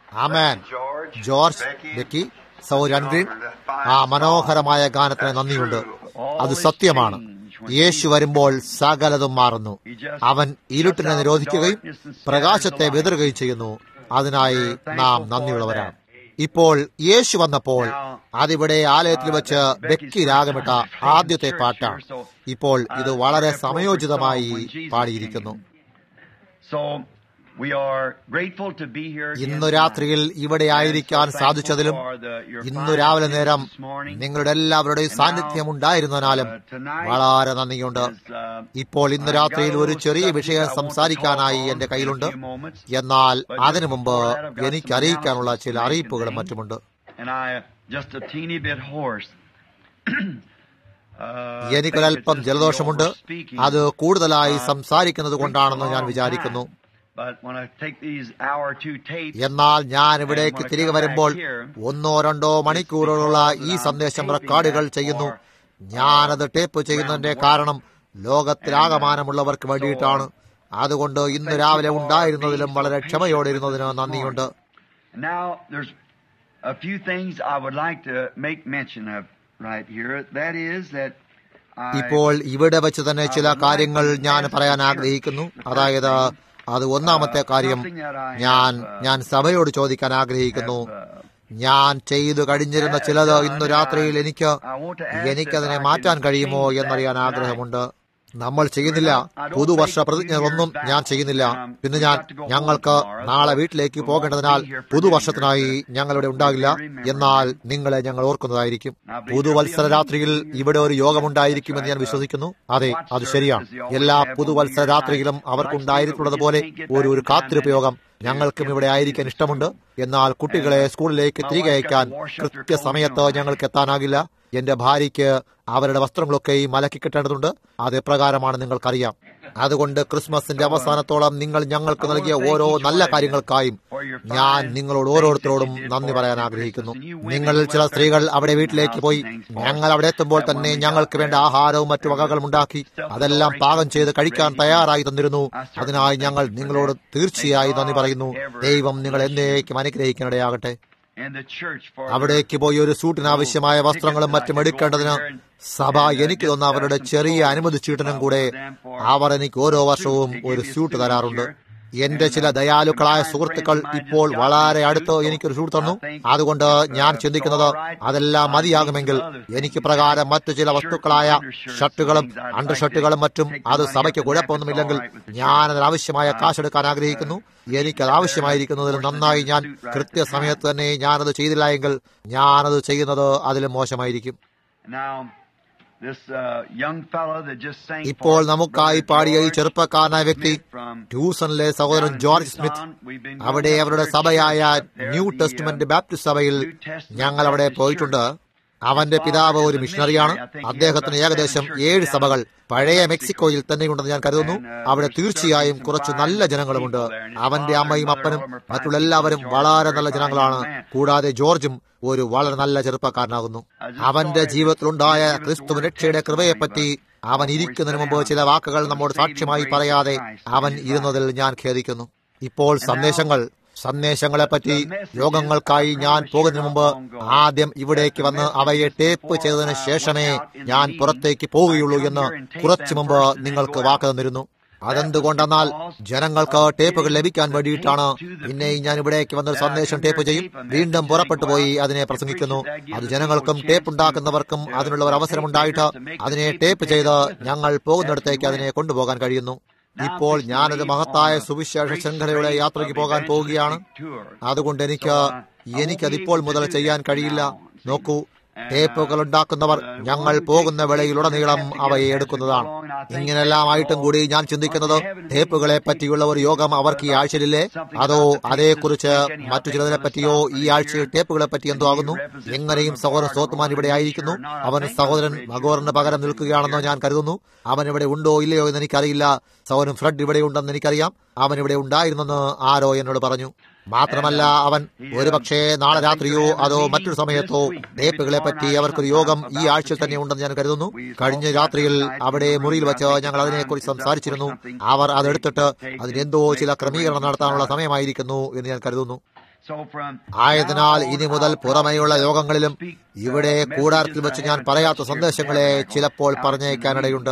ആമേൻ George Becky സൗരൻ Green ആ മനോഹരമായ ഗാനത്തിന് നന്ദിയുണ്ട് അത് സത്യമാണ് യേശു വരുമ്പോൾ സകലതും മാറുന്നു അവൻ ഇരുട്ടിനെ നിരോധിക്കുകയും പ്രകാശത്തെ വിതറുകയും ചെയ്യുന്നു അതിനായി നാം നന്ദിയുള്ളവരാണ് ഇപ്പോൾ യേശു വന്നപ്പോൾ അതിവിടെ ആലയത്തിൽ വെച്ച് വ്യക്തി രാഗമിട്ട ആദ്യത്തെ പാട്ടാണ് ഇപ്പോൾ ഇത് വളരെ സമയോചിതമായി പാടിയിരിക്കുന്നു So we are grateful to be here again ഇന്നു രാത്രിയിൽ ഇവിടെ ആയിരിക്കാൻ സാധിച്ചതിലും ഇന്നു രാവിലെ നേരം നിങ്ങളുടെ എല്ലാവരുടെയും സാന്നിധ്യം ഉണ്ടായിരുന്നതിനാലും വളരെ നന്ദിയുണ്ട് ഇപ്പോൾ ഇന്ന് രാത്രിയിൽ ഒരു ചെറിയ വിഷയം സംസാരിക്കാനായി എന്റെ കയ്യിലുണ്ട് എന്നാൽ അതിനു മുമ്പ് എനിക്ക് അറിയിക്കാനുള്ള ചില അറിയിപ്പുകളും മറ്റുമുണ്ട് And I just a teeny bit hoarse. Uh, എനിക്കൊരൽപ്പം ജലദോഷമുണ്ട് അത് കൂടുതലായി സംസാരിക്കുന്നത് കൊണ്ടാണെന്ന് ഞാൻ വിചാരിക്കുന്നു But when I take these hour or two tapes, എന്നാൽ ഞാൻ ഇവിടേക്ക് തിരികെ വരുമ്പോൾ ഒന്നോ രണ്ടോ മണിക്കൂറുകളുള്ള ഈ സന്ദേശം റെക്കോർഡുകൾ ചെയ്യുന്നു ഞാനത് ടേപ്പ് ചെയ്യുന്നതിന്റെ കാരണം ലോകത്തിലാകമാനമുള്ളവർക്ക് വേണ്ടിയിട്ടാണ് അതുകൊണ്ട് ഇന്ന് രാവിലെ ഉണ്ടായിരുന്നതിലും വളരെ ക്ഷമയോടെ ഇരുന്നതിന് നന്ദിയുണ്ട് now there's a few things I would like to make mention of right here. That is that I, ഇപ്പോൾ ഇവിടെ വെച്ച് തന്നെ ചില കാര്യങ്ങൾ ഞാൻ പറയാൻ ആഗ്രഹിക്കുന്നു അതായത് അത് ഒന്നാമത്തെ കാര്യം ഞാൻ ഞാൻ സഭയോട് ചോദിക്കാൻ ആഗ്രഹിക്കുന്നു ഞാൻ ചെയ്തു കഴിഞ്ഞിരുന്ന ചിലത് ഇന്നു രാത്രിയിൽ എനിക്ക് എനിക്കതിനെ മാറ്റാൻ കഴിയുമോ എന്നറിയാൻ ആഗ്രഹമുണ്ട് നമ്മൾ ചെയ്യുന്നില്ല പുതുവർഷ പ്രതിജ്ഞകളൊന്നും ഞാൻ ചെയ്യുന്നില്ല പിന്നെ ഞാൻ ഞങ്ങൾക്ക് നാളെ വീട്ടിലേക്ക് പോകേണ്ടതിനാൽ പുതുവർഷത്തിനായി ഞങ്ങളിവിടെ ഉണ്ടാകില്ല എന്നാൽ നിങ്ങളെ ഞങ്ങൾ ഓർക്കുന്നതായിരിക്കും പുതുവത്സര രാത്രിയിൽ ഇവിടെ ഒരു യോഗമുണ്ടായിരിക്കുമെന്ന് ഞാൻ വിശ്വസിക്കുന്നു അതെ അത് ശരിയാണ് എല്ലാ പുതുവത്സര രാത്രിയിലും അവർക്കുണ്ടായിട്ടുള്ളതുപോലെ ഒരു ഒരു കാത്തിരിപ്പ് യോഗം ഞങ്ങൾക്കും ഇവിടെ ആയിരിക്കാൻ ഇഷ്ടമുണ്ട് എന്നാൽ കുട്ടികളെ സ്കൂളിലേക്ക് തിരികെ അയക്കാൻ കൃത്യസമയത്ത് ഞങ്ങൾക്ക് എത്താനാകില്ല എന്റെ ഭാര്യയ്ക്ക് അവരുടെ വസ്ത്രങ്ങളൊക്കെയും അലക്കി കിട്ടേണ്ടതുണ്ട് അത് എപ്രകാരമാണ് നിങ്ങൾക്കറിയാം അതുകൊണ്ട് ക്രിസ്മസിന്റെ അവസാനത്തോളം നിങ്ങൾ ഞങ്ങൾക്ക് നൽകിയ ഓരോ നല്ല കാര്യങ്ങൾക്കായും ഞാൻ നിങ്ങളോട് ഓരോരുത്തരോടും നന്ദി പറയാൻ ആഗ്രഹിക്കുന്നു നിങ്ങളിൽ ചില സ്ത്രീകൾ അവിടെ വീട്ടിലേക്ക് പോയി ഞങ്ങൾ അവിടെ എത്തുമ്പോൾ തന്നെ ഞങ്ങൾക്ക് വേണ്ട ആഹാരവും മറ്റു വകകളും ഉണ്ടാക്കി അതെല്ലാം പാകം ചെയ്ത് കഴിക്കാൻ തയ്യാറായി തന്നിരുന്നു അതിനായി ഞങ്ങൾ നിങ്ങളോട് തീർച്ചയായും നന്ദി പറയുന്നു ദൈവം നിങ്ങൾ എന്നേക്കും അനുഗ്രഹിക്കാനിടയാകട്ടെ and the church for അവിടേക്ക് പോയി ഒരു സൂട്ടിന് ആവശ്യമായ വസ്ത്രങ്ങളും മറ്റും എടുക്കേണ്ടതിന് സഭ എനിക്ക് തന്ന അവരുടെ ചെറിയ അനുമതി ചീട്ടനും കൂടെ അവർ എനിക്ക് ഓരോ വർഷവും ഒരു സ്യൂട്ട് തരാറുണ്ട് എന്റെ ചില ദയാലുക്കളായ സുഹൃത്തുക്കൾ ഇപ്പോൾ വളരെ അടുത്ത് എനിക്കൊരു സൂട്ട് തന്നു അതുകൊണ്ട് ഞാൻ ചിന്തിക്കുന്നത് അതെല്ലാം മതിയാകുമെങ്കിൽ എനിക്ക് പ്രകാരം മറ്റു ചില വസ്തുക്കളായ ഷർട്ടുകളും അണ്ടർ ഷർട്ടുകളും മറ്റും അത് സഭയ്ക്ക് കുഴപ്പമൊന്നുമില്ലെങ്കിൽ ഞാൻ അതിന് ആവശ്യമായ കാശെടുക്കാൻ ആഗ്രഹിക്കുന്നു എനിക്കത് ആവശ്യമായിരിക്കുന്നതിൽ നന്നായി ഞാൻ കൃത്യസമയത്ത് തന്നെ ഞാനത് ചെയ്തില്ല എങ്കിൽ ഞാനത് ചെയ്യുന്നത് അതിലും മോശമായിരിക്കും now this uh, young fellow that just sang ഇപ്പോൾ for us, നമുക്കായി Brother പാടിയ ഈ George ചെറുപ്പക്കാരനായ വ്യക്തി Smith from ട്യൂസണിലെ സഹോദരൻ ജോർജ് സ്മിത്ത് അവിടെ അവരുടെ സഭയായ ന്യൂ ടെസ്റ്റ്മെന്റ് ബാപ്റ്റിസ്റ്റ് സഭയിൽ ഞങ്ങൾ അവിടെ പോയിട്ടുണ്ട് അവന്റെ പിതാവ് ഒരു മിഷണറിയാണ് അദ്ദേഹത്തിന് ഏകദേശം ഏഴ് സഭകൾ പഴയ മെക്സിക്കോയിൽ തന്നെയുണ്ടെന്ന് ഞാൻ കരുതുന്നു അവിടെ തീർച്ചയായും കുറച്ച് നല്ല ജനങ്ങളുമുണ്ട് അവന്റെ അമ്മയും അപ്പനും മറ്റുള്ള എല്ലാവരും വളരെ നല്ല ജനങ്ങളാണ് കൂടാതെ ജോർജും ഒരു വളരെ നല്ല ചെറുപ്പക്കാരനാകുന്നു അവന്റെ ജീവിതത്തിലുണ്ടായ ക്രിസ്തു രക്ഷയുടെ കൃപയെപ്പറ്റി അവൻ ഇരിക്കുന്നതിന് മുമ്പ് ചില വാക്കുകൾ നമ്മോട് സാക്ഷ്യമായി പറയാതെ അവൻ ഇരുന്നതിൽ ഞാൻ ഖേദിക്കുന്നു ഇപ്പോൾ സന്ദേശങ്ങൾ സന്ദേശങ്ങളെപ്പറ്റി യോഗങ്ങൾക്കായി ഞാൻ പോകുന്നതിന് മുമ്പ് ആദ്യം ഇവിടേക്ക് വന്ന് അവയെ ടേപ്പ് ചെയ്തതിനു ശേഷമേ ഞാൻ പുറത്തേക്ക് പോവുകയുള്ളൂ എന്ന് കുറച്ചു മുമ്പ് നിങ്ങൾക്ക് വാക്ക് തന്നിരുന്നു അതെന്തുകൊണ്ടെന്നാൽ ജനങ്ങൾക്ക് ടേപ്പുകൾ ലഭിക്കാൻ വേണ്ടിയിട്ടാണ് പിന്നെയും ഞാൻ ഇവിടേക്ക് വന്നൊരു സന്ദേശം ടേപ്പ് ചെയ്യും വീണ്ടും പുറപ്പെട്ടു പോയി അതിനെ പ്രസംഗിക്കുന്നു അത് ജനങ്ങൾക്കും ടേപ്പ് ഉണ്ടാക്കുന്നവർക്കും അതിനുള്ള ഒരു അവസരമുണ്ടായിട്ട് അതിനെ ടേപ്പ് ചെയ്ത് ഞങ്ങൾ പോകുന്നിടത്തേക്ക് അതിനെ കൊണ്ടുപോകാൻ കഴിയുന്നു ഇപ്പോൾ ഞാനൊരു മഹത്തായ സുവിശേഷ ശൃംഖലയുടെ യാത്രയ്ക്ക് പോകാൻ പോവുകയാണ് അതുകൊണ്ട് എനിക്ക് എനിക്കതിപ്പോൾ മുതൽ ചെയ്യാൻ കഴിയില്ല നോക്കൂ ടേപ്പുകൾ ഉണ്ടാക്കുന്നവർ ഞങ്ങൾ പോകുന്ന വേളയിലുടനീളം അവയെ എടുക്കുന്നതാണ് ഇങ്ങനെല്ലാം ആയിട്ടും കൂടി ഞാൻ ചിന്തിക്കുന്നത് ടേപ്പുകളെ പറ്റിയുള്ള ഒരു യോഗം അവർക്ക് ഈ ആഴ്ചയിലില്ലേ അതോ അതേക്കുറിച്ച് മറ്റു ചിലതിനെ പറ്റിയോ ഈ ആഴ്ചയിൽ ടേപ്പുകളെ പറ്റി എന്തോ ആകുന്നു എങ്ങനെയും സഹോദരൻ സോത്തുമാൻ ഇവിടെ ആയിരിക്കുന്നു അവൻ സഹോദരൻ മഗോറിന് പകരം നിൽക്കുകയാണെന്നോ ഞാൻ കരുതുന്നു അവൻ ഇവിടെ ഉണ്ടോ ഇല്ലയോ എന്ന് എനിക്കറിയില്ല സഹോദരൻ ഫ്രെഡ് ഇവിടെ ഉണ്ടെന്ന് എനിക്കറിയാം അവൻ ഇവിടെ ഉണ്ടായിരുന്നെന്ന് ആരോ എന്നോട് പറഞ്ഞു മാത്രമല്ല അവൻ ഒരുപക്ഷേ നാളെ രാത്രിയോ അതോ മറ്റൊരു സമയത്തോ ടേപ്പുകളെ പറ്റി അവർക്കൊരു യോഗം ഈ ആഴ്ചയിൽ തന്നെ ഉണ്ടെന്ന് ഞാൻ കരുതുന്നു കഴിഞ്ഞ രാത്രിയിൽ അവിടെ മുറിയിൽ വെച്ച് ഞങ്ങൾ അതിനെക്കുറിച്ച് സംസാരിച്ചിരുന്നു അവർ അതെടുത്തിട്ട് അതിനെന്തോ ചില ക്രമീകരണം നടത്താനുള്ള സമയമായിരിക്കുന്നു എന്ന് ഞാൻ കരുതുന്നു ആയതിനാൽ ഇനി മുതൽ പുറമെയുള്ള യോഗങ്ങളിലും ഇവിടെ കൂടാരത്തിൽ വെച്ച് ഞാൻ പറയാത്ത സന്ദേശങ്ങളെ ചിലപ്പോൾ പറഞ്ഞേക്കാനിടയുണ്ട്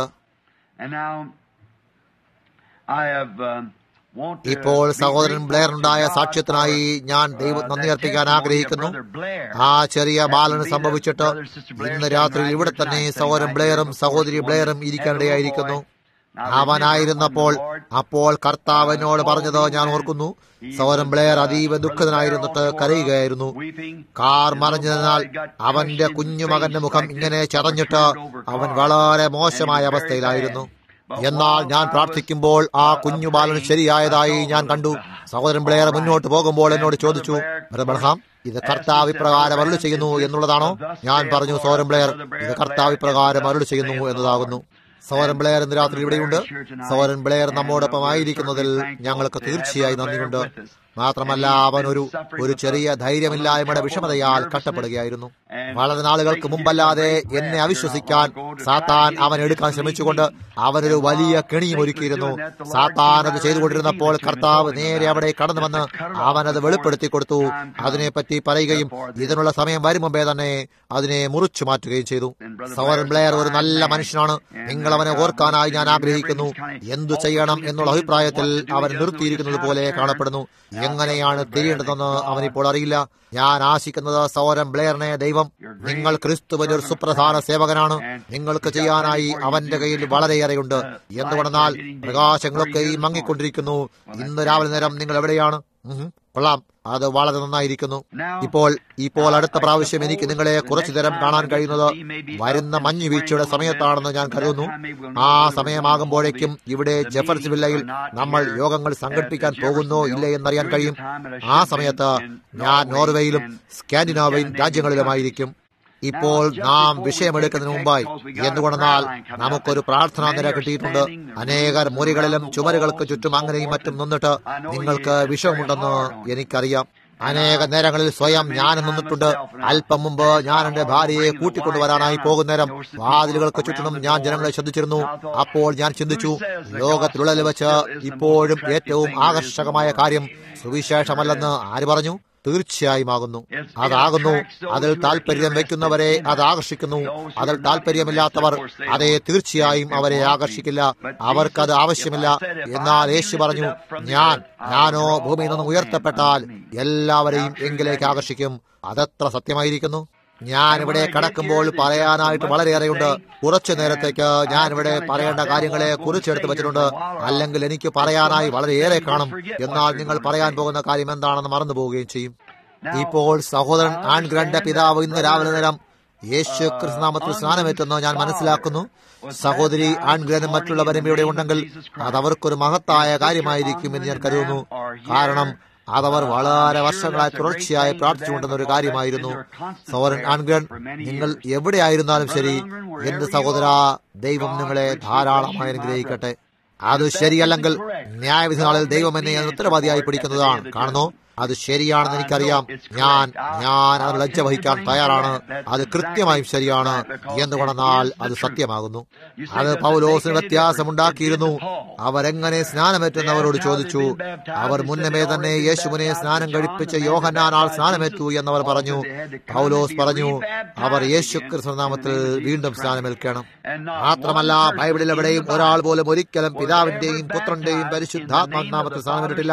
ഇപ്പോൾ സഹോദരൻ ബ്ലെയറിനുണ്ടായ സാക്ഷ്യത്തിനായി ഞാൻ ദൈവം നന്ദി അർപ്പിക്കാൻ ആഗ്രഹിക്കുന്നു ആ ചെറിയ ബാലന് സംഭവിച്ചിട്ട് ഇന്ന് രാത്രി ഇവിടെ തന്നെ സഹോദരൻ ബ്ലെയറും സഹോദരി ബ്ലെയറും ഇരിക്കാനിടയായിരിക്കുന്നു അവനായിരുന്നപ്പോൾ അപ്പോൾ കർത്താവിനോട് പറഞ്ഞത് ഞാൻ ഓർക്കുന്നു സൗരം ബ്ലെയർ അതീവ ദുഃഖിതനായിരുന്നിട്ട് കരയുകയായിരുന്നു കാർ മറിഞ്ഞതിനാൽ അവന്റെ കുഞ്ഞുമകന്റെ മുഖം ഇങ്ങനെ ചതഞ്ഞിട്ട് അവൻ വളരെ മോശമായ അവസ്ഥയിലായിരുന്നു എന്നാൽ ഞാൻ പ്രാർത്ഥിക്കുമ്പോൾ ആ കുഞ്ഞു ബാലൻ ശരിയായതായി ഞാൻ കണ്ടു സഹോദരൻ ബ്ലെയർ മുന്നോട്ട് പോകുമ്പോൾ എന്നോട് ചോദിച്ചു ബ്രഹ്മഹാം ഇത് കർത്താവ് ഇപ്രകാരം അരുളി ചെയ്യുന്നു എന്നുള്ളതാണോ ഞാൻ പറഞ്ഞു സോരം ബ്ലെയർ ഇത് കർത്താവ് ഇപ്രകാരം അരുളി ചെയ്യുന്നു എന്നതാകുന്നു സോരൻ ബ്ലെയർ ഇന്ന് രാത്രി ഇവിടെയുണ്ട് സോരൻ ബ്ലെയർ നമ്മോടൊപ്പം ആയിരിക്കുന്നതിൽ ഞങ്ങൾക്ക് തീർച്ചയായും നന്ദിയുണ്ട് മാത്രമല്ല അവൻ ഒരു ഒരു ചെറിയ ധൈര്യമില്ലായ്മയുടെ വിഷമതയാൽ കഷ്ടപ്പെടുകയായിരുന്നു വളരെ നാളുകൾക്ക് മുമ്പല്ലാതെ എന്നെ അവിശ്വസിക്കാൻ സാത്താൻ അവൻ എടുക്കാൻ ശ്രമിച്ചുകൊണ്ട് അവനൊരു വലിയ കെണിയും ഒരുക്കിയിരുന്നു സാത്താൻ അത് ചെയ്തുകൊണ്ടിരുന്നപ്പോൾ കർത്താവ് നേരെ അവിടെ കടന്നു വന്ന് അവനത് വെളിപ്പെടുത്തി കൊടുത്തു അതിനെപ്പറ്റി പറയുകയും ഇതിനുള്ള സമയം വരും മുമ്പേ തന്നെ അതിനെ മുറിച്ചു മാറ്റുകയും ചെയ്തു സവരൻ ബ്ലെയർ ഒരു നല്ല മനുഷ്യനാണ് നിങ്ങൾ അവനെ ഓർക്കാനായി ഞാൻ ആഗ്രഹിക്കുന്നു എന്തു ചെയ്യണം എന്നുള്ള അഭിപ്രായത്തിൽ അവൻ നിർത്തിയിരിക്കുന്നത് പോലെ കാണപ്പെടുന്നു എങ്ങനെയാണ് തിരിയേണ്ടതെന്ന് അവനിപ്പോൾ അറിയില്ല ഞാൻ ആശിക്കുന്നത് സൗരം ബ്ലെയറിനെ ദൈവം നിങ്ങൾ ക്രിസ്തുവിന്റെ ഒരു സുപ്രധാന സേവകനാണ് നിങ്ങൾക്ക് ചെയ്യാനായി അവന്റെ കയ്യിൽ വളരെയേറെയുണ്ട് എന്തുകൊണ്ടെന്നാൽ പ്രകാശങ്ങളൊക്കെ ഈ മങ്ങിക്കൊണ്ടിരിക്കുന്നു ഇന്ന് രാവിലെ നേരം നിങ്ങൾ എവിടെയാണ് കൊള്ളാം അത് വളരെ നന്നായിരിക്കുന്നു ഇപ്പോൾ ഇപ്പോൾ അടുത്ത പ്രാവശ്യം എനിക്ക് നിങ്ങളെ കുറച്ചു നേരം കാണാൻ കഴിയുന്നത് വരുന്ന മഞ്ഞു വീഴ്ചയുടെ സമയത്താണെന്ന് ഞാൻ കരുതുന്നു ആ സമയമാകുമ്പോഴേക്കും ഇവിടെ ജെഫർസ് വില്ലയിൽ നമ്മൾ യോഗങ്ങൾ സംഘടിപ്പിക്കാൻ പോകുന്നോ ഇല്ലേ എന്നറിയാൻ കഴിയും ആ സമയത്ത് ഞാൻ നോർവേയിലും സ്കാൻഡിനാവിയൻ രാജ്യങ്ങളിലുമായിരിക്കും ഇപ്പോൾ നാം വിഷയമെടുക്കുന്നതിന് മുമ്പായി എന്തുകൊണ്ടെന്നാൽ നമുക്കൊരു പ്രാർത്ഥനാ നിര കിട്ടിയിട്ടുണ്ട് അനേകർ മുറികളിലും ചുമരുകൾക്ക് ചുറ്റും അങ്ങനെയും മറ്റും നിന്നിട്ട് നിങ്ങൾക്ക് വിഷയമുണ്ടെന്ന് എനിക്കറിയാം അനേക നേരങ്ങളിൽ സ്വയം ഞാൻ നിന്നിട്ടുണ്ട് അല്പം മുമ്പ് ഞാൻ എന്റെ ഭാര്യയെ കൂട്ടിക്കൊണ്ടുവരാനായി പോകുന്നേരം വാതിലുകൾക്ക് ചുറ്റിനും ഞാൻ ജനങ്ങളെ ശ്രദ്ധിച്ചിരുന്നു അപ്പോൾ ഞാൻ ചിന്തിച്ചു ലോകത്തിലുള്ളതിൽ വെച്ച് ഇപ്പോഴും ഏറ്റവും ആകർഷകമായ കാര്യം സുവിശേഷമല്ലെന്ന് ആര് പറഞ്ഞു തീർച്ചയായും ആകുന്നു അതാകുന്നു അതിൽ താല്പര്യം വയ്ക്കുന്നവരെ അത് ആകർഷിക്കുന്നു അതിൽ താല്പര്യമില്ലാത്തവർ അതെ തീർച്ചയായും അവരെ ആകർഷിക്കില്ല അവർക്കത് ആവശ്യമില്ല എന്നാൽ യേശു പറഞ്ഞു ഞാൻ ഞാനോ ഭൂമിയിൽ നിന്ന് ഉയർത്തപ്പെട്ടാൽ എല്ലാവരെയും എങ്കിലേക്ക് ആകർഷിക്കും അതെത്ര സത്യമായിരിക്കുന്നു ഞാൻ ഇവിടെ കടക്കുമ്പോൾ പറയാനായിട്ട് വളരെയേറെയുണ്ട് കുറച്ചു നേരത്തേക്ക് ഞാൻ ഇവിടെ പറയേണ്ട കാര്യങ്ങളെ കുറിച്ചെടുത്ത് വെച്ചിട്ടുണ്ട് അല്ലെങ്കിൽ എനിക്ക് പറയാനായി വളരെയേറെ കാണും എന്നാൽ നിങ്ങൾ പറയാൻ പോകുന്ന കാര്യം എന്താണെന്ന് മറന്നു പോവുകയും ചെയ്യും ഇപ്പോൾ സഹോദരൻ ആൺഗ്രന്റെ പിതാവ് ഇന്ന് രാവിലെ നേരം യേശു കൃഷ്ണനാമത്തിൽ സ്നാനമേറ്റെന്ന് ഞാൻ മനസ്സിലാക്കുന്നു സഹോദരി ആൺഗ്രനും മറ്റുള്ളവരും ഇവിടെ ഉണ്ടെങ്കിൽ അത് അവർക്കൊരു മഹത്തായ കാര്യമായിരിക്കും എന്ന് ഞാൻ കരുതുന്നു കാരണം അതവർ വളരെ വർഷങ്ങളായി തുടർച്ചയായി പ്രാർത്ഥിച്ചുകൊണ്ടുന്ന ഒരു കാര്യമായിരുന്നു സൗരൻ ആൺഗ്രൻ നിങ്ങൾ എവിടെയായിരുന്നാലും ശരി എന്റെ സഹോദര ദൈവം നിങ്ങളെ ധാരാളമായി അനുഗ്രഹിക്കട്ടെ അത് ശരിയല്ലെങ്കിൽ ന്യായവിധി നാളിൽ ദൈവം എന്നെ ഉത്തരവാദിയായി പിടിക്കുന്നതാണ് കാണുന്നു അത് ശരിയാണെന്ന് എനിക്കറിയാം ഞാൻ ഞാൻ അത് ലജ്ജ വഹിക്കാൻ തയ്യാറാണ് അത് കൃത്യമായും ശരിയാണ് എന്തുകൊണ്ടെന്നാൽ അത് സത്യമാകുന്നു അത് പൗലോസിന് വ്യത്യാസമുണ്ടാക്കിയിരുന്നു അവരെങ്ങനെ സ്നാനമേറ്റെന്നവരോട് ചോദിച്ചു അവർ മുന്നമേ തന്നെ യേശുവിനെ സ്നാനം കഴിപ്പിച്ച യോഹന്നാനാൾ സ്നാനമേറ്റു എന്നവർ പറഞ്ഞു പൗലോസ് പറഞ്ഞു അവർ യേശു കൃഷ്ണനാമത്തിൽ വീണ്ടും സ്നാനമേൽക്കണം മാത്രമല്ല ബൈബിളിൽ എവിടെയും ഒരാൾ പോലും ഒരിക്കലും പിതാവിന്റെയും പുത്രന്റെയും പരിശുദ്ധാത്മാനാമത്തിൽ സ്നാനമേറ്റില്ല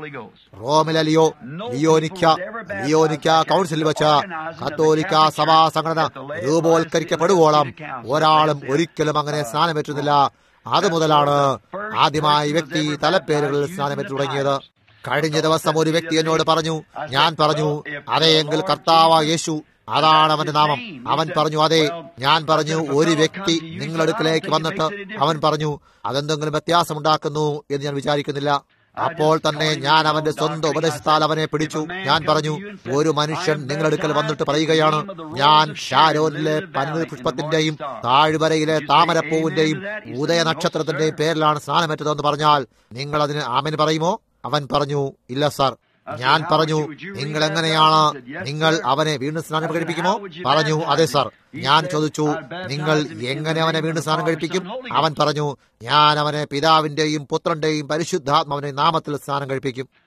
റോമിലലിയോ ലിയോനിക്ക ലിയോനിക്ക കൗൺസിലിൽ വെച്ച് കത്തോലിക്ക സഭാ സംഘടന രൂപവൽക്കരിക്കപ്പെടുവോളം ഒരാളും ഒരിക്കലും അങ്ങനെ സ്നാനമേറ്റുന്നില്ല അത് മുതലാണ് ആദ്യമായി വ്യക്തി തലപ്പേരുകളിൽ സ്നാനമേറ്റു തുടങ്ങിയത് കഴിഞ്ഞ ദിവസം ഒരു വ്യക്തി എന്നോട് പറഞ്ഞു ഞാൻ പറഞ്ഞു അതെയെങ്കിൽ കർത്താവ യേശു അതാണ് അവന്റെ നാമം അവൻ പറഞ്ഞു അതെ ഞാൻ പറഞ്ഞു ഒരു വ്യക്തി നിങ്ങളടുക്കിലേക്ക് വന്നിട്ട് അവൻ പറഞ്ഞു അതെന്തെങ്കിലും വ്യത്യാസമുണ്ടാക്കുന്നു എന്ന് ഞാൻ വിചാരിക്കുന്നില്ല അപ്പോൾ തന്നെ ഞാൻ അവന്റെ സ്വന്തം ഉപദേശത്താൽ അവനെ പിടിച്ചു ഞാൻ പറഞ്ഞു ഒരു മനുഷ്യൻ നിങ്ങളടുക്കൽ വന്നിട്ട് പറയുകയാണ് ഞാൻ ഷാരോനിലെ പനിനീർ പുഷ്പത്തിന്റെയും താഴ്വരയിലെ താമരപ്പൂവിന്റെയും ഉദയ നക്ഷത്രത്തിന്റെയും പേരിലാണ് സ്നാനമേറ്റതെന്ന് പറഞ്ഞാൽ നിങ്ങൾ അതിന് ആമൻ പറയുമോ അവൻ പറഞ്ഞു ഇല്ല സാർ ഞാൻ പറഞ്ഞു നിങ്ങൾ എങ്ങനെയാണ് നിങ്ങൾ അവനെ വീണ്ടും സ്നാനം കഴിപ്പിക്കുമോ പറഞ്ഞു അതെ സാർ ഞാൻ ചോദിച്ചു നിങ്ങൾ എങ്ങനെ അവനെ വീണ്ടും സ്നാനം കഴിപ്പിക്കും അവൻ പറഞ്ഞു ഞാൻ അവനെ പിതാവിന്റെയും പുത്രന്റെയും പരിശുദ്ധാത്മാവിന്റെ നാമത്തിൽ സ്നാനം കഴിപ്പിക്കും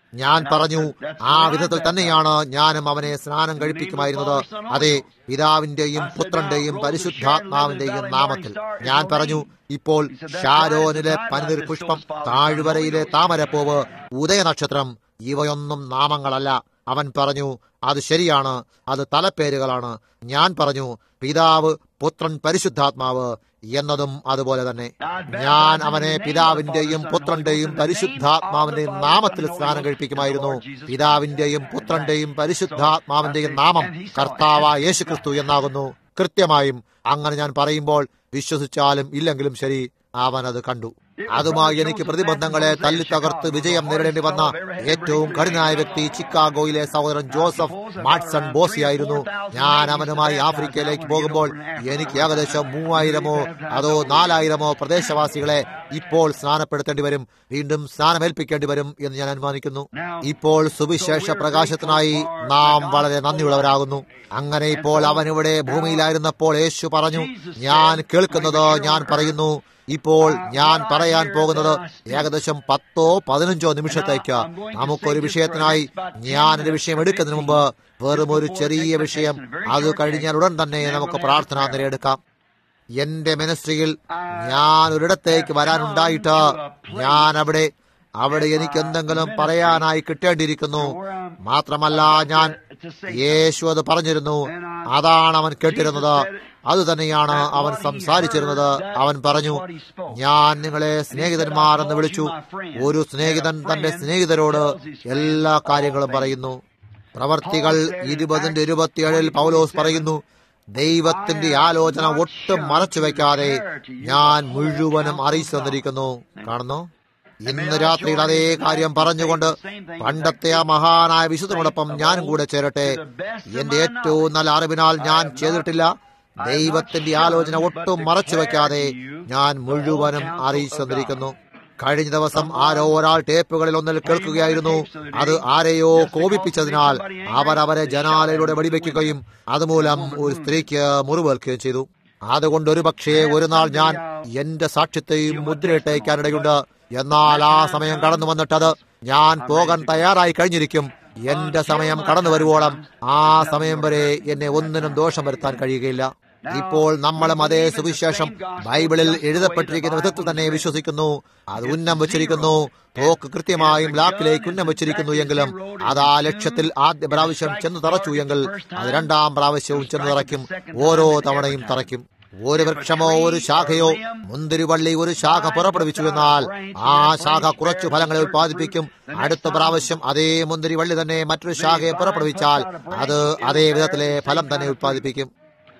ഞാൻ പറഞ്ഞു ആ വിധത്തിൽ തന്നെയാണ് ഞാനും അവനെ സ്നാനം കഴിപ്പിക്കുമായിരുന്നത് അതെ പിതാവിന്റെയും പുത്രന്റെയും പരിശുദ്ധാത്മാവിന്റെയും നാമത്തിൽ ഞാൻ പറഞ്ഞു ഇപ്പോൾ ഷാരോനിലെ പനിതിർ പുഷ്പം താഴ്വരയിലെ താമരപ്പൂവ് ഉദയനക്ഷത്രം ഇവയൊന്നും നാമങ്ങളല്ല അവൻ പറഞ്ഞു അത് ശരിയാണ് അത് തലപ്പേരുകളാണ് ഞാൻ പറഞ്ഞു പിതാവ് പുത്രൻ പരിശുദ്ധാത്മാവ് എന്നതും അതുപോലെ തന്നെ ഞാൻ അവനെ പിതാവിന്റെയും പുത്രന്റെയും പരിശുദ്ധാത്മാവിന്റെയും നാമത്തിൽ സ്നാനം കഴിപ്പിക്കുമായിരുന്നു പിതാവിന്റെയും പുത്രന്റെയും പരിശുദ്ധാത്മാവിന്റെയും നാമം കർത്താവ യേശുക്രിസ്തു എന്നാകുന്നു കൃത്യമായും അങ്ങനെ ഞാൻ പറയുമ്പോൾ വിശ്വസിച്ചാലും ഇല്ലെങ്കിലും ശരി അവൻ അത് കണ്ടു അതുമായി എനിക്ക് പ്രതിബന്ധങ്ങളെ തല്ലി തകർത്ത് വിജയം നേരിടേണ്ടി വന്ന ഏറ്റവും കഠിനായ വ്യക്തി ചിക്കാഗോയിലെ സഹോദരൻ ജോസഫ് മാട്സൺ ബോസിയായിരുന്നു ഞാൻ അവനുമായി ആഫ്രിക്കയിലേക്ക് പോകുമ്പോൾ എനിക്ക് ഏകദേശം മൂവായിരമോ അതോ നാലായിരമോ പ്രദേശവാസികളെ ഇപ്പോൾ സ്നാനപ്പെടുത്തേണ്ടി വരും വീണ്ടും സ്നാനമേൽപ്പിക്കേണ്ടി വരും എന്ന് ഞാൻ അനുമാനിക്കുന്നു ഇപ്പോൾ സുവിശേഷ പ്രകാശത്തിനായി നാം വളരെ നന്ദിയുള്ളവരാകുന്നു അങ്ങനെ ഇപ്പോൾ അവനിവിടെ ഭൂമിയിലായിരുന്നപ്പോൾ യേശു പറഞ്ഞു ഞാൻ കേൾക്കുന്നത് ഞാൻ പറയുന്നു ഇപ്പോൾ ഞാൻ പറയാൻ പോകുന്നത് ഏകദേശം പത്തോ പതിനഞ്ചോ നിമിഷത്തേക്ക് നമുക്കൊരു വിഷയത്തിനായി ഞാനൊരു വിഷയം എടുക്കുന്നതിന് മുമ്പ് വെറും ഒരു ചെറിയ വിഷയം അത് കഴിഞ്ഞാൽ ഉടൻ തന്നെ നമുക്ക് പ്രാർത്ഥന നിലയെടുക്കാം എന്റെ മിനിസ്ട്രിയിൽ ഞാൻ ഒരിടത്തേക്ക് വരാനുണ്ടായിട്ട് ഞാൻ അവിടെ അവിടെ എനിക്ക് എന്തെങ്കിലും പറയാനായി കിട്ടേണ്ടിയിരിക്കുന്നു മാത്രമല്ല ഞാൻ യേശു അത് പറഞ്ഞിരുന്നു അതാണ് അവൻ കേട്ടിരുന്നത് അത് തന്നെയാണ് അവൻ സംസാരിച്ചിരുന്നത് അവൻ പറഞ്ഞു ഞാൻ നിങ്ങളെ സ്നേഹിതന്മാർ എന്ന് വിളിച്ചു ഒരു സ്നേഹിതൻ തന്റെ സ്നേഹിതരോട് എല്ലാ കാര്യങ്ങളും പറയുന്നു പ്രവർത്തികൾ ഇരുപതിന്റെ ഇരുപത്തിയേഴിൽ പൗലോസ് പറയുന്നു ദൈവത്തിന്റെ ആലോചന ഒട്ടും മറച്ചു വെക്കാതെ ഞാൻ മുഴുവനും അറിയിച്ചു തന്നിരിക്കുന്നു കാണുന്നു ഇന്ന് രാത്രിയിൽ അതേ കാര്യം പറഞ്ഞുകൊണ്ട് പണ്ടത്തെ ആ മഹാനായ വിശുദ്ധനോടൊപ്പം ഞാനും കൂടെ ചേരട്ടെ എന്റെ ഏറ്റവും നല്ല അറിവിനാൽ ഞാൻ ചെയ്തിട്ടില്ല ദൈവത്തിന്റെ ആലോചന ഒട്ടും മറച്ചു വെക്കാതെ ഞാൻ മുഴുവനും അറിയിച്ചു തന്നിരിക്കുന്നു കഴിഞ്ഞ ദിവസം ആരോ ഒരാൾ ടേപ്പുകളിൽ ഒന്നിൽ കേൾക്കുകയായിരുന്നു അത് ആരെയോ കോപിപ്പിച്ചതിനാൽ അവർ അവരെ ജനാലയിലൂടെ വെടിവെക്കുകയും അതുമൂലം ഒരു സ്ത്രീക്ക് മുറിവേൽക്കുകയും ചെയ്തു അതുകൊണ്ട് ഒരു പക്ഷേ ഒരു നാൾ ഞാൻ എന്റെ സാക്ഷ്യത്തെയും മുദ്രയിട്ടേക്കാനിടയുണ്ട് എന്നാൽ ആ സമയം കടന്നു വന്നിട്ടത് ഞാൻ പോകാൻ തയ്യാറായി കഴിഞ്ഞിരിക്കും എന്റെ സമയം കടന്നു വരുവോളം ആ സമയം വരെ എന്നെ ഒന്നിനും ദോഷം വരുത്താൻ കഴിയുകയില്ല ഇപ്പോൾ നമ്മളും അതേ സുവിശേഷം ബൈബിളിൽ എഴുതപ്പെട്ടിരിക്കുന്ന വിധത്തിൽ തന്നെ വിശ്വസിക്കുന്നു അത് ഉന്നം വെച്ചിരിക്കുന്നു തോക്ക് കൃത്യമായും ലാക്കിലേക്ക് ഉന്നം വെച്ചിരിക്കുന്നു എങ്കിലും അത് ആ ലക്ഷ്യത്തിൽ ആദ്യ പ്രാവശ്യം ചെന്ന് തറച്ചു എങ്കിൽ അത് രണ്ടാം പ്രാവശ്യവും ചെന്ന് തറയ്ക്കും ഓരോ തവണയും തറയ്ക്കും ഒരു വൃക്ഷമോ ഒരു ശാഖയോ മുന്തിരിവള്ളി ഒരു ശാഖ പുറപ്പെടുവിച്ചു എന്നാൽ ആ ശാഖ കുറച്ചു ഫലങ്ങളെ ഉത്പാദിപ്പിക്കും അടുത്ത പ്രാവശ്യം അതേ മുന്തിരിവള്ളി തന്നെ മറ്റൊരു ശാഖയെ പുറപ്പെടുവിച്ചാൽ അത് അതേ വിധത്തിലെ ഫലം തന്നെ ഉത്പാദിപ്പിക്കും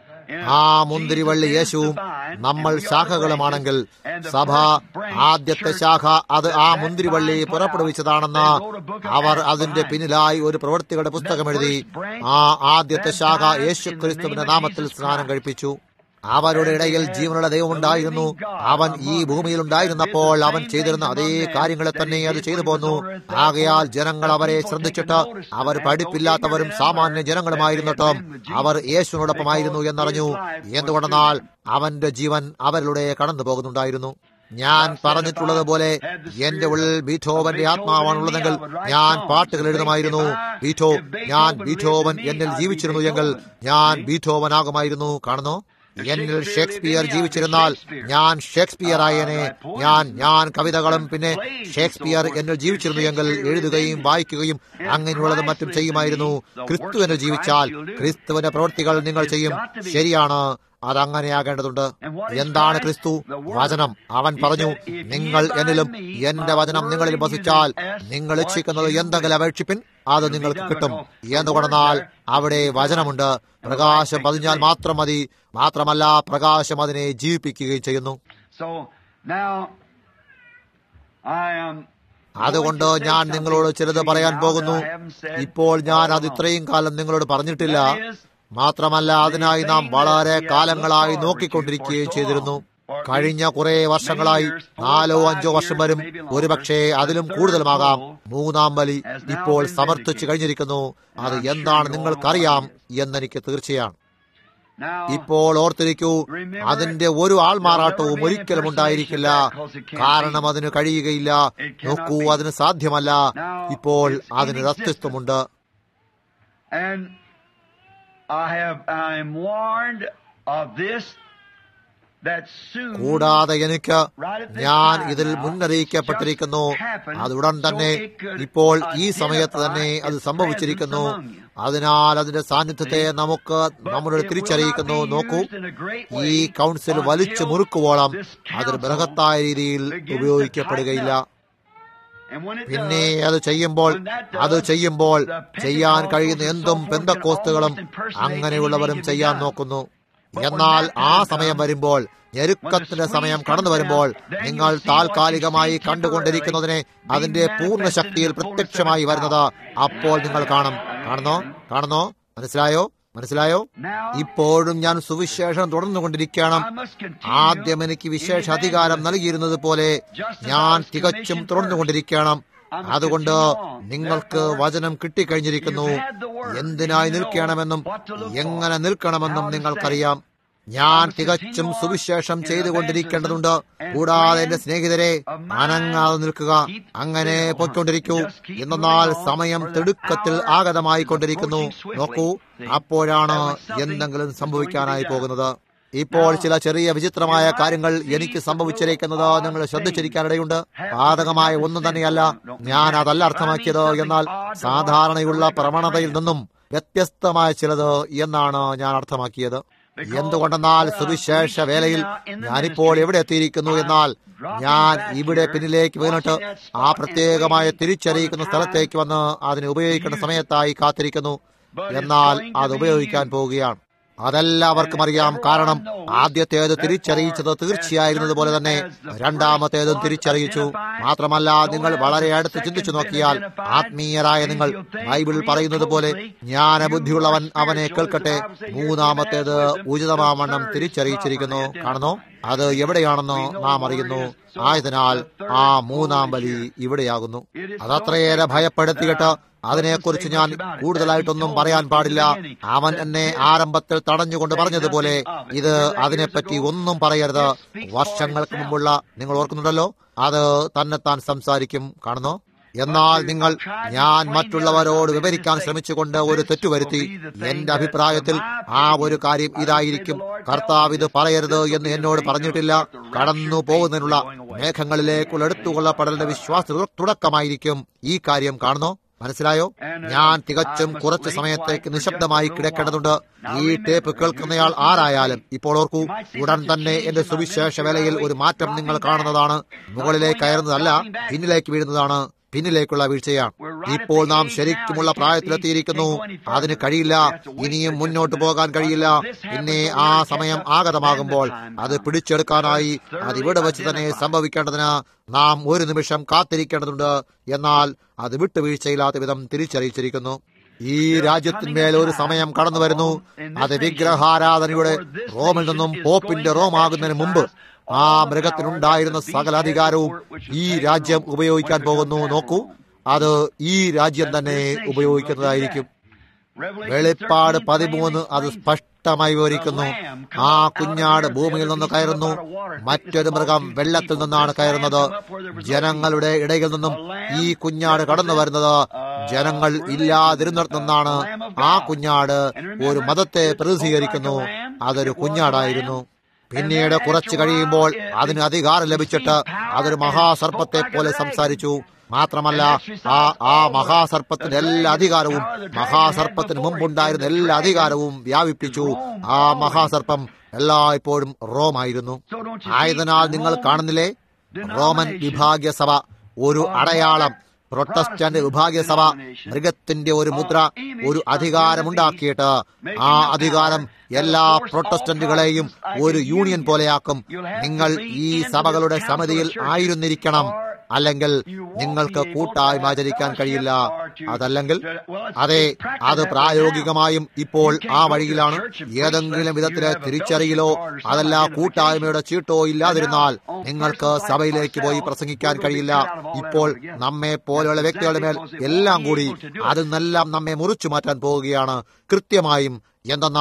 ആ മുന്തിരിവള്ളി യേശുവും നമ്മൾ ശാഖകളുമാണെങ്കിൽ സഭ ആദ്യത്തെ ശാഖ അത് ആ മുന്തിരിവള്ളി പുറപ്പെടുവിച്ചതാണെന്ന് അവർ അതിന്റെ പിന്നിലായി ഒരു പ്രവൃത്തികളുടെ പുസ്തകം എഴുതി ആ ആദ്യത്തെ ശാഖ യേശു ക്രിസ്തുവിന്റെ നാമത്തിൽ സ്നാനം കഴിപ്പിച്ചു അവരുടെ ഇടയിൽ ജീവനുള്ള ദൈവമുണ്ടായിരുന്നു അവൻ ഈ ഭൂമിയിൽ ഉണ്ടായിരുന്നപ്പോൾ അവൻ ചെയ്തിരുന്ന അതേ കാര്യങ്ങളെ തന്നെ അത് ചെയ്തു പോന്നു ആകയാൽ ജനങ്ങൾ അവരെ ശ്രദ്ധിച്ചിട്ട് അവർ പഠിപ്പില്ലാത്തവരും സാമാന്യ ജനങ്ങളുമായിരുന്നിട്ടും അവർ യേശുവിനോടൊപ്പമായിരുന്നു എന്നറിഞ്ഞു എന്തുകൊണ്ടെന്നാൽ അവന്റെ ജീവൻ അവരിലൂടെ കടന്നു പോകുന്നുണ്ടായിരുന്നു ഞാൻ പറഞ്ഞിട്ടുള്ളതുപോലെ എന്റെ ഉള്ളിൽ ബീറ്റോവന്റെ ആത്മാവാണുള്ളതെങ്കിൽ ഞാൻ പാട്ടുകൾ എഴുതുമായിരുന്നു ബീറ്റോ ഞാൻ ബീറ്റോവൻ എന്നിൽ ജീവിച്ചിരുന്നു എങ്കിൽ ഞാൻ ബീറ്റോവനാകുമായിരുന്നു കാണുന്നു എന്നിൽ ഷേക്സ്പിയർ ജീവിച്ചിരുന്നാൽ ഞാൻ ഷേക്സ്പിയർ ആയനെ ഞാൻ ഞാൻ കവിതകളും പിന്നെ ഷേക്സ്പിയർ എന്നിൽ ജീവിച്ചിരുന്നു എങ്കിൽ എഴുതുകയും വായിക്കുകയും അങ്ങനെയുള്ളതും മറ്റും ചെയ്യുമായിരുന്നു ക്രിസ്തു എന്നിൽ ജീവിച്ചാൽ ക്രിസ്തുവിന്റെ പ്രവൃത്തികൾ നിങ്ങൾ ചെയ്യും ശരിയാണ് അതങ്ങനെയാകേണ്ടതുണ്ട് എന്താണ് ക്രിസ്തു വചനം അവൻ പറഞ്ഞു നിങ്ങൾ എന്നിലും എന്റെ വചനം നിങ്ങളിൽ വസിച്ചാൽ നിങ്ങൾ ഇച്ഛിക്കുന്നത് എന്തെങ്കിലും അപേക്ഷിപ്പിൻ അത് നിങ്ങൾക്ക് കിട്ടും എന്തുകൊണ്ടെന്നാൽ അവിടെ വചനമുണ്ട് പ്രകാശം പതിഞ്ഞാൽ മാത്രം മതി മാത്രമല്ല പ്രകാശം അതിനെ ജീവിപ്പിക്കുകയും ചെയ്യുന്നു അതുകൊണ്ട് ഞാൻ നിങ്ങളോട് ചിലത് പറയാൻ പോകുന്നു ഇപ്പോൾ ഞാൻ അത് ഇത്രയും കാലം നിങ്ങളോട് പറഞ്ഞിട്ടില്ല മാത്രമല്ല അതിനായി നാം വളരെ കാലങ്ങളായി നോക്കിക്കൊണ്ടിരിക്കുകയും ചെയ്തിരുന്നു കഴിഞ്ഞ കുറെ വർഷങ്ങളായി നാലോ അഞ്ചോ വർഷം വരും ഒരുപക്ഷെ അതിലും കൂടുതലുമാകാം മൂന്നാം ബലി ഇപ്പോൾ സമർത്ഥിച്ചു കഴിഞ്ഞിരിക്കുന്നു അത് എന്താണ് നിങ്ങൾക്കറിയാം എന്നെനിക്ക് തീർച്ചയാണ് ഇപ്പോൾ ഓർത്തിരിക്കൂ അതിന്റെ ഒരു ആൾമാറാട്ടവും ഒരിക്കലും ഉണ്ടായിരിക്കില്ല കാരണം അതിന് കഴിയുകയില്ല നോക്കൂ അതിന് സാധ്യമല്ല ഇപ്പോൾ അതിന് അസ്തിത്വമുണ്ട് And I have I am warned of this that soon കൂടാതെ എനിക്ക് ഞാൻ ഇതിൽ മുന്നറിയിക്കപ്പെട്ടിരിക്കുന്നു അതുടൻ തന്നെ ഇപ്പോൾ ഈ സമയത്ത് തന്നെ അത് സംഭവിച്ചിരിക്കുന്നു അതിനാൽ അതിന്റെ സാന്നിധ്യത്തെ നമുക്ക് നമ്മുടെ തിരിച്ചറിയിക്കുന്നു നോക്കൂ ഈ കൗൺസിൽ വലിച്ചു മുറുക്കുവോളം അതൊരു ബൃഹത്തായ രീതിയിൽ ഉപയോഗിക്കപ്പെടുകയില്ല and when it പിന്നെ does, അത് ചെയ്യുമ്പോൾ അത് ചെയ്യുമ്പോൾ ചെയ്യാൻ കഴിയുന്ന എന്തും പെന്തക്കോസ്തുകളും അങ്ങനെയുള്ളവരും ചെയ്യാൻ നോക്കുന്നു എന്നാൽ ആ സമയം വരുമ്പോൾ ഞെരുക്കത്തിന്റെ സമയം കടന്നു വരുമ്പോൾ നിങ്ങൾ താൽക്കാലികമായി കണ്ടുകൊണ്ടിരിക്കുന്നതിനെ അതിന്റെ പൂർണ്ണ ശക്തിയിൽ പ്രത്യക്ഷമായി വരുന്നത് അപ്പോൾ നിങ്ങൾ കാണും കാണുന്നോ കാണുന്നോ മനസ്സിലായോ മനസ്സിലായോ ഇപ്പോഴും ഞാൻ സുവിശേഷം തുടർന്നുകൊണ്ടിരിക്കണം I must continue ആദ്യം എനിക്ക് വിശേഷ അധികാരം നൽകിയിരുന്നത് പോലെ ഞാൻ തികച്ചും തുടർന്നുകൊണ്ടിരിക്കണം അതുകൊണ്ട് നിങ്ങൾക്ക് വചനം കിട്ടിക്കഴിഞ്ഞിരിക്കുന്നു എന്തിനായി നിൽക്കണമെന്നും എങ്ങനെ നിൽക്കണമെന്നും നിങ്ങൾക്കറിയാം ഞാൻ തികച്ചും സുവിശേഷം ചെയ്തുകൊണ്ടിരിക്കേണ്ടതുണ്ട് കൂടാതെ എന്റെ സ്നേഹിതരെ അനങ്ങാതെ നിൽക്കുക അങ്ങനെ പൊയ്ക്കൊണ്ടിരിക്കൂ എന്നാൽ സമയം തിടുക്കത്തിൽ ആഗതമായി കൊണ്ടിരിക്കുന്നു നോക്കൂ അപ്പോഴാണ് എന്തെങ്കിലും സംഭവിക്കാനായി പോകുന്നത് ഇപ്പോൾ ചില ചെറിയ വിചിത്രമായ കാര്യങ്ങൾ എനിക്ക് സംഭവിച്ചിരിക്കുന്നത് നിങ്ങൾ ശ്രദ്ധിച്ചിരിക്കാനിടയുണ്ട് ബാധകമായ ഒന്നും തന്നെയല്ല ഞാൻ അതല്ല അർത്ഥമാക്കിയത് എന്നാൽ സാധാരണയുള്ള പ്രവണതയിൽ നിന്നും വ്യത്യസ്തമായ ചിലത് എന്നാണ് ഞാൻ അർത്ഥമാക്കിയത് എന്തുകൊണ്ടെന്നാൽ സുവിശേഷ വേലയിൽ ഞാനിപ്പോൾ എവിടെ എത്തിയിരിക്കുന്നു എന്നാൽ ഞാൻ ഇവിടെ പിന്നിലേക്ക് വീണിട്ട് ആ പ്രത്യേകമായ തിരിച്ചറിയിക്കുന്ന സ്ഥലത്തേക്ക് വന്ന് അതിനെ ഉപയോഗിക്കേണ്ട സമയത്തായി കാത്തിരിക്കുന്നു എന്നാൽ അത് ഉപയോഗിക്കാൻ പോവുകയാണ് അതെല്ലാവർക്കും അറിയാം കാരണം ആദ്യത്തേത് തിരിച്ചറിയിച്ചത് തീർച്ചയായിരുന്നത് പോലെ തന്നെ രണ്ടാമത്തേതും തിരിച്ചറിയിച്ചു മാത്രമല്ല നിങ്ങൾ വളരെ അടുത്ത് ചിന്തിച്ചു നോക്കിയാൽ ആത്മീയരായ നിങ്ങൾ ബൈബിൾ പറയുന്നത് പോലെ ജ്ഞാനബുദ്ധിയുള്ളവൻ അവനെ കേൾക്കട്ടെ മൂന്നാമത്തേത് ഉചിതമാവണ്ണം തിരിച്ചറിയിച്ചിരിക്കുന്നു കാണുന്നു അത് എവിടെയാണെന്ന് നാം അറിയുന്നു ആയതിനാൽ ആ മൂന്നാം ബലി ഇവിടെയാകുന്നു അതത്രയേറെ ഭയപ്പെടുത്തിയിട്ട് അതിനെക്കുറിച്ച് ഞാൻ കൂടുതലായിട്ടൊന്നും പറയാൻ പാടില്ല അവൻ എന്നെ ആരംഭത്തിൽ തടഞ്ഞുകൊണ്ട് പറഞ്ഞതുപോലെ ഇത് അതിനെപ്പറ്റി ഒന്നും പറയരുത് വർഷങ്ങൾക്ക് മുമ്പുള്ള നിങ്ങൾ ഓർക്കുന്നുണ്ടല്ലോ അത് തന്നെത്താൻ സംസാരിക്കും കാണുന്നു എന്നാൽ നിങ്ങൾ ഞാൻ മറ്റുള്ളവരോട് വിവരിക്കാൻ ശ്രമിച്ചുകൊണ്ട് ഒരു തെറ്റുവരുത്തി എന്റെ അഭിപ്രായത്തിൽ ആ ഒരു കാര്യം ഇതായിരിക്കും കർത്താവ് ഇത് പറയരുത് എന്ന് എന്നോട് പറഞ്ഞിട്ടില്ല കടന്നു പോകുന്നതിനുള്ള മേഘങ്ങളിലേക്കുള്ള എടുത്തുകൊള്ളപ്പെടലിന്റെ വിശ്വാസ തുടക്കമായിരിക്കും ഈ കാര്യം കാണുന്നു മനസ്സിലായോ ഞാൻ തികച്ചും കുറച്ച് സമയത്തേക്ക് നിശബ്ദമായി കിടക്കേണ്ടതുണ്ട് ഈ ടേപ്പ് കേൾക്കുന്നയാൾ ആരായാലും ഇപ്പോൾ ഓർക്കൂ ഉടൻ തന്നെ എന്റെ സുവിശേഷ വേലയിൽ ഒരു മാറ്റം നിങ്ങൾ കാണുന്നതാണ് മുകളിലേക്ക് കയറുന്നതല്ല പിന്നിലേക്ക് വീഴുന്നതാണ് പിന്നിലേക്കുള്ള വീഴ്ചയാണ് ഇപ്പോൾ നാം ശരിക്കുമുള്ള പ്രായത്തിലെത്തിയിരിക്കുന്നു അതിന് കഴിയില്ല ഇനിയും മുന്നോട്ട് പോകാൻ കഴിയില്ല പിന്നെ ആ സമയം ആഗതമാകുമ്പോൾ അത് പിടിച്ചെടുക്കാനായി അത് ഇവിടെ വെച്ച് തന്നെ സംഭവിക്കേണ്ടതിന് നാം ഒരു നിമിഷം കാത്തിരിക്കേണ്ടതുണ്ട് എന്നാൽ അത് വിട്ടുവീഴ്ചയില്ലാത്ത വിധം തിരിച്ചറിയിച്ചിരിക്കുന്നു ഈ രാജ്യത്തിന്മേൽ ഒരു സമയം കടന്നു വരുന്നു അത് വിഗ്രഹാരാധനയുടെ റോമിൽ നിന്നും പോപ്പിന്റെ റോമാകുന്നതിന് മുമ്പ് ആ മൃഗത്തിനുണ്ടായിരുന്ന സകല അധികാരവും ഈ രാജ്യം ഉപയോഗിക്കാൻ പോകുന്നു നോക്കൂ അത് ഈ രാജ്യം തന്നെ ഉപയോഗിക്കുന്നതായിരിക്കും വെളിപ്പാട് പതിമൂന്ന് അത് സ്പഷ്ടമായി വിവരിക്കുന്നു ആ കുഞ്ഞാട് ഭൂമിയിൽ നിന്ന് കയറുന്നു മറ്റൊരു മൃഗം വെള്ളത്തിൽ നിന്നാണ് കയറുന്നത് ജനങ്ങളുടെ ഇടയിൽ നിന്നും ഈ കുഞ്ഞാട് കടന്നു വരുന്നത് ജനങ്ങൾ ഇല്ലാതിരുന്നിടത്തു നിന്നാണ് ആ കുഞ്ഞാട് ഒരു മതത്തെ പ്രതിനിധീകരിക്കുന്നു അതൊരു കുഞ്ഞാടായിരുന്നു പിന്നീട് കുറച്ചു കഴിയുമ്പോൾ അതിന് അധികാരം ലഭിച്ചിട്ട് അതൊരു മഹാസർപ്പത്തെ പോലെ സംസാരിച്ചു മാത്രമല്ല ആ ആ മഹാസർപ്പത്തിന്റെ എല്ലാ അധികാരവും മഹാസർപ്പത്തിന് മുമ്പുണ്ടായിരുന്ന എല്ലാ അധികാരവും വ്യാപിപ്പിച്ചു ആ മഹാസർപ്പം എല്ലായ്പ്പോഴും റോമായിരുന്നു ആയതിനാൽ നിങ്ങൾ കാണുന്നില്ലേ റോമൻ വിഭാഗീയ സഭ ഒരു അടയാളം പ്രൊട്ടസ്റ്റന്റ് വിഭാഗീയ സഭ മൃഗത്തിന്റെ ഒരു മുദ്ര ഒരു അധികാരമുണ്ടാക്കിയിട്ട് ആ അധികാരം എല്ലാ പ്രൊട്ടസ്റ്റന്റുകളെയും ഒരു യൂണിയൻ പോലെയാക്കും നിങ്ങൾ ഈ സഭകളുടെ സമിതിയിൽ ആയിരുന്നിരിക്കണം അല്ലെങ്കിൽ നിങ്ങൾക്ക് കൂട്ടായ്മ ആചരിക്കാൻ കഴിയില്ല അതല്ലെങ്കിൽ അതെ അത് പ്രായോഗികമായും ഇപ്പോൾ ആ വഴിയിലാണ് ഏതെങ്കിലും വിധത്തിലെ തിരിച്ചറിയിലോ അതല്ല കൂട്ടായ്മയുടെ ചീട്ടോ ഇല്ലാതിരുന്നാൽ നിങ്ങൾക്ക് സഭയിലേക്ക് പോയി പ്രസംഗിക്കാൻ കഴിയില്ല ഇപ്പോൾ നമ്മെ പോലെയുള്ള വ്യക്തികളുടെ മേൽ എല്ലാം കൂടി അതിൽ നിന്നെല്ലാം നമ്മെ മുറിച്ചു മാറ്റാൻ പോവുകയാണ് കൃത്യമായും എന്തെന്നാൽ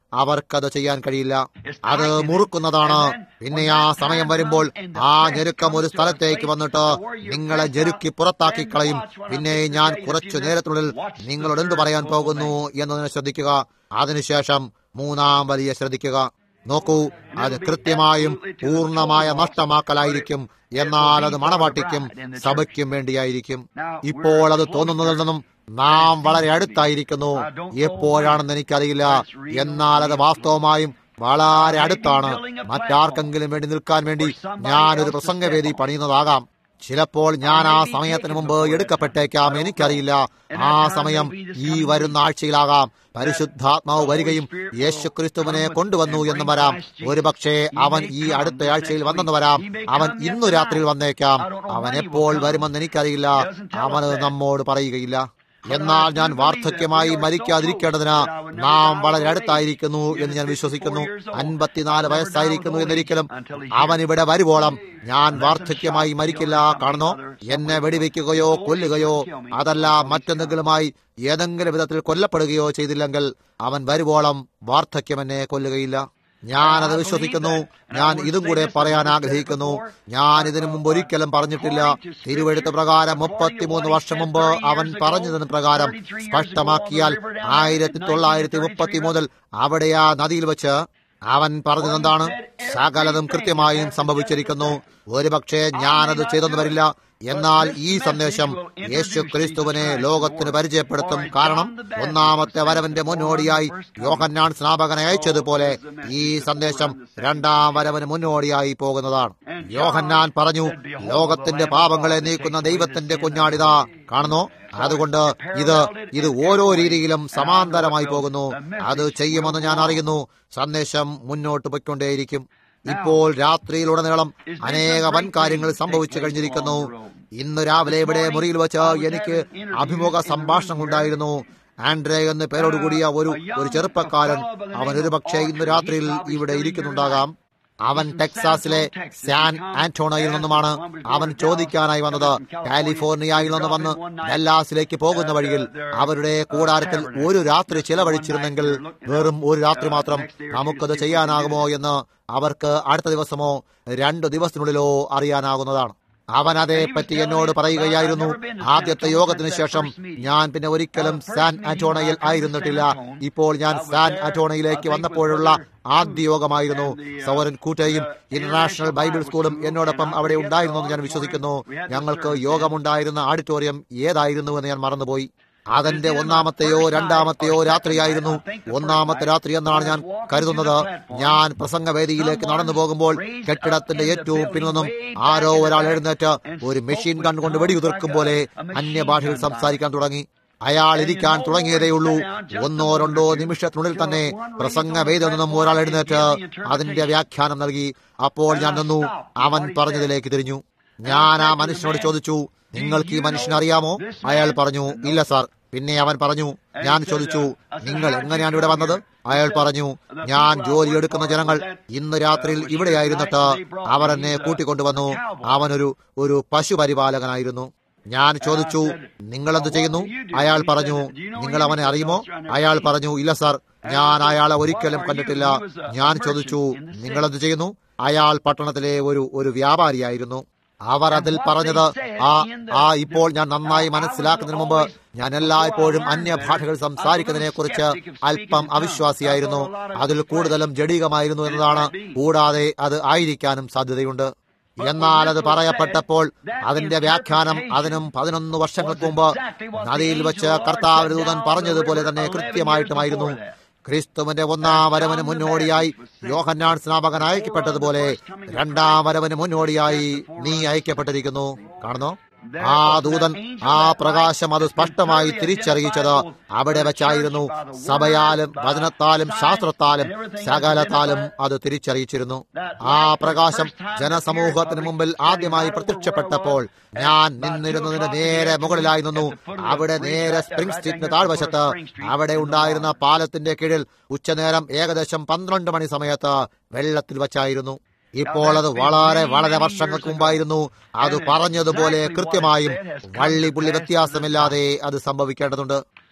അവർക്കത് ചെയ്യാൻ കഴിയില്ല അത് മുറുക്കുന്നതാണ് പിന്നെ ആ സമയം വരുമ്പോൾ ആ ഞെരുക്കം ഒരു സ്ഥലത്തേക്ക് വന്നിട്ട് നിങ്ങളെ ഞെരുക്കി പുറത്താക്കി കളയും പിന്നെ ഞാൻ കുറച്ചു നേരത്തിനുള്ളിൽ നിങ്ങളോട് എന്ത് പറയാൻ പോകുന്നു എന്നതിനെ ശ്രദ്ധിക്കുക അതിനുശേഷം മൂന്നാം വലിയ ശ്രദ്ധിക്കുക നോക്കൂ അത് കൃത്യമായും പൂർണ്ണമായ നഷ്ടമാക്കലായിരിക്കും എന്നാൽ അത് മണവാട്ടിക്കും സഭയ്ക്കും വേണ്ടിയായിരിക്കും ഇപ്പോൾ അത് തോന്നുന്നതിൽ നിന്നും നാം വളരെ അടുത്തായിരിക്കുന്നു എപ്പോഴാണെന്ന് എനിക്കറിയില്ല എന്നാൽ അത് വാസ്തവമായും വളരെ അടുത്താണ് മറ്റാർക്കെങ്കിലും വേണ്ടി നിൽക്കാൻ വേണ്ടി ഞാനൊരു പ്രസംഗവേദി പണിയുന്നതാകാം ചിലപ്പോൾ ഞാൻ ആ സമയത്തിന് മുമ്പ് എടുക്കപ്പെട്ടേക്കാം എനിക്കറിയില്ല ആ സമയം ഈ വരുന്ന ആഴ്ചയിലാകാം പരിശുദ്ധാത്മാവ് വരികയും യേശു ക്രിസ്തുവിനെ കൊണ്ടുവന്നു എന്ന് വരാം ഒരുപക്ഷെ അവൻ ഈ അടുത്ത ആഴ്ചയിൽ വന്നെന്ന് വരാം അവൻ ഇന്നു രാത്രിയിൽ വന്നേക്കാം അവൻ എപ്പോൾ വരുമെന്ന് എനിക്കറിയില്ല അവന് നമ്മോട് പറയുകയില്ല എന്നാൽ ഞാൻ വാർദ്ധക്യമായി മരിക്കാതിരിക്കേണ്ടതിന് നാം വളരെ അടുത്തായിരിക്കുന്നു എന്ന് ഞാൻ വിശ്വസിക്കുന്നു അൻപത്തിനാല് വയസ്സായിരിക്കുന്നു എന്നൊരിക്കലും അവൻ ഇവിടെ വരുവോളം ഞാൻ വാർദ്ധക്യമായി മരിക്കില്ല കാണുന്നോ എന്നെ വെടിവെക്കുകയോ കൊല്ലുകയോ അതല്ല മറ്റെന്തെങ്കിലുമായി ഏതെങ്കിലും വിധത്തിൽ കൊല്ലപ്പെടുകയോ ചെയ്തില്ലെങ്കിൽ അവൻ വരുവോളം വാർദ്ധക്യം എന്നെ കൊല്ലുകയില്ല ഞാനത് വിശ്വസിക്കുന്നു ഞാൻ ഇതും കൂടെ പറയാൻ ആഗ്രഹിക്കുന്നു ഞാൻ ഇതിനു മുമ്പ് ഒരിക്കലും പറഞ്ഞിട്ടില്ല തിരുവഴുത്ത് പ്രകാരം മുപ്പത്തിമൂന്ന് വർഷം മുമ്പ് അവൻ പറഞ്ഞതിന് പ്രകാരം സ്പഷ്ടമാക്കിയാൽ ആയിരത്തി തൊള്ളായിരത്തി മുപ്പത്തി മുതൽ അവിടെ ആ നദിയിൽ വെച്ച് അവൻ പറഞ്ഞതെന്താണ് സകലതും കൃത്യമായും സംഭവിച്ചിരിക്കുന്നു ഒരുപക്ഷെ ഞാനത് ചെയ്തെന്ന് വരില്ല എന്നാൽ ഈ സന്ദേശം യേശു ക്രിസ്തുവിനെ ലോകത്തിന് പരിചയപ്പെടുത്തും കാരണം ഒന്നാമത്തെ വരവന്റെ മുന്നോടിയായി യോഹന്നാൻ സ്നാപകനെ അയച്ചതുപോലെ ഈ സന്ദേശം രണ്ടാം വരവന് മുന്നോടിയായി പോകുന്നതാണ് യോഹന്നാൻ പറഞ്ഞു ലോകത്തിന്റെ പാപങ്ങളെ നീക്കുന്ന ദൈവത്തിന്റെ കുഞ്ഞാടിതാ കാണുന്നു അതുകൊണ്ട് ഇത് ഇത് ഓരോ രീതിയിലും സമാന്തരമായി പോകുന്നു അത് ചെയ്യുമെന്ന് ഞാൻ അറിയുന്നു സന്ദേശം മുന്നോട്ട് പൊയ്ക്കൊണ്ടേയിരിക്കും ഇപ്പോൾ രാത്രിയിലുടനീളം അനേക വൻ കാര്യങ്ങൾ സംഭവിച്ചു കഴിഞ്ഞിരിക്കുന്നു ഇന്ന് രാവിലെ ഇവിടെ മുറിയിൽ വെച്ച് എനിക്ക് അഭിമുഖ സംഭാഷണം ഉണ്ടായിരുന്നു ആൻഡ്രേ എന്ന് പേരോടുകൂടിയ ഒരു ഒരു ചെറുപ്പക്കാരൻ അവൻ ഒരു പക്ഷേ ഇന്ന് രാത്രിയിൽ ഇവിടെ ഇരിക്കുന്നുണ്ടാകാം അവൻ ടെക്സാസിലെ സാൻ ആന്റോണയിൽ നിന്നുമാണ് അവൻ ചോദിക്കാനായി വന്നത് കാലിഫോർണിയയിൽ നിന്ന് വന്ന് ഡല്ലാസിലേക്ക് പോകുന്ന വഴിയിൽ അവരുടെ കൂടാരത്തിൽ ഒരു രാത്രി ചിലവഴിച്ചിരുന്നെങ്കിൽ വെറും ഒരു രാത്രി മാത്രം നമുക്കത് ചെയ്യാനാകുമോ എന്ന് അവർക്ക് അടുത്ത ദിവസമോ രണ്ടു ദിവസത്തിനുള്ളിലോ അറിയാനാകുന്നതാണ് അവൻ അതേപ്പറ്റി എന്നോട് പറയുകയായിരുന്നു ആദ്യത്തെ യോഗത്തിന് ശേഷം ഞാൻ പിന്നെ ഒരിക്കലും സാൻ അറ്റോണയിൽ ആയിരുന്നിട്ടില്ല ഇപ്പോൾ ഞാൻ സാൻ അറ്റോണയിലേക്ക് വന്നപ്പോഴുള്ള ആദ്യ യോഗമായിരുന്നു സൗരൻ കൂട്ടയും ഇന്റർനാഷണൽ ബൈബിൾ സ്കൂളും എന്നോടൊപ്പം അവിടെ ഉണ്ടായിരുന്നു എന്ന് ഞാൻ വിശ്വസിക്കുന്നു ഞങ്ങൾക്ക് യോഗമുണ്ടായിരുന്ന ഓഡിറ്റോറിയം ഏതായിരുന്നു എന്ന് ഞാൻ മറന്നുപോയി അതിന്റെ ഒന്നാമത്തെയോ രണ്ടാമത്തെയോ രാത്രിയായിരുന്നു ഒന്നാമത്തെ രാത്രി എന്നാണ് ഞാൻ കരുതുന്നത് ഞാൻ പ്രസംഗവേദിയിലേക്ക് നടന്നു പോകുമ്പോൾ കെട്ടിടത്തിന്റെ ഏറ്റവും പിന്നിൽ ആരോ ഒരാൾ എഴുന്നേറ്റ് ഒരു മെഷീൻ ഗൺ കൊണ്ട് വെടിയുതിർക്കും പോലെ അന്യഭാഷയിൽ സംസാരിക്കാൻ തുടങ്ങി അയാൾ ഇരിക്കാൻ തുടങ്ങിയതേയുള്ളൂ ഒന്നോ രണ്ടോ നിമിഷത്തിനുള്ളിൽ തന്നെ പ്രസംഗവേദിയിൽ നിന്നും ഒരാൾ എഴുന്നേറ്റ് അതിന്റെ വ്യാഖ്യാനം നൽകി അപ്പോൾ ഞാൻ നിന്നു അവൻ പറഞ്ഞതിലേക്ക് തിരിഞ്ഞു ഞാൻ ആ മനുഷ്യനോട് ചോദിച്ചു നിങ്ങൾക്ക് ഈ മനുഷ്യനെ അറിയാമോ അയാൾ പറഞ്ഞു ഇല്ല സാർ പിന്നെ അവൻ പറഞ്ഞു ഞാൻ ചോദിച്ചു നിങ്ങൾ എങ്ങനെയാണ് ഇവിടെ വന്നത് അയാൾ പറഞ്ഞു ഞാൻ ജോലി എടുക്കുന്ന ജനങ്ങൾ ഇന്ന് രാത്രിയിൽ ഇവിടെയായിരുന്നിട്ട് അവർ എന്നെ കൂട്ടിക്കൊണ്ടുവന്നു അവനൊരു ഒരു പശുപരിപാലകനായിരുന്നു ഞാൻ ചോദിച്ചു നിങ്ങൾ എന്ത് ചെയ്യുന്നു അയാൾ പറഞ്ഞു നിങ്ങൾ അവനെ അറിയുമോ അയാൾ പറഞ്ഞു ഇല്ല സാർ ഞാൻ അയാളെ ഒരിക്കലും കണ്ടിട്ടില്ല ഞാൻ ചോദിച്ചു നിങ്ങൾ എന്ത് ചെയ്യുന്നു അയാൾ പട്ടണത്തിലെ ഒരു ഒരു വ്യാപാരിയായിരുന്നു അവർ അതിൽ പറഞ്ഞത് ആ ആ ഇപ്പോൾ ഞാൻ നന്നായി മനസ്സിലാക്കുന്നതിന് മുമ്പ് ഞാൻ എല്ലായ്പ്പോഴും അന്യഭാഷകൾ സംസാരിക്കുന്നതിനെ കുറിച്ച് അല്പം അവിശ്വാസിയായിരുന്നു അതിൽ കൂടുതലും ജഡികമായിരുന്നു എന്നതാണ് കൂടാതെ അത് ആയിരിക്കാനും സാധ്യതയുണ്ട് എന്നാൽ അത് പറയപ്പെട്ടപ്പോൾ അതിന്റെ വ്യാഖ്യാനം അതിനും പതിനൊന്ന് വർഷങ്ങൾക്ക് മുമ്പ് നദിയിൽ വെച്ച് കർത്താവ് ദൂതൻ പറഞ്ഞതുപോലെ തന്നെ കൃത്യമായിട്ടുമായിരുന്നു ക്രിസ്തുവിന്റെ ഒന്നാം വരവന് മുന്നോടിയായി യോഹന്നാൻ സ്നാപകൻ അയക്കപ്പെട്ടതുപോലെ രണ്ടാം വരവന് മുന്നോടിയായി നീ അയക്കപ്പെട്ടിരിക്കുന്നു കാണുന്നോ ആ ദൂതൻ ആ പ്രകാശം അത് സ്പഷ്ടമായി തിരിച്ചറിയിച്ചത് അവിടെ വെച്ചായിരുന്നു സഭയാലും വചനത്താലും ശാസ്ത്രത്താലും സകലത്താലും അത് തിരിച്ചറിയിച്ചിരുന്നു ആ പ്രകാശം ജനസമൂഹത്തിന് മുമ്പിൽ ആദ്യമായി പ്രത്യക്ഷപ്പെട്ടപ്പോൾ ഞാൻ നിന്നിരുന്നതിന് നേരെ മുകളിലായി നിന്നു അവിടെ നേരെ സ്പ്രിംഗ് സ്ട്രീറ്റിന് താഴ്വശത്ത് അവിടെ ഉണ്ടായിരുന്ന പാലത്തിന്റെ കീഴിൽ ഉച്ചനേരം ഏകദേശം പന്ത്രണ്ട് മണി സമയത്ത് വെള്ളത്തിൽ വച്ചായിരുന്നു ഇപ്പോൾ അത് വളരെ വളരെ വർഷങ്ങൾക്ക് മുമ്പായിരുന്നു അത് പറഞ്ഞതുപോലെ കൃത്യമായും വള്ളി പുള്ളി വ്യത്യാസമില്ലാതെ അത് സംഭവിക്കേണ്ടതുണ്ട്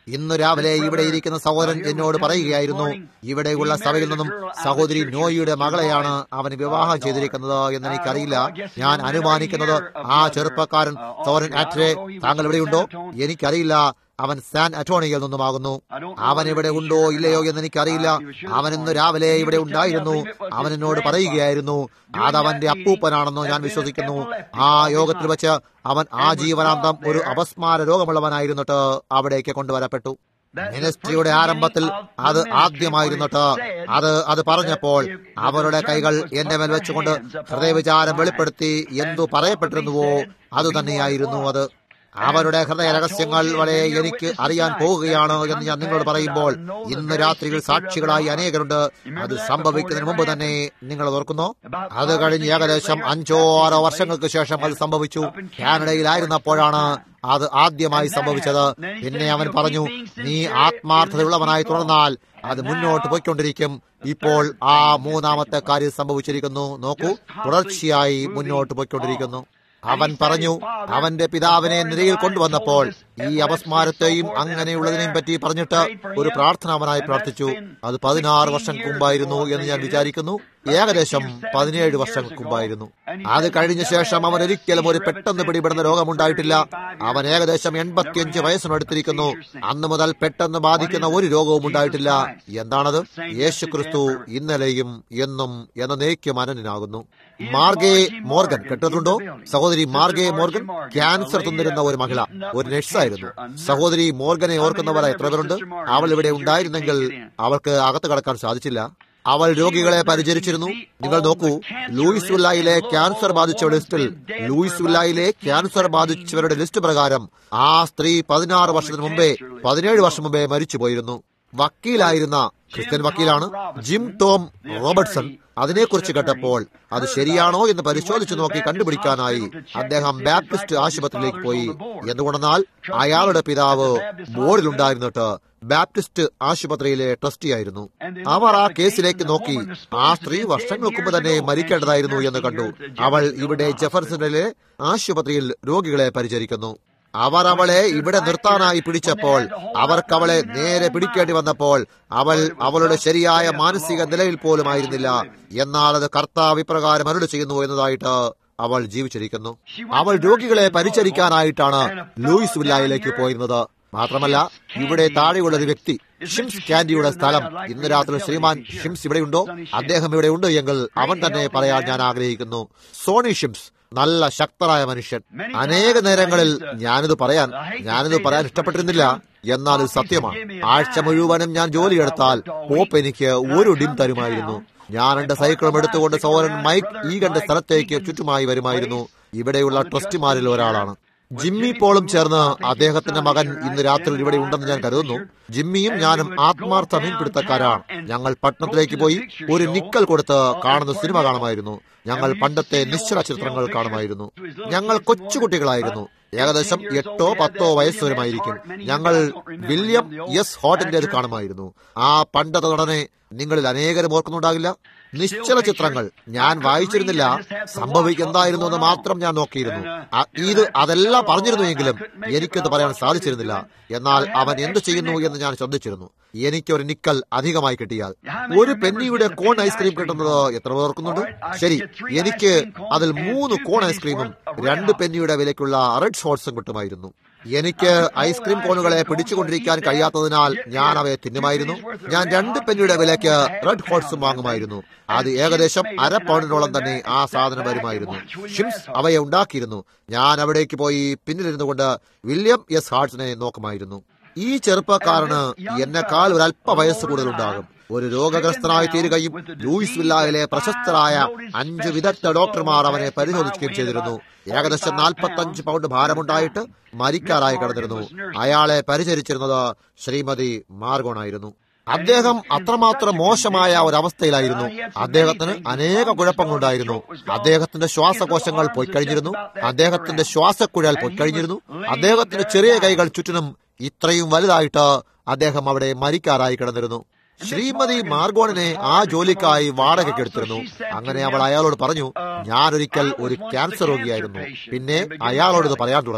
ഇന്ന് രാവിലെ ഇവിടെ ഇരിക്കുന്ന സഹോദരൻ എന്നോട് പറയുകയായിരുന്നു ഇവിടെയുള്ള സഭയിൽ നിന്നും സഹോദരി നോയിയുടെ മകളെയാണ് അവൻ വിവാഹം ചെയ്തിരിക്കുന്നത് എന്ന് എനിക്കറിയില്ല ഞാൻ അനുമാനിക്കുന്നത് ആ ചെറുപ്പക്കാരൻ സഹോദരൻ ആറ്റെ താങ്കൾ ഇവിടെയുണ്ടോ എനിക്കറിയില്ല അവൻ സാൻ അറ്റോണിയിൽ നിന്നുമാകുന്നു അവൻ ഇവിടെ ഉണ്ടോ ഇല്ലയോ എന്ന് എനിക്കറിയില്ല അവൻ ഇന്ന് രാവിലെ ഇവിടെ ഉണ്ടായിരുന്നു അവൻ എന്നോട് പറയുകയായിരുന്നു അതവന്റെ അപ്പൂപ്പനാണെന്ന് ഞാൻ വിശ്വസിക്കുന്നു ആ യോഗത്തിൽ വെച്ച് അവൻ ആജീവനാന്തം ഒരു അപസ്മാര രോഗമുള്ളവനായിരുന്നിട്ട് അവിടേക്ക് കൊണ്ടുവരപ്പെട്ടു മിനിസ്ട്രിയുടെ ആരംഭത്തിൽ അത് ആദ്യമായിരുന്നിട്ട് അത് അത് പറഞ്ഞപ്പോൾ അവരുടെ കൈകൾ എന്റെ മേൽ വെച്ചുകൊണ്ട് ഹൃദയവിചാരം വെളിപ്പെടുത്തി എന്തു പറയപ്പെട്ടിരുന്നുവോ അത് തന്നെയായിരുന്നു അത് അവരുടെ ഹൃദയ രഹസ്യങ്ങൾ വരെ എനിക്ക് അറിയാൻ പോവുകയാണ് എന്ന് ഞാൻ നിങ്ങളോട് പറയുമ്പോൾ ഇന്ന് രാത്രിയിൽ സാക്ഷികളായി അനേകരുണ്ട് അത് സംഭവിക്കുന്നതിന് മുമ്പ് തന്നെ നിങ്ങൾ ഓർക്കുന്നു അത് കഴിഞ്ഞ് ഏകദേശം അഞ്ചോ ആറോ വർഷങ്ങൾക്ക് ശേഷം അത് സംഭവിച്ചു കാനഡയിലായിരുന്നപ്പോഴാണ് അത് ആദ്യമായി സംഭവിച്ചത് പിന്നെ അവൻ പറഞ്ഞു നീ ആത്മാർത്ഥതയുള്ളവനായി തുടർന്നാൽ അത് മുന്നോട്ട് പോയിക്കൊണ്ടിരിക്കും ഇപ്പോൾ ആ മൂന്നാമത്തെ കാര്യം സംഭവിച്ചിരിക്കുന്നു നോക്കൂ തുടർച്ചയായി മുന്നോട്ട് പോയിക്കൊണ്ടിരിക്കുന്നു അവൻ പറഞ്ഞു അവന്റെ പിതാവിനെ നിരയിൽ കൊണ്ടുവന്നപ്പോൾ ഈ അപസ്മാരത്തെയും അങ്ങനെയുള്ളതിനെയും പറ്റി പറഞ്ഞിട്ട് ഒരു പ്രാർത്ഥന അവനായി പ്രാർത്ഥിച്ചു അത് പതിനാറ് വർഷങ്ങൾക്ക് മുമ്പായിരുന്നു എന്ന് ഞാൻ വിചാരിക്കുന്നു ഏകദേശം പതിനേഴ് വർഷങ്ങൾക്ക് മുമ്പായിരുന്നു അത് കഴിഞ്ഞ ശേഷം അവൻ ഒരിക്കലും ഒരു പെട്ടെന്ന് പിടിപെടുന്ന രോഗമുണ്ടായിട്ടില്ല അവൻ ഏകദേശം എൺപത്തിയഞ്ച് വയസ്സിനടുത്തിരിക്കുന്നു അന്ന് മുതൽ പെട്ടെന്ന് ബാധിക്കുന്ന ഒരു രോഗവും ഉണ്ടായിട്ടില്ല എന്താണത് യേശു ക്രിസ്തു ഇന്നലെയും എന്നും എന്ന നേക്കും അനന്യനാകുന്നു മാർഗെ മോർഗൻ കേട്ടിട്ടുണ്ടോ സഹോദരി മാർഗെ മോർഗൻ ക്യാൻസർ തിന്നിരുന്ന ഒരു മഹിള ഒരു നഴ്സായിരുന്നു സഹോദരി മോർഗനെ ഓർക്കുന്നവർ എത്ര പേരുണ്ട് അവൾ ഇവിടെ ഉണ്ടായിരുന്നെങ്കിൽ അവൾക്ക് അകത്ത് കടക്കാൻ സാധിച്ചില്ല അവൾ രോഗികളെ പരിചരിച്ചിരുന്നു നിങ്ങൾ നോക്കൂ ലൂയിസ് വില്ലായിലെ ക്യാൻസർ ബാധിച്ചവരുടെ ലിസ്റ്റിൽ ലൂയിസ് വില്ലായിലെ ക്യാൻസർ ബാധിച്ചവരുടെ ലിസ്റ്റ് പ്രകാരം ആ സ്ത്രീ പതിനാറ് വർഷത്തിന് മുമ്പേ പതിനേഴ് വർഷം മുമ്പേ മരിച്ചുപോയിരുന്നു വക്കീലായിരുന്ന ക്രിസ്ത്യൻ വക്കീലാണ് ജിം ടോം റോബർട്ട്സൺ അതിനെക്കുറിച്ച് കേട്ടപ്പോൾ അത് ശരിയാണോ എന്ന് പരിശോധിച്ചു നോക്കി കണ്ടുപിടിക്കാനായി അദ്ദേഹം ബാപ്റ്റിസ്റ്റ് ആശുപത്രിയിലേക്ക് പോയി എന്തുകൊണ്ടെന്നാൽ അയാളുടെ പിതാവ് ബോർഡിലുണ്ടായിരുന്നിട്ട് ബാപ്റ്റിസ്റ്റ് ആശുപത്രിയിലെ ട്രസ്റ്റിയായിരുന്നു അവർ ആ കേസിലേക്ക് നോക്കി ആ സ്ത്രീ വർഷങ്ങൾക്ക് മുമ്പ് തന്നെ മരിക്കേണ്ടതായിരുന്നു എന്ന് കണ്ടു അവൾ ഇവിടെ ജെഫർസണിലെ ആശുപത്രിയിൽ രോഗികളെ പരിചരിക്കുന്നു അവർ അവളെ ഇവിടെ നിർത്താനായി പിടിച്ചപ്പോൾ അവർക്ക് അവളെ നേരെ പിടിക്കേണ്ടി വന്നപ്പോൾ അവൾ അവളുടെ ശരിയായ മാനസിക നിലയിൽ പോലും ആയിരുന്നില്ല എന്നാൽ അത് കർത്താവ് ഇപ്രകാരം അരുട് ചെയ്യുന്നു എന്നതായിട്ട് അവൾ ജീവിച്ചിരിക്കുന്നു അവൾ രോഗികളെ പരിചരിക്കാനായിട്ടാണ് ലൂയിസ് വില്ലായിലേക്ക് പോയിരുന്നത് മാത്രമല്ല ഇവിടെ താഴെയുള്ള ഒരു വ്യക്തി ഷിംസ് കാൻഡിയുടെ സ്ഥലം ഇന്ന് രാത്രി ശ്രീമാൻ ഷിംസ് ഇവിടെയുണ്ടോ അദ്ദേഹം ഇവിടെ ഉണ്ട് എങ്കിൽ അവൻ തന്നെ പറയാൻ ഞാൻ ആഗ്രഹിക്കുന്നു സോണി ഷിംസ് നല്ല ശക്തനായ മനുഷ്യൻ അനേക നേരങ്ങളിൽ ഞാനിത് പറയാൻ ഞാനിത് പറയാൻ ഇഷ്ടപ്പെട്ടിരുന്നില്ല എന്നാൽ ഇത് സത്യമാണ് ആഴ്ച മുഴുവനും ഞാൻ ജോലിയെടുത്താൽ പോപ്പ് എനിക്ക് ഒരു ഡിം തരുമായിരുന്നു ഞാൻ എന്റെ സൈക്കിളും എടുത്തുകൊണ്ട് സോരൻ മൈക്ക് ഈ കണ്ട സ്ഥലത്തേക്ക് ചുറ്റുമായി വരുമായിരുന്നു ഇവിടെയുള്ള ട്രസ്റ്റിമാരിൽ ഒരാളാണ് ജിമ്മി പോളും ചേർന്ന് അദ്ദേഹത്തിന്റെ മകൻ ഇന്ന് രാത്രി ഇവിടെ ഉണ്ടെന്ന് ഞാൻ കരുതുന്നു ജിമ്മിയും ഞാനും ആത്മാർത്ഥ മീൻപിടുത്തക്കാരാണ് ഞങ്ങൾ പട്ടണത്തിലേക്ക് പോയി ഒരു നിക്കൽ കൊടുത്ത് കാണുന്ന സിനിമ കാണുമായിരുന്നു ഞങ്ങൾ പണ്ടത്തെ നിശ്ചല ചിത്രങ്ങൾ കാണുമായിരുന്നു ഞങ്ങൾ കൊച്ചുകുട്ടികളായിരുന്നു ഏകദേശം എട്ടോ പത്തോ വയസ്സ് വരുമായിരിക്കും ഞങ്ങൾ വില്യം എസ് ഹോട്ടന്റേത് കാണുമായിരുന്നു ആ പണ്ടത്തെ നടനെ നിങ്ങളിൽ അനേകരും ഓർക്കുന്നുണ്ടാകില്ല നിശ്ചല ചിത്രങ്ങൾ ഞാൻ വായിച്ചിരുന്നില്ല സംഭവിക്കെന്തായിരുന്നു എന്ന് മാത്രം ഞാൻ നോക്കിയിരുന്നു ഇത് അതെല്ലാം പറഞ്ഞിരുന്നുവെങ്കിലും എനിക്കത് പറയാൻ സാധിച്ചിരുന്നില്ല എന്നാൽ അവൻ എന്തു ചെയ്യുന്നു എന്ന് ഞാൻ ശ്രദ്ധിച്ചിരുന്നു എനിക്ക് ഒരു നിക്കൽ അധികമായി കിട്ടിയാൽ ഒരു പെന്നിയുടെ കോൺ ഐസ്ക്രീം കിട്ടുന്നത് എത്ര ഓർക്കുന്നുണ്ട് ശരി എനിക്ക് അതിൽ മൂന്ന് കോൺ ഐസ്ക്രീമും രണ്ട് പെന്നിയുടെ വിലയ്ക്കുള്ള റെഡ് ഷോട്ട്സും കിട്ടുമായിരുന്നു എനിക്ക് ഐസ്ക്രീം കോണുകളെ പിടിച്ചുകൊണ്ടിരിക്കാൻ കഴിയാത്തതിനാൽ ഞാൻ അവയെ തിന്നുമായിരുന്നു ഞാൻ രണ്ട് പെന്നിയുടെ വിലയ്ക്ക് റെഡ് ഹോട്ട്സും വാങ്ങുമായിരുന്നു അത് ഏകദേശം അര പൗണ്ടിനോളം തന്നെ ആ സാധനം വരുമായിരുന്നു ഷിംസ് അവയെ ഉണ്ടാക്കിയിരുന്നു ഞാൻ അവിടേക്ക് പോയി പിന്നിലിരുന്നു കൊണ്ട് വില്യം എസ് ഹാർട്സിനെ നോക്കുമായിരുന്നു ഈ ചെറുപ്പക്കാരന് എന്നെക്കാൾ ഒരു അല്പ വയസ്സ് കൂടുതലുണ്ടാകും ഒരു രോഗഗ്രസ്തനായി തീരുകയും ലൂയിസ് വില്ലായിലെ പ്രശസ്തരായ അഞ്ച് വിദഗ്ധ ഡോക്ടർമാർ അവനെ പരിശോധിക്കുകയും ചെയ്തിരുന്നു ഏകദേശം നാൽപ്പത്തഞ്ച് പൗണ്ട് ഭാരമുണ്ടായിട്ട് മരിക്കാറായി കിടന്നിരുന്നു അയാളെ പരിചരിച്ചിരുന്നത് ശ്രീമതി മാർഗോണായിരുന്നു അദ്ദേഹം അത്രമാത്രം മോശമായ ഒരവസ്ഥയിലായിരുന്നു അദ്ദേഹത്തിന് അനേക കുഴപ്പങ്ങളുണ്ടായിരുന്നു അദ്ദേഹത്തിന്റെ ശ്വാസകോശങ്ങൾ പൊയ്ക്കഴിഞ്ഞിരുന്നു അദ്ദേഹത്തിന്റെ ശ്വാസക്കുഴൽ പൊയ്ക്കഴിഞ്ഞിരുന്നു അദ്ദേഹത്തിന്റെ ചെറിയ കൈകൾ ചുറ്റിനും ഇത്രയും വലുതായിട്ട് അദ്ദേഹം അവിടെ മരിക്കാറായി കിടന്നിരുന്നു ശ്രീമതി മാർഗോണിനെ ആ ജോലിക്കായി വാടകയ്ക്ക് എടുത്തിരുന്നു അങ്ങനെ അവൾ അയാളോട് പറഞ്ഞു ഞാനൊരിക്കൽ ഒരു ക്യാൻസർ രോഗിയായിരുന്നു പിന്നെ അയാളോട് ഇത് പറയാൻ തുടങ്ങി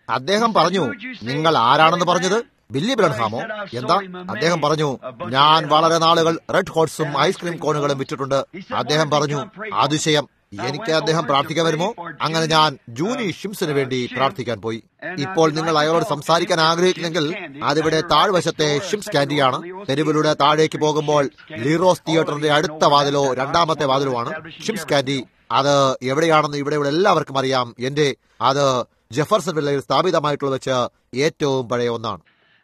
അദ്ദേഹം പറഞ്ഞു നിങ്ങൾ ആരാണെന്ന് പറഞ്ഞത് ബില്ലി ബ്രൺഹാമോ എന്താ അദ്ദേഹം പറഞ്ഞു ഞാൻ വളരെ നാളുകൾ റെഡ് ഹോട്ട്സും ഐസ്ക്രീം കോണുകളും വിറ്റിട്ടുണ്ട് അദ്ദേഹം പറഞ്ഞു അതിശയം എനിക്ക് അദ്ദേഹം പ്രാർത്ഥിക്കാൻ വരുമോ അങ്ങനെ ഞാൻ ജൂനി ഷിംസിന് വേണ്ടി പ്രാർത്ഥിക്കാൻ പോയി ഇപ്പോൾ നിങ്ങൾ അയാളോട് സംസാരിക്കാൻ ആഗ്രഹിക്കുന്നെങ്കിൽ അതിവിടെ താഴ്വശത്തെ ഷിംസ് ക്യാൻഡിയാണ് തെരുവിലൂടെ താഴേക്ക് പോകുമ്പോൾ ലീറോസ് തിയേറ്ററിന്റെ അടുത്ത വാതിലോ രണ്ടാമത്തെ വാതിലോ ആണ് ഷിംസ് ക്യാൻഡി അത് എവിടെയാണെന്ന് ഇവിടെയുള്ള എല്ലാവർക്കും അറിയാം എന്റെ അത് ജെഫർസൺ വില്ലയിൽ സ്ഥാപിതമായിട്ടുള്ള വെച്ച് ഏറ്റവും പഴയ ഒന്നാണ്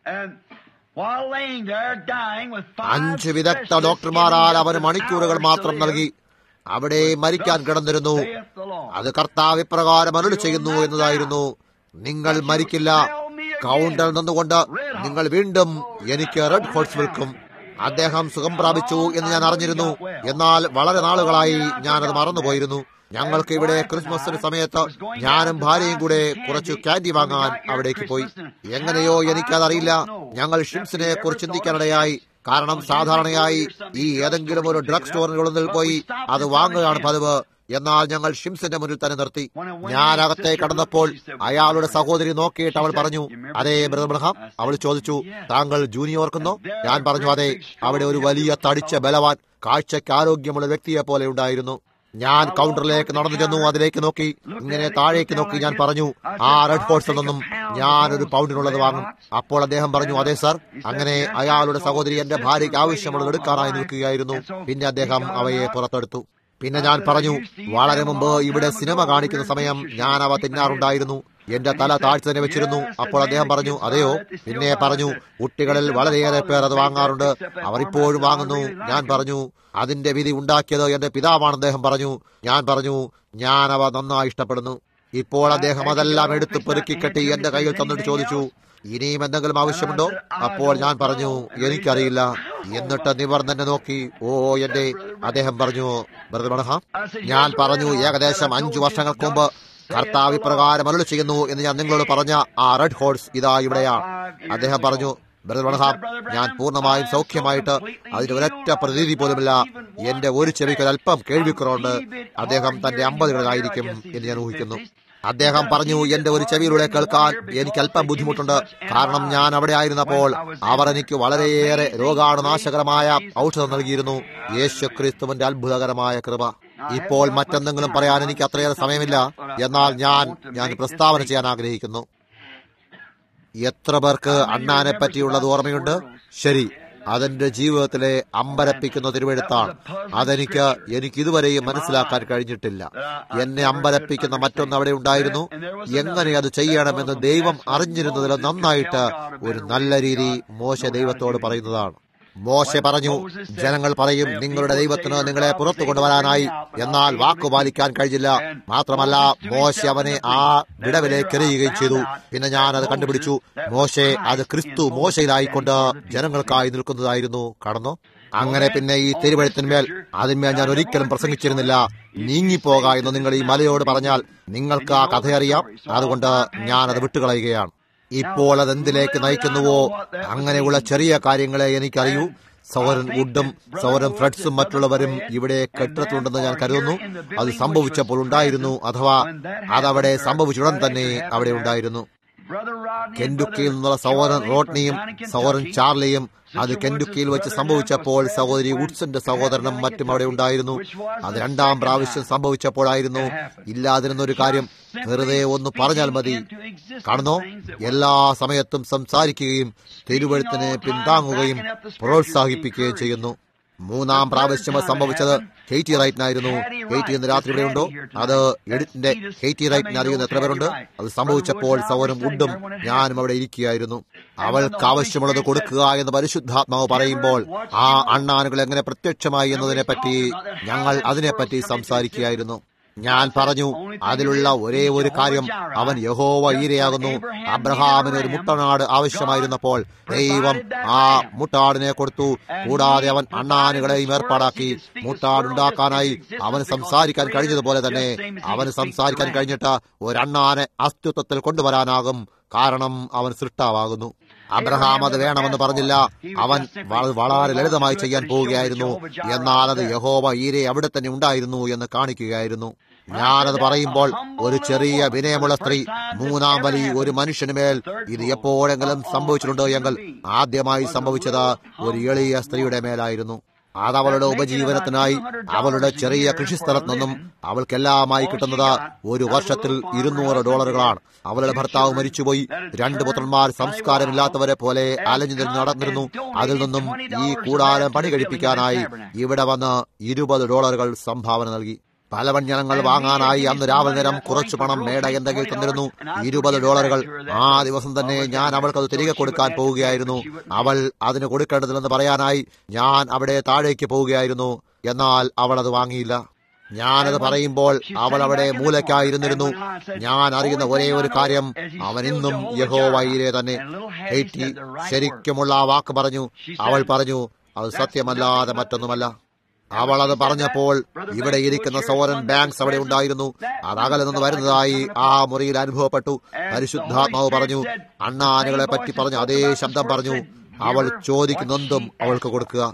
അഞ്ച് വിദഗ്ധ ഡോക്ടർമാരാൽ അവന് മണിക്കൂറുകൾ മാത്രം നൽകി അവിടെ മരിക്കാൻ കിടന്നിരുന്നു അത് കർത്താവ് ഇപ്രകാരം അരുളി ചെയ്യുന്നു എന്നതായിരുന്നു നിങ്ങൾ മരിക്കില്ല കൗണ്ടർ നിന്നുകൊണ്ട് നിങ്ങൾ വീണ്ടും എനിക്ക് റെഡ് ഹോട്ട്സ് വിൽക്കും അദ്ദേഹം സുഖം പ്രാപിച്ചു എന്ന് ഞാൻ അറിഞ്ഞിരുന്നു എന്നാൽ വളരെ നാളുകളായി ഞാനത് മറന്നുപോയിരുന്നു ഞങ്ങൾക്ക് ഇവിടെ ക്രിസ്മസിന് സമയത്ത് ഞാനും ഭാര്യയും കൂടെ കുറച്ച് ക്യാൻഡി വാങ്ങാൻ അവിടേക്ക് പോയി എങ്ങനെയോ എനിക്കതറിയില്ല ഞങ്ങൾ ഷിംസിനെ കുറിച്ച് ചിന്തിക്കാനിടയായി കാരണം സാധാരണയായി ഈ ഏതെങ്കിലും ഒരു ഡ്രഗ് സ്റ്റോറിനുള്ളിൽ പോയി അത് വാങ്ങുകയാണ് പതിവ് എന്നാൽ ഞങ്ങൾ ഷിംസിന്റെ മുന്നിൽ തന്നെ നിർത്തി ഞാൻ അകത്തെ കടന്നപ്പോൾ അയാളുടെ സഹോദരി നോക്കിയിട്ട് അവൾ പറഞ്ഞു അതേ മൃതബ്രഹാം അവൾ ചോദിച്ചു താങ്കൾ ജൂനിയർ ഓർക്കുന്നോ ഞാൻ പറഞ്ഞു അതെ അവിടെ ഒരു വലിയ തടിച്ച ബലവാൻ കാഴ്ചയ്ക്ക് ആരോഗ്യമുള്ള വ്യക്തിയെ പോലെ ഉണ്ടായിരുന്നു ഞാൻ കൗണ്ടറിലേക്ക് നടന്നു ചെന്നു അതിലേക്ക് നോക്കി ഇങ്ങനെ താഴേക്ക് നോക്കി ഞാൻ പറഞ്ഞു ആ റെഡ് ഫോർട്സിൽ നിന്നും ഞാൻ ഒരു പൗണ്ടിനുള്ളത് വാങ്ങും അപ്പോൾ അദ്ദേഹം പറഞ്ഞു അതെ സാർ അങ്ങനെ അയാളുടെ സഹോദരി എന്റെ ഭാര്യയ്ക്ക് ആവശ്യമുള്ളത് എടുക്കാനായി നിൽക്കുകയായിരുന്നു പിന്നെ അദ്ദേഹം അവയെ പുറത്തെടുത്തു പിന്നെ ഞാൻ പറഞ്ഞു വളരെ മുമ്പ് ഇവിടെ സിനിമ കാണിക്കുന്ന സമയം ഞാൻ അവ തിന്നാറുണ്ടായിരുന്നു എന്റെ തല താഴ്ച തന്നെ വെച്ചിരുന്നു അപ്പോൾ അദ്ദേഹം പറഞ്ഞു അതെയോ പിന്നെ പറഞ്ഞു കുട്ടികളിൽ വളരെയേറെ പേർ അത് വാങ്ങാറുണ്ട് അവർ ഇപ്പോഴും വാങ്ങുന്നു ഞാൻ പറഞ്ഞു അതിന്റെ വിധി ഉണ്ടാക്കിയത് എന്റെ പിതാവാണ് അദ്ദേഹം പറഞ്ഞു ഞാൻ പറഞ്ഞു ഞാൻ അവ നന്നായി ഇഷ്ടപ്പെടുന്നു ഇപ്പോൾ അദ്ദേഹം അതെല്ലാം എടുത്ത് പെറുക്കി കെട്ടി എന്റെ കയ്യിൽ തന്നിട്ട് ചോദിച്ചു ഇനിയും എന്തെങ്കിലും ആവശ്യമുണ്ടോ അപ്പോൾ ഞാൻ പറഞ്ഞു എനിക്കറിയില്ല എന്നിട്ട് നിവർന്ന് എന്നെ നോക്കി ഓ എന്റെ അദ്ദേഹം പറഞ്ഞു ബ്രദർ ഞാൻ പറഞ്ഞു ഏകദേശം അഞ്ചു വർഷങ്ങൾക്ക് മുമ്പ് കർത്താവ് ഇപ്രകാരം അരുളി ചെയ്യുന്നു എന്ന് ഞാൻ നിങ്ങളോട് പറഞ്ഞ ആ റെഡ് ഹോഴ്സ് ഇതാ ഇവിടെയാണ് അദ്ദേഹം പറഞ്ഞു ബ്രദർ വണഹാം ഞാൻ പൂർണ്ണമായും സൗഖ്യമായിട്ട് അതിന് ഒരൊറ്റ പ്രതീതി പോലുമില്ല എന്റെ ഒരു ചെവിക്ക് അല്പം കേൾവിക്കുറവുണ്ട് അദ്ദേഹം തന്റെ അമ്പതുകളിലായിരിക്കും എന്ന് ഞാൻ ഊഹിക്കുന്നു അദ്ദേഹം പറഞ്ഞു എന്റെ ഒരു ചെവിയിലൂടെ കേൾക്കാൻ എനിക്ക് അല്പം ബുദ്ധിമുട്ടുണ്ട് കാരണം ഞാൻ അവിടെ ആയിരുന്നപ്പോൾ അവർ എനിക്ക് വളരെയേറെ രോഗാണുനാശകരമായ ഔഷധം നൽകിയിരുന്നു യേശു ക്രിസ്തുവിന്റെ അത്ഭുതകരമായ കൃപ ഇപ്പോൾ മറ്റെന്തെങ്കിലും പറയാൻ എനിക്ക് അത്രയേറെ സമയമില്ല എന്നാൽ ഞാൻ ഞാൻ പ്രസ്താവന ചെയ്യാൻ ആഗ്രഹിക്കുന്നു എത്ര പേർക്ക് അണ്ണാനെ പറ്റിയുള്ളത് ഓർമ്മയുണ്ട് ശരി അതെന്റെ ജീവിതത്തിലെ അമ്പരപ്പിക്കുന്ന തിരുവെഴുത്താണ് അതെനിക്ക് എനിക്ക് ഇതുവരെയും മനസ്സിലാക്കാൻ കഴിഞ്ഞിട്ടില്ല എന്നെ അമ്പരപ്പിക്കുന്ന മറ്റൊന്ന് അവിടെ ഉണ്ടായിരുന്നു എങ്ങനെ അത് ചെയ്യണമെന്ന് ദൈവം അറിഞ്ഞിരുന്നതിൽ നന്നായിട്ട് ഒരു നല്ല രീതി മോശ ദൈവത്തോട് പറയുന്നതാണ് മോശ പറഞ്ഞു ജനങ്ങൾ പറയും നിങ്ങളുടെ ദൈവത്തിന് നിങ്ങളെ പുറത്തു കൊണ്ടുവരാനായി എന്നാൽ വാക്കു പാലിക്കാൻ കഴിഞ്ഞില്ല മാത്രമല്ല മോശ അവനെ ആ വിടവിലേക്ക് എറിയുകയും ചെയ്തു പിന്നെ ഞാൻ അത് കണ്ടുപിടിച്ചു മോശെ അത് ക്രിസ്തു മോശയിലായിക്കൊണ്ട് ജനങ്ങൾക്കായി നിൽക്കുന്നതായിരുന്നു കടന്നു അങ്ങനെ പിന്നെ ഈ തിരുവഴുത്തിന്മേൽ അതിന്മേൽ ഞാൻ ഒരിക്കലും പ്രസംഗിച്ചിരുന്നില്ല നീങ്ങിപ്പോക എന്ന് നിങ്ങൾ ഈ മലയോട് പറഞ്ഞാൽ നിങ്ങൾക്ക് ആ കഥയറിയാം അതുകൊണ്ട് ഞാൻ അത് വിട്ടുകളയുകയാണ് ഇപ്പോൾ അതെന്തിലേക്ക് നയിക്കുന്നുവോ അങ്ങനെയുള്ള ചെറിയ കാര്യങ്ങളെ എനിക്കറിയൂ സൗരൻ വുഡും സൗരൻ ഫ്രെഡ്സും മറ്റുള്ളവരും ഇവിടെ കെട്ടിടത്തിലുണ്ടെന്ന് ഞാൻ കരുതുന്നു അത് സംഭവിച്ചപ്പോൾ ഉണ്ടായിരുന്നു അഥവാ അതവിടെ സംഭവിച്ചുടൻ തന്നെ അവിടെ ഉണ്ടായിരുന്നു കെൻഡുക്കിയിൽ നിന്നുള്ള സഹോദരൻ റോട്ട്നിയും സഹോദരൻ ചാർലിയും അത് കെൻഡുക്കിയിൽ വെച്ച് സംഭവിച്ചപ്പോൾ സഹോദരി വുഡ്സിന്റെ സഹോദരനും മറ്റും അവിടെ ഉണ്ടായിരുന്നു അത് രണ്ടാം പ്രാവശ്യം സംഭവിച്ചപ്പോഴായിരുന്നു ഇല്ലാതിരുന്ന ഒരു കാര്യം വെറുതെ ഒന്ന് പറഞ്ഞാൽ മതി കാണുന്നോ എല്ലാ സമയത്തും സംസാരിക്കുകയും തിരുവഴുത്തിനെ പിന്താങ്ങുകയും പ്രോത്സാഹിപ്പിക്കുകയും ചെയ്യുന്നു മൂന്നാം പ്രാവശ്യം സംഭവിച്ചത് ഹെയ്റ്റി റൈറ്റിനായിരുന്നു ഹെയ്റ്റി ഇന്ന് രാത്രി ഇവിടെ ഉണ്ടോ അത് എഡിറ്റിന്റെ ഹെയ്റ്റി റൈറ്റിനെ അറിയുന്ന എത്ര പേരുണ്ട് അത് സംഭവിച്ചപ്പോൾ സൗരം വുഡും ഞാനും അവിടെ ഇരിക്കുകയായിരുന്നു അവൾക്ക് ആവശ്യമുള്ളത് കൊടുക്കുക എന്ന് പരിശുദ്ധാത്മാവ് പറയുമ്പോൾ ആ അണ്ണാനുകൾ എങ്ങനെ പ്രത്യക്ഷമായി എന്നതിനെ പറ്റി ഞങ്ങൾ അതിനെപ്പറ്റി സംസാരിക്കുകയായിരുന്നു ഞാൻ പറഞ്ഞു അതിലുള്ള ഒരേ ഒരു കാര്യം അവൻ യഹോവ ഈരയാകുന്നു അബ്രഹാമിന് ഒരു മുട്ടനാട് ആവശ്യമായിരുന്നപ്പോൾ ദൈവം ആ മുട്ടാടിനെ കൊടുത്തു കൂടാതെ അവൻ അണ്ണാനുകളെയും ഏർപ്പാടാക്കി മുട്ടാടുണ്ടാക്കാനായി അവന് സംസാരിക്കാൻ കഴിഞ്ഞതുപോലെ തന്നെ അവന് സംസാരിക്കാൻ കഴിഞ്ഞിട്ട് ഒരണ്ണാനെ അസ്തിത്വത്തിൽ കൊണ്ടുവരാനാകും കാരണം അവൻ സൃഷ്ടാവാകുന്നു അബ്രഹാം അത് വേണമെന്ന് പറഞ്ഞില്ല അവൻ വളരെ ലളിതമായി ചെയ്യാൻ പോവുകയായിരുന്നു എന്നാൽ അത് യഹോവ ഈരെ അവിടെ തന്നെ ഉണ്ടായിരുന്നു എന്ന് കാണിക്കുകയായിരുന്നു ഞാനത് പറയുമ്പോൾ ഒരു ചെറിയ വിനയമുള്ള സ്ത്രീ മൂന്നാം വലി ഒരു മനുഷ്യനുമേൽ ഇത് എപ്പോഴെങ്കിലും സംഭവിച്ചിട്ടുണ്ടോ എങ്കിൽ ആദ്യമായി സംഭവിച്ചത് ഒരു എളിയ സ്ത്രീയുടെ മേലായിരുന്നു അത് അവളുടെ ഉപജീവനത്തിനായി അവളുടെ ചെറിയ കൃഷിസ്ഥലത്ത് നിന്നും അവൾക്കെല്ലാമായി കിട്ടുന്നത് ഒരു വർഷത്തിൽ ഇരുന്നൂറ് ഡോളറുകളാണ് അവളുടെ ഭർത്താവ് മരിച്ചുപോയി രണ്ട് പുത്രന്മാർ സംസ്കാരമില്ലാത്തവരെ പോലെ അലഞ്ഞു തിരിഞ്ഞ് നടന്നിരുന്നു അതിൽ നിന്നും ഈ കൂടാരം പണി കഴിപ്പിക്കാനായി ഇവിടെ വന്ന് ഇരുപത് ഡോളറുകൾ സംഭാവന നൽകി പലവഞ്ഞനങ്ങൾ വാങ്ങാനായി അന്ന് രാവിലെ നേരം കുറച്ചു പണം മേട എന്തെങ്കിലും തന്നിരുന്നു ഇരുപത് ഡോളറുകൾ ആ ദിവസം തന്നെ ഞാൻ അവൾക്ക് അത് തിരികെ കൊടുക്കാൻ പോവുകയായിരുന്നു അവൾ അതിന് കൊടുക്കേണ്ടതില്ലെന്ന് പറയാനായി ഞാൻ അവിടെ താഴേക്ക് പോവുകയായിരുന്നു എന്നാൽ അവൾ അത് വാങ്ങിയില്ല ഞാനത് പറയുമ്പോൾ അവൾ അവിടെ മൂലയ്ക്കായിരുന്നിരുന്നു ഞാൻ അറിയുന്ന ഒരേ ഒരു കാര്യം അവൻ ഇന്നും യഹോവയിലെ തന്നെ ഹെയ്റ്റി ശരിക്കുമുള്ള ആ വാക്ക് പറഞ്ഞു അവൾ പറഞ്ഞു അത് സത്യമല്ലാതെ മറ്റൊന്നുമല്ല അവൾ അത് പറഞ്ഞപ്പോൾ ഇവിടെ ഇരിക്കുന്ന സോരൻ ബാങ്ക്സ് അവിടെ ഉണ്ടായിരുന്നു അത് അകലെ നിന്ന് വരുന്നതായി ആ മുറിയിൽ അനുഭവപ്പെട്ടു പരിശുദ്ധാത്മാവ് പറഞ്ഞു അണ്ണാനുകളെ പറ്റി പറഞ്ഞു അതേ ശബ്ദം പറഞ്ഞു അവൾ ചോദിക്കുന്നൊന്തും അവൾക്ക് കൊടുക്കുക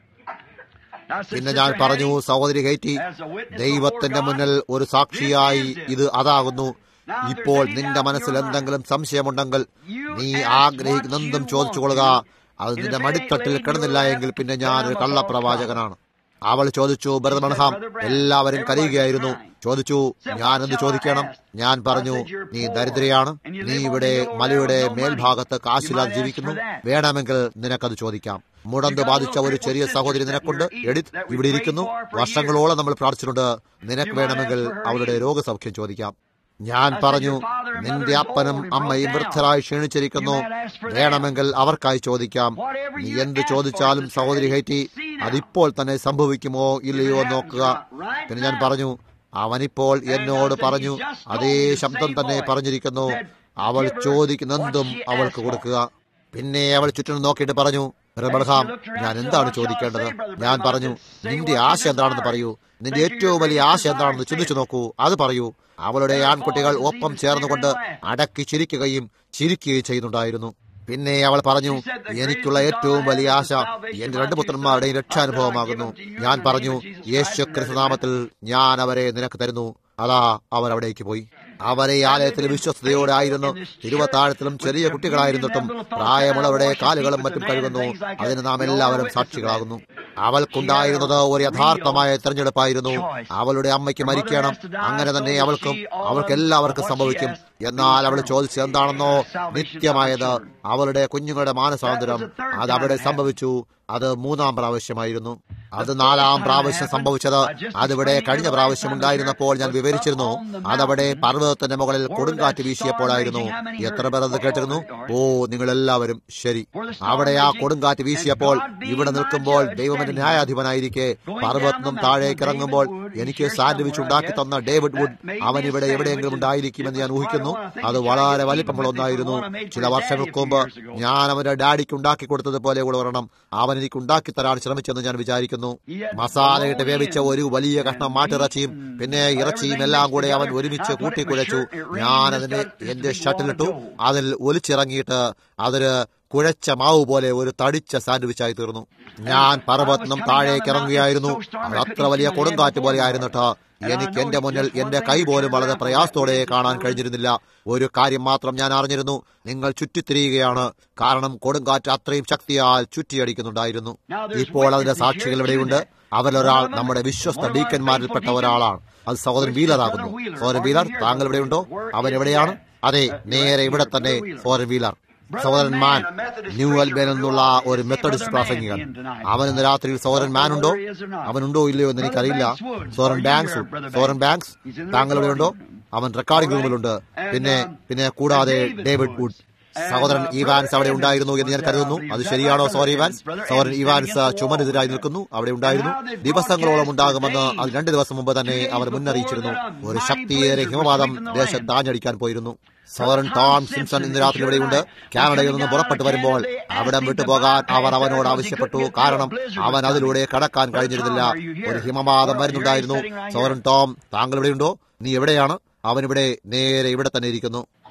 പിന്നെ ഞാൻ പറഞ്ഞു സഹോദരി ഹേറ്റി ദൈവത്തിന്റെ മുന്നിൽ ഒരു സാക്ഷിയായി ഇത് അതാകുന്നു ഇപ്പോൾ നിന്റെ മനസ്സിൽ എന്തെങ്കിലും സംശയമുണ്ടെങ്കിൽ നീ ആഗ്രഹിക്കുന്നതും ചോദിച്ചു കൊള്ളുക അത് നിന്റെ മടിത്തട്ടിൽ കിടന്നില്ല എങ്കിൽ പിന്നെ ഞാൻ ഒരു കള്ളപ്രവാചകനാണ് അവൾ ചോദിച്ചു ഭരതമൺഹാം എല്ലാവരും കരയുകയായിരുന്നു ചോദിച്ചു ഞാൻ എന്ത് ചോദിക്കണം ഞാൻ പറഞ്ഞു നീ ദരിദ്രയാണ് നീ ഇവിടെ മലയുടെ മേൽഭാഗത്ത് കാശില്ലാതെ ജീവിക്കുന്നു വേണമെങ്കിൽ നിനക്കത് ചോദിക്കാം മുടന്ത് ബാധിച്ച ഒരു ചെറിയ സഹോദരി നിനക്കുണ്ട് എഡിത്ത് ഇവിടെ ഇരിക്കുന്നു വർഷങ്ങളോളം നമ്മൾ പ്രാർത്ഥിച്ചിട്ടുണ്ട് നിനക്ക് വേണമെങ്കിൽ അവളുടെ രോഗസൗഖ്യം ചോദിക്കാം ഞാൻ പറഞ്ഞു നിന്റെ അപ്പനും അമ്മയും വൃദ്ധരായി ക്ഷീണിച്ചിരിക്കുന്നു വേണമെങ്കിൽ അവർക്കായി ചോദിക്കാം നീ എന്ത് ചോദിച്ചാലും സഹോദരി ഹൈറ്റി അതിപ്പോൾ തന്നെ സംഭവിക്കുമോ ഇല്ലയോ നോക്കുക പിന്നെ ഞാൻ പറഞ്ഞു അവനിപ്പോൾ എന്നോട് പറഞ്ഞു അതേ ശബ്ദം തന്നെ പറഞ്ഞിരിക്കുന്നു അവൾ ചോദിക്കുന്നതും അവൾക്ക് കൊടുക്കുക പിന്നെ അവൾ ചുറ്റിനും നോക്കിയിട്ട് പറഞ്ഞു റബർഹാം ഞാൻ എന്താണ് ചോദിക്കേണ്ടത് ഞാൻ പറഞ്ഞു നിന്റെ ആശ എന്താണെന്ന് പറയൂ നിന്റെ ഏറ്റവും വലിയ ആശ എന്താണെന്ന് ചിന്തിച്ചു നോക്കൂ അത് പറയൂ അവളുടെ ആൺകുട്ടികൾ ഒപ്പം ചേർന്നുകൊണ്ട് അടക്കി ചിരിക്കുകയും ചിരിക്കുകയും ചെയ്യുന്നുണ്ടായിരുന്നു പിന്നെ അവൾ പറഞ്ഞു എനിക്കുള്ള ഏറ്റവും വലിയ ആശ എന്റെ രണ്ട് പുത്രന്മാരുടെയും രക്ഷാനുഭവമാകുന്നു ഞാൻ പറഞ്ഞു യേശു ക്രിസ്തുനാമത്തിൽ ഞാൻ അവരെ നിനക്ക് തരുന്നു അതാ അവർ അവിടേക്ക് പോയി അവരെ ആലയത്തിൽ വിശ്വസ്തയോടെ ആയിരുന്നു തിരുവത്താഴത്തിലും ചെറിയ കുട്ടികളായിരുന്നിട്ടും പ്രായമുള്ളവരുടെ കാലുകളും മറ്റും കഴുകുന്നു അതിന് നാം എല്ലാവരും സാക്ഷികളാകുന്നു അവൾക്കുണ്ടായിരുന്നത് ഒരു യഥാർത്ഥമായ തെരഞ്ഞെടുപ്പായിരുന്നു അവളുടെ അമ്മയ്ക്ക് മരിക്കണം അങ്ങനെ തന്നെ അവൾക്കും അവൾക്ക് എല്ലാവർക്കും സംഭവിക്കും എന്നാൽ അവൾ ചോദിച്ചത് എന്താണെന്നോ നിത്യമായത് അവളുടെ കുഞ്ഞുങ്ങളുടെ മാനസാന്തരം അത് അവിടെ സംഭവിച്ചു അത് മൂന്നാം പ്രാവശ്യമായിരുന്നു അത് നാലാം പ്രാവശ്യം സംഭവിച്ചത് അതിവിടെ കഴിഞ്ഞ പ്രാവശ്യം ഉണ്ടായിരുന്നപ്പോൾ ഞാൻ വിവരിച്ചിരുന്നു അതവിടെ പർവ്വതത്തിന്റെ മുകളിൽ കൊടുങ്കാറ്റ് വീശിയപ്പോഴായിരുന്നു എത്ര പേർ അത് കേട്ടിരുന്നു ഓ നിങ്ങൾ എല്ലാവരും ശരി അവിടെ ആ കൊടുങ്കാറ്റ് വീശിയപ്പോൾ ഇവിടെ നിൽക്കുമ്പോൾ ദൈവമെന്റെ ന്യായാധിപനായിരിക്കെ പർവ്വതം താഴേക്ക് ഇറങ്ങുമ്പോൾ എനിക്ക് സാൻഡ്വിച്ച് ഉണ്ടാക്കി തന്ന ഡേവിഡ് വുഡ് അവൻ ഇവിടെ എവിടെയെങ്കിലും ഉണ്ടായിരിക്കുമെന്ന് ഞാൻ ഊഹിക്കുന്നു അത് വളരെ വലിപ്പമുള്ള ഒന്നായിരുന്നു ചില വർഷങ്ങൾക്ക് മുമ്പ് ഞാൻ അവന്റെ ഡാഡിക്ക് ഉണ്ടാക്കി കൊടുത്തതുപോലെ കൂടെ വരണം അവൻ എനിക്ക് ഉണ്ടാക്കി തരാൻ ശ്രമിച്ചെന്ന് ഞാൻ വിചാരിക്കുന്നു മസാലയിട്ട് വേവിച്ച ഒരു വലിയ കഷ്ണം മാട്ടിറച്ചിയും പിന്നെ ഇറച്ചിയും എല്ലാം കൂടെ അവൻ ഒരുമിച്ച് കൂട്ടിക്കുഴച്ചു ഞാൻ അതിനെ എന്റെ ഷട്ടിലിട്ടു അതിൽ ഒലിച്ചിറങ്ങിയിട്ട് അതൊരു കുഴച്ച മാവ് പോലെ ഒരു തടിച്ച സാൻഡ്വിച്ചായി തീർന്നു ഞാൻ പർവ്വതം താഴേക്ക് ഇറങ്ങുകയായിരുന്നു അത് അത്ര വലിയ കൊടുങ്കാറ്റ് പോലെ ആയിരുന്നിട്ട് എനിക്ക് എന്റെ മുന്നിൽ എന്റെ കൈ പോലും വളരെ പ്രയാസത്തോടെ കാണാൻ കഴിഞ്ഞിരുന്നില്ല ഒരു കാര്യം മാത്രം ഞാൻ അറിഞ്ഞിരുന്നു നിങ്ങൾ ചുറ്റിത്തിരിയുകയാണ് കാരണം കൊടുങ്കാറ്റ് അത്രയും ശക്തിയാൽ ചുറ്റിയടിക്കുന്നുണ്ടായിരുന്നു ഇപ്പോൾ അതിന്റെ സാക്ഷികൾ ഇവിടെയുണ്ട് അവരൊരാൾ നമ്മുടെ വിശ്വസ്ത ഡീക്കന്മാരിൽപ്പെട്ട ഒരാളാണ് അത് സഹോദരൻ വീലറാകുന്നു സഹോദരൻ വീലർ താങ്കൾ ഇവിടെയുണ്ടോ അവൻ എവിടെയാണ് അതെ നേരെ ഇവിടെ തന്നെ സഹോദരൻ വീലർ സഹോദരൻ മാൻ ന്യൂ അൽബേനിൽ നിന്നുള്ള ഒരു മെത്തഡിസ്റ്റ് പ്രാസംഗികൻ അവൻ ഇന്ന് രാത്രിയിൽ സഹോദരൻ മാൻ ഉണ്ടോ അവനുണ്ടോ ഇല്ലയോ എന്ന് എനിക്കറിയില്ല സോറൻ ബാങ്ക്സ് സോറൻ ബാങ്ക്സ് താങ്കൾ ഇവിടെ ഉണ്ടോ അവൻ റെക്കോർഡിംഗ് റൂമിലുണ്ട് പിന്നെ പിന്നെ കൂടാതെ ഡേവിഡ് വുഡ് സഹോദരൻ ഇവാൻസ് അവിടെ ഉണ്ടായിരുന്നു എന്ന് ഞാൻ കരുതുന്നു അത് ശരിയാണോ സോറി ഇവാൻസ് സഹോദരൻ ഇവാൻസ് ചുമനെതിരായി നിൽക്കുന്നു അവിടെ ഉണ്ടായിരുന്നു ദിവസങ്ങളോളം ഉണ്ടാകുമെന്ന് അത് രണ്ട് ദിവസം മുമ്പ് തന്നെ അവർ മുന്നറിയിച്ചിരുന്നു ഒരു ശക്തിയേറെ ഹിമപാതം ദേശത്ത് ആഞ്ഞടിക്കാൻ പോയിരുന്നു സോറൻ ടോം സിംസൺ ഇന്ന് രാത്രി ഇവിടെയുണ്ട് കാനഡയിൽ നിന്ന് പുറപ്പെട്ടു വരുമ്പോൾ അവിടം വിട്ടുപോകാൻ അവർ അവനോട് ആവശ്യപ്പെട്ടു കാരണം അവൻ അതിലൂടെ കടക്കാൻ കഴിഞ്ഞിരുന്നില്ല ഒരു ഹിമപാതം വരുന്നുണ്ടായിരുന്നു സോറൻ ടോം താങ്കൾ ഇവിടെയുണ്ടോ നീ എവിടെയാണ് അവൻ ഇവിടെ നേരെ ഇവിടെ തന്നെ ഇരിക്കുന്നു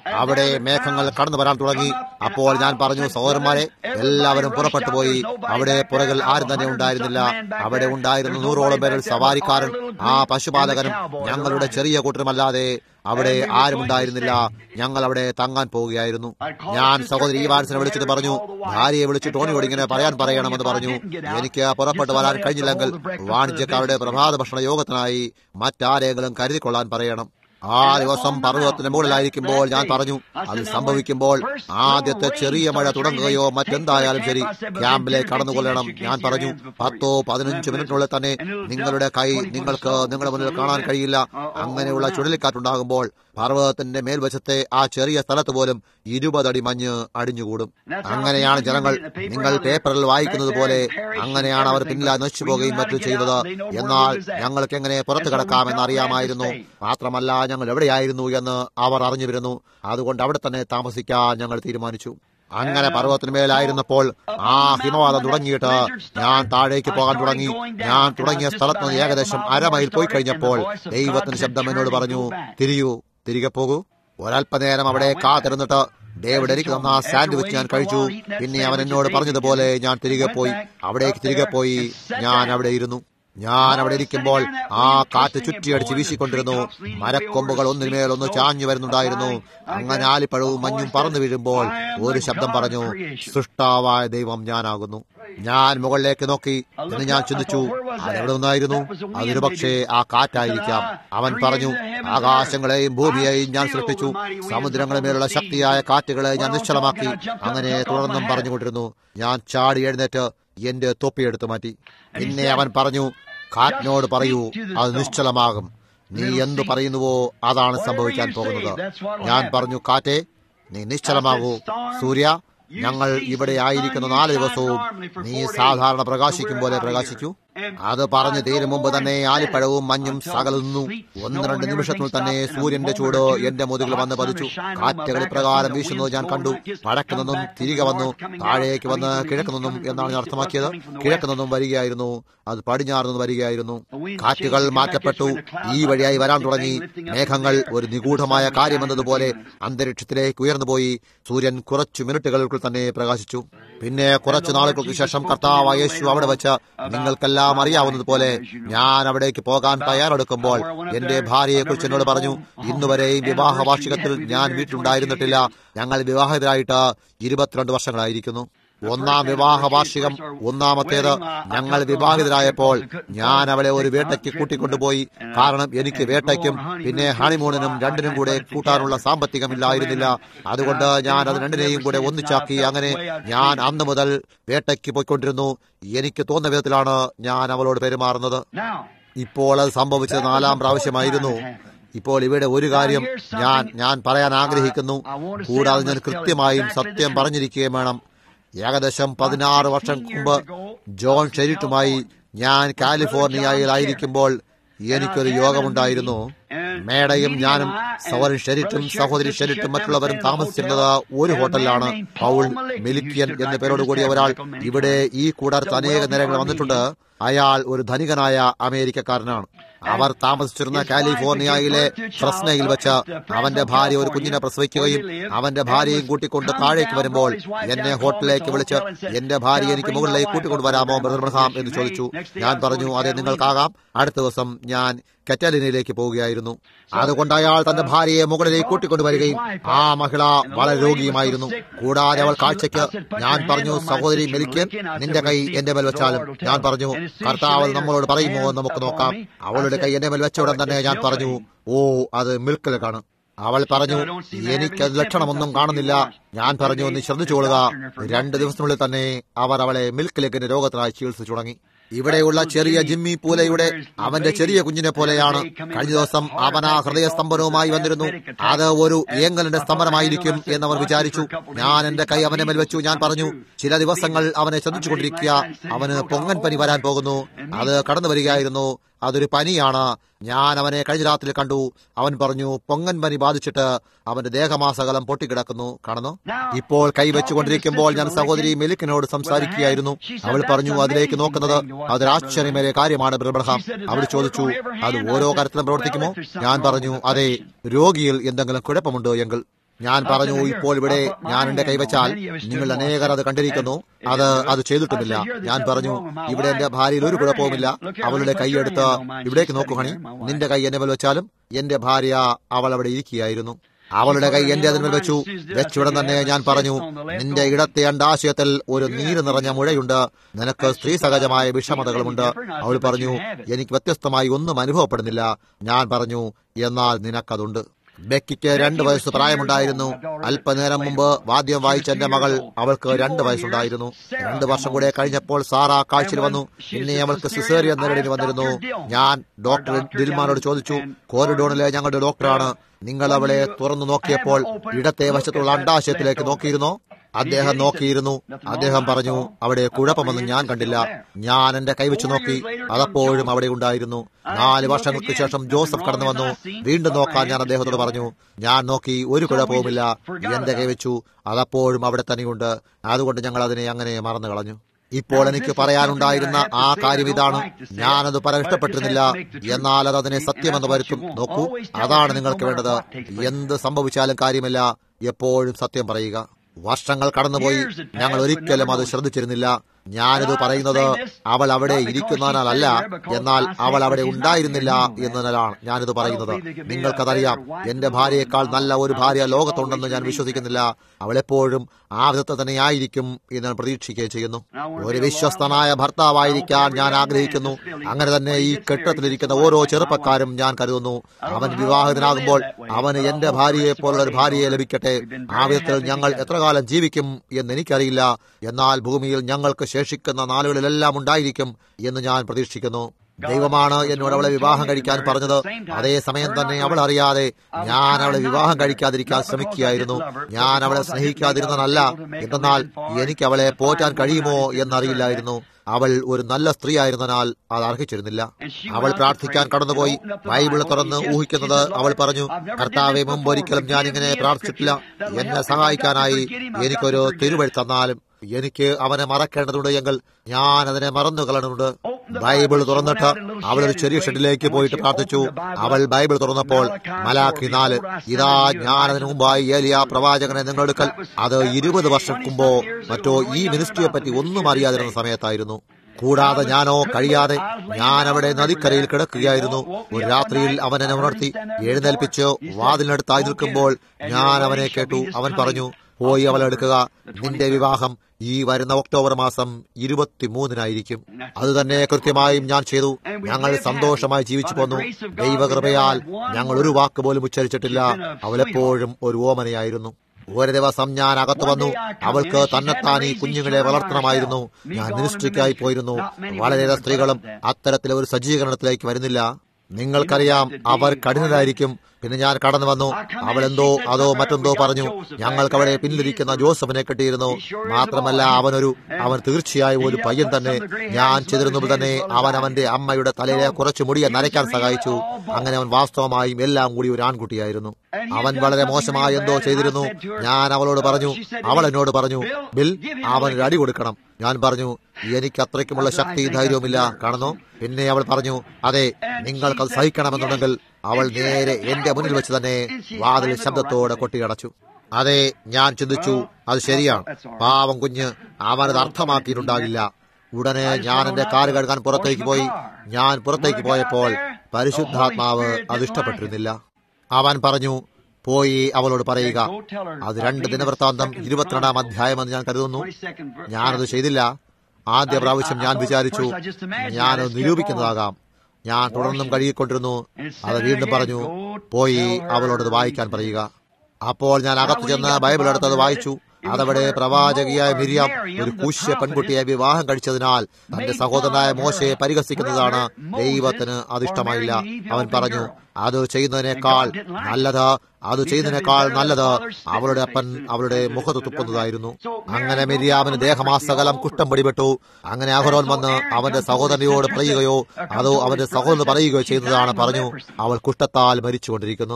അവിടെ മേഘങ്ങൾ കടന്നു വരാൻ തുടങ്ങി അപ്പോൾ ഞാൻ പറഞ്ഞു സഹോദരന്മാരെ എല്ലാവരും പുറപ്പെട്ടു പോയി അവിടെ പുറകിൽ ആരും തന്നെ ഉണ്ടായിരുന്നില്ല അവിടെ ഉണ്ടായിരുന്ന നൂറോളം പേരിൽ സവാരിക്കാരൻ ആ പശുപാലകനും ഞങ്ങളുടെ ചെറിയ കൂട്ടരുമല്ലാതെ അവിടെ ആരും ഉണ്ടായിരുന്നില്ല ഞങ്ങൾ അവിടെ തങ്ങാൻ പോവുകയായിരുന്നു ഞാൻ സഹോദരി ഈവാൻസിനെ വിളിച്ചിട്ട് പറഞ്ഞു ഭാര്യയെ വിളിച്ച് ടോണിയോട് ഇങ്ങനെ പറയാൻ പറയണമെന്ന് പറഞ്ഞു എനിക്ക് പുറപ്പെട്ടു വരാൻ കഴിഞ്ഞില്ലെങ്കിൽ വാണിജ്യക്കാരുടെ പ്രഭാത ഭക്ഷണ യോഗത്തിനായി മറ്റാരെങ്കിലും കരുതിക്കൊള്ളാൻ പറയണം ആ ദിവസം പർവ്വതത്തിന് മുകളിലായിരിക്കുമ്പോൾ ഞാൻ പറഞ്ഞു അത് സംഭവിക്കുമ്പോൾ ആദ്യത്തെ ചെറിയ മഴ തുടങ്ങുകയോ മറ്റെന്തായാലും ശരി ക്യാമ്പിലേക്ക് കടന്നുകൊള്ളണം ഞാൻ പറഞ്ഞു പത്തോ പതിനഞ്ച് മിനിറ്റിനുള്ളിൽ തന്നെ നിങ്ങളുടെ കൈ നിങ്ങൾക്ക് നിങ്ങളുടെ മുന്നിൽ കാണാൻ കഴിയില്ല അങ്ങനെയുള്ള ചുഴലിക്കാറ്റുണ്ടാകുമ്പോൾ പർവ്വതത്തിന്റെ മേൽവശത്തെ ആ ചെറിയ സ്ഥലത്ത് പോലും ഇരുപതടി മഞ്ഞ് അടിഞ്ഞുകൂടും അങ്ങനെയാണ് ജനങ്ങൾ നിങ്ങൾ പേപ്പറിൽ വായിക്കുന്നത് പോലെ അങ്ങനെയാണ് അവർ പിന്നിലായി നശിച്ചു പോകുകയും മറ്റും ചെയ്തത് എന്നാൽ ഞങ്ങൾക്ക് എങ്ങനെ പുറത്തു കിടക്കാമെന്ന് അറിയാമായിരുന്നു മാത്രമല്ല ഞങ്ങൾ എവിടെയായിരുന്നു എന്ന് അവർ അറിഞ്ഞുവരുന്നു അതുകൊണ്ട് അവിടെ തന്നെ താമസിക്കാൻ ഞങ്ങൾ തീരുമാനിച്ചു അങ്ങനെ പർവ്വതത്തിന്മേലായിരുന്നപ്പോൾ ആ ഹിമവാദം തുടങ്ങിയിട്ട് ഞാൻ താഴേക്ക് പോകാൻ തുടങ്ങി ഞാൻ തുടങ്ങിയ സ്ഥലത്ത് നിന്ന് ഏകദേശം അരമൈൽ പോയി കഴിഞ്ഞപ്പോൾ ദൈവത്തിന്റെ ശബ്ദം എന്നോട് പറഞ്ഞു തിരിയൂ തിരികെ പോകൂ ഒരല്പനേരം അവിടെ കാത്തിരുന്നിട്ട് ഡേവിഡ് എനിക്ക് തന്ന ആ സാൻഡ്വിച്ച് ഞാൻ കഴിച്ചു പിന്നെ അവൻ എന്നോട് പറഞ്ഞതുപോലെ ഞാൻ തിരികെ പോയി അവിടേക്ക് തിരികെ പോയി ഞാൻ അവിടെ ഇരുന്നു ഞാൻ അവിടെ ഇരിക്കുമ്പോൾ ആ കാറ്റ് ചുറ്റിയടിച്ച് വീശിക്കൊണ്ടിരുന്നു മരക്കൊമ്പുകൾ ഒന്നിനുമേൽ ഒന്ന് ചാഞ്ഞു വരുന്നുണ്ടായിരുന്നു അങ്ങനെ ആലിപ്പഴവും മഞ്ഞും പറന്നു വീഴുമ്പോൾ ഒരു ശബ്ദം പറഞ്ഞു സൃഷ്ടാവായ ദൈവം ഞാനാകുന്നു ഞാൻ മുകളിലേക്ക് നോക്കി എന്ന് ഞാൻ ചിന്തിച്ചു അതെവിടെ നിന്നായിരുന്നു അതൊരു പക്ഷേ ആ കാറ്റായിരിക്കാം അവൻ പറഞ്ഞു ആകാശങ്ങളെയും ഭൂമിയെയും ഞാൻ സൃഷ്ടിച്ചു സമുദ്രങ്ങളുടെ മേലുള്ള ശക്തിയായ കാറ്റുകളെ ഞാൻ നിശ്ചലമാക്കി അങ്ങനെ തുടർന്നും പറഞ്ഞുകൊണ്ടിരുന്നു ഞാൻ ചാടി എഴുന്നേറ്റ് എന്റെ തൊപ്പിയെടുത്തു മാറ്റി പിന്നെ അവൻ പറഞ്ഞു കാറ്റിനോട് പറയൂ അത് നിശ്ചലമാകും നീ എന്തു പറയുന്നുവോ അതാണ് സംഭവിക്കാൻ പോകുന്നത് ഞാൻ പറഞ്ഞു കാറ്റെ നീ നിശ്ചലമാകൂ സൂര്യ ഞങ്ങൾ ഇവിടെ ആയിരിക്കുന്ന നാല് ദിവസവും നീ സാധാരണ പ്രകാശിക്കും പോലെ പ്രകാശിക്കൂ അത് പറഞ്ഞു തീരും മുമ്പ് തന്നെ ആലിപ്പഴവും മഞ്ഞും സകലുന്നു ഒന്ന് രണ്ട് നിമിഷത്തിൽ തന്നെ സൂര്യന്റെ ചൂട് എന്റെ മുതുകിൽ വന്ന് പതിച്ചു കാറ്റുകൾ പ്രകാരം വീശുന്നത് ഞാൻ കണ്ടു വടക്ക് നിന്നും തിരികെ വന്നു താഴേക്ക് വന്ന് കിഴക്ക് നിന്നും എന്നാണ് ഞാൻ അർത്ഥമാക്കിയത് കിഴക്ക് നിന്നും വരികയായിരുന്നു അത് പടിഞ്ഞാറ് നിന്ന് വരികയായിരുന്നു കാറ്റുകൾ മാറ്റപ്പെട്ടു ഈ വഴിയായി വരാൻ തുടങ്ങി മേഘങ്ങൾ ഒരു നിഗൂഢമായ കാര്യമെന്നതുപോലെ അന്തരീക്ഷത്തിലേക്ക് ഉയർന്നുപോയി സൂര്യൻ കുറച്ചു മിനിറ്റുകൾക്കുள் തന്നെ പ്രകാശിച്ചു പിന്നെ കുറച്ചു നാളുകൾക്ക് ശേഷം കർത്താവ് യേശു അവിടെ വെച്ച് നിങ്ങൾക്കെല്ലാം അറിയാവുന്നതുപോലെ ഞാൻ അവിടേക്ക് പോകാൻ തയ്യാറെടുക്കുമ്പോൾ എന്റെ ഭാര്യയെ കുറിച്ച് എന്നോട് പറഞ്ഞു ഇന്നുവരെയും വിവാഹ വാർഷികത്തിൽ ഞാൻ വീട്ടിലുണ്ടായിരുന്നിട്ടില്ല ഞങ്ങൾ വിവാഹിതരായിട്ട് ഇരുപത്തിരണ്ട് വർഷങ്ങളായിരിക്കുന്നു ഒന്നാം വിവാഹ വാർഷികം ഒന്നാമത്തേത് ഞങ്ങൾ വിവാഹിതരായപ്പോൾ ഞാൻ അവളെ ഒരു വേട്ടയ്ക്ക് കൂട്ടിക്കൊണ്ടുപോയി കാരണം എനിക്ക് വേട്ടയ്ക്കും പിന്നെ ഹണിമൂണിനും രണ്ടിനും കൂടെ കൂട്ടാനുള്ള സാമ്പത്തികമില്ലായിരുന്നില്ല അതുകൊണ്ട് ഞാൻ അത് രണ്ടിനെയും കൂടെ ഒന്നിച്ചാക്കി അങ്ങനെ ഞാൻ അന്ന് മുതൽ വേട്ടയ്ക്ക് പോയിക്കൊണ്ടിരുന്നു എനിക്ക് തോന്നുന്ന വിധത്തിലാണ് ഞാൻ അവളോട് പെരുമാറുന്നത് ഇപ്പോൾ അത് സംഭവിച്ചത് നാലാം പ്രാവശ്യമായിരുന്നു ഇപ്പോൾ ഇവിടെ ഒരു കാര്യം ഞാൻ ഞാൻ പറയാൻ ആഗ്രഹിക്കുന്നു കൂടാതെ ഞാൻ കൃത്യമായും സത്യം പറഞ്ഞിരിക്കുകയും വേണം ഏകദേശം പതിനാറ് വർഷം മുമ്പ് ജോൺ ഷെരിറ്റുമായി ഞാൻ കാലിഫോർണിയയിലായിരിക്കുമ്പോൾ എനിക്കൊരു യോഗമുണ്ടായിരുന്നു മേഡയും ഞാനും സഹോദരൻ ഷെരിറ്റും സഹോദരി ഷെരിറ്റും മറ്റുള്ളവരും താമസിച്ചിരുന്നത് ഒരു ഹോട്ടലിലാണ് പൗൾ മിലിക്കിയൻ എന്ന പേരോട് കൂടിയ ഒരാൾ ഇവിടെ ഈ കൂടാരത്ത് അനേക നേരങ്ങൾ വന്നിട്ടുണ്ട് അയാൾ ഒരു ധനികനായ അമേരിക്കക്കാരനാണ് അവർ താമസിച്ചിരുന്ന കാലിഫോർണിയയിലെ ഫ്രസ്നയിൽ വെച്ച് അവന്റെ ഭാര്യ ഒരു കുഞ്ഞിനെ പ്രസവിക്കുകയും അവന്റെ ഭാര്യയും കൂട്ടിക്കൊണ്ട് താഴേക്ക് വരുമ്പോൾ എന്നെ ഹോട്ടലിലേക്ക് വിളിച്ച് എന്റെ ഭാര്യ എനിക്ക് മുകളിലേക്ക് കൂട്ടിക്കൊണ്ട് വരാമോ ബ്രദർ ബ്രഹാം എന്ന് ചോദിച്ചു ഞാൻ പറഞ്ഞു അതെ നിങ്ങൾക്കാകാം അടുത്ത ദിവസം ഞാൻ കറ്റാലിനയിലേക്ക് പോവുകയായിരുന്നു അതുകൊണ്ട് അയാൾ തന്റെ ഭാര്യയെ മുകളിലേക്ക് കൂട്ടിക്കൊണ്ടുവരികയും ആ മഹിള വളരെ രോഗിയുമായിരുന്നു കൂടാതെ അവൾ കാഴ്ചയ്ക്ക് ഞാൻ പറഞ്ഞു സഹോദരി മെലിക്കൻ നിന്റെ കൈ എന്റെ മേൽ വെച്ചാലും ഞാൻ പറഞ്ഞു കർത്താവ് നമ്മളോട് പറയുമോ എന്ന് നമുക്ക് നോക്കാം അവളുടെ കൈ എന്റെ മേൽ വെച്ച ഉടൻ തന്നെ ഞാൻ പറഞ്ഞു ഓ അത് മിൽക്കിലേക്കാണ് അവൾ പറഞ്ഞു എനിക്കത് ലക്ഷണമൊന്നും കാണുന്നില്ല ഞാൻ പറഞ്ഞു നീ ശ്രദ്ധിച്ചുകൊള്ളുക രണ്ട് ദിവസത്തിനുള്ളിൽ തന്നെ അവർ അവളെ മിൽക്ക് ലെഗിന്റെ രോഗത്തിനായി ചികിത്സിച്ചു തുടങ്ങി ഇവിടെയുള്ള ചെറിയ ജിമ്മി പൂലയുടെ അവന്റെ ചെറിയ കുഞ്ഞിനെ പോലെയാണ് കഴിഞ്ഞ ദിവസം അവൻ ആ ഹൃദയസ്തംഭനവുമായി വന്നിരുന്നു അത് ഒരു ഏങ്ങലിന്റെ സ്തംഭനമായിരിക്കും എന്നവർ വിചാരിച്ചു ഞാൻ എന്റെ കൈ അവനെ മേൽ വെച്ചു ഞാൻ പറഞ്ഞു ചില ദിവസങ്ങൾ അവനെ ശ്രദ്ധിച്ചുകൊണ്ടിരിക്കുക അവന് പൊങ്ങൻ പനി വരാൻ പോകുന്നു അത് കടന്നു വരികയായിരുന്നു അതൊരു പനിയാണ് ഞാൻ അവനെ കഴിഞ്ഞ രാത്രി കണ്ടു അവൻ പറഞ്ഞു പൊങ്ങൻ പനി ബാധിച്ചിട്ട് അവന്റെ ദേഹമാസകലം പൊട്ടിക്കിടക്കുന്നു കാണുന്നു ഇപ്പോൾ കൈവച്ചുകൊണ്ടിരിക്കുമ്പോൾ ഞാൻ സഹോദരി മെലിക്കിനോട് സംസാരിക്കുകയായിരുന്നു അവൾ പറഞ്ഞു അതിലേക്ക് നോക്കുന്നത് അതൊരാശ്ചര്യമേറിയ കാര്യമാണ് ബ്രഹ്മഹാം അവൾ ചോദിച്ചു അത് ഓരോ കാര്യത്തിലും പ്രവർത്തിക്കുമോ ഞാൻ പറഞ്ഞു അതെ രോഗിയിൽ എന്തെങ്കിലും കുഴപ്പമുണ്ടോ എങ്കിൽ ഞാൻ പറഞ്ഞു ഇപ്പോൾ ഇവിടെ ഞാൻ എന്റെ കൈവച്ചാൽ നിങ്ങൾ അനേകർ അത് കണ്ടിരിക്കുന്നു അത് അത് ചെയ്തിട്ടുമില്ല ഞാൻ പറഞ്ഞു ഇവിടെ എന്റെ ഭാര്യയിൽ ഒരു കുഴപ്പവുമില്ല അവളുടെ കൈയെടുത്ത് ഇവിടേക്ക് നോക്കൂ ഹണി നിന്റെ കൈ എന്നെ മേൽ വെച്ചാലും എന്റെ ഭാര്യ അവൾ അവിടെ ഇരിക്കുകയായിരുന്നു അവളുടെ കൈ എന്റെ അതിന്മേൽ വെച്ചു വെച്ചുടൻ തന്നെ ഞാൻ പറഞ്ഞു നിന്റെ ഇടത്തെ അണ്ടാശയത്തിൽ ഒരു നീര് നിറഞ്ഞ മുഴയുണ്ട് നിനക്ക് സ്ത്രീ സഹജമായ വിഷമതകളുമുണ്ട് അവൾ പറഞ്ഞു എനിക്ക് വ്യത്യസ്തമായി ഒന്നും അനുഭവപ്പെടുന്നില്ല ഞാൻ പറഞ്ഞു എന്നാൽ നിനക്കതുണ്ട് ബെക്കിക്ക് രണ്ട് വയസ്സ് പ്രായമുണ്ടായിരുന്നു അല്പനേരം മുമ്പ് വാദ്യം വായിച്ച എന്റെ മകൾ അവൾക്ക് രണ്ട് വയസ്സുണ്ടായിരുന്നു രണ്ട് വർഷം കൂടെ കഴിഞ്ഞപ്പോൾ സാറ കാഴ്ചയിൽ വന്നു പിന്നെ അവൾക്ക് സിസേറിയൻ നേരിടേണ്ടി വന്നിരുന്നു ഞാൻ ഡോക്ടർ ദിൽമാനോട് ചോദിച്ചു കോറിഡോണിലെ ഞങ്ങളുടെ ഡോക്ടറാണ് നിങ്ങൾ അവളെ തുറന്നു നോക്കിയപ്പോൾ ഇടത്തെ വശത്തുള്ള അണ്ടാശയത്തിലേക്ക് നോക്കിയിരുന്നോ അദ്ദേഹം നോക്കിയിരുന്നു അദ്ദേഹം പറഞ്ഞു അവിടെ കുഴപ്പമൊന്നും ഞാൻ കണ്ടില്ല ഞാൻ എന്റെ കൈവച്ച് നോക്കി അതപ്പോഴും അവിടെ ഉണ്ടായിരുന്നു നാല് വർഷങ്ങൾക്ക് ശേഷം ജോസഫ് കടന്നു വന്നു വീണ്ടും നോക്കാൻ ഞാൻ അദ്ദേഹത്തോട് പറഞ്ഞു ഞാൻ നോക്കി ഒരു കുഴപ്പവുമില്ല എന്റെ കൈവച്ചു അതപ്പോഴും അവിടെ തന്നെയുണ്ട് അതുകൊണ്ട് ഞങ്ങൾ അതിനെ അങ്ങനെ മറന്നു കളഞ്ഞു ഇപ്പോൾ എനിക്ക് പറയാനുണ്ടായിരുന്ന ആ കാര്യം ഇതാണ് ഞാനത് പറയാൻ ഇഷ്ടപ്പെട്ടിരുന്നില്ല എന്നാൽ അത് അതിനെ സത്യമെന്ന് വരുത്തും നോക്കൂ അതാണ് നിങ്ങൾക്ക് വേണ്ടത് എന്ത് സംഭവിച്ചാലും കാര്യമില്ല എപ്പോഴും സത്യം പറയുക വർഷങ്ങൾ കടന്നുപോയി ഞങ്ങൾ ഒരിക്കലും അത് ശ്രദ്ധിച്ചിരുന്നില്ല ഞാനിത് പറയുന്നത് അവൾ അവിടെ ഇരിക്കുന്നതിനാലല്ല എന്നാൽ അവൾ അവിടെ ഉണ്ടായിരുന്നില്ല എന്നതിനാലാണ് ഞാനിത് പറയുന്നത് നിങ്ങൾക്കതറിയാം എന്റെ ഭാര്യയേക്കാൾ നല്ല ഒരു ഭാര്യ ലോകത്തുണ്ടെന്ന് ഞാൻ വിശ്വസിക്കുന്നില്ല അവൾ എപ്പോഴും ആ വിധത്തെ തന്നെ ആയിരിക്കും എന്ന് ഞാൻ പ്രതീക്ഷിക്കുകയും ചെയ്യുന്നു ഒരു വിശ്വസ്തനായ ഭർത്താവായിരിക്കാൻ ഞാൻ ആഗ്രഹിക്കുന്നു അങ്ങനെ തന്നെ ഈ കെട്ടിടത്തിലിരിക്കുന്ന ഓരോ ചെറുപ്പക്കാരും ഞാൻ കരുതുന്നു അവൻ വിവാഹിതനാകുമ്പോൾ അവന് എന്റെ ഭാര്യയെ പോലുള്ള ഒരു ഭാര്യയെ ലഭിക്കട്ടെ ആ വിധത്തിൽ ഞങ്ങൾ എത്ര കാലം ജീവിക്കും എന്ന് എനിക്കറിയില്ല എന്നാൽ ഭൂമിയിൽ ഞങ്ങൾക്ക് ശേഷിക്കുന്ന നാളുകളിലെല്ലാം ഉണ്ടായിരിക്കും എന്ന് ഞാൻ പ്രതീക്ഷിക്കുന്നു ദൈവമാണ് എന്നോട് അവളെ വിവാഹം കഴിക്കാൻ പറഞ്ഞത് അതേ സമയം തന്നെ അവൾ അറിയാതെ ഞാൻ അവളെ വിവാഹം കഴിക്കാതിരിക്കാൻ ശ്രമിക്കുകയായിരുന്നു ഞാൻ അവളെ സ്നേഹിക്കാതിരുന്നതല്ല എന്തെന്നാൽ എനിക്ക് അവളെ പോറ്റാൻ കഴിയുമോ എന്നറിയില്ലായിരുന്നു അവൾ ഒരു നല്ല സ്ത്രീ ആയിരുന്നതിനാൽ അത് അർഹിച്ചിരുന്നില്ല അവൾ പ്രാർത്ഥിക്കാൻ കടന്നുപോയി ബൈബിൾ തുറന്ന് ഊഹിക്കുന്നത് അവൾ പറഞ്ഞു കർത്താവെ മുമ്പ് ഒരിക്കലും ഞാൻ ഇങ്ങനെ പ്രാർത്ഥിച്ചിട്ടില്ല എന്നെ സഹായിക്കാനായി എനിക്കൊരു തിരുവഴുത്തന്നാലും എനിക്ക് അവനെ മറക്കേണ്ടതുണ്ട് എങ്കിൽ ഞാൻ അതിനെ മറന്നു കളയുന്നുണ്ട് ബൈബിൾ തുറന്നിട്ട് അവൾ ഒരു ചെറിയ ഷെഡിലേക്ക് പോയിട്ട് പ്രാർത്ഥിച്ചു അവൾ ബൈബിൾ തുറന്നപ്പോൾ മലാഖി നാല് ഇതാ ഞാൻ അതിനു മുമ്പായി ഏലിയ പ്രവാചകനെ നിങ്ങളെടുക്കൽ അത് ഇരുപത് വർഷം മുമ്പോ മറ്റോ ഈ മിനിസ്ട്രിയെ പറ്റി ഒന്നും അറിയാതിരുന്ന സമയത്തായിരുന്നു കൂടാതെ ഞാനോ കഴിയാതെ ഞാൻ അവിടെ നദിക്കരയിൽ കിടക്കുകയായിരുന്നു ഒരു രാത്രിയിൽ അവൻ എന്നെ ഉണർത്തി എഴുന്നേൽപ്പിച്ച് വാതിലിനടുത്തായി നിൽക്കുമ്പോൾ ഞാൻ അവനെ കേട്ടു അവൻ പറഞ്ഞു പോയി അവളെടുക്കുക നിന്റെ വിവാഹം ഈ വരുന്ന ഒക്ടോബർ മാസം ഇരുപത്തിമൂന്നിനായിരിക്കും അത് തന്നെ കൃത്യമായും ഞാൻ ചെയ്തു ഞങ്ങൾ സന്തോഷമായി ജീവിച്ചു പോന്നു ദൈവകൃപയാൽ ഞങ്ങൾ ഒരു വാക്ക് പോലും ഉച്ചരിച്ചിട്ടില്ല അവളെപ്പോഴും ഒരു ഓമനയായിരുന്നു ഒരു ദിവസം ഞാൻ അകത്തു വന്നു അവൾക്ക് തന്നെത്താൻ ഈ കുഞ്ഞുങ്ങളെ വളർത്തണമായിരുന്നു ഞാൻ മിനിസ്ട്രിക്കായി പോയിരുന്നു വളരെയേറെ സ്ത്രീകളും അത്തരത്തിലെ ഒരു സജ്ജീകരണത്തിലേക്ക് വരുന്നില്ല നിങ്ങൾക്കറിയാം അവർ കഠിനരായിരിക്കും പിന്നെ ഞാൻ കടന്നു വന്നു അവൾ എന്തോ അതോ മറ്റെന്തോ പറഞ്ഞു ഞങ്ങൾക്ക് അവിടെ പിന്നിലിരിക്കുന്ന ജോസഫിനെ കെട്ടിയിരുന്നു മാത്രമല്ല അവനൊരു അവൻ തീർച്ചയായും ഒരു പയ്യൻ തന്നെ ഞാൻ ചെയ്തിരുന്നപ്പോൾ തന്നെ അവൻ അവന്റെ അമ്മയുടെ തലയിലെ കുറച്ച് മുടിയെ നരയ്ക്കാൻ സഹായിച്ചു അങ്ങനെ അവൻ വാസ്തവമായും എല്ലാം കൂടി ഒരു ആൺകുട്ടിയായിരുന്നു അവൻ വളരെ മോശമായി എന്തോ ചെയ്തിരുന്നു ഞാൻ അവളോട് പറഞ്ഞു അവൾ എന്നോട് പറഞ്ഞു ബിൽ അവൻ ഒരു അടി കൊടുക്കണം ഞാൻ പറഞ്ഞു എനിക്ക് അത്രയ്ക്കുമുള്ള ശക്തി ധൈര്യവുമില്ല കാണുന്നു പിന്നെ അവൾ പറഞ്ഞു അതെ നിങ്ങൾക്കത് സഹിക്കണമെന്നുണ്ടെങ്കിൽ അവൾ നേരെ എന്റെ മുന്നിൽ വെച്ച് തന്നെ വാതിൽ ശബ്ദത്തോടെ കൊട്ടിയടച്ചു അതെ ഞാൻ ചിന്തിച്ചു അത് ശരിയാണ് പാവം കുഞ്ഞ് അവനത് അർത്ഥമാക്കിയിട്ടുണ്ടാകില്ല ഉടനെ ഞാൻ എന്റെ കാറ് കഴുകാൻ പുറത്തേക്ക് പോയി ഞാൻ പുറത്തേക്ക് പോയപ്പോൾ പരിശുദ്ധാത്മാവ് അത് ഇഷ്ടപ്പെട്ടിരുന്നില്ല അവൻ പറഞ്ഞു പോയി അവളോട് പറയുക അത് രണ്ട് ദിനവൃത്താന്തം ഇരുപത്തിരണ്ടാം അധ്യായമെന്ന് ഞാൻ കരുതുന്നു ഞാനത് ചെയ്തില്ല ആദ്യ പ്രാവശ്യം ഞാൻ വിചാരിച്ചു ഞാനത് നിരൂപിക്കുന്നതാകാം ഞാൻ തുടർന്നും കഴുകിക്കൊണ്ടിരുന്നു അത് വീണ്ടും പറഞ്ഞു പോയി അവളോടത് വായിക്കാൻ പറയുക അപ്പോൾ ഞാൻ അകത്തു ചെന്ന് ബൈബിൾ എടുത്തത് വായിച്ചു അതവിടെ പ്രവാചകിയായ മിരിയാം ഒരു കുശ്യ പെൺകുട്ടിയെ വിവാഹം കഴിച്ചതിനാൽ തന്റെ സഹോദരനായ മോശയെ പരിഹസിക്കുന്നതാണ് ദൈവത്തിന് അതിഷ്ടമായില്ല അവൻ പറഞ്ഞു അത് ചെയ്യുന്നതിനേക്കാൾ നല്ലത് അത് ചെയ്യുന്നതിനേക്കാൾ നല്ലത് അവളുടെ അപ്പൻ അവളുടെ മുഖത്ത് തുപ്പുന്നതായിരുന്നു അങ്ങനെ മിരിയാമിന് ദേഹമാസകലം കുഷ്ടം പിടിപെട്ടു അങ്ങനെ അഹരോൻ വന്ന് അവന്റെ സഹോദരനോട് പറയുകയോ അതോ അവന്റെ സഹോദരൻ പറയുകയോ ചെയ്യുന്നതാണ് പറഞ്ഞു അവൾ കുഷ്ടത്താൽ മരിച്ചുകൊണ്ടിരിക്കുന്നു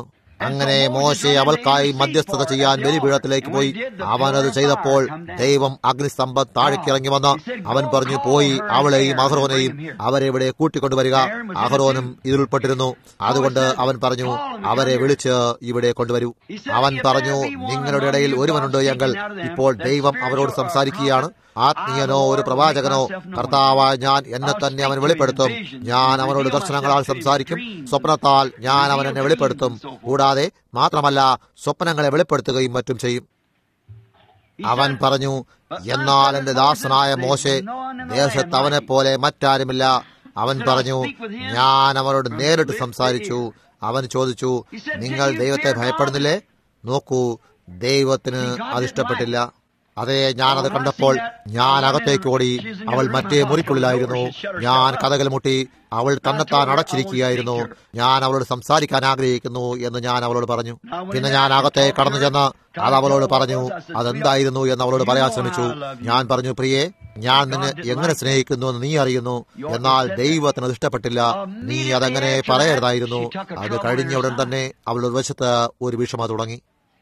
അങ്ങനെ മോശെ അവൾക്കായി മധ്യസ്ഥത ചെയ്യാൻ ബലിപീഠത്തിലേക്ക് പോയി അവനത് ചെയ്തപ്പോൾ ദൈവം അഗ്നിസ്തംഭം താഴേക്കിറങ്ങി വന്ന് അവൻ പറഞ്ഞു പോയി അവളെയും അഹ്റോനെയും അവരെ ഇവിടെ കൂട്ടിക്കൊണ്ടുവരിക അഹ്റോനും ഇതിലുൾപ്പെട്ടിരുന്നു അതുകൊണ്ട് അവൻ പറഞ്ഞു അവരെ വിളിച്ച് ഇവിടെ കൊണ്ടുവരൂ അവൻ പറഞ്ഞു നിങ്ങളുടെ ഇടയിൽ ഒരുവനുണ്ട് എങ്കിൽ ഇപ്പോൾ ദൈവം അവരോട് സംസാരിക്കുകയാണ് ആത്മീയനോ ഒരു പ്രവാചകനോ കർത്താവായ ഞാൻ എന്നെ തന്നെ അവൻ വെളിപ്പെടുത്തും ഞാൻ അവനോട് ദർശനങ്ങളാൽ സംസാരിക്കും സ്വപ്നത്താൽ ഞാൻ അവൻ എന്നെ വെളിപ്പെടുത്തും കൂടാതെ മാത്രമല്ല സ്വപ്നങ്ങളെ വെളിപ്പെടുത്തുകയും മറ്റും ചെയ്യും അവൻ പറഞ്ഞു എന്നാൽ എന്റെ ദാസനായ മോശെ ദേശത്ത് അവനെ പോലെ മറ്റാരുമില്ല അവൻ പറഞ്ഞു ഞാൻ അവനോട് നേരിട്ട് സംസാരിച്ചു അവൻ ചോദിച്ചു നിങ്ങൾ ദൈവത്തെ ഭയപ്പെടുന്നില്ലേ നോക്കൂ ദൈവത്തിന് അതിഷ്ടപ്പെട്ടില്ല അതെ ഞാനത് കണ്ടപ്പോൾ ഞാൻ അകത്തേക്ക് ഓടി അവൾ മറ്റേ മുറിക്കുള്ളിലായിരുന്നു ഞാൻ കഥകൾ മുട്ടി അവൾ തന്നെത്താൻ അടച്ചിരിക്കുകയായിരുന്നു ഞാൻ അവളോട് സംസാരിക്കാൻ ആഗ്രഹിക്കുന്നു എന്ന് ഞാൻ അവളോട് പറഞ്ഞു പിന്നെ ഞാൻ അകത്തെ കടന്നു ചെന്ന് അത് അവളോട് പറഞ്ഞു അതെന്തായിരുന്നു എന്ന് അവളോട് പറയാൻ ശ്രമിച്ചു ഞാൻ പറഞ്ഞു പ്രിയേ ഞാൻ നിന്നെ എങ്ങനെ സ്നേഹിക്കുന്നു എന്ന് നീ അറിയുന്നു എന്നാൽ ദൈവത്തിന് അത് ഇഷ്ടപ്പെട്ടില്ല നീ അതെങ്ങനെ പറയരുതായിരുന്നു അത് കഴിഞ്ഞ ഉടൻ തന്നെ അവൾ ഒരു വശത്ത് ഒരു വിഷമ തുടങ്ങി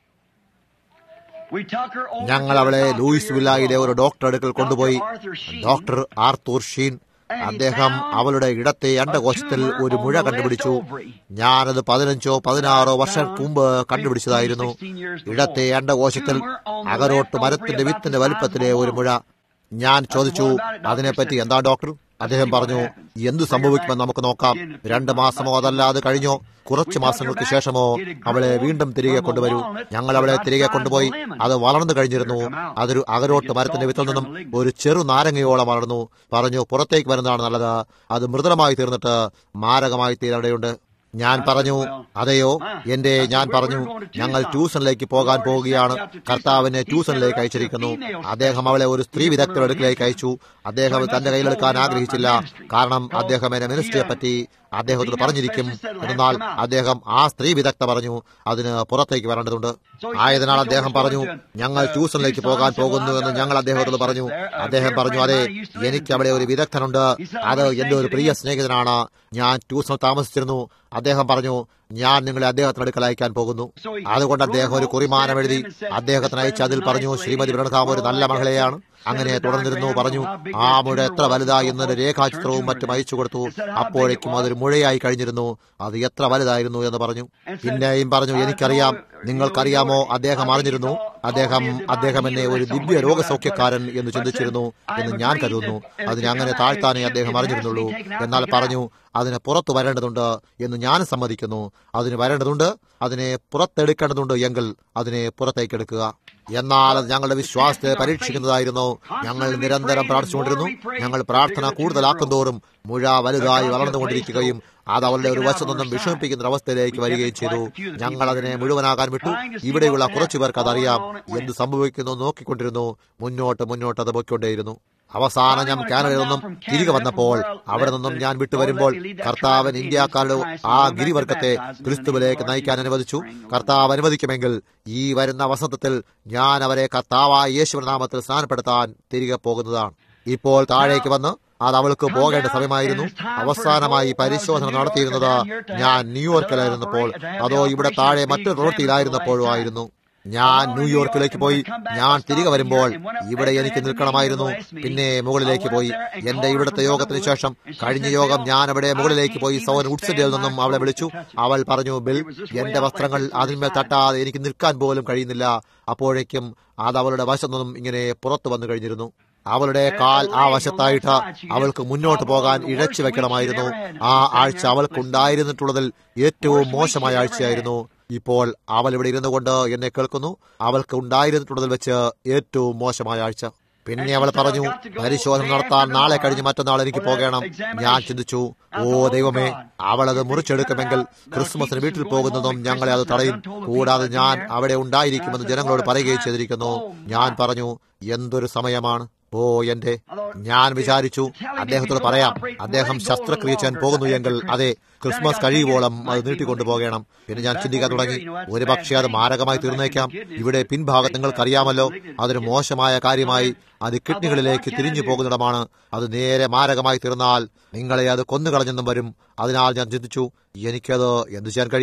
ഞങ്ങൾ അവളെ ലൂയിസ് വില്ലായിലെ ഒരു ഡോക്ടർ അടുക്കൽ കൊണ്ടുപോയി ഡോക്ടർ ആർത്തൂർ ഷീൻ അദ്ദേഹം അവളുടെ ഇടത്തെ അണ്ടകോശത്തിൽ ഒരു മുഴ കണ്ടുപിടിച്ചു ഞാനത് പതിനഞ്ചോ പതിനാറോ വർഷം മുമ്പ് കണ്ടുപിടിച്ചതായിരുന്നു ഇടത്തെ അണ്ടകോശത്തിൽ അകരോട്ട് മരത്തിന്റെ വിത്തിന്റെ വലുപ്പത്തിലെ ഒരു മുഴ ഞാൻ ചോദിച്ചു അതിനെപ്പറ്റി എന്താ ഡോക്ടർ അദ്ദേഹം പറഞ്ഞു എന്തു സംഭവിക്കുമെന്ന് നമുക്ക് നോക്കാം രണ്ട് മാസമോ അതല്ല അത് കഴിഞ്ഞോ കുറച്ച് മാസങ്ങൾക്ക് ശേഷമോ അവളെ വീണ്ടും തിരികെ കൊണ്ടുവരൂ ഞങ്ങൾ അവളെ തിരികെ കൊണ്ടുപോയി അത് വളർന്നു കഴിഞ്ഞിരുന്നു അതൊരു അകരോട്ട് മരത്തിന്റെ വിത്തിൽ നിന്നും ഒരു ചെറു നാരങ്ങയോളം വളർന്നു പറഞ്ഞു പുറത്തേക്ക് വരുന്നതാണ് നല്ലത് അത് മൃദുലമായി തീർന്നിട്ട് മാരകമായി തീരവിടെയുണ്ട് ഞാൻ പറഞ്ഞു അതെയോ എന്റെ ഞാൻ പറഞ്ഞു ഞങ്ങൾ ട്യൂഷനിലേക്ക് പോകാൻ പോവുകയാണ് കർത്താവിനെ ട്യൂഷനിലേക്ക് അയച്ചിരിക്കുന്നു അദ്ദേഹം അവളെ ഒരു സ്ത്രീ വിദഗ്ധരുടെ അടുക്കിലേക്ക് അയച്ചു അദ്ദേഹം തന്റെ കയ്യിലെടുക്കാൻ ആഗ്രഹിച്ചില്ല കാരണം അദ്ദേഹം എന്നെ മിനിസ്ട്രിയെ പറ്റി അദ്ദേഹത്തോട് പറഞ്ഞിരിക്കും എന്നാൽ അദ്ദേഹം ആ സ്ത്രീ വിദഗ്ധ പറഞ്ഞു അതിന് പുറത്തേക്ക് വരേണ്ടതുണ്ട് ആയതിനാൽ അദ്ദേഹം പറഞ്ഞു ഞങ്ങൾ ട്യൂഷനിലേക്ക് പോകാൻ പോകുന്നു എന്ന് ഞങ്ങൾ അദ്ദേഹത്തോട് പറഞ്ഞു അദ്ദേഹം പറഞ്ഞു അതെ എനിക്ക് അവിടെ ഒരു വിദഗ്ധനുണ്ട് അത് എന്റെ ഒരു പ്രിയ സ്നേഹിതനാണ് ഞാൻ ട്യൂഷനിൽ താമസിച്ചിരുന്നു അദ്ദേഹം പറഞ്ഞു ഞാൻ നിങ്ങളെ അദ്ദേഹത്തിന് അടുക്കൽ അയക്കാൻ പോകുന്നു അതുകൊണ്ട് അദ്ദേഹം ഒരു കുറിമാനം എഴുതി അദ്ദേഹത്തിന് അയച്ച് അതിൽ പറഞ്ഞു ശ്രീമതി ബ്രണധാം ഒരു നല്ല മകളെയാണ് അങ്ങനെ തുടർന്നിരുന്നു പറഞ്ഞു ആ മുഴ എത്ര വലുതായി എന്നൊരു രേഖാചിത്രവും മറ്റും അയച്ചു കൊടുത്തു അപ്പോഴേക്കും അതൊരു മുഴയായി കഴിഞ്ഞിരുന്നു അത് എത്ര വലുതായിരുന്നു എന്ന് പറഞ്ഞു പിന്നെയും പറഞ്ഞു എനിക്കറിയാം നിങ്ങൾക്കറിയാമോ അദ്ദേഹം അറിഞ്ഞിരുന്നു അദ്ദേഹം അദ്ദേഹം എന്നെ ഒരു ദിവ്യ രോഗസൗഖ്യക്കാരൻ എന്ന് ചിന്തിച്ചിരുന്നു എന്ന് ഞാൻ കരുതുന്നു അതിനെ അങ്ങനെ താഴ്ത്താനേ അദ്ദേഹം അറിഞ്ഞിരുന്നുള്ളൂ എന്നാൽ പറഞ്ഞു അതിന് പുറത്തു വരേണ്ടതുണ്ട് എന്ന് ഞാൻ സമ്മതിക്കുന്നു അതിന് വരേണ്ടതുണ്ട് അതിനെ പുറത്തെടുക്കേണ്ടതുണ്ട് എങ്കിൽ അതിനെ പുറത്തേക്ക് എടുക്കുക എന്നാൽ അത് ഞങ്ങളുടെ വിശ്വാസത്തെ പരീക്ഷിക്കുന്നതായിരുന്നു ഞങ്ങൾ നിരന്തരം പ്രാർത്ഥിച്ചുകൊണ്ടിരുന്നു ഞങ്ങൾ പ്രാർത്ഥന കൂടുതലാക്കുന്തോറും മുഴ വലുതായി വളർന്നുകൊണ്ടിരിക്കുകയും അത് അവളുടെ ഒരു വശത്തു നിന്നും വിഷമിപ്പിക്കുന്ന അവസ്ഥയിലേക്ക് വരികയും ചെയ്തു ഞങ്ങൾ അതിനെ മുഴുവനാകാൻ വിട്ടു ഇവിടെയുള്ള കുറച്ചു പേർക്ക് അതറിയാം എന്ത് സംഭവിക്കുന്നു നോക്കിക്കൊണ്ടിരുന്നു മുന്നോട്ട് മുന്നോട്ട് അത് പൊയ്ക്കൊണ്ടേയിരുന്നു അവസാനം ഞാൻ കാനഡയിൽ നിന്നും തിരികെ വന്നപ്പോൾ അവിടെ നിന്നും ഞാൻ വിട്ടുവരുമ്പോൾ കർത്താവൻ ഇന്ത്യക്കാരുടെ ആ ഗിരിവർഗത്തെ ക്രിസ്തുവിലേക്ക് നയിക്കാൻ അനുവദിച്ചു കർത്താവ് അനുവദിക്കുമെങ്കിൽ ഈ വരുന്ന വസന്തത്തിൽ ഞാൻ അവരെ കർത്താവായ യേശുനാമത്തിൽ സ്നാനപ്പെടുത്താൻ തിരികെ പോകുന്നതാണ് ഇപ്പോൾ താഴേക്ക് വന്ന് അത് അവൾക്ക് പോകേണ്ട സമയമായിരുന്നു അവസാനമായി പരിശോധന നടത്തിയിരുന്നത് ഞാൻ ന്യൂയോർക്കിലായിരുന്നപ്പോൾ അതോ ഇവിടെ താഴെ മറ്റൊരു പ്രവൃത്തിയിലായിരുന്നപ്പോഴോ ആയിരുന്നു ഞാൻ ന്യൂയോർക്കിലേക്ക് പോയി ഞാൻ തിരികെ വരുമ്പോൾ ഇവിടെ എനിക്ക് നിൽക്കണമായിരുന്നു പിന്നെ മുകളിലേക്ക് പോയി എന്റെ ഇവിടുത്തെ യോഗത്തിന് ശേഷം കഴിഞ്ഞ യോഗം ഞാൻ അവിടെ മുകളിലേക്ക് പോയി സൗൻ ഉഡ്സന്റിൽ നിന്നും അവളെ വിളിച്ചു അവൾ പറഞ്ഞു ബിൽ എന്റെ വസ്ത്രങ്ങൾ അതിന്മേൽ തട്ടാതെ എനിക്ക് നിൽക്കാൻ പോലും കഴിയുന്നില്ല അപ്പോഴേക്കും അത് അവളുടെ വശത്തു നിന്നും ഇങ്ങനെ പുറത്തു വന്നു കഴിഞ്ഞിരുന്നു അവളുടെ കാൽ ആ വശത്തായിട്ട് അവൾക്ക് മുന്നോട്ട് പോകാൻ ഇഴച്ചു വെക്കണമായിരുന്നു ആ ആഴ്ച അവൾക്കുണ്ടായിരുന്നിട്ടുള്ളതിൽ ഏറ്റവും മോശമായ ആഴ്ചയായിരുന്നു ഇപ്പോൾ അവൾ ഇവിടെ ഇരുന്നു കൊണ്ട് എന്നെ കേൾക്കുന്നു അവൾക്ക് ഉണ്ടായിരുന്നിട്ടുള്ളതിൽ വെച്ച് ഏറ്റവും മോശമായ ആഴ്ച പിന്നെ അവൾ പറഞ്ഞു പരിശോധന നടത്താൻ നാളെ കഴിഞ്ഞ് മറ്റന്നാൾ എനിക്ക് പോകണം ഞാൻ ചിന്തിച്ചു ഓ ദൈവമേ അവൾ അത് മുറിച്ചെടുക്കുമെങ്കിൽ ക്രിസ്മസിന് വീട്ടിൽ പോകുന്നതും ഞങ്ങളെ അത് തടയും കൂടാതെ ഞാൻ അവിടെ ഉണ്ടായിരിക്കുമെന്ന് ജനങ്ങളോട് പറയുകയും ചെയ്തിരിക്കുന്നു ഞാൻ പറഞ്ഞു എന്തൊരു സമയമാണ് ഓ എന്റെ ഞാൻ വിചാരിച്ചു അദ്ദേഹത്തോട് പറയാം അദ്ദേഹം ശസ്ത്രക്രിയ ചെയ്യാൻ പോകുന്നു എങ്കിൽ അതെ ക്രിസ്മസ് കഴിയുവോളം അത് നീട്ടിക്കൊണ്ടു പോകണം പിന്നെ ഞാൻ ചിന്തിക്കാൻ തുടങ്ങി ഒരു പക്ഷേ അത് മാരകമായി തീർന്നേക്കാം ഇവിടെ പിൻഭാഗത്ത് നിങ്ങൾക്കറിയാമല്ലോ അതൊരു മോശമായ കാര്യമായി അത് കിഡ്നികളിലേക്ക് തിരിഞ്ഞു പോകുന്നിടമാണ് അത് നേരെ മാരകമായി തീർന്നാൽ നിങ്ങളെ അത് കൊന്നുകളഞ്ഞെന്നും വരും അതിനാൽ ഞാൻ ചിന്തിച്ചു എനിക്കത് എന്തു ചെയ്യാൻ കഴിയും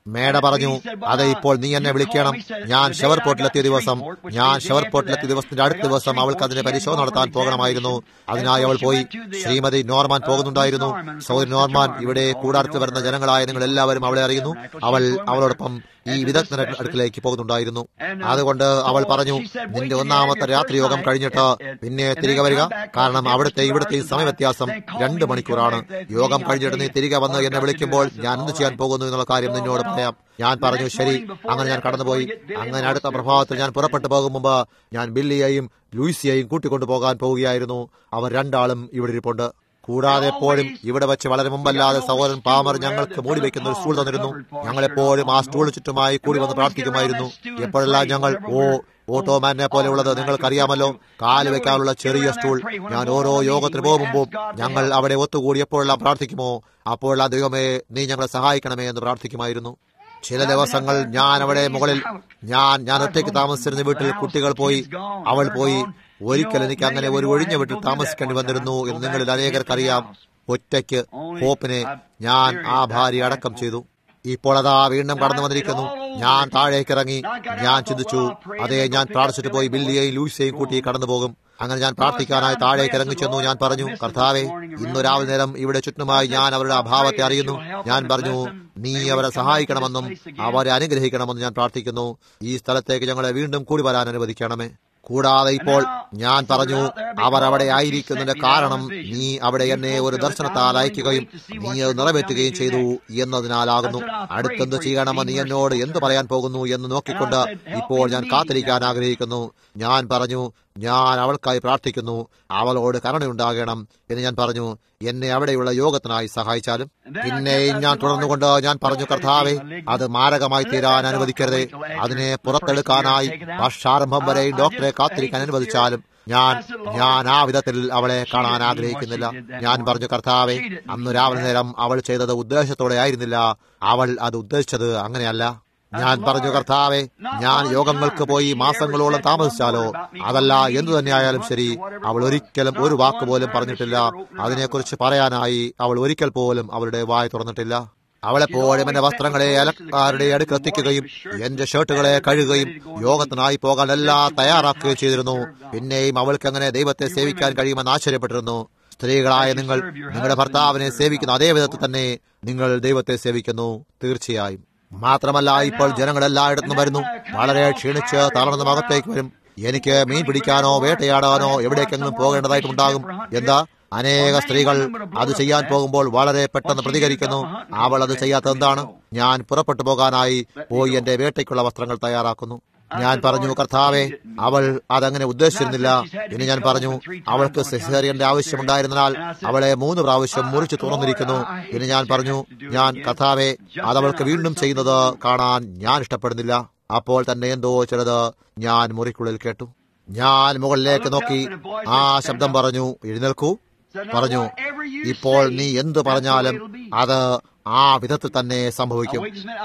മേഡ പറഞ്ഞു അതെ ഇപ്പോൾ നീ എന്നെ വിളിക്കണം ഞാൻ ഷവർപോർട്ടിലെത്തിയ ദിവസം ഞാൻ ഷവർപോർട്ടിലെത്തിയ ദിവസത്തിന്റെ അടുത്ത ദിവസം അവൾക്ക് അതിന്റെ പരിശോധന നടത്താൻ പോകണമായിരുന്നു അതിനായി അവൾ പോയി ശ്രീമതി നോർമാൻ പോകുന്നുണ്ടായിരുന്നു സൗദി നോർമാൻ ഇവിടെ കൂടാരത്തിൽ വരുന്ന ജനങ്ങളായ നിങ്ങൾ എല്ലാവരും അവളെ അറിയുന്നു അവൾ അവളോടൊപ്പം ഈ വിദഗ്ധരുടെ അടുക്കിലേക്ക് പോകുന്നുണ്ടായിരുന്നു അതുകൊണ്ട് അവൾ പറഞ്ഞു നിന്റെ ഒന്നാമത്തെ രാത്രി യോഗം കഴിഞ്ഞിട്ട് പിന്നെ തിരികെ വരിക കാരണം അവിടുത്തെ ഇവിടുത്തെ സമയ വ്യത്യാസം രണ്ട് മണിക്കൂറാണ് യോഗം കഴിഞ്ഞിട്ട് നീ തിരികെ വന്ന് എന്നെ വിളിക്കുമ്പോൾ ഞാൻ എന്ത് ചെയ്യാൻ പോകുന്നു എന്നുള്ള കാര്യം നിന്നോട് പറയാം ഞാൻ പറഞ്ഞു ശരി അങ്ങനെ ഞാൻ കടന്നുപോയി അങ്ങനെ അടുത്ത പ്രഭാതത്തിൽ ഞാൻ പുറപ്പെട്ടു പോകും മുമ്പ് ഞാൻ ബില്ലിയെയും ലൂയിസിയെയും കൂട്ടിക്കൊണ്ടു പോകാൻ പോവുകയായിരുന്നു അവർ രണ്ടാളും ഇവിടെ ഇരിപ്പുണ്ട് കൂടാതെ എപ്പോഴും ഇവിടെ വെച്ച് വളരെ മുമ്പല്ലാതെ സഹോദരൻ പാമർ ഞങ്ങൾക്ക് മൂടി വെക്കുന്ന ഒരു സ്റ്റൂൾ തന്നിരുന്നു ഞങ്ങളെപ്പോഴും ആ സ്റ്റൂളിന് ചുറ്റുമായി കൂടി വന്ന് പ്രാർത്ഥിക്കുമായിരുന്നു എപ്പോഴെല്ലാം ഞങ്ങൾ ഓ ഓട്ടോമാനെ പോലെയുള്ളത് നിങ്ങൾക്കറിയാമല്ലോ കാല് വെക്കാനുള്ള ചെറിയ സ്റ്റൂൾ ഞാൻ ഓരോ യോഗത്തിന് പോകുമ്പോൾ ഞങ്ങൾ അവിടെ ഒത്തുകൂടി എപ്പോഴെല്ലാം പ്രാർത്ഥിക്കുമോ അപ്പോഴെല്ലാം ദൈവമേ നീ ഞങ്ങളെ സഹായിക്കണമേ എന്ന് പ്രാർത്ഥിക്കുമായിരുന്നു ചില ദിവസങ്ങൾ ഞാൻ അവിടെ മുകളിൽ ഞാൻ ഞാൻ ഒറ്റയ്ക്ക് താമസിച്ചിരുന്ന വീട്ടിൽ കുട്ടികൾ പോയി അവൾ പോയി ഒരിക്കൽ എനിക്ക് അങ്ങനെ ഒരു ഒഴിഞ്ഞ വീട്ടിൽ താമസിക്കേണ്ടി വന്നിരുന്നു എന്ന് നിങ്ങളിൽ അനേകർക്കറിയാം ഒറ്റയ്ക്ക് ഹോപ്പിനെ ഞാൻ ആ ഭാര്യ അടക്കം ചെയ്തു ഇപ്പോൾ അതാ വീണ്ടും കടന്നു വന്നിരിക്കുന്നു ഞാൻ താഴേക്ക് ഇറങ്ങി ഞാൻ ചിന്തിച്ചു അതേ ഞാൻ പ്രാർത്ഥിച്ചിട്ട് പോയി ബില്ലിയെയും ലൂയിസെയും കൂട്ടി കടന്നു പോകും അങ്ങനെ ഞാൻ പ്രാർത്ഥിക്കാനായി താഴേക്ക് ഇറങ്ങി ചെന്നു ഞാൻ പറഞ്ഞു കർത്താവെ ഇന്നു രാവിലെ നേരം ഇവിടെ ചുറ്റുമായി ഞാൻ അവരുടെ അഭാവത്തെ അറിയുന്നു ഞാൻ പറഞ്ഞു നീ അവരെ സഹായിക്കണമെന്നും അവരെ അനുഗ്രഹിക്കണമെന്നും ഞാൻ പ്രാർത്ഥിക്കുന്നു ഈ സ്ഥലത്തേക്ക് ഞങ്ങളെ വീണ്ടും കൂടി വരാൻ അനുവദിക്കണമേ കൂടാതെ ഇപ്പോൾ ഞാൻ പറഞ്ഞു അവർ അവിടെ ആയിരിക്കുന്നതിന്റെ കാരണം നീ അവിടെ എന്നെ ഒരു ദർശനത്താൽ അയക്കുകയും നീ അത് നിറവേറ്റുകയും ചെയ്തു എന്നതിനാലാകുന്നു അടുത്തെന്ത് ചെയ്യണമെന്ന് നീ എന്നോട് എന്ത് പറയാൻ പോകുന്നു എന്ന് നോക്കിക്കൊണ്ട് ഇപ്പോൾ ഞാൻ കാത്തിരിക്കാൻ ആഗ്രഹിക്കുന്നു ഞാൻ പറഞ്ഞു ഞാൻ അവൾക്കായി പ്രാർത്ഥിക്കുന്നു അവളോട് കരുണയുണ്ടാകണം എന്ന് ഞാൻ പറഞ്ഞു എന്നെ അവിടെയുള്ള യോഗത്തിനായി സഹായിച്ചാലും പിന്നെയും ഞാൻ തുടർന്നുകൊണ്ട് ഞാൻ പറഞ്ഞു കർത്താവെ അത് മാരകമായി തീരാൻ അനുവദിക്കരുതേ അതിനെ പുറത്തെടുക്കാനായി വർഷാരംഭം വരെയും ഡോക്ടറെ കാത്തിരിക്കാൻ അനുവദിച്ചാലും ഞാൻ ഞാൻ ആ വിധത്തിൽ അവളെ കാണാൻ ആഗ്രഹിക്കുന്നില്ല ഞാൻ പറഞ്ഞു കർത്താവെ അന്ന് രാവിലെ നേരം അവൾ ചെയ്തത് ഉദ്ദേശത്തോടെ ആയിരുന്നില്ല അവൾ അത് ഉദ്ദേശിച്ചത് അങ്ങനെയല്ല ഞാൻ പറഞ്ഞു കർത്താവെ ഞാൻ യോഗങ്ങൾക്ക് പോയി മാസങ്ങളോളം താമസിച്ചാലോ അതല്ല എന്തു തന്നെയായാലും ശരി അവൾ ഒരിക്കലും ഒരു വാക്ക് പോലും പറഞ്ഞിട്ടില്ല അതിനെക്കുറിച്ച് പറയാനായി അവൾ ഒരിക്കൽ പോലും അവളുടെ വായ തുറന്നിട്ടില്ല അവളെപ്പോഴും എന്റെ വസ്ത്രങ്ങളെ അലക്കാരുടെ അടുക്ക് എത്തിക്കുകയും എന്റെ ഷർട്ടുകളെ കഴുകുകയും യോഗത്തിനായി പോകാൻ എല്ലാം തയ്യാറാക്കുകയും ചെയ്തിരുന്നു പിന്നെയും അവൾക്ക് എങ്ങനെ ദൈവത്തെ സേവിക്കാൻ കഴിയുമെന്ന് ആശ്ചര്യപ്പെട്ടിരുന്നു സ്ത്രീകളായ നിങ്ങൾ നിങ്ങളുടെ ഭർത്താവിനെ സേവിക്കുന്ന അതേ വിധത്തിൽ തന്നെ നിങ്ങൾ ദൈവത്തെ സേവിക്കുന്നു തീർച്ചയായും മാത്രമല്ല ഇപ്പോൾ ജനങ്ങൾ എല്ലായിടത്തും വരുന്നു വളരെ ക്ഷീണിച്ച് തളർന്ന മകത്തേക്ക് വരും എനിക്ക് മീൻ പിടിക്കാനോ വേട്ടയാടാനോ എവിടേക്കെങ്കിലും പോകേണ്ടതായിട്ടുണ്ടാകും എന്താ അനേക സ്ത്രീകൾ അത് ചെയ്യാൻ പോകുമ്പോൾ വളരെ പെട്ടെന്ന് പ്രതികരിക്കുന്നു അവൾ അത് ചെയ്യാത്തത് എന്താണ് ഞാൻ പുറപ്പെട്ടു പോകാനായി പോയി എന്റെ വേട്ടയ്ക്കുള്ള വസ്ത്രങ്ങൾ തയ്യാറാക്കുന്നു ഞാൻ പറഞ്ഞു കർത്താവെ അവൾ അതങ്ങനെ ഉദ്ദേശിച്ചിരുന്നില്ല ഇനി ഞാൻ പറഞ്ഞു അവൾക്ക് സെസേറിയന്റെ ആവശ്യമുണ്ടായിരുന്നാൽ അവളെ മൂന്ന് പ്രാവശ്യം മുറിച്ചു തുറന്നിരിക്കുന്നു ഇനി ഞാൻ പറഞ്ഞു ഞാൻ കർത്താവെ അതവൾക്ക് വീണ്ടും ചെയ്യുന്നത് കാണാൻ ഞാൻ ഇഷ്ടപ്പെടുന്നില്ല അപ്പോൾ തന്നെ എന്തോ ചിലത് ഞാൻ മുറിക്കുള്ളിൽ കേട്ടു ഞാൻ മുകളിലേക്ക് നോക്കി ആ ശബ്ദം പറഞ്ഞു എഴുന്നേൽക്കൂ പറഞ്ഞു ഇപ്പോൾ നീ എന്തു പറഞ്ഞാലും അത് ആ വിധത്തിൽ തന്നെ സംഭവിക്കും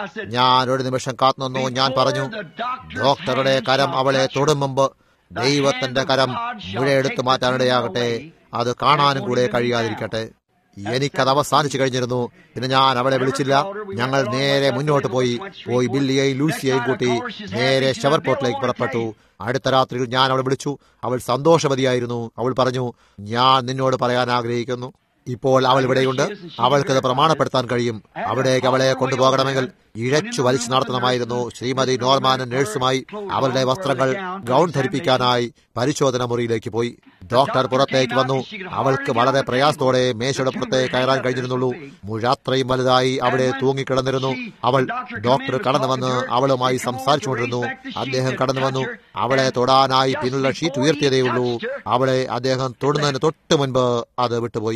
ഞാൻ ഒരു നിമിഷം കാത്തുനിന്നു ഞാൻ പറഞ്ഞു ഡോക്ടറുടെ കരം അവളെ തൊടും മുമ്പ് ദൈവത്തിന്റെ കരം മുഴയെടുത്തു മാറ്റാനിടയാകട്ടെ അത് കാണാനും കൂടെ കഴിയാതിരിക്കട്ടെ എനിക്കത് അവസാനിച്ചു കഴിഞ്ഞിരുന്നു പിന്നെ ഞാൻ അവളെ വിളിച്ചില്ല ഞങ്ങൾ നേരെ മുന്നോട്ട് പോയി പോയി ബില്ലിയെയും ലൂസിയെയും കൂട്ടി നേരെ ഷവർപോർട്ടിലേക്ക് പുറപ്പെട്ടു അടുത്ത രാത്രിയിൽ ഞാൻ അവളെ വിളിച്ചു അവൾ സന്തോഷവതിയായിരുന്നു അവൾ പറഞ്ഞു ഞാൻ നിന്നോട് പറയാൻ ആഗ്രഹിക്കുന്നു ഇപ്പോൾ അവൾ ഇവിടെയുണ്ട് അവൾക്കത് പ്രമാണപ്പെടുത്താൻ കഴിയും അവിടേക്ക് അവളെ കൊണ്ടുപോകണമെങ്കിൽ ഇഴച്ചു വലിച്ചു നടത്തണമായിരുന്നു ശ്രീമതി നോർമാനും നഴ്സുമായി അവളുടെ വസ്ത്രങ്ങൾ ഗൗൺ ധരിപ്പിക്കാനായി പരിശോധന മുറിയിലേക്ക് പോയി ഡോക്ടർ പുറത്തേക്ക് വന്നു അവൾക്ക് വളരെ പ്രയാസത്തോടെ മേശയുടെ പുറത്തേക്ക് കയറാൻ കഴിഞ്ഞിരുന്നുള്ളൂ മുഴാത്രയും വലുതായി അവിടെ തൂങ്ങിക്കിടന്നിരുന്നു അവൾ ഡോക്ടർ കടന്നു വന്ന് അവളുമായി സംസാരിച്ചുകൊണ്ടിരുന്നു അദ്ദേഹം കടന്നു വന്നു അവളെ തൊടാനായി പിന്നുള്ള ഷീറ്റ് ഉയർത്തിയതേയുള്ളൂ അവളെ അദ്ദേഹം തൊടുന്നതിന് തൊട്ട് മുൻപ് അത് വിട്ടുപോയി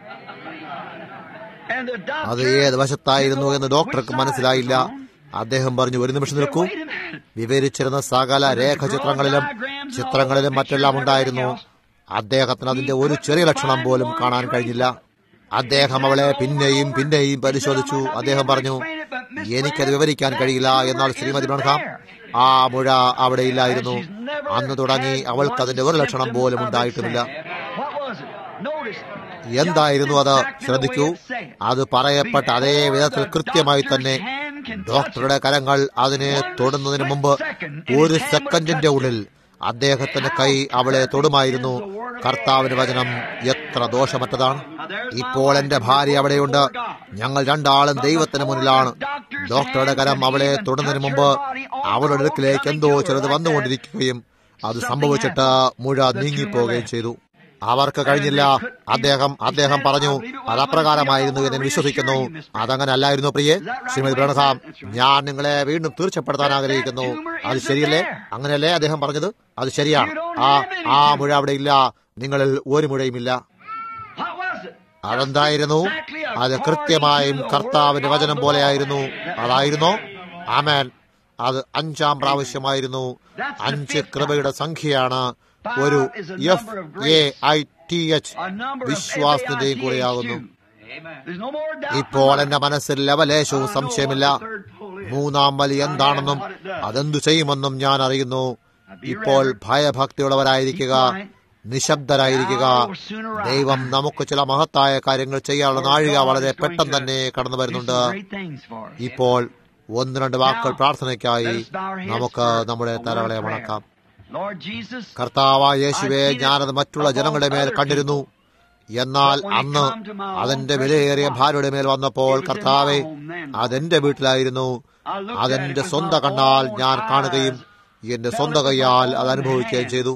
അത് ഏത് വശത്തായിരുന്നു എന്ന് ഡോക്ടർക്ക് മനസ്സിലായില്ല അദ്ദേഹം പറഞ്ഞു ഒരു നിമിഷം നിൽക്കൂ വിവരിച്ചിരുന്ന സകല രേഖചിത്രങ്ങളിലും ചിത്രങ്ങളിലും മറ്റെല്ലാം ഉണ്ടായിരുന്നു അദ്ദേഹത്തിന് അതിന്റെ ഒരു ചെറിയ ലക്ഷണം പോലും കാണാൻ കഴിഞ്ഞില്ല അദ്ദേഹം അവളെ പിന്നെയും പിന്നെയും പരിശോധിച്ചു അദ്ദേഹം പറഞ്ഞു എനിക്കത് വിവരിക്കാൻ കഴിയില്ല എന്നാൽ ശ്രീമതി ബ്രൺഹാം ആ മുഴ അവിടെ ഇല്ലായിരുന്നു അന്ന് തുടങ്ങി അവൾക്ക് അതിന്റെ ഒരു ലക്ഷണം പോലും ഉണ്ടായിട്ടുമില്ല എന്തായിരുന്നു അത് ശ്രദ്ധിക്കൂ അത് പറയപ്പെട്ട അതേ വിധത്തിൽ കൃത്യമായി തന്നെ ഡോക്ടറുടെ കരങ്ങൾ അതിനെ തൊടുന്നതിന് മുമ്പ് ഒരു സെക്കൻഡിന്റെ ഉള്ളിൽ അദ്ദേഹത്തിന്റെ കൈ അവളെ തൊടുമായിരുന്നു കർത്താവിന് വചനം എത്ര ദോഷമറ്റതാണ് ഇപ്പോൾ എന്റെ ഭാര്യ അവിടെയുണ്ട് ഞങ്ങൾ രണ്ടാളും ദൈവത്തിന് മുന്നിലാണ് ഡോക്ടറുടെ കരം അവളെ തൊടുന്നതിന് മുമ്പ് അവളുടെ അടുക്കിലേക്ക് എന്തോ ചിലത് വന്നുകൊണ്ടിരിക്കുകയും അത് സംഭവിച്ചിട്ട് മുഴ നീങ്ങിപ്പോവുകയും ചെയ്തു അവർക്ക് കഴിഞ്ഞില്ല അദ്ദേഹം അദ്ദേഹം പറഞ്ഞു അത് അപ്രകാരമായിരുന്നു എന്ന് ഞാൻ വിശ്വസിക്കുന്നു അതങ്ങനെ അല്ലായിരുന്നു പ്രിയെ ശ്രീമതി ബ്രണഹാം ഞാൻ നിങ്ങളെ വീണ്ടും തീർച്ചപ്പെടുത്താൻ ആഗ്രഹിക്കുന്നു അത് ശരിയല്ലേ അങ്ങനെയല്ലേ അദ്ദേഹം പറഞ്ഞത് അത് ശരിയാണ് ആ ആ മുഴ അവിടെ ഇല്ല നിങ്ങളിൽ ഒരു മുഴയുമില്ല What was it? അതെന്തായിരുന്നു അത് കൃത്യമായും കർത്താവിന്റെ വചനം പോലെയായിരുന്നു അതായിരുന്നോ ആമേൻ അത് അഞ്ചാം പ്രാവശ്യമായിരുന്നു അഞ്ച് കൃപയുടെ സംഖ്യയാണ് ഒരു F A I T H A number of വിശ്വാസത്തിന്റെയും F A I T H കൂടെയാകുന്നു too. There's no more doubt ഇപ്പോൾ എന്റെ മനസ്സിൽ ലവലേശവും സംശയമില്ല മൂന്നാം വലി എന്താണെന്നും അതെന്തു ചെയ്യുമെന്നും ഞാൻ അറിയുന്നു ഇപ്പോൾ ഭയഭക്തിയുള്ളവരായിരിക്കുക നിശബ്ദരായിരിക്കുക ദൈവം നമുക്ക് ചില മഹത്തായ കാര്യങ്ങൾ ചെയ്യാനുള്ള നാഴിക വളരെ പെട്ടെന്ന് തന്നെ കടന്നു വരുന്നുണ്ട് Great things for us. ഇപ്പോൾ ഒന്ന് രണ്ട് വാക്കുകൾ പ്രാർത്ഥനയ്ക്കായി നമുക്ക് നമ്മുടെ തലകളെ വണക്കാം Lord Jesus, കർത്താവായ യേശുവെ ഞാനത് മറ്റുള്ള ജനങ്ങളുടെ മേൽ കണ്ടിരുന്നു എന്നാൽ അന്ന് അതെന്റെ വിലയേറിയ ഭാര്യയുടെ മേൽ വന്നപ്പോൾ കർത്താവെ അതെന്റെ വീട്ടിലായിരുന്നു അതെന്റെ സ്വന്തം കണ്ണാൽ ഞാൻ കാണുകയും എന്റെ സ്വന്തം കൈയാൽ അത് അനുഭവിക്കുകയും ചെയ്തു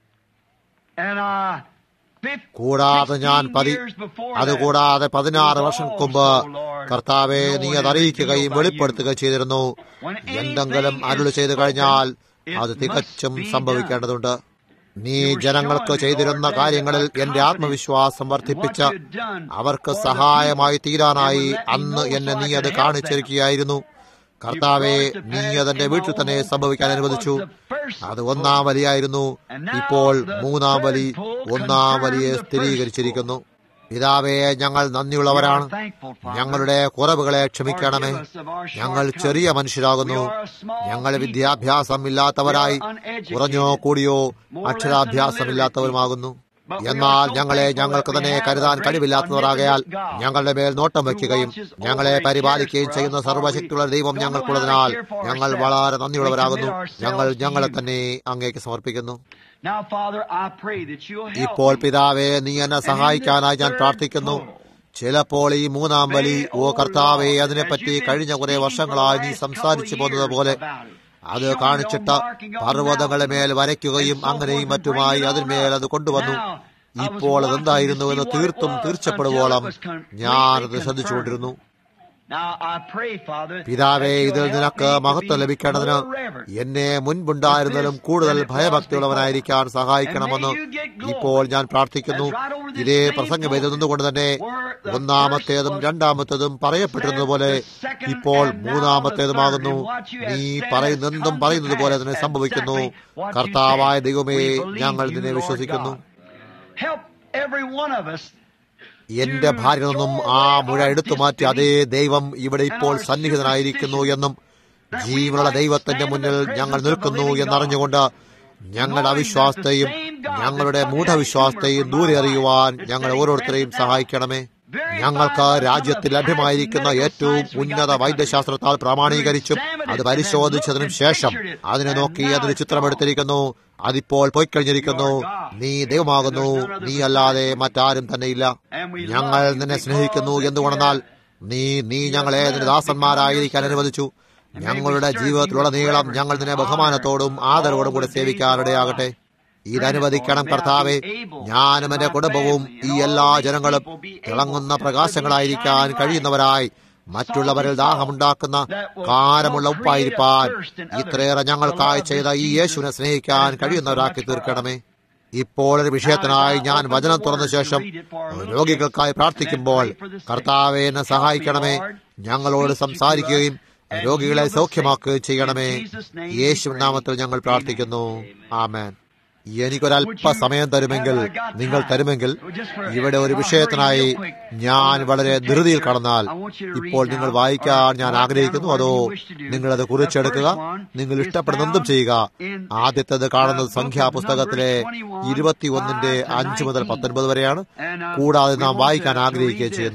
and uh, fif- കൂടാതെ ഞാൻ 16 പതി years before അതുകൂടാതെ that, പതിനാറ് it was വർഷം മുമ്പ് also, Lord, കർത്താവെ known നീ and അത് അറിയിക്കുകയും revealed by വെളിപ്പെടുത്തുകയും ചെയ്തിരുന്നു When anything എന്തെങ്കിലും is അരുളി ചെയ്തു കഴിഞ്ഞാൽ spoken, it അത് തികച്ചും must be സംഭവിക്കേണ്ടതുണ്ട് നീ You were ജനങ്ങൾക്ക് showing me, ചെയ്തിരുന്ന Lord, കാര്യങ്ങളിൽ that എന്റെ confidence ആത്മവിശ്വാസം in വർദ്ധിപ്പിച്ച what you had done അവർക്ക് for the സഹായമായി people. തീരാനായി And let me അന്ന് know എന്നെ so I നീ could അത് help കാണിച്ചിരിക്കുകയായിരുന്നു കർത്താവെ brought it to നീ pass അതെന്റെ in my വീട്ടിൽ തന്നെ own home. സംഭവിക്കാൻ That അനുവദിച്ചു was the first അത് ഒന്നാം വലിയായിരുന്നു And now ഇപ്പോൾ the മൂന്നാം third വലി pull ഒന്നാം confirmed വലിയെ the first സ്ഥിരീകരിച്ചിരിക്കുന്നു പിതാവേ ഞങ്ങൾ നന്ദിയുള്ളവരാണ് We are thankful, Father. ഞങ്ങളുടെ കുറവുകളെ ക്ഷമിക്കണമേ Forgive us of our ഞങ്ങൾ shortcomings. ചെറിയ മനുഷ്യരാകുന്നു We are a small ഞങ്ങൾ people. വിദ്യാഭ്യാസം ഇല്ലാത്തവരായി We are uneducated. കുറഞ്ഞോ കൂടിയോ More or less than അക്ഷരാഭ്യാസമില്ലാത്തവരുമാകുന്നു But we are എന്നാൽ so ഞങ്ങളെ thankful ഞങ്ങൾക്ക് that we തന്നെ have a കരുതാൻ great കഴിവില്ലാത്തവരാകയാൽ omnipotent God ഞങ്ങളുടെ മേൽ നോട്ടം വയ്ക്കുകയും who watches over ഞങ്ങളെ and cares പരിപാലിക്കുകയും for us, ചെയ്യുന്ന for സർവശക്തിയുള്ള we ദൈവം don't ഞങ്ങൾക്കുള്ളതിനാൽ know how to care for ഞങ്ങൾ ourselves. വളരെ നന്ദിയുള്ളവരാകുന്നു We commit ourselves ഞങ്ങൾ to ഞങ്ങളെ you. തന്നെ അങ്ങേക്ക് സമർപ്പിക്കുന്നു Now, Father, I pray that you'll help ഇപ്പോൾ me. പിതാവെ നീ എന്നെ സഹായിക്കാനായി ഞാൻ പ്രാർത്ഥിക്കുന്നു ചിലപ്പോൾ ഈ മൂന്നാം ബലി ഓ കർത്താവെ അതിനെപ്പറ്റി കഴിഞ്ഞ കുറെ വർഷങ്ങളായി നീ സംസാരിച്ചു പോകുന്നത് പോലെ അത് കാണിച്ചിട്ട് പർവ്വതങ്ങളെ മേൽ വരയ്ക്കുകയും അങ്ങനെയും മറ്റുമായി അതിന്മേൽ അത് കൊണ്ടുവന്നു ഇപ്പോൾ അതെന്തായിരുന്നു എന്ന് തീർത്തും തീർച്ചപ്പെടുവോളം ഞാനത് ശ്രദ്ധിച്ചുകൊണ്ടിരുന്നു Now, I pray, Father, പിതാവെ that you'll ഇതിൽ help നിനക്ക് me to be മഹത്വം ലഭിക്കേണ്ടതിന് more reverent. എന്നെ മുൻപുണ്ടായിരുന്നതിലും കൂടുതൽ ഭയഭക്തിയുള്ളവനായിരിക്കാൻ സഹായിക്കണമെന്ന് ഇപ്പോൾ ഞാൻ പ്രാർത്ഥിക്കുന്നു ഇതേ പ്രസംഗവേദിൽ നിന്നുകൊണ്ട് തന്നെ ഒന്നാമത്തേതും രണ്ടാമത്തേതും പറയപ്പെട്ടിരുന്നതുപോലെ ഇപ്പോൾ മൂന്നാമത്തേതുമാകുന്നു നീ പറയുന്നെന്തും പറയുന്നത് പോലെ തന്നെ സംഭവിക്കുന്നു കർത്താവായ ദൈവമേ ഞങ്ങൾ നിന്നെ വിശ്വസിക്കുന്നു Help every one of us എന്റെ ഭാര്യ നിന്നും ആ മുഴ എടുത്തു മാറ്റി അതേ ദൈവം ഇവിടെ ഇപ്പോൾ സന്നിഹിതനായിരിക്കുന്നു എന്നും ജീവനുള്ള ദൈവത്തിന്റെ മുന്നിൽ ഞങ്ങൾ നിൽക്കുന്നു എന്നറിഞ്ഞുകൊണ്ട് ഞങ്ങളുടെ അവിശ്വാസത്തെയും ഞങ്ങളുടെ മൂഢവിശ്വാസത്തെയും ദൂരെ അറിയുവാൻ ഞങ്ങൾ ഓരോരുത്തരെയും സഹായിക്കണമേ ഞങ്ങൾക്ക് രാജ്യത്തിൽ ലഭ്യമായിരിക്കുന്ന ഏറ്റവും ഉന്നത വൈദ്യശാസ്ത്രത്താൽ പ്രാമാണീകരിച്ചും അത് പരിശോധിച്ചതിനും ശേഷം അതിനെ നോക്കി അതിന് ചിത്രമെടുത്തിരിക്കുന്നു അതിപ്പോൾ പോയിക്കഴിഞ്ഞിരിക്കുന്നു നീ ദൈവമാകുന്നു നീ അല്ലാതെ മറ്റാരും തന്നെയില്ല ഞങ്ങൾ നിന്നെ സ്നേഹിക്കുന്നു എന്തുകൊണ്ടെന്നാൽ നീ നീ ഞങ്ങളെ നിന്റെ ദാസന്മാരായിരിക്കാൻ അനുവദിച്ചു ഞങ്ങളുടെ ജീവിതത്തിലുടനീളം ഞങ്ങൾ നിന്നെ ബഹുമാനത്തോടും ആദരവോടും കൂടെ സേവിക്കാനിടയാകട്ടെ ഇതനുവദിക്കണം കർത്താവെ ഞാനും എന്റെ കുടുംബവും ഈ എല്ലാ ജനങ്ങളും തിളങ്ങുന്ന പ്രകാശങ്ങളായിരിക്കാൻ കഴിയുന്നവരായി മറ്റുള്ളവരിൽ ദാഹമുണ്ടാക്കുന്ന കാരമുള്ള ഉപ്പായിരിക്കാൻ ഇത്രയേറെ ഞങ്ങൾക്കായി ചെയ്ത ഈ യേശുവിനെ സ്നേഹിക്കാൻ കഴിയുന്നവരാക്കി തീർക്കണമേ ഇപ്പോൾ ഒരു വിഷയത്തിനായി ഞാൻ വചനം തുറന്ന ശേഷം രോഗികൾക്കായി പ്രാർത്ഥിക്കുമ്പോൾ കർത്താവെ എന്നെ സഹായിക്കണമേ ഞങ്ങളോട് സംസാരിക്കുകയും രോഗികളെ സൗഖ്യമാക്കുകയും ചെയ്യണമേ യേശു നാമത്തിൽ ഞങ്ങൾ പ്രാർത്ഥിക്കുന്നു ആമേൻ എനിക്കൊരല്പ സമയം തരുമെങ്കിൽ നിങ്ങൾ തരുമെങ്കിൽ ഇവിടെ ഒരു വിഷയത്തിനായി ഞാൻ വളരെ ധൃതിയിൽ കടന്നാൽ ഇപ്പോൾ നിങ്ങൾ വായിക്കാൻ ഞാൻ ആഗ്രഹിക്കുന്നു അതോ നിങ്ങളത് കുറിച്ചെടുക്കുക നിങ്ങൾ ഇഷ്ടപ്പെടുന്ന എന്തും ചെയ്യുക ആദ്യത്തേത് കാണുന്നത് സംഖ്യാപുസ്തകത്തിലെ ഇരുപത്തിയൊന്നിന്റെ അഞ്ച് മുതൽ പത്തൊൻപത് വരെയാണ് കൂടാതെ നാം വായിക്കാൻ ആഗ്രഹിക്കുകയും ചെയ്യുന്നു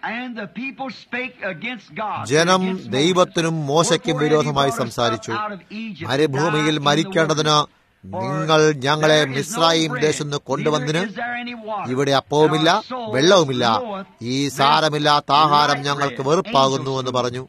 And the people spake against God. ജനം against Moses. ദൈവത്തിനും മോശയ്ക്കും Wherefore വിരോധമായി have you brought us സംസാരിച്ചു up out of Egypt to മരുഭൂമിയിൽ die in the മരിക്കേണ്ടതിന് wilderness? നിങ്ങൾ For ഞങ്ങളെ there is no മിസ്രായിം bread, ദേശത്ത് നിന്ന് കൊണ്ടുവന്നതിന് neither is there any water. ഇവിടെ അപ്പവുമില്ല And our soul വെള്ളവുമില്ല knoweth ഈ this സാരമില്ലാത്ത ആഹാരം light ഞങ്ങൾക്ക് bread, വെറുപ്പാകുന്നു angels' എന്ന് food. പറഞ്ഞു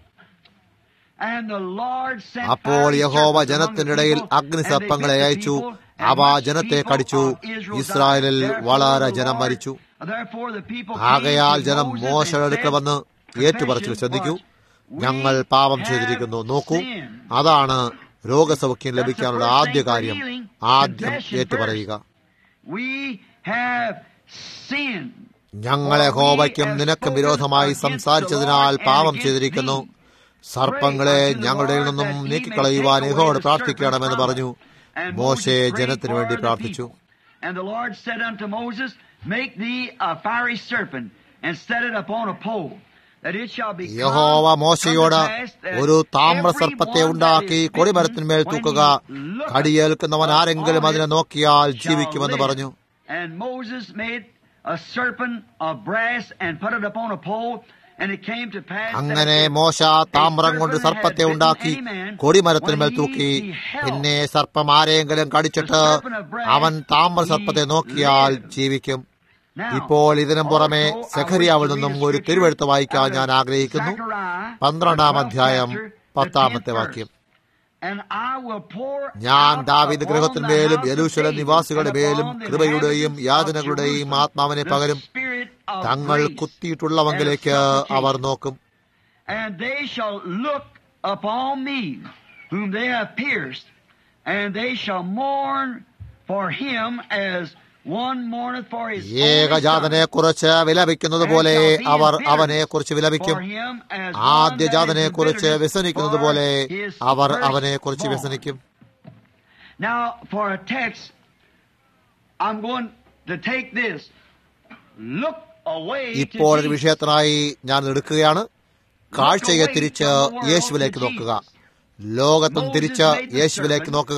And the Lord sent അപ്പോൾ fiery യഹോവ serpents among the ജനത്തിനിടയിൽ people, അഗ്നിസർപ്പങ്ങളെ and they bit the അയച്ചു people, and അവ much ജനത്തെ people കടിച്ചു of Israel ഇസ്രായേലിൽ died. Therefore വളരെ the ജനം Lord- മരിച്ചു therefore the people ആകയാൽ came to ജനം Moses മോശയുടെ and അടുക്കൽ said, വന്ന് ഏറ്റുപറച്ചിൽ "Confession ശ്രദ്ധിക്കൂ was, ഞങ്ങൾ we പാപം have ചെയ്തിരിക്കുന്നു നോക്കൂ sinned." അതാണ് രോഗസൗഖ്യം That's the ലഭിക്കാനുള്ള first ആദ്യ thing for കാര്യം healing. ആദ്യം Confession ഏറ്റുപറയുക We have sinned. ഞങ്ങളെ ഹോവയ്ക്കും നിനക്കും വിരോധമായി സംസാരിച്ചതിനാൽ പാപം ചെയ്തിരിക്കുന്നു സർപ്പങ്ങളെ ഞങ്ങളുടെ നിന്നും നീക്കിക്കളയുവാൻ യഹോവോട് പ്രാർത്ഥിക്കണമെന്ന് പറഞ്ഞു മോശെ ജനത്തിനു വേണ്ടി പ്രാർത്ഥിച്ചു And the Lord said unto Moses, Make thee a fiery serpent, and set it upon a pole, that it shall be യഹോവ മോശയോട് ഒരു താമ്ര സർപ്പത്തെ ഉണ്ടാക്കി കൊടിമരത്തിന്മേൽ തൂക്കുക കടിയേൽക്കുന്നവൻ ആരെങ്കിലും അതിനെ നോക്കിയാൽ ജീവിക്കുമെന്ന് പറഞ്ഞു And Moses made a serpent of brass and put it upon a pole, and it came to pass that അങ്ങനെ if മോശ a താമ്രം കൊണ്ട് serpent had സർപ്പത്തെ bitten ഉണ്ടാക്കി any man, കൊടിമരത്തിന്മേൽ when he തൂക്കി beheld പിന്നെ സർപ്പം ആരെയെങ്കിലും കടിച്ചിട്ട് അവൻ താമ്ര സർപ്പത്തെ നോക്കിയാൽ ജീവിക്കും Now, ഇപ്പോൾ ഇതിനും പുറമെ also, I wish സെഖരിയാവിൽ to read നിന്നും a ഒരു scripture തിരുവെഴുത്ത് വായിക്കാൻ out of ഞാൻ ആഗ്രഹിക്കുന്നു Zechariah, പന്ത്രണ്ടാം the 12th അധ്യായം chapter, the പത്താമത്തെ 10th വാക്യം verse. And I will pour ഞാൻ out ദാവീദ് upon ഗൃഹത്തിന്മേലും the house of യെരൂശലേം David നിവാസികളുടെ and മേലും upon the കൃപയുടെയും inhabitants of യാതനകളുടെയും Jerusalem ആത്മാവിനെ the പകരും spirit of തങ്ങൾ grace കുത്തിയിട്ടുള്ളവങ്കിലേക്ക് and supplication. അവർ നോക്കും And they shall look upon me, whom they have pierced, and they shall mourn for him as one mourneth for his only ഏകജാതനെ son. കുറിച്ച് വിലപിക്കുന്നത് പോലെ അവർ അവനെ കുറിച്ച് വിലപിക്കും For him as one ആദ്യജാതനെ that is കുറിച്ച് bitterness വ്യസനിക്കുന്നത് for പോലെ his അവർ firstborn. അവനെ കുറിച്ച് വ്യസനിക്കും Now, for a text, I'm going to take this. Look away to ഇപ്പോൾ ഒരു Jesus. വിഷയത്തിനായി ഞാൻ എടുക്കുകയാണ് കാഴ്ചയെ തിരിച്ച് യേശുവിലേക്ക് നോക്കുക ലോകത്തും തിരിച്ച് യേശുവിലേക്ക് നോക്കുക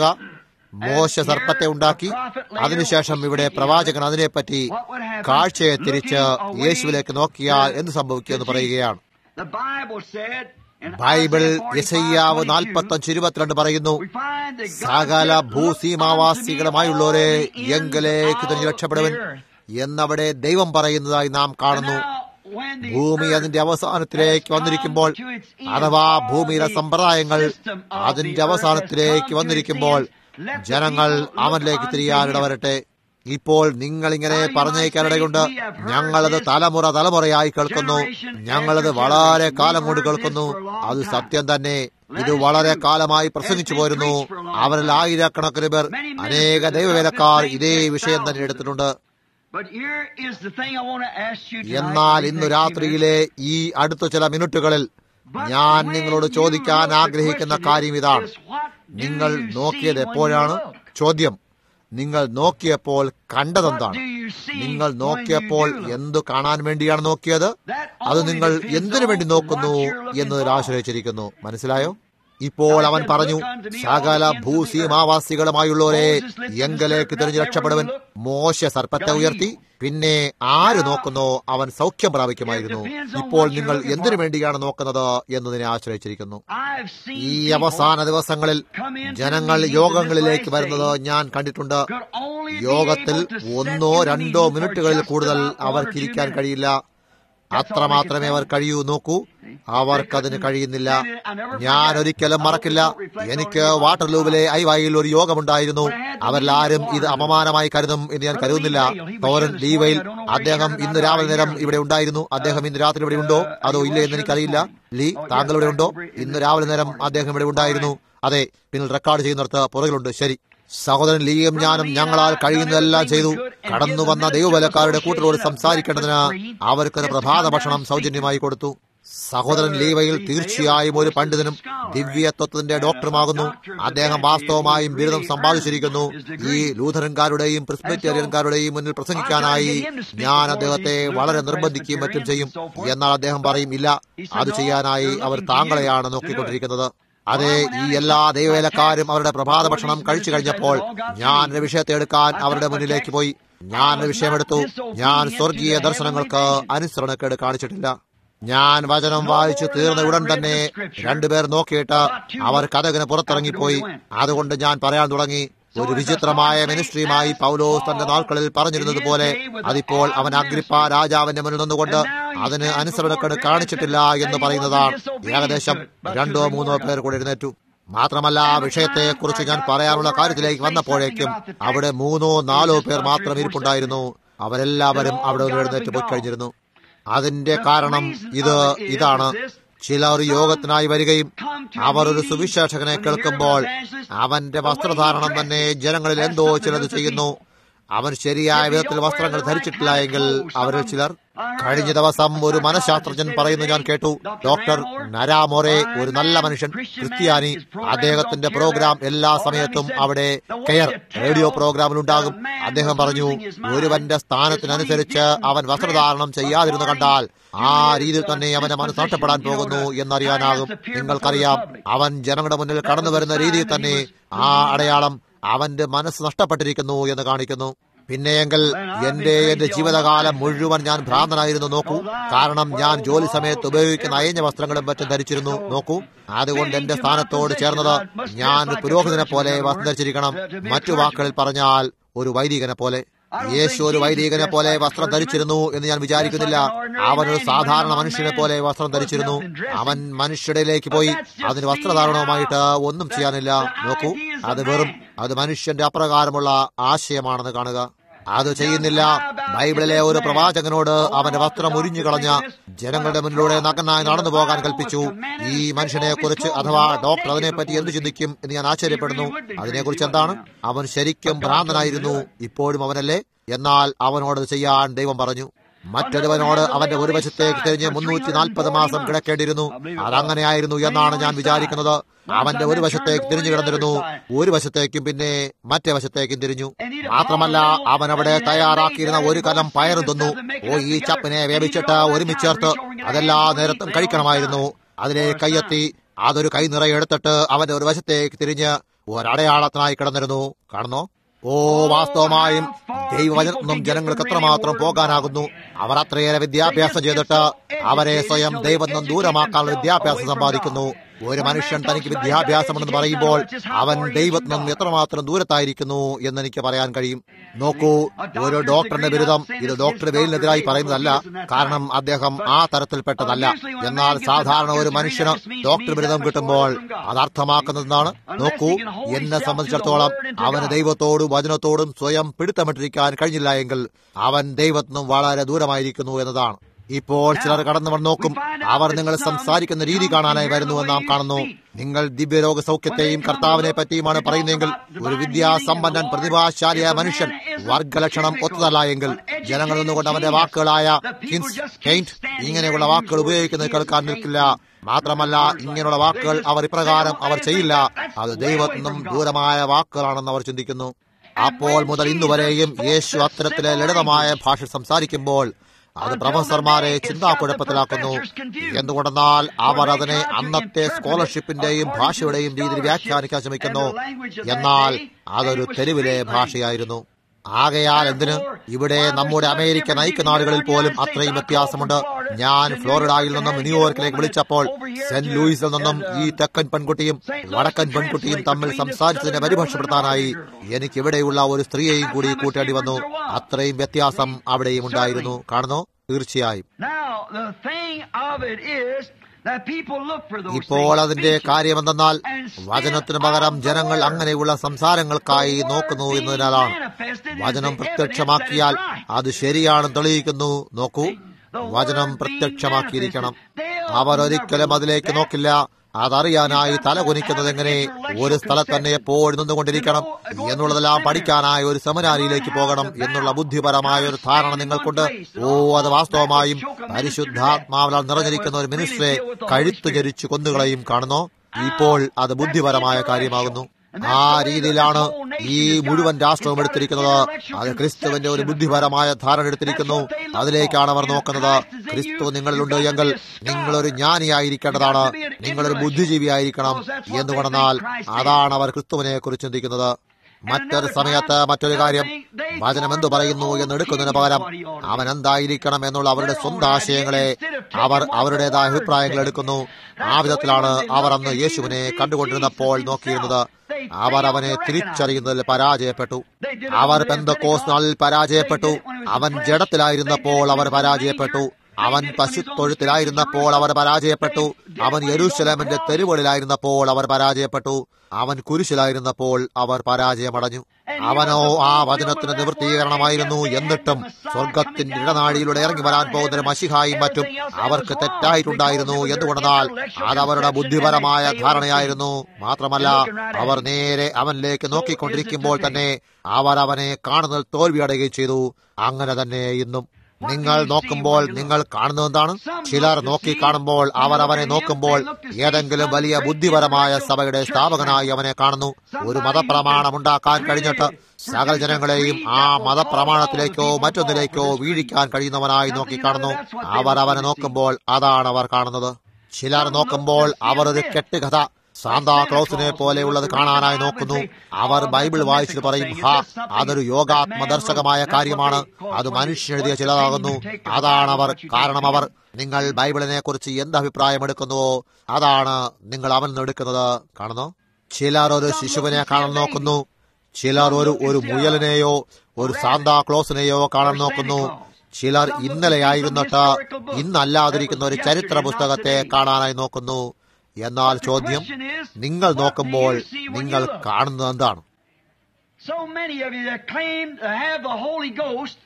മോശ സർപ്പത്തെ ഉണ്ടാക്കി അതിനുശേഷം ഇവിടെ പ്രവാചകൻ അതിനെപ്പറ്റി കാഴ്ചയെ തിരിച്ച് യേശുവിലേക്ക് നോക്കിയാൽ എന്ത് സംഭവിക്കുമെന്ന് പറയുകയാണ് The Bible said in Bible Isaiah 45, യശയ്യാവ് 22, നാൽപ്പത്തഞ്ച് ഇരുപത്തിരണ്ട് പറയുന്നു we find that God സകല said, "Look ഭൂസീമാവാസികളുമായുള്ളവരെ unto me, all the എങ്കിലേക്ക് ends തന്നെ of രക്ഷപ്പെടുവൻ the earth." എന്നവിടെ ദൈവം പറയുന്നതായി നാം കാണുന്നു Now, when the ഭൂമി earth അതിന്റെ അവസാനത്തിലേക്ക് has വന്നിരിക്കുമ്പോൾ come to its end, അഥവാ all ഭൂമിയിലെ the സമ്പ്രദായങ്ങൾ system of അതിന്റെ the earth അവസാനത്തിലേക്ക് has come to വന്നിരിക്കുമ്പോൾ its end, let the ജനങ്ങൾ people look അവനിലേക്ക് unto തിരിയാനിട him. വരട്ടെ ഇപ്പോൾ നിങ്ങൾ ഇങ്ങനെ Now you പറഞ്ഞേക്കാനിടയുണ്ട് might say, "We have heard ഞങ്ങളത് this തലമുറ തലമുറയായി കേൾക്കുന്നു generation ഞങ്ങളത് after വളരെ generation. കാലം We've കൊണ്ട് heard കേൾക്കുന്നു this for a long അത് time. സത്യം തന്നെ That ഇത് is വളരെ true. കാലമായി It's പ്രസംഗിച്ചു been പോരുന്നു preached for a long അവരിൽ time. ആയിരക്കണക്കിന് പേർ Many ministers അനേക have ദൈവവേലക്കാർ done the ഇതേ same വിഷയം തന്നെ thousands. എടുത്തിട്ടുണ്ട് But here is the thing I want to ask you tonight, എന്നാൽ these ഇന്ന് next few രാത്രിയിലെ ഈ അടുത്ത ചില മിനിറ്റുകളിൽ But ഞാൻ when നിങ്ങളോട് you ചോദിക്കാൻ look, the ആഗ്രഹിക്കുന്ന question കാര്യം is, ഇതാണ് is what do നിങ്ങൾ you നോക്കിയത് see when എപ്പോഴാണ് you look? ചോദ്യം നിങ്ങൾ നോക്കിയപ്പോൾ What കണ്ടതെന്താണ് do you see നിങ്ങൾ when നോക്കിയപ്പോൾ you do look? എന്തു കാണാൻ വേണ്ടിയാണ് നോക്കിയത് That അത് only നിങ്ങൾ depends എന്തിനു വേണ്ടി on നോക്കുന്നു what you're looking എന്നതിൽ for. ആശ്രയിച്ചിരിക്കുന്നു മനസ്സിലായോ ഇപ്പോൾ അവൻ പറഞ്ഞു സകല ഭൂസീമാവാസികളുമായുള്ളവരെ എങ്കലേക്ക് തിരിഞ്ഞ് രക്ഷപ്പെടുവൻ മോശ സർപ്പത്തെ ഉയർത്തി പിന്നെ ആര് നോക്കുന്നോ അവൻ സൗഖ്യം പ്രാപിക്കുമായിരുന്നു ഇപ്പോൾ നിങ്ങൾ എന്തിനു വേണ്ടിയാണ് നോക്കുന്നത് എന്നതിനെ ആശ്രയിച്ചിരിക്കുന്നു I've seen ഈ people അവസാന ദിവസങ്ങളിൽ ജനങ്ങൾ യോഗങ്ങളിലേക്ക് വരുന്നത് ഞാൻ കണ്ടിട്ടുണ്ട് could only be യോഗത്തിൽ able to sit ഒന്നോ in the രണ്ടോ meeting for മിനിറ്റുകളിൽ just കൂടുതൽ about one or two അവർക്ക് ഇരിക്കാൻ minutes. കഴിയില്ല അത്രമാത്രമേ അവർ കഴിയൂ നോക്കൂ അവർക്കതിന് കഴിയുന്നില്ല ഞാൻ ഒരിക്കലും മറക്കില്ല എനിക്ക് വാട്ടർലൂവിലെ ഐവായിൽ ഒരു യോഗമുണ്ടായിരുന്നു അവരിലാരും ഇത് അപമാനമായി കരുതും എന്ന് ഞാൻ കരുതുന്നില്ല പൗരൻ ലീവയിൽ അദ്ദേഹം ഇന്ന് രാവിലെ നേരം ഇവിടെ ഉണ്ടായിരുന്നു അദ്ദേഹം ഇന്ന് രാത്രി ഇവിടെ ഉണ്ടോ അതോ ഇല്ലേ എന്ന് എനിക്കറിയില്ല ലീ താങ്കൾ ഇവിടെ ഉണ്ടോ ഇന്ന് രാവിലെ നേരം അദ്ദേഹം ഇവിടെ ഉണ്ടായിരുന്നു അതെ പിന്നിൽ റെക്കോർഡ് ചെയ്യുന്നിടത്ത് പുറകിലുണ്ട് ശരി സഹോദരൻ ലീയും ഞാനും ഞങ്ങളാൽ കഴിയുന്നതെല്ലാം ചെയ്തു കടന്നു വന്ന ദൈവബലക്കാരുടെ കൂട്ടരോട് സംസാരിക്കേണ്ടതിന് അവർക്കൊരു പ്രഭാത ഭക്ഷണം സൗജന്യമായി കൊടുത്തു സഹോദരൻ ലീവയിൽ തീർച്ചയായും ഒരു പണ്ഡിതനും ദിവ്യത്വത്തിന്റെ ഡോക്ടറുമാകുന്നു അദ്ദേഹം വാസ്തവമായും ബിരുദം സമ്പാദിച്ചിരിക്കുന്നു ഈ ലൂഥറൻകാരുടെയും പ്രിസ്ബിറ്റേറിയൻകാരുടെയും മുന്നിൽ പ്രസംഗിക്കാനായി ഞാൻ അദ്ദേഹത്തെ വളരെ നിർബന്ധിക്കുകയും മറ്റും ചെയ്യും എന്നാൽ അദ്ദേഹം പറയും ഇല്ല അത് ചെയ്യാനായി അവർ താങ്കളെയാണ് നോക്കിക്കൊണ്ടിരിക്കുന്നത് അതെ ഈ എല്ലാ ദൈവവേലക്കാരും അവരുടെ പ്രഭാത ഭക്ഷണം കഴിച്ചു കഴിഞ്ഞപ്പോൾ ഞാൻ ഒരു വിഷയത്തെ എടുക്കാൻ അവരുടെ മുന്നിലേക്ക് പോയി ഞാൻ ഒരു വിഷയമെടുത്തു ഞാൻ സ്വർഗീയ ദർശനങ്ങൾക്ക് അനുസരണക്കേട് കാണിച്ചിട്ടില്ല ഞാൻ വചനം വായിച്ചു തീർന്ന ഉടൻ തന്നെ രണ്ടുപേർ നോക്കിയിട്ട് അവർ കഥകിന് പുറത്തിറങ്ങിപ്പോയി അതുകൊണ്ട് ഞാൻ പറയാൻ തുടങ്ങി ഒരു വിചിത്രമായ മിനിസ്ട്രിയുമായി പൗലോസ് തന്റെ നാൾക്കളിൽ പറഞ്ഞിരുന്നത് പോലെ അതിപ്പോൾ അവൻ അഗ്രിപ്പ രാജാവിന്റെ മുന്നിൽ നിന്നുകൊണ്ട് അതിന് അനുസരണക്കേട് കാണിച്ചിട്ടില്ല എന്ന് പറയുന്നതാണ് ഏകദേശം രണ്ടോ മൂന്നോ പേർ കൂടെ എഴുന്നേറ്റു മാത്രമല്ല ആ വിഷയത്തെക്കുറിച്ച് ഞാൻ പറയാനുള്ള കാര്യത്തിലേക്ക് വന്നപ്പോഴേക്കും അവിടെ മൂന്നോ നാലോ പേർ മാത്രം ഇരിപ്പുണ്ടായിരുന്നു അവരെല്ലാവരും അവിടെ നിന്ന് എഴുന്നേറ്റ് പോയി കഴിഞ്ഞിരുന്നു അതിന്റെ കാരണം ഇത് ഇതാണ് ചിലർ യോഗത്തിനായി വരികയും അവർ ഒരു സുവിശേഷകനെ കേൾക്കുമ്പോൾ അവന്റെ വസ്ത്രധാരണം തന്നെ ജനങ്ങളിൽ എന്തോ ചിലത് ചെയ്യുന്നു അവൻ ശരിയായ വിധത്തിൽ വസ്ത്രങ്ങൾ ധരിച്ചിട്ടില്ല എങ്കിൽ അവരിൽ ചിലർ കഴിഞ്ഞ ദിവസം ഒരു മനഃശാസ്ത്രജ്ഞൻ പറയുന്നു ഞാൻ കേട്ടു ഡോക്ടർ നരാമോറെ ഒരു നല്ല മനുഷ്യൻ ക്രിസ്ത്യാനി അദ്ദേഹത്തിന്റെ പ്രോഗ്രാം എല്ലാ സമയത്തും അവിടെ കെയർ റേഡിയോ പ്രോഗ്രാമിൽ ഉണ്ടാകും അദ്ദേഹം പറഞ്ഞു ഒരുവന്റെ സ്ഥാനത്തിനനുസരിച്ച് അവൻ വസ്ത്രധാരണം ചെയ്യാതിരുന്നു കണ്ടാൽ ആ രീതിയിൽ തന്നെ അവന്റെ മനസ്സ് നഷ്ടപ്പെടാൻ പോകുന്നു എന്നറിയാനാകും നിങ്ങൾക്കറിയാം അവൻ ജനങ്ങളുടെ മുന്നിൽ കടന്നു വരുന്ന രീതിയിൽ തന്നെ ആ അടയാളം അവന്റെ മനസ്സ് നഷ്ടപ്പെട്ടിരിക്കുന്നു എന്ന് കാണിക്കുന്നു പിന്നെയെങ്കിൽ എന്റെ എന്റെ ജീവിതകാലം മുഴുവൻ ഞാൻ ഭ്രാന്തനായിരുന്നു നോക്കൂ കാരണം ഞാൻ ജോലി സമയത്ത് ഉപയോഗിക്കുന്ന അയഞ്ഞ വസ്ത്രങ്ങളും മറ്റും ധരിച്ചിരുന്നു നോക്കൂ അതുകൊണ്ട് എന്റെ സ്ഥാനത്തോട് ചേർന്നത് ഞാൻ ഒരു പുരോഹിതനെ പോലെ വസ്ത്രം ധരിച്ചിരിക്കണം മറ്റു വാക്കുകളിൽ പറഞ്ഞാൽ ഒരു വൈദികനെ പോലെ യേശു ഒരു വൈദികനെ പോലെ വസ്ത്രം ധരിച്ചിരുന്നു എന്ന് ഞാൻ വിചാരിക്കുന്നില്ല അവൻ ഒരു സാധാരണ മനുഷ്യനെ പോലെ വസ്ത്രം ധരിച്ചിരുന്നു അവൻ മനുഷ്യരിലേക്ക് പോയി അതിന് വസ്ത്രധാരണവുമായിട്ട് ഒന്നും ചെയ്യാനില്ല നോക്കൂ അത് വെറും അത് മനുഷ്യന്റെ അപ്രകാരമുള്ള ആശയമാണെന്ന് കാണുക അത് ചെയ്യുന്നില്ല ബൈബിളിലെ ഒരു പ്രവാചകനോട് അവന്റെ വസ്ത്രം ഉരിഞ്ഞു കളഞ്ഞ ജനങ്ങളുടെ മുന്നിലൂടെ നഗ്നായി നടന്നു പോകാൻ കൽപ്പിച്ചു ഈ മനുഷ്യനെ കുറിച്ച് അഥവാ ഡോക്ടർ അതിനെപ്പറ്റി എന്ത് ചിന്തിക്കും എന്ന് ഞാൻ ആശ്ചര്യപ്പെടുന്നു അതിനെക്കുറിച്ച് എന്താണ് അവൻ ശരിക്കും ഭ്രാന്തനായിരുന്നു ഇപ്പോഴും അവനല്ലേ എന്നാൽ അവനോട് ചെയ്യാൻ ദൈവം പറഞ്ഞു മറ്റൊരുവനോട് അവന്റെ ഒരു വശത്തേക്ക് തിരിഞ്ഞ് മുന്നൂറ്റി നാൽപ്പത് മാസം കിടക്കേണ്ടിയിരുന്നു അതങ്ങനെയായിരുന്നു എന്നാണ് ഞാൻ വിചാരിക്കുന്നത് അവന്റെ ഒരു വശത്തേക്ക് തിരിഞ്ഞു കിടന്നിരുന്നു ഒരു വശത്തേക്കും പിന്നെ മറ്റേ വശത്തേക്കും തിരിഞ്ഞു മാത്രമല്ല അവൻ അവിടെ തയ്യാറാക്കിയിരുന്ന ഒരു കലം പയറും തന്നു ഓ ഈ ചപ്പിനെ വേവിച്ചിട്ട് ഒരുമിച്ച് ചേർത്ത് അതെല്ലാ നേരത്തും കഴിക്കണമായിരുന്നു അതിലെ കയ്യെത്തി അതൊരു കൈ നിറയെ എടുത്തിട്ട് അവന്റെ ഒരു വശത്തേക്ക് തിരിഞ്ഞ് ഒരടയാളത്തിനായി കിടന്നിരുന്നു കാണുന്നോ ഓ വാസ്തവമായും ദൈവവചനം ജനങ്ങൾക്ക് എത്രമാത്രം പോകാനാകുന്നു അവർ അത്രയേറെ വിദ്യാഭ്യാസം ചെയ്തിട്ട് അവരെ സ്വയം ദൈവം ദൂരമാക്കാനുള്ള വിദ്യാഭ്യാസം സമ്പാദിക്കുന്നു ഒരു മനുഷ്യൻ തനിക്ക് വിദ്യാഭ്യാസമുണ്ടെന്ന് പറയുമ്പോൾ അവൻ ദൈവത്തിൽ നിന്നും എത്രമാത്രം ദൂരത്തായിരിക്കുന്നു എന്ന് എനിക്ക് പറയാൻ കഴിയും നോക്കൂ ഒരു ഡോക്ടറിന്റെ ബിരുദം ഇത് ഡോക്ടർ വെയിലിനെതിരായി പറയുന്നതല്ല കാരണം അദ്ദേഹം ആ തരത്തിൽപ്പെട്ടതല്ല എന്നാൽ സാധാരണ ഒരു മനുഷ്യന് ഡോക്ടർ ബിരുദം കിട്ടുമ്പോൾ അത് അർത്ഥമാക്കുന്നതാണ് നോക്കൂ എന്നെ സംബന്ധിച്ചിടത്തോളം അവന് ദൈവത്തോടും വചനത്തോടും സ്വയം പിടുത്തമിട്ടിരിക്കാൻ കഴിഞ്ഞില്ല എങ്കിൽ അവൻ ദൈവത്തിനും വളരെ ദൂരമായിരിക്കുന്നു എന്നതാണ് ഇപ്പോൾ ചിലർ കടന്നു വന്ന് നോക്കും അവർ നിങ്ങൾ സംസാരിക്കുന്ന രീതി കാണാനായി വരുന്നുവെന്ന് നാം കാണുന്നു നിങ്ങൾ ദിവ്യരോഗ സൗഖ്യത്തെയും കർത്താവിനെ പറ്റിയുമാണ് പറയുന്നതെങ്കിൽ ഒരു വിദ്യാസമ്പന്നൻ പ്രതിഭാശാലിയായ മനുഷ്യൻ വർഗലക്ഷണം ഒത്തുതല്ല എങ്കിൽ ജനങ്ങൾ നിന്നുകൊണ്ട് അവന്റെ വാക്കുകളായ കിൻസ് പെയിന്റ് ഇങ്ങനെയുള്ള വാക്കുകൾ ഉപയോഗിക്കുന്നത് കേൾക്കാൻ നിൽക്കില്ല മാത്രമല്ല ഇങ്ങനെയുള്ള വാക്കുകൾ അവർ ഇപ്രകാരം അവർ ചെയ്യില്ല അത് ദൈവത്തിനും ദൂരമായ വാക്കുകളാണെന്ന് അവർ ചിന്തിക്കുന്നു അപ്പോൾ മുതൽ ഇന്നുവരെയും യേശു അത്തരത്തിലെ ലളിതമായ ഭാഷ സംസാരിക്കുമ്പോൾ അത് പ്രൊഫസർമാരെ ചിന്താക്കുഴപ്പത്തിലാക്കുന്നു എന്തുകൊണ്ടെന്നാൽ അവർ അതിനെ അന്നത്തെ സ്കോളർഷിപ്പിന്റെയും ഭാഷയുടെയും രീതിയിൽ വ്യാഖ്യാനിക്കാൻ ശ്രമിക്കുന്നു എന്നാൽ അതൊരു തെരുവിലെ ഭാഷയായിരുന്നു ആകയാൽ എന്തിന് ഇവിടെ നമ്മുടെ അമേരിക്കൻ ഐക്യനാടുകളിൽ പോലും അത്രയും വ്യത്യാസമുണ്ട് ഞാൻ ഫ്ലോറിഡയിൽ നിന്നും ന്യൂയോർക്കിലേക്ക് വിളിച്ചപ്പോൾ സെന്റ് ലൂയിസിൽ നിന്നും ഈ തെക്കൻ പെൺകുട്ടിയും വടക്കൻ പെൺകുട്ടിയും തമ്മിൽ സംസാരിച്ചതിനെ പരിഭാഷപ്പെടുത്താനായി എനിക്ക് ഇവിടെയുള്ള ഒരു സ്ത്രീയെയും കൂടി കൂട്ടേണ്ടി വന്നു അത്രയും വ്യത്യാസം അവിടെയും ഉണ്ടായിരുന്നു കാണുന്നു തീർച്ചയായും ഇപ്പോൾ അതിന്റെ കാര്യമെന്തെന്നാൽ വചനത്തിനു പകരം ജനങ്ങൾ അങ്ങനെയുള്ള സംസാരങ്ങൾക്കായി നോക്കുന്നു എന്നതിനാലാണ് വചനം പ്രത്യക്ഷമാക്കിയാൽ അത് ശരിയാണെന്ന് തെളിയിക്കുന്നു നോക്കൂ വചനം പ്രത്യക്ഷമാക്കിയിരിക്കണം അവർ ഒരിക്കലും അതിലേക്ക് നോക്കില്ല അതറിയാനായി തല കുനിക്കുന്നത് എങ്ങനെ ഒരു സ്ഥലത്ത് തന്നെ എപ്പോഴും നിന്നുകൊണ്ടിരിക്കണം എന്നുള്ളതെല്ലാം പഠിക്കാനായി ഒരു സെമിനാരിയിലേക്ക് പോകണം എന്നുള്ള ബുദ്ധിപരമായ ഒരു ധാരണ നിങ്ങൾക്കുണ്ട് ഓ അത് വാസ്തവമായും പരിശുദ്ധാത്മാവിലാൽ നിറഞ്ഞിരിക്കുന്ന ഒരു മിനിസ്റ്ററെ കഴുത്തു ചരിച്ചു കൊന്നുകളെയും കാണുന്നു ഇപ്പോൾ അത് ബുദ്ധിപരമായ കാര്യമാകുന്നു ആ രീതിയിലാണ് ഈ മുഴുവൻ രാഷ്ട്രവും എടുത്തിരിക്കുന്നത് അത് ക്രിസ്തുവിന്റെ ഒരു ബുദ്ധിപരമായ ധാരണ എടുത്തിരിക്കുന്നു അതിലേക്കാണ് അവർ നോക്കുന്നത് ക്രിസ്തു നിങ്ങളിലുണ്ട് എങ്കിൽ നിങ്ങളൊരു ജ്ഞാനിയായിരിക്കേണ്ടതാണ് നിങ്ങളൊരു ബുദ്ധിജീവിയായിരിക്കണം എന്നുകൊണ്ടെന്നാൽ അതാണ് അവർ ക്രിസ്തുവിനെ കുറിച്ച് ചിന്തിക്കുന്നത് മറ്റൊരു സമയത്ത് മറ്റൊരു കാര്യം വചനം എന്തു പറയുന്നു എന്ന് എടുക്കുന്നതിന് പകരം അവൻ എന്തായിരിക്കണം എന്നുള്ള അവരുടെ സ്വന്തം ആശയങ്ങളെ അവർ അവരുടേതായ അഭിപ്രായങ്ങൾ എടുക്കുന്നു ആ വിധത്തിലാണ് അവർ അന്ന് യേശുവിനെ കണ്ടുകൊണ്ടിരുന്നപ്പോൾ നോക്കിയിരുന്നത് അവർ അവനെ തിരിച്ചറിയുന്നതിൽ പരാജയപ്പെട്ടു അവർ പെന്തക്കോസ് നാളിൽ പരാജയപ്പെട്ടു അവൻ ജഡത്തിലായിരുന്നപ്പോൾ അവർ പരാജയപ്പെട്ടു അവൻ പശുത്തൊഴുത്തിലായിരുന്നപ്പോൾ അവർ പരാജയപ്പെട്ടു അവൻ യെരൂശലേമിന്റെ തെരുവുകളിലായിരുന്നപ്പോൾ അവർ പരാജയപ്പെട്ടു അവൻ കുരിശിലായിരുന്നപ്പോൾ അവർ പരാജയമടഞ്ഞു അവനോ ആ വചനത്തിന് നിവൃത്തീകരണമായിരുന്നു എന്നിട്ടും സ്വർഗത്തിന്റെ ഇടനാഴിയിലൂടെ ഇറങ്ങി വരാൻ പോകുന്ന മഷിഹായും മറ്റും അവർക്ക് തെറ്റായിട്ടുണ്ടായിരുന്നു എന്തുകൊണ്ടെന്നാൽ അത് അവരുടെ ബുദ്ധിപരമായ ധാരണയായിരുന്നു മാത്രമല്ല അവർ നേരെ അവനിലേക്ക് നോക്കിക്കൊണ്ടിരിക്കുമ്പോൾ തന്നെ അവർ അവനെ കാണുന്നതിൽ തോൽവിയടയുകയും ചെയ്തു അങ്ങനെ തന്നെ ഇന്നും നിങ്ങൾ നോക്കുമ്പോൾ നിങ്ങൾ കാണുന്നത് എന്താണ് ചിലർ നോക്കി കാണുമ്പോൾ അവർ അവനെ നോക്കുമ്പോൾ ഏതെങ്കിലും വലിയ ബുദ്ധിപരമായ സഭയുടെ സ്ഥാപകനായി അവനെ കാണുന്നു ഒരു മതപ്രമാണം ഉണ്ടാക്കാൻ കഴിഞ്ഞിട്ട് സകല ജനങ്ങളെയും ആ മതപ്രമാണത്തിലേക്കോ മറ്റൊന്നിലേക്കോ വീഴിക്കാൻ കഴിയുന്നവനായി നോക്കി കാണുന്നു അവർ അവനെ നോക്കുമ്പോൾ അതാണ് അവർ കാണുന്നത് ചിലർ നോക്കുമ്പോൾ അവർ ഒരു കെട്ടുകഥ സാന്താക്ലോസിനെ പോലെയുള്ളത് കാണാനായി നോക്കുന്നു അവർ ബൈബിൾ വായിച്ചിട്ട് പറയും ഹാ അതൊരു യോഗാത്മദർശകമായ കാര്യമാണ് അത് മനുഷ്യനെഴുതിയ ചിലതാകുന്നു അതാണ് അവർ കാരണം അവർ നിങ്ങൾ ബൈബിളിനെ കുറിച്ച് എന്ത് അഭിപ്രായം എടുക്കുന്നുവോ അതാണ് നിങ്ങൾ അവൻ എടുക്കുന്നത് കാണുന്നു ചിലർ ഒരു ശിശുവിനെ കാണാൻ നോക്കുന്നു ചിലർ ഒരു ഒരു മുയലിനെയോ ഒരു സാന്താക്ലോസിനെയോ കാണാൻ നോക്കുന്നു ചിലർ ഇന്നലെയായിരുന്നിട്ട് ഇന്നല്ലാതിരിക്കുന്ന ഒരു ചരിത്ര പുസ്തകത്തെ കാണാനായി നോക്കുന്നു എന്നാൽ ചോദ്യം നിങ്ങൾ നോക്കുമ്പോൾ നിങ്ങൾ കാണുന്നത് എന്താണ് So many of you that claim to have the Holy Ghost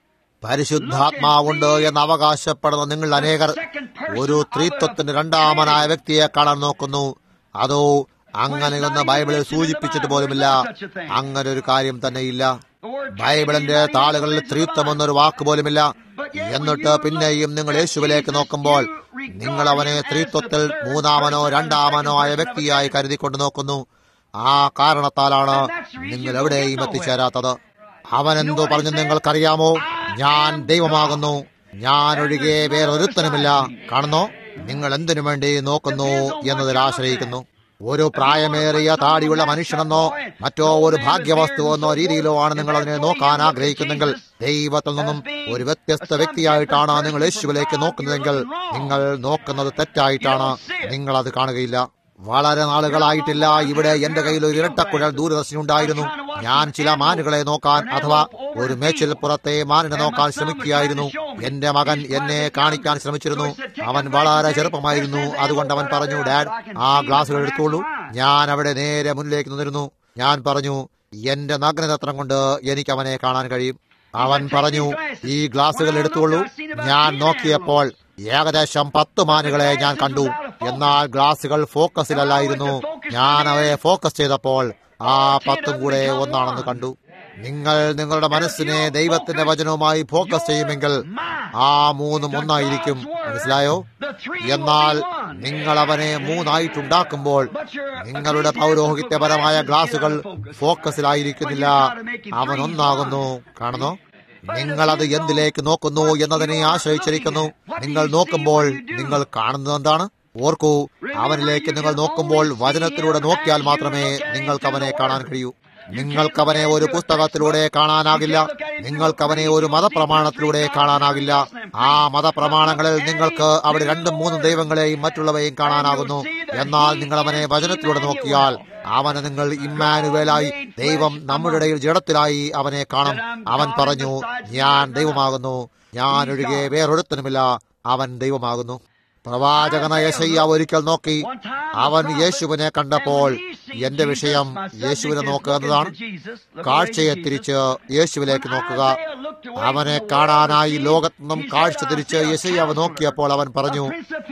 പരിശുദ്ധാത്മാവുണ്ട് എന്ന് അവകാശപ്പെടുന്ന നിങ്ങൾ അനേകർ ഒരു ത്രിത്വത്തിന്റെ രണ്ടാമനായ വ്യക്തിയെ കാണാൻ നോക്കുന്നു അതോ അങ്ങനെയൊന്ന് ബൈബിളിൽ സൂചിപ്പിച്ചിട്ട് പോലുമില്ല അങ്ങനെ ഒരു കാര്യം തന്നെയില്ല ബൈബിളിന്റെ താളുകളിൽ ത്രിത്വം എന്നൊരു വാക്ക് പോലുമില്ല എന്നിട്ട് പിന്നെയും നിങ്ങൾ യേശുവിലേക്ക് നോക്കുമ്പോൾ നിങ്ങൾ അവനെ ത്രിത്വത്തിൽ മൂന്നാമനോ രണ്ടാമനോ ആയ വ്യക്തിയായി കരുതിക്കൊണ്ട് നോക്കുന്നു ആ കാരണത്താലാണ് നിങ്ങൾ എവിടെയും എത്തിച്ചേരാത്തത് അവൻ എന്തോ പറഞ്ഞു നിങ്ങൾക്കറിയാമോ ഞാൻ ദൈവമാകുന്നു ഞാൻ ഒഴികെ വേറൊരുത്തനുമില്ല കാണുന്നോ നിങ്ങൾ എന്തിനു വേണ്ടി നോക്കുന്നു എന്നതിൽ ആശ്രയിക്കുന്നു ഒരു പ്രായമേറിയ താടിയുള്ള മനുഷ്യനെന്നോ മറ്റോ ഒരു ഭാഗ്യവസ്തുവോ എന്നോ രീതിയിലോ ആണ് നിങ്ങൾ അതിനെ നോക്കാൻ ആഗ്രഹിക്കുന്നെങ്കിൽ ദൈവത്തിൽ നിന്നും ഒരു വ്യത്യസ്ത വ്യക്തിയായിട്ടാണ് നിങ്ങൾ യേശുവിലേക്ക് നോക്കുന്നതെങ്കിൽ നിങ്ങൾ നോക്കുന്നത് തെറ്റായിട്ടാണ് നിങ്ങൾ അത് കാണുകയില്ല വളരെ നാളുകളായിട്ടില്ല ഇവിടെ എന്റെ കയ്യിൽ ഒരു ഇരട്ടക്കുഴൽ ദൂരദർശനം ഉണ്ടായിരുന്നു ഞാൻ ചില മാനുകളെ നോക്കാൻ അഥവാ ഒരു മേച്ചിൽ പുറത്തെ മാനിനെ നോക്കാൻ ശ്രമിക്കുകയായിരുന്നു എന്റെ മകൻ എന്നെ കാണിക്കാൻ ശ്രമിച്ചിരുന്നു അവൻ വളരെ ചെറുപ്പമായിരുന്നു അതുകൊണ്ട് അവൻ പറഞ്ഞു ഡാഡ് ആ ഗ്ലാസുകൾ എടുത്തോളൂ ഞാൻ അവിടെ നേരെ മുന്നിലേക്ക് നിന്നിരുന്നു ഞാൻ പറഞ്ഞു എന്റെ നഗ്നതത്രം കൊണ്ട് എനിക്ക് അവനെ കാണാൻ കഴിയും അവൻ പറഞ്ഞു ഈ ഗ്ലാസുകൾ എടുത്തോളൂ ഞാൻ നോക്കിയപ്പോൾ ഏകദേശം പത്ത് മാനുകളെ ഞാൻ കണ്ടു എന്നാൽ ഗ്ലാസുകൾ ഫോക്കസിലല്ലായിരുന്നു ഞാൻ അവയെ ഫോക്കസ് ചെയ്തപ്പോൾ ആ പത്തും കൂടെ ഒന്നാണെന്ന് കണ്ടു നിങ്ങൾ നിങ്ങളുടെ മനസ്സിനെ ദൈവത്തിന്റെ വചനവുമായി ഫോക്കസ് ചെയ്യുമെങ്കിൽ ആ മൂന്നും ഒന്നായിരിക്കും മനസ്സിലായോ എന്നാൽ നിങ്ങൾ അവനെ മൂന്നായിട്ടുണ്ടാക്കുമ്പോൾ നിങ്ങളുടെ പൗരോഹിത്യപരമായ ഗ്ലാസുകൾ ഫോക്കസിലായിരിക്കുന്നില്ല അവൻ ഒന്നാകുന്നു കാണുന്നോ നിങ്ങൾ അത് എന്തിലേക്ക് നോക്കുന്നു എന്നതിനെ ആശ്രയിച്ചിരിക്കുന്നു നിങ്ങൾ നോക്കുമ്പോൾ നിങ്ങൾ കാണുന്നത് എന്താണ് ഓർക്കൂ അവനിലേക്ക് നിങ്ങൾ നോക്കുമ്പോൾ വചനത്തിലൂടെ നോക്കിയാൽ മാത്രമേ നിങ്ങൾക്ക് അവനെ കാണാൻ കഴിയൂ നിങ്ങൾക്കവനെ ഒരു പുസ്തകത്തിലൂടെ കാണാനാകില്ല നിങ്ങൾക്കവനെ ഒരു മതപ്രമാണത്തിലൂടെ കാണാനാകില്ല ആ മതപ്രമാണങ്ങളിൽ നിങ്ങൾക്ക് അവിടെ രണ്ടും മൂന്നും ദൈവങ്ങളെയും മറ്റുള്ളവയും കാണാനാകുന്നു എന്നാൽ നിങ്ങൾ അവനെ വചനത്തിലൂടെ നോക്കിയാൽ അവനെ നിങ്ങൾ ഇമ്മാനുവേലായി ദൈവം നമ്മുടെ ഇടയിൽ ജഡത്തിലായി അവനെ കാണും അവൻ പറഞ്ഞു ഞാൻ ദൈവമാകുന്നു ഞാൻ ഒഴികെ വേറൊരുത്തനുമില്ല അവൻ ദൈവമാകുന്നു പ്രവാചകന യശയ്യ ഒരിക്കൽ നോക്കി അവൻ യേശുവിനെ കണ്ടപ്പോൾ എന്റെ വിഷയം യേശുവിനെ നോക്കുക എന്നതാണ് കാഴ്ചയെ തിരിച്ച് യേശുവിലേക്ക് നോക്കുക അവനെ കാണാനായി ലോകത്തു നിന്നും കാഴ്ച തിരിച്ച് യശയ്യാവ് നോക്കിയപ്പോൾ അവൻ പറഞ്ഞു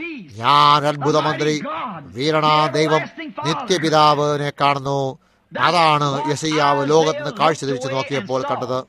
ഞാൻ അത്ഭുതമന്ത്രി വീരണ ദൈവം നിത്യപിതാവിനെ കാണുന്നു അതാണ് യശയ്യാവ് ലോകത്ത് നിന്ന് കാഴ്ച തിരിച്ചു നോക്കിയപ്പോൾ കണ്ടത്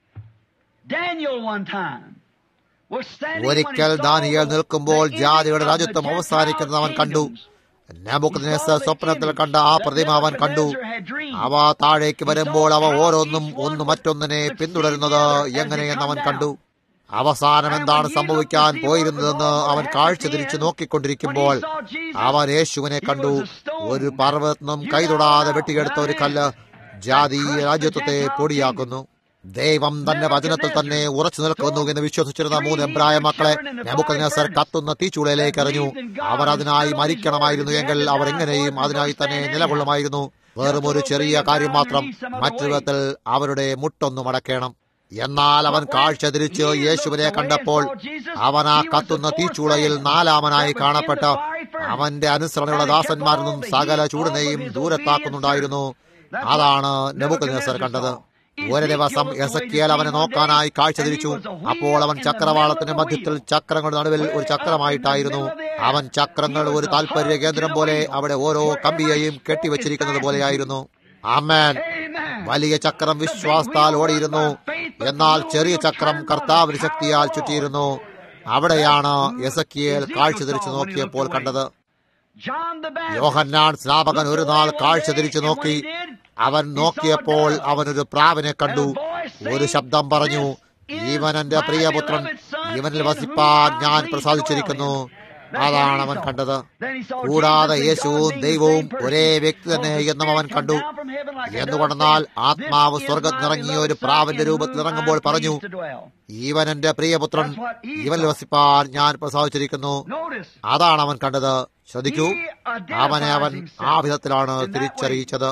ഒരിക്കൽ ദാനിയേൽ നിൽക്കുമ്പോൾ ജാതിയുടെ രാജ്യത്വം അവസാനിക്കുന്നത് അവൻ കണ്ടു നബുക്കദ്നേസർ സ്വപ്നത്തിൽ കണ്ട ആ പ്രതിമ അവൻ കണ്ടു അവ താഴേക്ക് വരുമ്പോൾ അവ ഓരോന്നും ഒന്ന് മറ്റൊന്നിനെ പിന്തുടരുന്നത് എങ്ങനെയെന്ന് അവൻ കണ്ടു അവസാനം എന്താണ് സംഭവിക്കാൻ പോയിരുന്നതെന്ന് അവൻ കാഴ്ച തിരിച്ചു നോക്കിക്കൊണ്ടിരിക്കുമ്പോൾ അവൻ യേശുവിനെ കണ്ടു ഒരു പർവ്വതത്തിനും കൈതൊടാതെ വെട്ടിയെടുത്ത ഒരു കല്ല് ജാതീയ രാജ്യത്വത്തെ പൊടിയാക്കുന്നു ദൈവം തന്റെ വചനത്തിൽ തന്നെ ഉറച്ചു നിൽക്കുന്നു എന്ന് വിശ്വസിച്ചിരുന്ന മൂന്ന് എബ്രായ മക്കളെ നമുക്കതിനസർ കത്തുന്ന തീച്ചുളയിലേക്ക് എറിഞ്ഞു അവർ അതിനായി മരിക്കണമായിരുന്നു എങ്കിൽ അവർ എങ്ങനെയും അതിനായി തന്നെ നിലകൊള്ളുമായിരുന്നു വെറും ഒരു ചെറിയ കാര്യം മാത്രം മറ്റു വിധത്തിൽ അവരുടെ മുട്ടൊന്നു മടക്കണം എന്നാൽ അവൻ കാഴ്ച തിരിച്ച് യേശുവിനെ കണ്ടപ്പോൾ അവൻ ആ കത്തുന്ന തീച്ചൂളയിൽ നാലാമനായി കാണപ്പെട്ട് അവന്റെ അനുസരണയുള്ള ദാസന്മാരിൽ നിന്നും സകല ചൂടിനെയും ദൂരത്താക്കുന്നുണ്ടായിരുന്നു അതാണ് നെബുക്കദ്നേസർ കണ്ടത് ഒരു ദിവസം എസക്കിയാൽ അവനെ നോക്കാനായി കാഴ്ച തിരിച്ചു അപ്പോൾ അവൻ ചക്രവാളത്തിന്റെ മധ്യത്തിൽ ചക്രങ്ങളുടെ നടുവിൽ ഒരു ചക്രമായിട്ടായിരുന്നു അവൻ ചക്രങ്ങൾ ഒരു താൽപര്യ കേന്ദ്രം പോലെ അവിടെ ഓരോ കമ്പിയെയും കെട്ടിവെച്ചിരിക്കുന്നത് പോലെയായിരുന്നു അമ്മേൻ വലിയ ചക്രം വിശ്വാസത്താൽ ഓടിയിരുന്നു എന്നാൽ ചെറിയ ചക്രം കർത്താവിന് ശക്തിയാൽ ചുറ്റിയിരുന്നു അവിടെയാണ് എസക്കിയേൽ കാഴ്ച തിരിച്ചു നോക്കിയപ്പോൾ കണ്ടത് യോഹന്നാൻ സ്നാപകൻ ഒരു നാൾ കാഴ്ച തിരിച്ചു നോക്കി അവൻ നോക്കിയപ്പോൾ അവനൊരു പ്രാവിനെ കണ്ടു ഒരു ശബ്ദം പറഞ്ഞു ഇവൻ എന്റെ പ്രിയപുത്രൻ ഇവനിൽ വസിപ്പാൻ ഞാൻ പ്രസാദിച്ചിരിക്കുന്നു അതാണ് അവൻ കണ്ടത് കൂടാതെ യേശുവും ദൈവവും ഒരേ വ്യക്തി തന്നെ എന്നും അവൻ കണ്ടു എന്തുകൊണ്ടെന്നാൽ ആത്മാവ് സ്വർഗത്തിനിറങ്ങിയ ഒരു പ്രാവിന്റെ രൂപത്തിൽ ഇറങ്ങുമ്പോൾ പറഞ്ഞു ഇവൻ എന്റെ പ്രിയപുത്രൻ ഇവനിൽ വസിപ്പാൻ ഞാൻ പ്രസാദിച്ചിരിക്കുന്നു അതാണ് അവൻ കണ്ടത് ശ്രദ്ധിക്കൂ അവനെ അവൻ ആ വിധത്തിലാണ് തിരിച്ചറിയിച്ചത്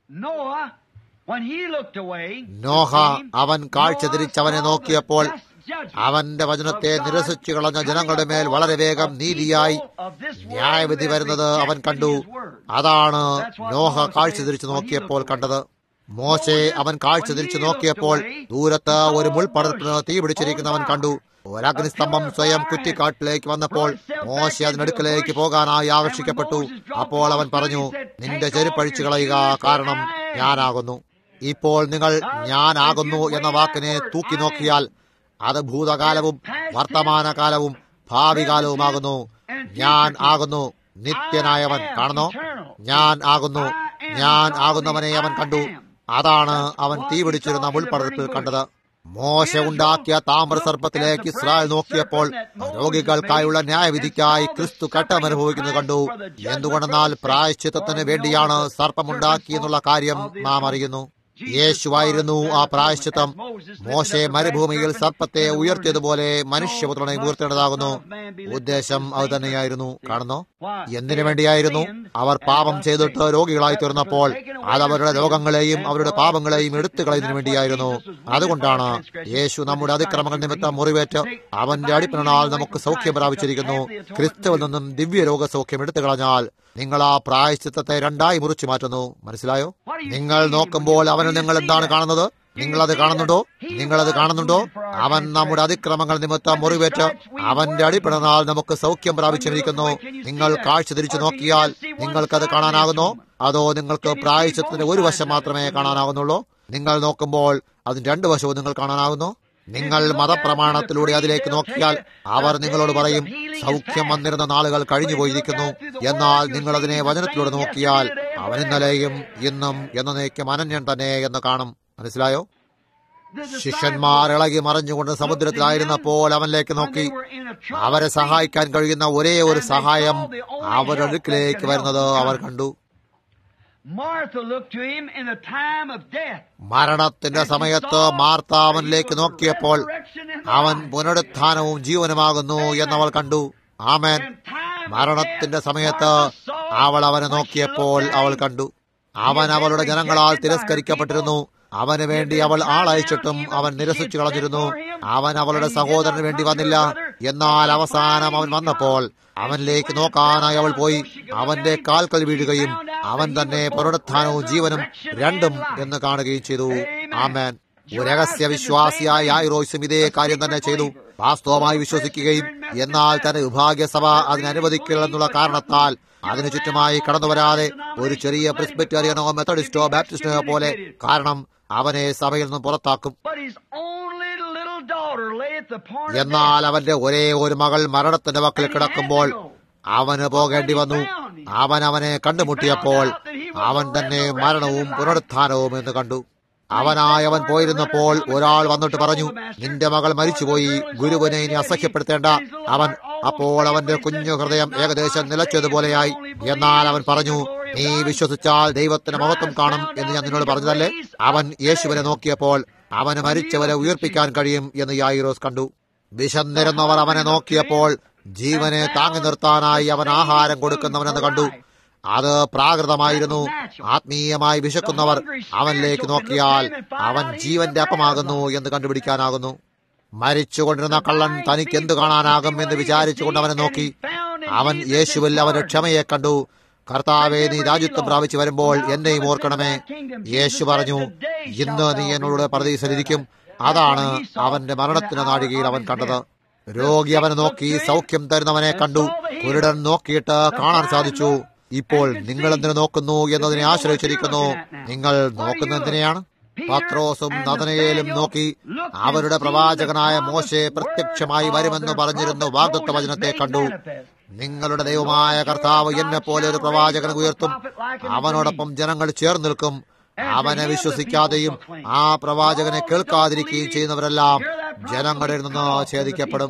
നോഹ അവൻ കാഴ്ച തിരിച്ചവനെ നോക്കിയപ്പോൾ അവന്റെ വചനത്തെ നിരസിച്ചു കളഞ്ഞ ജനങ്ങളുടെ മേൽ വളരെ വേഗം നീതിയായി ന്യായവിധി വരുന്നത് അവൻ കണ്ടു അതാണ് നോഹ കാഴ്ച തിരിച്ചു നോക്കിയപ്പോൾ കണ്ടത് മോശെ അവൻ കാഴ്ച തിരിച്ചു നോക്കിയപ്പോൾ ദൂരത്ത് ഒരു മുൾപടർപ്പിന് തീ പിടിച്ചിരിക്കുന്നവൻ കണ്ടു ഒരഗ്നിസ്തംഭം സ്വയം കുറ്റിക്കാട്ടിലേക്ക് വന്നപ്പോൾ മോശ അതിനടുക്കലേക്ക് പോകാനായി ആകർഷിക്കപ്പെട്ടു അപ്പോൾ അവൻ പറഞ്ഞു നിന്റെ ചെരുപ്പഴിച്ചു കളയുക കാരണം ഞാനാകുന്നു ഇപ്പോൾ നിങ്ങൾ ഞാനാകുന്നു എന്ന വാക്കിനെ തൂക്കി നോക്കിയാൽ അത് ഭൂതകാലവും വർത്തമാനകാലവും ഭാവി കാലവുമാകുന്നു ഞാൻ ആകുന്നു നിത്യനായവൻ കാണുന്നു ഞാൻ ആകുന്നു ഞാൻ ആകുന്നവനെ അവൻ കണ്ടു അതാണ് അവൻ തീ പിടിച്ചിരുന്ന മുൾപടർപ്പിൽ കണ്ടത് മോശ ഉണ്ടാക്കിയ താമ്രസർപ്പത്തിലേക്ക് ഇസ്രായേൽ നോക്കിയപ്പോൾ രോഗികൾക്കായുള്ള ന്യായവിധിക്കായി ക്രിസ്തു കട്ടമനുഭവിക്കുന്നത് കണ്ടു എന്തുകൊണ്ടെന്നാൽ പ്രായശ്ചിത്തത്തിന് വേണ്ടിയാണ് സർപ്പമുണ്ടാക്കിയെന്നുള്ള കാര്യം നാം അറിയുന്നു യേശുവായിരുന്നു ആ പ്രായശ്ചിത്തം മോശെ മരുഭൂമിയിൽ സർപ്പത്തെ ഉയർത്തിയതുപോലെ മനുഷ്യപുത്രനെ ഉയർത്തേണ്ടതാകുന്നു ഉദ്ദേശം അത് തന്നെയായിരുന്നു കാണുന്നു എന്തിനു വേണ്ടിയായിരുന്നു അവർ പാപം ചെയ്തിട്ട് രോഗികളായി തീർന്നപ്പോൾ അത് അവരുടെ രോഗങ്ങളെയും അവരുടെ പാപങ്ങളെയും എടുത്തു കളയുന്നതിന് വേണ്ടിയായിരുന്നു അതുകൊണ്ടാണ് യേശു നമ്മുടെ അതിക്രമങ്ങൾ നിമിത്തം മുറിവേറ്റ് അവന്റെ അടിപ്പിനാൽ നമുക്ക് സൗഖ്യം പ്രാപിച്ചിരിക്കുന്നു ക്രിസ്തുവിൽ നിന്നും ദിവ്യ രോഗസൗഖ്യം എടുത്തു കളഞ്ഞാൽ നിങ്ങൾ ആ പ്രായശ്ചിത്തത്തെ രണ്ടായി മുറിച്ചു മാറ്റുന്നു മനസ്സിലായോ നിങ്ങൾ നോക്കുമ്പോൾ അവന് നിങ്ങൾ എന്താണ് കാണുന്നത് നിങ്ങളത് കാണുന്നുണ്ടോ നിങ്ങളത് കാണുന്നുണ്ടോ അവൻ നമ്മുടെ അതിക്രമങ്ങൾ നിമിത്തം മുറിവേറ്റ് അവന്റെ അടിപ്പിണനാൽ നമുക്ക് സൗഖ്യം പ്രാപിച്ചിരിക്കുന്നു നിങ്ങൾ കാഴ്ച തിരിച്ചു നോക്കിയാൽ നിങ്ങൾക്കത് കാണാനാകുന്നോ അതോ നിങ്ങൾക്ക് പ്രായശ്ചിത്തത്തിന്റെ ഒരു വശം മാത്രമേ കാണാനാകുന്നുള്ളൂ നിങ്ങൾ നോക്കുമ്പോൾ അതിന് രണ്ടു വശവും നിങ്ങൾ കാണാനാകുന്നു നിങ്ങൾ മതപ്രമാണത്തിലൂടെ അതിലേക്ക് നോക്കിയാൽ അവർ നിങ്ങളോട് പറയും സൗഖ്യം വന്നിരുന്ന നാളുകൾ കഴിഞ്ഞുപോയിരിക്കുന്നു എന്നാൽ നിങ്ങൾ അതിനെ വചനത്തിലൂടെ നോക്കിയാൽ അവൻ ഇന്നലെയും ഇന്നും എന്നേക്കും അനന്യൻ തന്നെ എന്ന് കാണും മനസ്സിലായോ ശിഷ്യന്മാർ ഇളകി മറിഞ്ഞുകൊണ്ട് സമുദ്രത്തിലായിരുന്നപ്പോൾ അവനിലേക്ക് നോക്കി അവരെ സഹായിക്കാൻ കഴിയുന്ന ഒരേ ഒരു സഹായം അവരുടെ അടുക്കിലേക്ക് വരുന്നത് അവർ കണ്ടു മരണത്തിന്റെ സമയത്ത് മാർത്ത അവനിലേക്ക് നോക്കിയപ്പോൾ അവൻ പുനരുത്ഥാനവും ജീവനുമാകുന്നു എന്നവൾ കണ്ടു ആമേൻ മരണത്തിന്റെ സമയത്ത് അവൾ അവനെ നോക്കിയപ്പോൾ അവൾ കണ്ടു അവൻ അവളുടെ ജനങ്ങളാൽ തിരസ്കരിക്കപ്പെട്ടിരുന്നു അവന് വേണ്ടി അവൾ ആളയച്ചിട്ടും അവൻ നിരസിച്ചു കളഞ്ഞിരുന്നു അവൻ അവളുടെ സഹോദരന് വേണ്ടി വന്നില്ല എന്നാൽ അവസാനം അവൻ വന്നപ്പോൾ അവനിലേക്ക് നോക്കാനായി അവൾ പോയി അവന്റെ കാൽക്കൽ വീഴുകയും അവൻ തന്നെ പുനരുത്ഥാനവും ജീവനും രണ്ടും എന്ന് കാണുകയും ചെയ്തു ആമേൻ ഒരു രഹസ്യ വിശ്വാസിയായ ആയിറോയ്സും ഇതേ കാര്യം തന്നെ ചെയ്തു വാസ്തവമായി വിശ്വസിക്കുകയും എന്നാൽ തന്റെ വിഭാഗ്യസഭ അതിനനുവദിക്കില്ലെന്നുള്ള കാരണത്താൽ അതിനു ചുറ്റുമായി കടന്നു വരാതെ ഒരു ചെറിയ പ്രിസ്ബിറ്റേറിയനോ മെത്തഡിസ്റ്റോ ബാപ്റ്റിസ്റ്റോ പോലെ കാരണം അവനെ സഭയിൽ നിന്നും പുറത്താക്കും എന്നാൽ അവന്റെ ഒരേ ഒരു മകൾ മരണത്തിന്റെ വക്കിൽ കിടക്കുമ്പോൾ അവന് പോകേണ്ടി വന്നു അവൻ അവനെ കണ്ടുമുട്ടിയപ്പോൾ അവൻ തന്നെ മരണവും പുനരുത്ഥാനവും എന്ന് കണ്ടു അവനായവൻ പോയിരുന്നപ്പോൾ ഒരാൾ വന്നിട്ട് പറഞ്ഞു നിന്റെ മകൾ മരിച്ചുപോയി ഗുരുവിനെ ഇനി അസഹ്യപ്പെടുത്തേണ്ട അവൻ അപ്പോൾ അവന്റെ കുഞ്ഞു ഹൃദയം ഏകദേശം നിലച്ചതുപോലെയായി എന്നാൽ അവൻ പറഞ്ഞു നീ വിശ്വസിച്ചാൽ ദൈവത്തിന്റെ മഹത്വം കാണും എന്ന് ഞാൻ നിന്നോട് പറഞ്ഞതല്ലേ അവൻ യേശുവിനെ നോക്കിയപ്പോൾ അവന് മരിച്ചവരെ ഉയർപ്പിക്കാൻ കഴിയും എന്ന് യായിറോസ് കണ്ടു വിശന്നിരുന്നവർ അവനെ നോക്കിയപ്പോൾ ജീവനെ താങ്ങി നിർത്താനായി അവൻ ആഹാരം കൊടുക്കുന്നവനെന്ന് കണ്ടു അത് പ്രാകൃതമായിരുന്നു ആത്മീയമായി വിശക്കുന്നവർ അവനിലേക്ക് നോക്കിയാൽ അവൻ ജീവന്റെ അപ്പമാകുന്നു എന്ന് കണ്ടുപിടിക്കാനാകുന്നു മരിച്ചുകൊണ്ടിരുന്ന കള്ളൻ തനിക്ക് എന്തു കാണാനാകും എന്ന് വിചാരിച്ചുകൊണ്ട് അവനെ നോക്കി അവൻ യേശുവിൽ അവന്റെ ക്ഷമയെ കണ്ടു കർത്താവെ നീ രാജ്യത്വം പ്രാപിച്ചു വരുമ്പോൾ എന്നെയും ഓർക്കണമേ യേശു പറഞ്ഞു ഇന്ന് നീ എന്നോട് പ്രതീക്ഷയിലിരിക്കും അതാണ് അവന്റെ മരണത്തിന്റെ നാഴികയിൽ അവൻ കണ്ടത് രോഗി അവനെ നോക്കി സൗഖ്യം തരുന്നവനെ കണ്ടു കുരുടൻ നോക്കിയിട്ട് കാണാൻ സാധിച്ചു ഇപ്പോൾ നിങ്ങൾ എന്തിനു നോക്കുന്നു എന്നതിനെ ആശ്രയിച്ചിരിക്കുന്നു നിങ്ങൾ നോക്കുന്നതിനെയാണ് പത്രോസും നദനയേലും നോക്കി അവരുടെ പ്രവാചകനായ മോശെ പ്രത്യക്ഷമായി വരുമെന്ന് പറഞ്ഞിരുന്ന വാഗ്ദത്ത വചനത്തെ കണ്ടു നിങ്ങളുടെ ദൈവമായ കർത്താവ് എന്നെ പോലെ ഒരു പ്രവാചകനെ ഉയർത്തും അവനോടൊപ്പം ജനങ്ങൾ ചേർന്ന് നിൽക്കും അവനെ വിശ്വസിക്കാതെയും ആ പ്രവാചകനെ കേൾക്കാതിരിക്കുകയും ചെയ്യുന്നവരെല്ലാം ജനങ്ങളിൽ നിന്ന് ഛേദിക്കപ്പെടും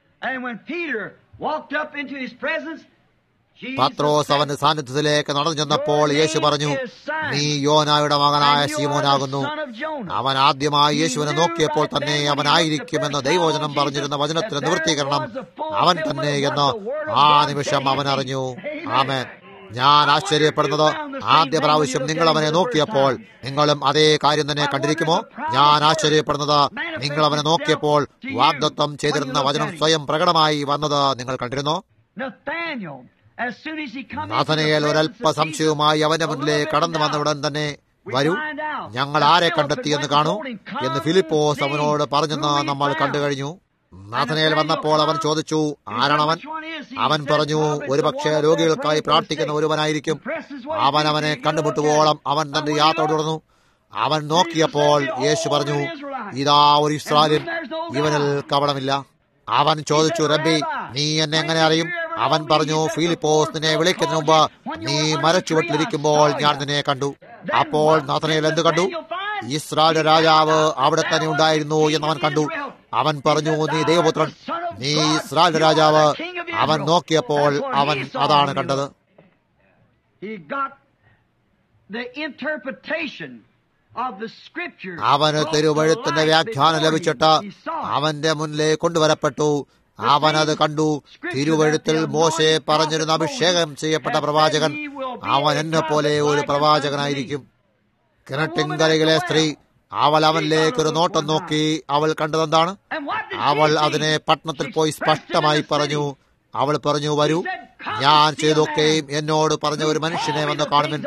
പത്രോസ് അവന്റെ സാന്നിധ്യത്തിലേക്ക് നടന്നു ചെന്നപ്പോൾ യേശു പറഞ്ഞു നീ യോനായുടെ മകനായ ശീമോനാകുന്നു അവൻ ആദ്യമായി യേശുവിനെ നോക്കിയപ്പോൾ തന്നെ അവനായിരിക്കുമെന്ന് ദൈവവചനം പറഞ്ഞിരുന്ന വചനത്തിന്റെ നിവൃത്തീകരണം അവൻ തന്നെ എന്ന് ആ നിമിഷം അവൻ അറിഞ്ഞു ആമേൻ ഞാൻ ആശ്ചര്യപ്പെടുന്നത് ആദ്യ പ്രാവശ്യം നിങ്ങൾ അവനെ നോക്കിയപ്പോൾ നിങ്ങളും അതേ കാര്യം തന്നെ കണ്ടിരിക്കുമോ ഞാൻ ആശ്ചര്യപ്പെടുന്നത് നിങ്ങൾ അവനെ നോക്കിയപ്പോൾ വാഗ്ദത്വം ചെയ്തിരുന്ന വചനം സ്വയം പ്രകടമായി വന്നത് നിങ്ങൾ കണ്ടിരുന്നോ നാഥനയേൽ ഒരല്പ സംശയവുമായി അവന്റെ മുന്നിലേക്ക് കടന്നു വന്നവിടൻ തന്നെ വരൂ ഞങ്ങൾ ആരെ കണ്ടെത്തിയെന്ന് കാണൂ എന്ന് ഫിലിപ്പോസ് അവനോട് പറഞ്ഞെന്ന് നമ്മൾ കണ്ടു കഴിഞ്ഞു നാഥനയേൽ വന്നപ്പോൾ അവൻ ചോദിച്ചു ആരാണവൻ അവൻ പറഞ്ഞു ഒരുപക്ഷെ രോഗികൾക്കായി പ്രാർത്ഥിക്കുന്ന ഒരുവനായിരിക്കും അവൻ അവനെ കണ്ടുമുട്ടുവോളം അവൻ തന്റെ യാത്ര തുടർന്നു അവൻ നോക്കിയപ്പോൾ യേശു പറഞ്ഞു ഇതാ ഒരു ഇസ്രായേലും ഇവനിൽ കവടമില്ല അവൻ ചോദിച്ചു റബ്ബി നീ എന്നെ എങ്ങനെ അറിയും അവൻ പറഞ്ഞു ഫിലിപ്പോസ് നിന്നെ വിളിക്കുന്നതിന് മുമ്പ് നീ മരച്ചുവട്ടിലിരിക്കുമ്പോൾ ഞാൻ നിന്നെ കണ്ടു അപ്പോൾ നാഥനയിൽ എന്ത് കണ്ടു ഇസ്രായേൽ രാജാവ് അവിടെ തന്നെ ഉണ്ടായിരുന്നു എന്നവൻ കണ്ടു അവൻ പറഞ്ഞു നീ ദൈവപുത്രൻ നീ ഇസ്രായേൽ രാജാവ് അവൻ നോക്കിയപ്പോൾ അവൻ അതാണ് കണ്ടത് അവന് തിരുവഴുത്തിന്റെ വ്യാഖ്യാനം ലഭിച്ചിട്ട് അവന്റെ മുന്നിലെ കൊണ്ടുവരപ്പെട്ടു അവൻ അത് കണ്ടു തിരുവഴുത്തിൽ മോശെ പറഞ്ഞിരുന്ന അഭിഷേകം ചെയ്യപ്പെട്ട പ്രവാചകൻ അവൻ എന്നെ പോലെ ഒരു പ്രവാചകനായിരിക്കും കിണറ്റിൻകരയിലെ സ്ത്രീ അവൾ അവനിലേക്ക് ഒരു നോട്ടം നോക്കി അവൾ കണ്ടതെന്താണ് അവൾ അതിനെ പട്ടണത്തിൽ പോയി സ്പഷ്ടമായി പറഞ്ഞു അവൾ പറഞ്ഞു വരൂ ഞാൻ ചെയ്തൊക്കെയും എന്നോട് പറഞ്ഞ ഒരു മനുഷ്യനെ വന്ന് കാണുമെൻ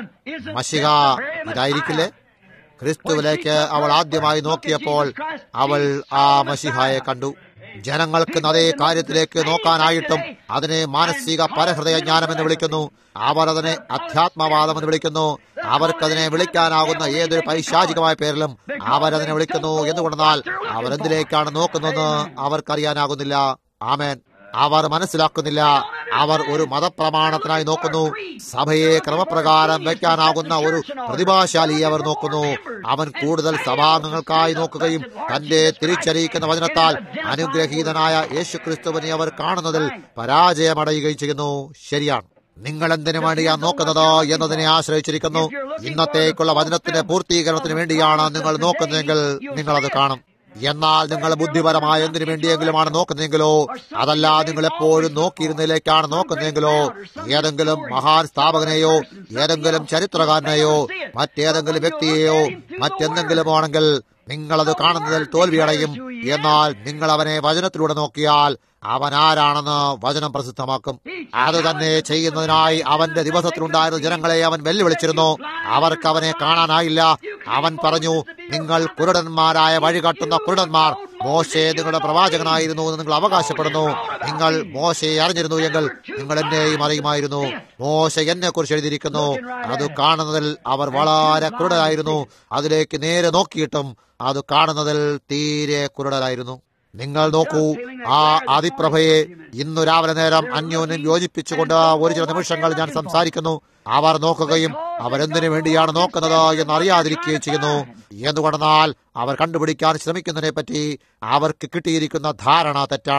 മഷിക ഇതായിരിക്കില്ലേ ക്രിസ്തുവിലേക്ക് അവൾ ആദ്യമായി നോക്കിയപ്പോൾ അവൾ ആ മഷിഹായെ കണ്ടു ജനങ്ങൾക്ക് അതേ കാര്യത്തിലേക്ക് നോക്കാനായിട്ടും അതിനെ മാനസിക പരഹൃദയ ജ്ഞാനം എന്ന് വിളിക്കുന്നു അവർ അതിനെ അധ്യാത്മവാദം എന്ന് വിളിക്കുന്നു അവർക്കതിനെ വിളിക്കാനാകുന്ന ഏതൊരു പൈശാചികമായ പേരിലും അവരതിനെ വിളിക്കുന്നു എന്നുകൊണ്ടെന്നാൽ അവരെന്തിലേക്കാണ് നോക്കുന്നതെന്ന് അവർക്കറിയാനാകുന്നില്ല ആമേൻ അവർ മനസ്സിലാക്കുന്നില്ല അവർ ഒരു മതപ്രമാണത്തിനായി നോക്കുന്നു സഭയെ ക്രമപ്രകാരം വയ്ക്കാനാകുന്ന ഒരു പ്രതിഭാശാലിയെ അവർ നോക്കുന്നു അവൻ കൂടുതൽ സഭാംഗങ്ങൾക്കായി നോക്കുകയും തന്റെ തിരിച്ചറിയിക്കുന്ന വചനത്താൽ അനുഗ്രഹീതനായ യേശുക്രിസ്തുവിനെ അവർ കാണുന്നതിൽ പരാജയമടയുകയും ചെയ്യുന്നു ശരിയാണ് നിങ്ങൾ എന്തിനു വേണ്ടിയാ നോക്കുന്നത് എന്നതിനെ ആശ്രയിച്ചിരിക്കുന്നു ഇന്നത്തേക്കുള്ള വചനത്തിന്റെ പൂർത്തീകരണത്തിന് വേണ്ടിയാണ് നിങ്ങൾ നോക്കുന്നതെങ്കിൽ നിങ്ങൾ അത് കാണും എന്നാൽ നിങ്ങൾ ബുദ്ധിപരമായ എന്തിനു വേണ്ടിയെങ്കിലുമാണ് നോക്കുന്നതെങ്കിലോ അതല്ല നിങ്ങൾ എപ്പോഴും നോക്കിയിരുന്നതിലേക്കാണ് നോക്കുന്നതെങ്കിലോ ഏതെങ്കിലും മഹാൻ സ്ഥാപകനെയോ ഏതെങ്കിലും ചരിത്രകാരനെയോ മറ്റേതെങ്കിലും വ്യക്തിയെയോ മറ്റെന്തെങ്കിലും ആണെങ്കിൽ നിങ്ങളത് കാണുന്നതിൽ തോൽവിയടയും എന്നാൽ നിങ്ങൾ അവനെ വചനത്തിലൂടെ നോക്കിയാൽ അവൻ ആരാണെന്ന് വചനം പ്രസിദ്ധമാക്കും അത് തന്നെ ചെയ്യുന്നതിനായി അവന്റെ ദിവസത്തിലുണ്ടായിരുന്ന ജനങ്ങളെ അവൻ വെല്ലുവിളിച്ചിരുന്നു അവർക്ക് അവനെ കാണാനായില്ല അവൻ പറഞ്ഞു നിങ്ങൾ കുരുടന്മാരായ വഴികാട്ടുന്ന കുരുടന്മാർ മോശയെ നിങ്ങളുടെ പ്രവാചകനായിരുന്നു എന്ന് നിങ്ങൾ അവകാശപ്പെടുന്നു നിങ്ങൾ മോശയെ അറിഞ്ഞിരുന്നു എങ്കിൽ നിങ്ങൾ എന്നെയും അറിയുമായിരുന്നു മോശ എന്നെ കുറിച്ച് എഴുതിയിരിക്കുന്നു അത് കാണുന്നതിൽ അവർ വളരെ കുരുടരായിരുന്നു അതിലേക്ക് നേരെ നോക്കിയിട്ടും അത് കാണുന്നതിൽ തീരെ കുരുടരായിരുന്നു നിങ്ങൾ നോക്കൂ ആ അതിപ്രഭയെ ഇന്നു രാവിലെ നേരം അന്യോന്യം യോജിപ്പിച്ചുകൊണ്ട് ഒരു ചില നിമിഷങ്ങൾ ഞാൻ സംസാരിക്കുന്നു അവർ നോക്കുകയും അവരെന്തിനു വേണ്ടിയാണ് നോക്കുന്നത് എന്ന് അറിയാതിരിക്കുകയും ചെയ്യുന്നു എന്തുകൊണ്ടെന്നാൽ അവർ കണ്ടുപിടിക്കാൻ ശ്രമിക്കുന്നതിനെ പറ്റി അവർക്ക് കിട്ടിയിരിക്കുന്ന ധാരണ തെറ്റാണ്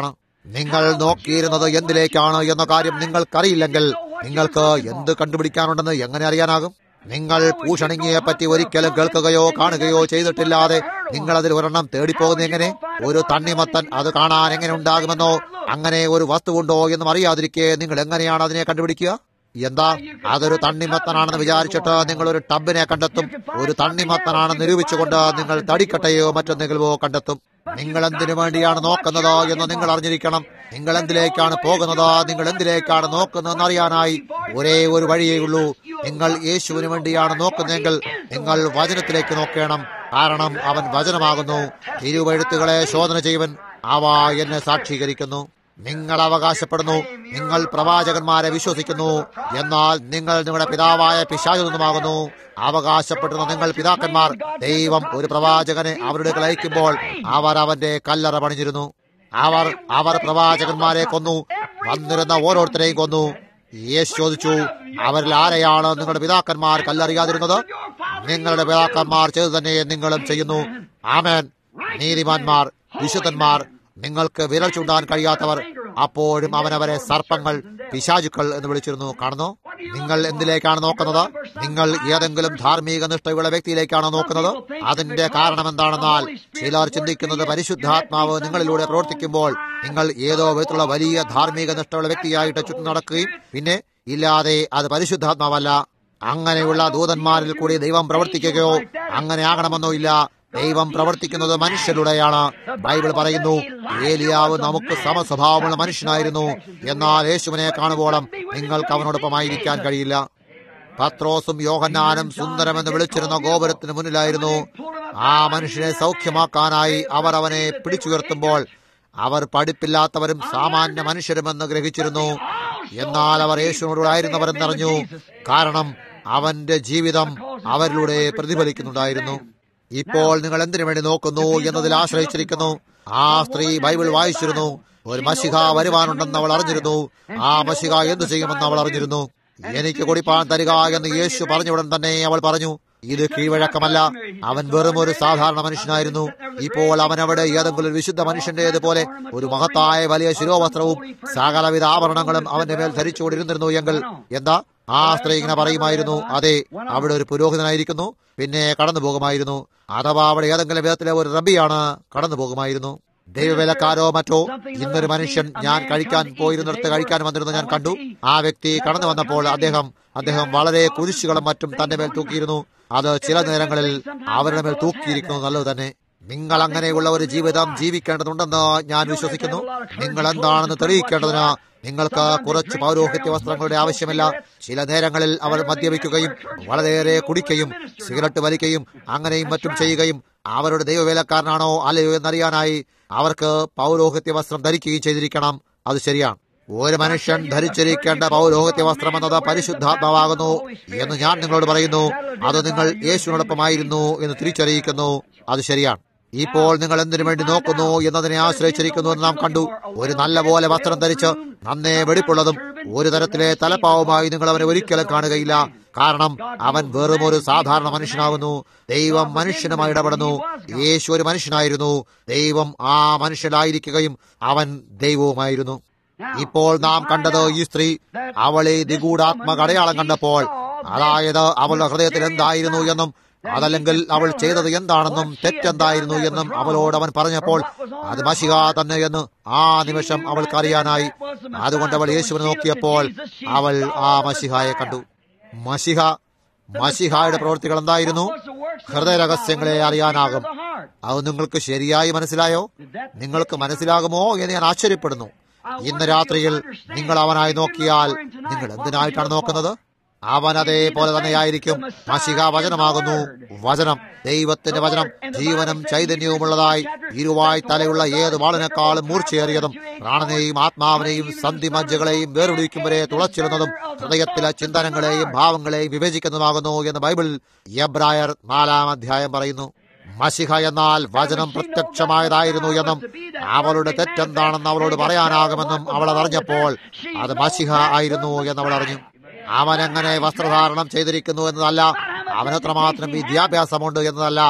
നിങ്ങൾ നോക്കിയിരുന്നത് എന്തിലേക്കാണ് എന്ന കാര്യം നിങ്ങൾക്കറിയില്ലെങ്കിൽ നിങ്ങൾക്ക് എന്ത് കണ്ടുപിടിക്കാനുണ്ടെന്ന് എങ്ങനെ അറിയാനാകും നിങ്ങൾ പൂഷണിങ്ങിയെ പറ്റി ഒരിക്കലും കേൾക്കുകയോ കാണുകയോ ചെയ്തിട്ടില്ലാതെ നിങ്ങൾ അതിൽ ഒരെണ്ണം തേടിപ്പോകുന്ന എങ്ങനെ ഒരു തണ്ണിമത്തൻ അത് കാണാൻ എങ്ങനെ ഉണ്ടാകുമെന്നോ അങ്ങനെ ഒരു വസ്തുവുണ്ടോ എന്നും അറിയാതിരിക്കെ നിങ്ങൾ എങ്ങനെയാണ് അതിനെ കണ്ടുപിടിക്കുക എന്താ അതൊരു തണ്ണിമത്തനാണെന്ന് വിചാരിച്ചിട്ട് നിങ്ങൾ ഒരു ടബിനെ കണ്ടെത്തും ഒരു തണ്ണിമത്തനാണെന്ന് നിരൂപിച്ചുകൊണ്ട് നിങ്ങൾ തടിക്കട്ടയോ മറ്റെന്തെങ്കിലുമോ കണ്ടെത്തും നിങ്ങൾ എന്തിനു വേണ്ടിയാണ് നോക്കുന്നത് എന്ന് നിങ്ങൾ അറിഞ്ഞിരിക്കണം നിങ്ങൾ എന്തിലേക്കാണ് പോകുന്നത് നിങ്ങൾ എന്തിലേക്കാണ് നോക്കുന്നതെന്ന് അറിയാനായി ഒരേ ഒരു വഴിയേ ഉള്ളൂ നിങ്ങൾ യേശുവിന് വേണ്ടിയാണ് നോക്കുന്നതെങ്കിൽ നിങ്ങൾ വചനത്തിലേക്ക് നോക്കണം കാരണം അവൻ വചനമാകുന്നു തിരുവഴുത്തുകളെ ശോധന ചെയ്യുവൻ അവ എന്നെ സാക്ഷീകരിക്കുന്നു നിങ്ങൾ അവകാശപ്പെടുന്നു നിങ്ങൾ പ്രവാചകന്മാരെ വിശ്വസിക്കുന്നു എന്നാൽ നിങ്ങൾ നിങ്ങളുടെ പിതാവായ പിശാചുമാകുന്നു അവകാശപ്പെടുന്ന നിങ്ങൾ പിതാക്കന്മാർ ദൈവം ഒരു പ്രവാചകനെ അവരുടെ അയക്കുമ്പോൾ അവർ അവന്റെ കല്ലറ പണിഞ്ഞിരുന്നു അവർ അവർ പ്രവാചകന്മാരെ കൊന്നു വന്നിരുന്ന ഓരോരുത്തരെയും കൊന്നു യേശു ചോദിച്ചു അവരിൽ ആരെയാണ് നിങ്ങളുടെ പിതാക്കന്മാർ കല്ലറിയാതിരുന്നത് നിങ്ങളുടെ പിതാക്കന്മാർ ചെയ്തു തന്നെ നിങ്ങളും ചെയ്യുന്നു ആമേൻ നീതിമാന്മാർ വിശുദ്ധന്മാർ നിങ്ങൾക്ക് വിരൽ ചൂണ്ടാൻ കഴിയാത്തവർ അപ്പോഴും അവനവരെ സർപ്പങ്ങൾ പിശാചുക്കൾ എന്ന് വിളിച്ചിരുന്നു കാണുന്നു നിങ്ങൾ എന്തിലേക്കാണ് നോക്കുന്നത് നിങ്ങൾ ഏതെങ്കിലും ധാർമ്മിക നിഷ്ഠയുള്ള വ്യക്തിയിലേക്കാണോ നോക്കുന്നത് അതിന്റെ കാരണം എന്താണെന്നാൽ ചിലർ ചിന്തിക്കുന്നത് പരിശുദ്ധാത്മാവ് നിങ്ങളിലൂടെ പ്രവർത്തിക്കുമ്പോൾ നിങ്ങൾ ഏതോ വിധത്തിലുള്ള വലിയ ധാർമ്മിക നിഷ്ഠയുള്ള വ്യക്തിയായിട്ട് ചുറ്റും നടക്കുകയും പിന്നെ ഇല്ലാതെ അത് പരിശുദ്ധാത്മാവല്ല അങ്ങനെയുള്ള ദൂതന്മാരിൽ കൂടി ദൈവം പ്രവർത്തിക്കുകയോ അങ്ങനെ ആകണമെന്നോ ഇല്ല ദൈവം പ്രവർത്തിക്കുന്നത് മനുഷ്യരുടെയാണ് ബൈബിൾ പറയുന്നു ഏലിയാവ് നമുക്ക് സമസ്വഭാവമുള്ള മനുഷ്യനായിരുന്നു എന്നാൽ യേശുവിനെ കാണുവോളം നിങ്ങൾക്ക് അവനോടൊപ്പമായിരിക്കാൻ കഴിയില്ല പത്രോസും യോഹന്നാനും സുന്ദരമെന്ന് വിളിച്ചിരുന്ന ഗോപുരത്തിന് മുന്നിലായിരുന്നു ആ മനുഷ്യനെ സൗഖ്യമാക്കാനായി അവർ അവനെ പിടിച്ചുയർത്തുമ്പോൾ അവർ പഠിപ്പില്ലാത്തവരും സാമാന്യ മനുഷ്യരുമെന്ന് ഗ്രഹിച്ചിരുന്നു എന്നാൽ അവർ യേശുവിനോടായിരുന്നവരെന്നറിഞ്ഞു കാരണം അവന്റെ ജീവിതം അവരിലൂടെ പ്രതിഫലിക്കുന്നുണ്ടായിരുന്നു ഇപ്പോൾ നിങ്ങൾ എന്തിനു വേണ്ടി നോക്കുന്നു എന്നതിൽ ആശ്രയിച്ചിരിക്കുന്നു ആ സ്ത്രീ ബൈബിൾ വായിച്ചിരുന്നു ഒരു മഷിക വരുവാനുണ്ടെന്ന് അവൾ അറിഞ്ഞിരുന്നു ആ മഷിക എന്തു ചെയ്യുമെന്ന് അവൾ അറിഞ്ഞിരുന്നു എനിക്ക് കുടിപ്പാൻ തരിക എന്ന് യേശു പറഞ്ഞുടൻ തന്നെ അവൾ പറഞ്ഞു ഇത് കീഴ്വഴക്കമല്ല അവൻ വെറും ഒരു സാധാരണ മനുഷ്യനായിരുന്നു ഇപ്പോൾ അവൻ അവിടെ ഏതെങ്കിലും ഒരു വിശുദ്ധ മനുഷ്യന്റേതുപോലെ ഒരു മഹത്തായ വലിയ ശിരോവസ്ത്രവും സകലവിധ ആഭരണങ്ങളും അവന്റെ മേൽ ധരിച്ചുകൊണ്ടിരുന്നിരുന്നു എങ്കിൽ എന്താ ആ സ്ത്രീ ഇങ്ങനെ പറയുമായിരുന്നു അതെ അവിടെ ഒരു പുരോഹിതനായിരിക്കുന്നു പിന്നെ കടന്നു പോകുമായിരുന്നു അഥവാ അവിടെ ഏതെങ്കിലും വിധത്തിലെ ഒരു റബിയാണ് കടന്നു പോകുമായിരുന്നു ദൈവവേലക്കാരോ മറ്റോ ഇന്നൊരു മനുഷ്യൻ ഞാൻ കഴിക്കാൻ പോയിരുന്നിടത്ത് കഴിക്കാൻ വന്നിരുന്നു ഞാൻ കണ്ടു ആ വ്യക്തി കടന്നു വന്നപ്പോൾ അദ്ദേഹം അദ്ദേഹം വളരെ കുരിശുകളും മറ്റും തന്റെ മേൽ തൂക്കിയിരുന്നു അത് ചില നേരങ്ങളിൽ അവരുടെ മേൽ തൂക്കിയിരിക്കുന്നു നല്ലത് തന്നെ നിങ്ങൾ അങ്ങനെയുള്ള ഒരു ജീവിതം ജീവിക്കേണ്ടതുണ്ടെന്ന് ഞാൻ വിശ്വസിക്കുന്നു നിങ്ങൾ എന്താണെന്ന് തെളിയിക്കേണ്ടതിന് നിങ്ങൾക്ക് കുറച്ച് പൗരോഹിത്യ വസ്ത്രങ്ങളുടെ ആവശ്യമില്ല ചില നേരങ്ങളിൽ അവർ മദ്യപിക്കുകയും വളരെയേറെ കുടിക്കുകയും സിഗരറ്റ് വലിക്കുകയും അങ്ങനെയും മറ്റും ചെയ്യുകയും അവരുടെ ദൈവവേലക്കാരനാണോ അല്ലയോ എന്നറിയാനായി അവർക്ക് പൗരോഹിത്യ വസ്ത്രം ധരിക്കുകയും ചെയ്തിരിക്കണം അത് ശരിയാണ് ഒരു മനുഷ്യൻ ധരിച്ചിരിക്കേണ്ട പൗരോഹിത്യ വസ്ത്രം എന്നത് പരിശുദ്ധാത്മാവാകുന്നു എന്ന് ഞാൻ നിങ്ങളോട് പറയുന്നു അത് നിങ്ങൾ യേശുവിനോടൊപ്പമായിരുന്നു എന്ന് തിരിച്ചറിയിക്കുന്നു അത് ശരിയാണ് ഇപ്പോൾ നിങ്ങൾ എന്തിനു വേണ്ടി നോക്കുന്നു എന്നതിനെ ആശ്രയിച്ചിരിക്കുന്നു എന്ന് നാം കണ്ടു ഒരു നല്ല പോലെ വസ്ത്രം ധരിച്ച് നന്നേ വെടിപ്പുള്ളതും ഒരു തരത്തിലെ തലപ്പാവുമായി നിങ്ങൾ അവനെ ഒരിക്കലും കാണുകയില്ല കാരണം അവൻ വെറും ഒരു സാധാരണ മനുഷ്യനാകുന്നു ദൈവം മനുഷ്യനുമായി ഇടപെടുന്നു യേശു ഒരു മനുഷ്യനായിരുന്നു ദൈവം ആ മനുഷ്യനായിരിക്കുകയും അവൻ ദൈവവുമായിരുന്നു ഇപ്പോൾ നാം കണ്ടത് ഈ സ്ത്രീ അവളെ നിഗൂഢാത്മക അടയാളം കണ്ടപ്പോൾ അതായത് അവളുടെ ഹൃദയത്തിൽ എന്തായിരുന്നു എന്നും അതല്ലെങ്കിൽ അവൾ ചെയ്തത് എന്താണെന്നും തെറ്റെന്തായിരുന്നു എന്നും അവളോട് അവൻ പറഞ്ഞപ്പോൾ അത് മഷിക തന്നെ എന്ന് ആ നിമിഷം അവൾക്ക് അറിയാനായി അതുകൊണ്ട് അവൾ യേശുവിനെ നോക്കിയപ്പോൾ അവൾ ആ മഷിഹായെ കണ്ടു മഷിഹ മഷിഹായുടെ പ്രവൃത്തികൾ എന്തായിരുന്നു ഹൃദയ രഹസ്യങ്ങളെ അറിയാനാകും അത് നിങ്ങൾക്ക് ശരിയായി മനസ്സിലായോ നിങ്ങൾക്ക് മനസ്സിലാകുമോ എന്ന് ഞാൻ ആശ്ചര്യപ്പെടുന്നു ഇന്ന് രാത്രിയിൽ നിങ്ങൾ അവനായി നോക്കിയാൽ നിങ്ങൾ എന്തിനായിട്ടാണ് നോക്കുന്നത് അവൻ അതേപോലെ തന്നെയായിരിക്കും മഷിക വചനമാകുന്നു വചനം ദൈവത്തിന്റെ വചനം ജീവനും ചൈതന്യവുമുള്ളതായി ഇരുവായ് തലയുള്ള ഏത് വാളിനേക്കാളും മൂർച്ചയേറിയതും പ്രാണനെയും ആത്മാവിനെയും സന്ധിമജ്ജകളെയും വേർപിടിക്കും വരെ തുളച്ചിരുന്നതും ഹൃദയത്തിലെ ചിന്തനങ്ങളെയും ഭാവങ്ങളെയും വിവേചിക്കുന്നതുമാകുന്നു എന്ന് ബൈബിൾ എബ്രായർ നാലാം അധ്യായം പറയുന്നു മഷിഹ എന്നാൽ വചനം പ്രത്യക്ഷമായതായിരുന്നു എന്നും അവളുടെ തെറ്റെന്താണെന്ന് അവളോട് പറയാനാകുമെന്നും അവൾ അതറിഞ്ഞപ്പോൾ അത് മഷിഹ ആയിരുന്നു എന്നവൾ അറിഞ്ഞു അവൻ എങ്ങനെ വസ്ത്രധാരണം ചെയ്തിരിക്കുന്നു എന്നതല്ല അവനത്രമാത്രം വിദ്യാഭ്യാസമുണ്ട് എന്നതല്ല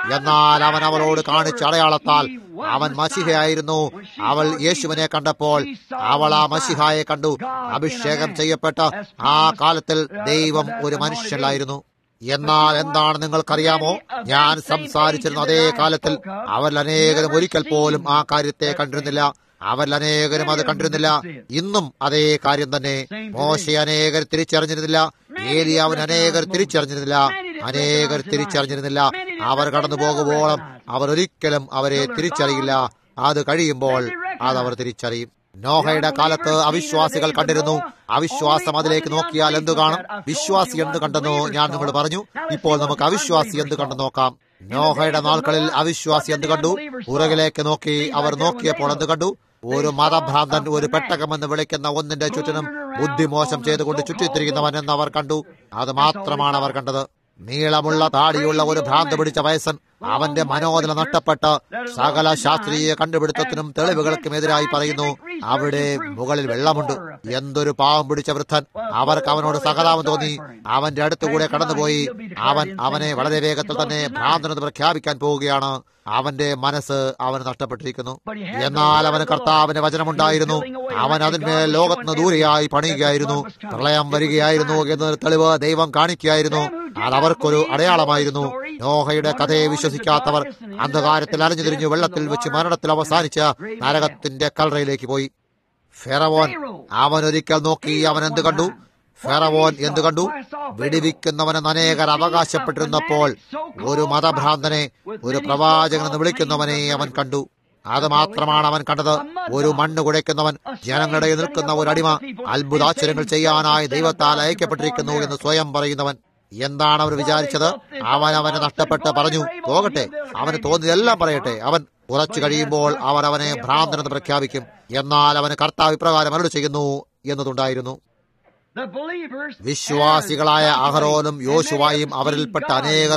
എന്നാൽ അവൻ അവളോട് കാണിച്ച അടയാളത്താൽ അവൻ മഷിഹയായിരുന്നു അവൾ യേശുവിനെ കണ്ടപ്പോൾ അവൾ ആ മഷിഹായെ കണ്ടു അഭിഷേകം ചെയ്യപ്പെട്ട ആ കാലത്തിൽ ദൈവം ഒരു മനുഷ്യനായിരുന്നു എന്നാൽ എന്താണ് നിങ്ങൾക്കറിയാമോ ഞാൻ സംസാരിച്ചിരുന്ന അതേ കാലത്തിൽ അവരിൽ അനേകരും ഒരിക്കൽ പോലും ആ കാര്യത്തെ കണ്ടിരുന്നില്ല അവരിൽ അനേകരും അത് കണ്ടിരുന്നില്ല ഇന്നും അതേ കാര്യം തന്നെ മോശ അനേകർ തിരിച്ചറിഞ്ഞിരുന്നില്ല ഏലിയാവിന് അനേകർ തിരിച്ചറിഞ്ഞിരുന്നില്ല അനേകർ തിരിച്ചറിഞ്ഞിരുന്നില്ല അവർ കടന്നു പോകുമ്പോഴും അവർ ഒരിക്കലും അവരെ തിരിച്ചറിയില്ല അത് കഴിയുമ്പോൾ അത് അവർ തിരിച്ചറിയും നോഹയുടെ കാലത്ത് അവിശ്വാസികൾ കണ്ടിരുന്നു അവിശ്വാസം അതിലേക്ക് നോക്കിയാൽ എന്തു കാണും വിശ്വാസി എന്ത് കണ്ടെന്നോ ഞാൻ നിങ്ങൾ പറഞ്ഞു ഇപ്പോൾ നമുക്ക് അവിശ്വാസി എന്ത് കണ്ടു നോക്കാം നോഹയുടെ നാൾക്കളിൽ അവിശ്വാസി എന്ത് കണ്ടു പുറകിലേക്ക് നോക്കി അവർ നോക്കിയപ്പോൾ എന്ത് കണ്ടു ഒരു മതഭ്രാന്തൻ ഒരു പെട്ടകമെന്ന് വിളിക്കുന്ന ഒന്നിന്റെ ചുറ്റിനും ബുദ്ധിമോശം ചെയ്തുകൊണ്ട് ചുറ്റിത്തിരിക്കുന്നവൻ എന്ന് അവർ കണ്ടു അത് മാത്രമാണ് അവർ കണ്ടത് നീളമുള്ള താടിയുള്ള ഒരു ഭ്രാന്ത് പിടിച്ച വയസ്സൻ അവന്റെ മനോനില നഷ്ടപ്പെട്ട് സകല ശാസ്ത്രീയ കണ്ടുപിടുത്തത്തിനും തെളിവുകൾക്കും എതിരായി പറയുന്നു അവിടെ മുകളിൽ വെള്ളമുണ്ട് എന്തൊരു പാവം പിടിച്ച വൃദ്ധൻ അവർക്ക് അവനോട് സഹതാപം തോന്നി അവന്റെ അടുത്തുകൂടെ കടന്നുപോയി അവൻ അവനെ വളരെ വേഗത്തിൽ തന്നെ ഭ്രാന്തനെന്ന് പ്രഖ്യാപിക്കാൻ പോവുകയാണ് അവന്റെ മനസ്സ് അവന് നഷ്ടപ്പെട്ടിരിക്കുന്നു എന്നാൽ അവന് കർത്താവിന്റെ വചനമുണ്ടായിരുന്നു അവൻ അതിന്മേൽ ലോകത്തിന് ദൂരെയായി പണിയുകയായിരുന്നു പ്രളയം വരികയായിരുന്നു എന്നൊരു തെളിവ് ദൈവം കാണിക്കുകയായിരുന്നു അത് അവർക്കൊരു അടയാളമായിരുന്നു നോഹയുടെ കഥയെ വിശ്വസിക്കാത്തവർ അന്ധകാരത്തിൽ അലഞ്ഞു തിരിഞ്ഞു വെള്ളത്തിൽ വെച്ച് മരണത്തിൽ അവസാനിച്ച നരകത്തിന്റെ കൽറയിലേക്ക് പോയി ഫെറവോൻ അവൻ ഒരിക്കൽ നോക്കി അവൻ എന്ത് കണ്ടു ഫെറവോൻ എന്തു കണ്ടു വെടിവിക്കുന്നവനെന്ന് അനേകർ അവകാശപ്പെട്ടിരുന്നപ്പോൾ ഒരു മതഭ്രാന്തനെ ഒരു പ്രവാചകനെന്ന് വിളിക്കുന്നവനെ അവൻ കണ്ടു അത് മാത്രമാണ് അവൻ കണ്ടത് ഒരു മണ്ണ് കുഴയ്ക്കുന്നവൻ ജനങ്ങളുടെ നിൽക്കുന്ന ഒരു അടിമ അത്ഭുതാശ്ചര്യങ്ങൾ ചെയ്യാനായി ദൈവത്താൽ അയക്കപ്പെട്ടിരിക്കുന്നു എന്ന് സ്വയം പറയുന്നവൻ എന്താണ് അവർ വിചാരിച്ചത് അവൻ അവനെ നഷ്ടപ്പെട്ട് പറഞ്ഞു പോകട്ടെ അവന് തോന്നിയതെല്ലാം പറയട്ടെ അവൻ കുറച്ചു കഴിയുമ്പോൾ അവർ അവനെ ഭ്രാന്തനെന്ന് പ്രഖ്യാപിക്കും എന്നാൽ അവന് കർത്താവ് ഇപ്രകാരം അരുട് ചെയ്യുന്നു എന്നതുണ്ടായിരുന്നു വിശ്വാസികളായ അഹരോനും യോശുവായും അവരിൽപ്പെട്ട അനേകർ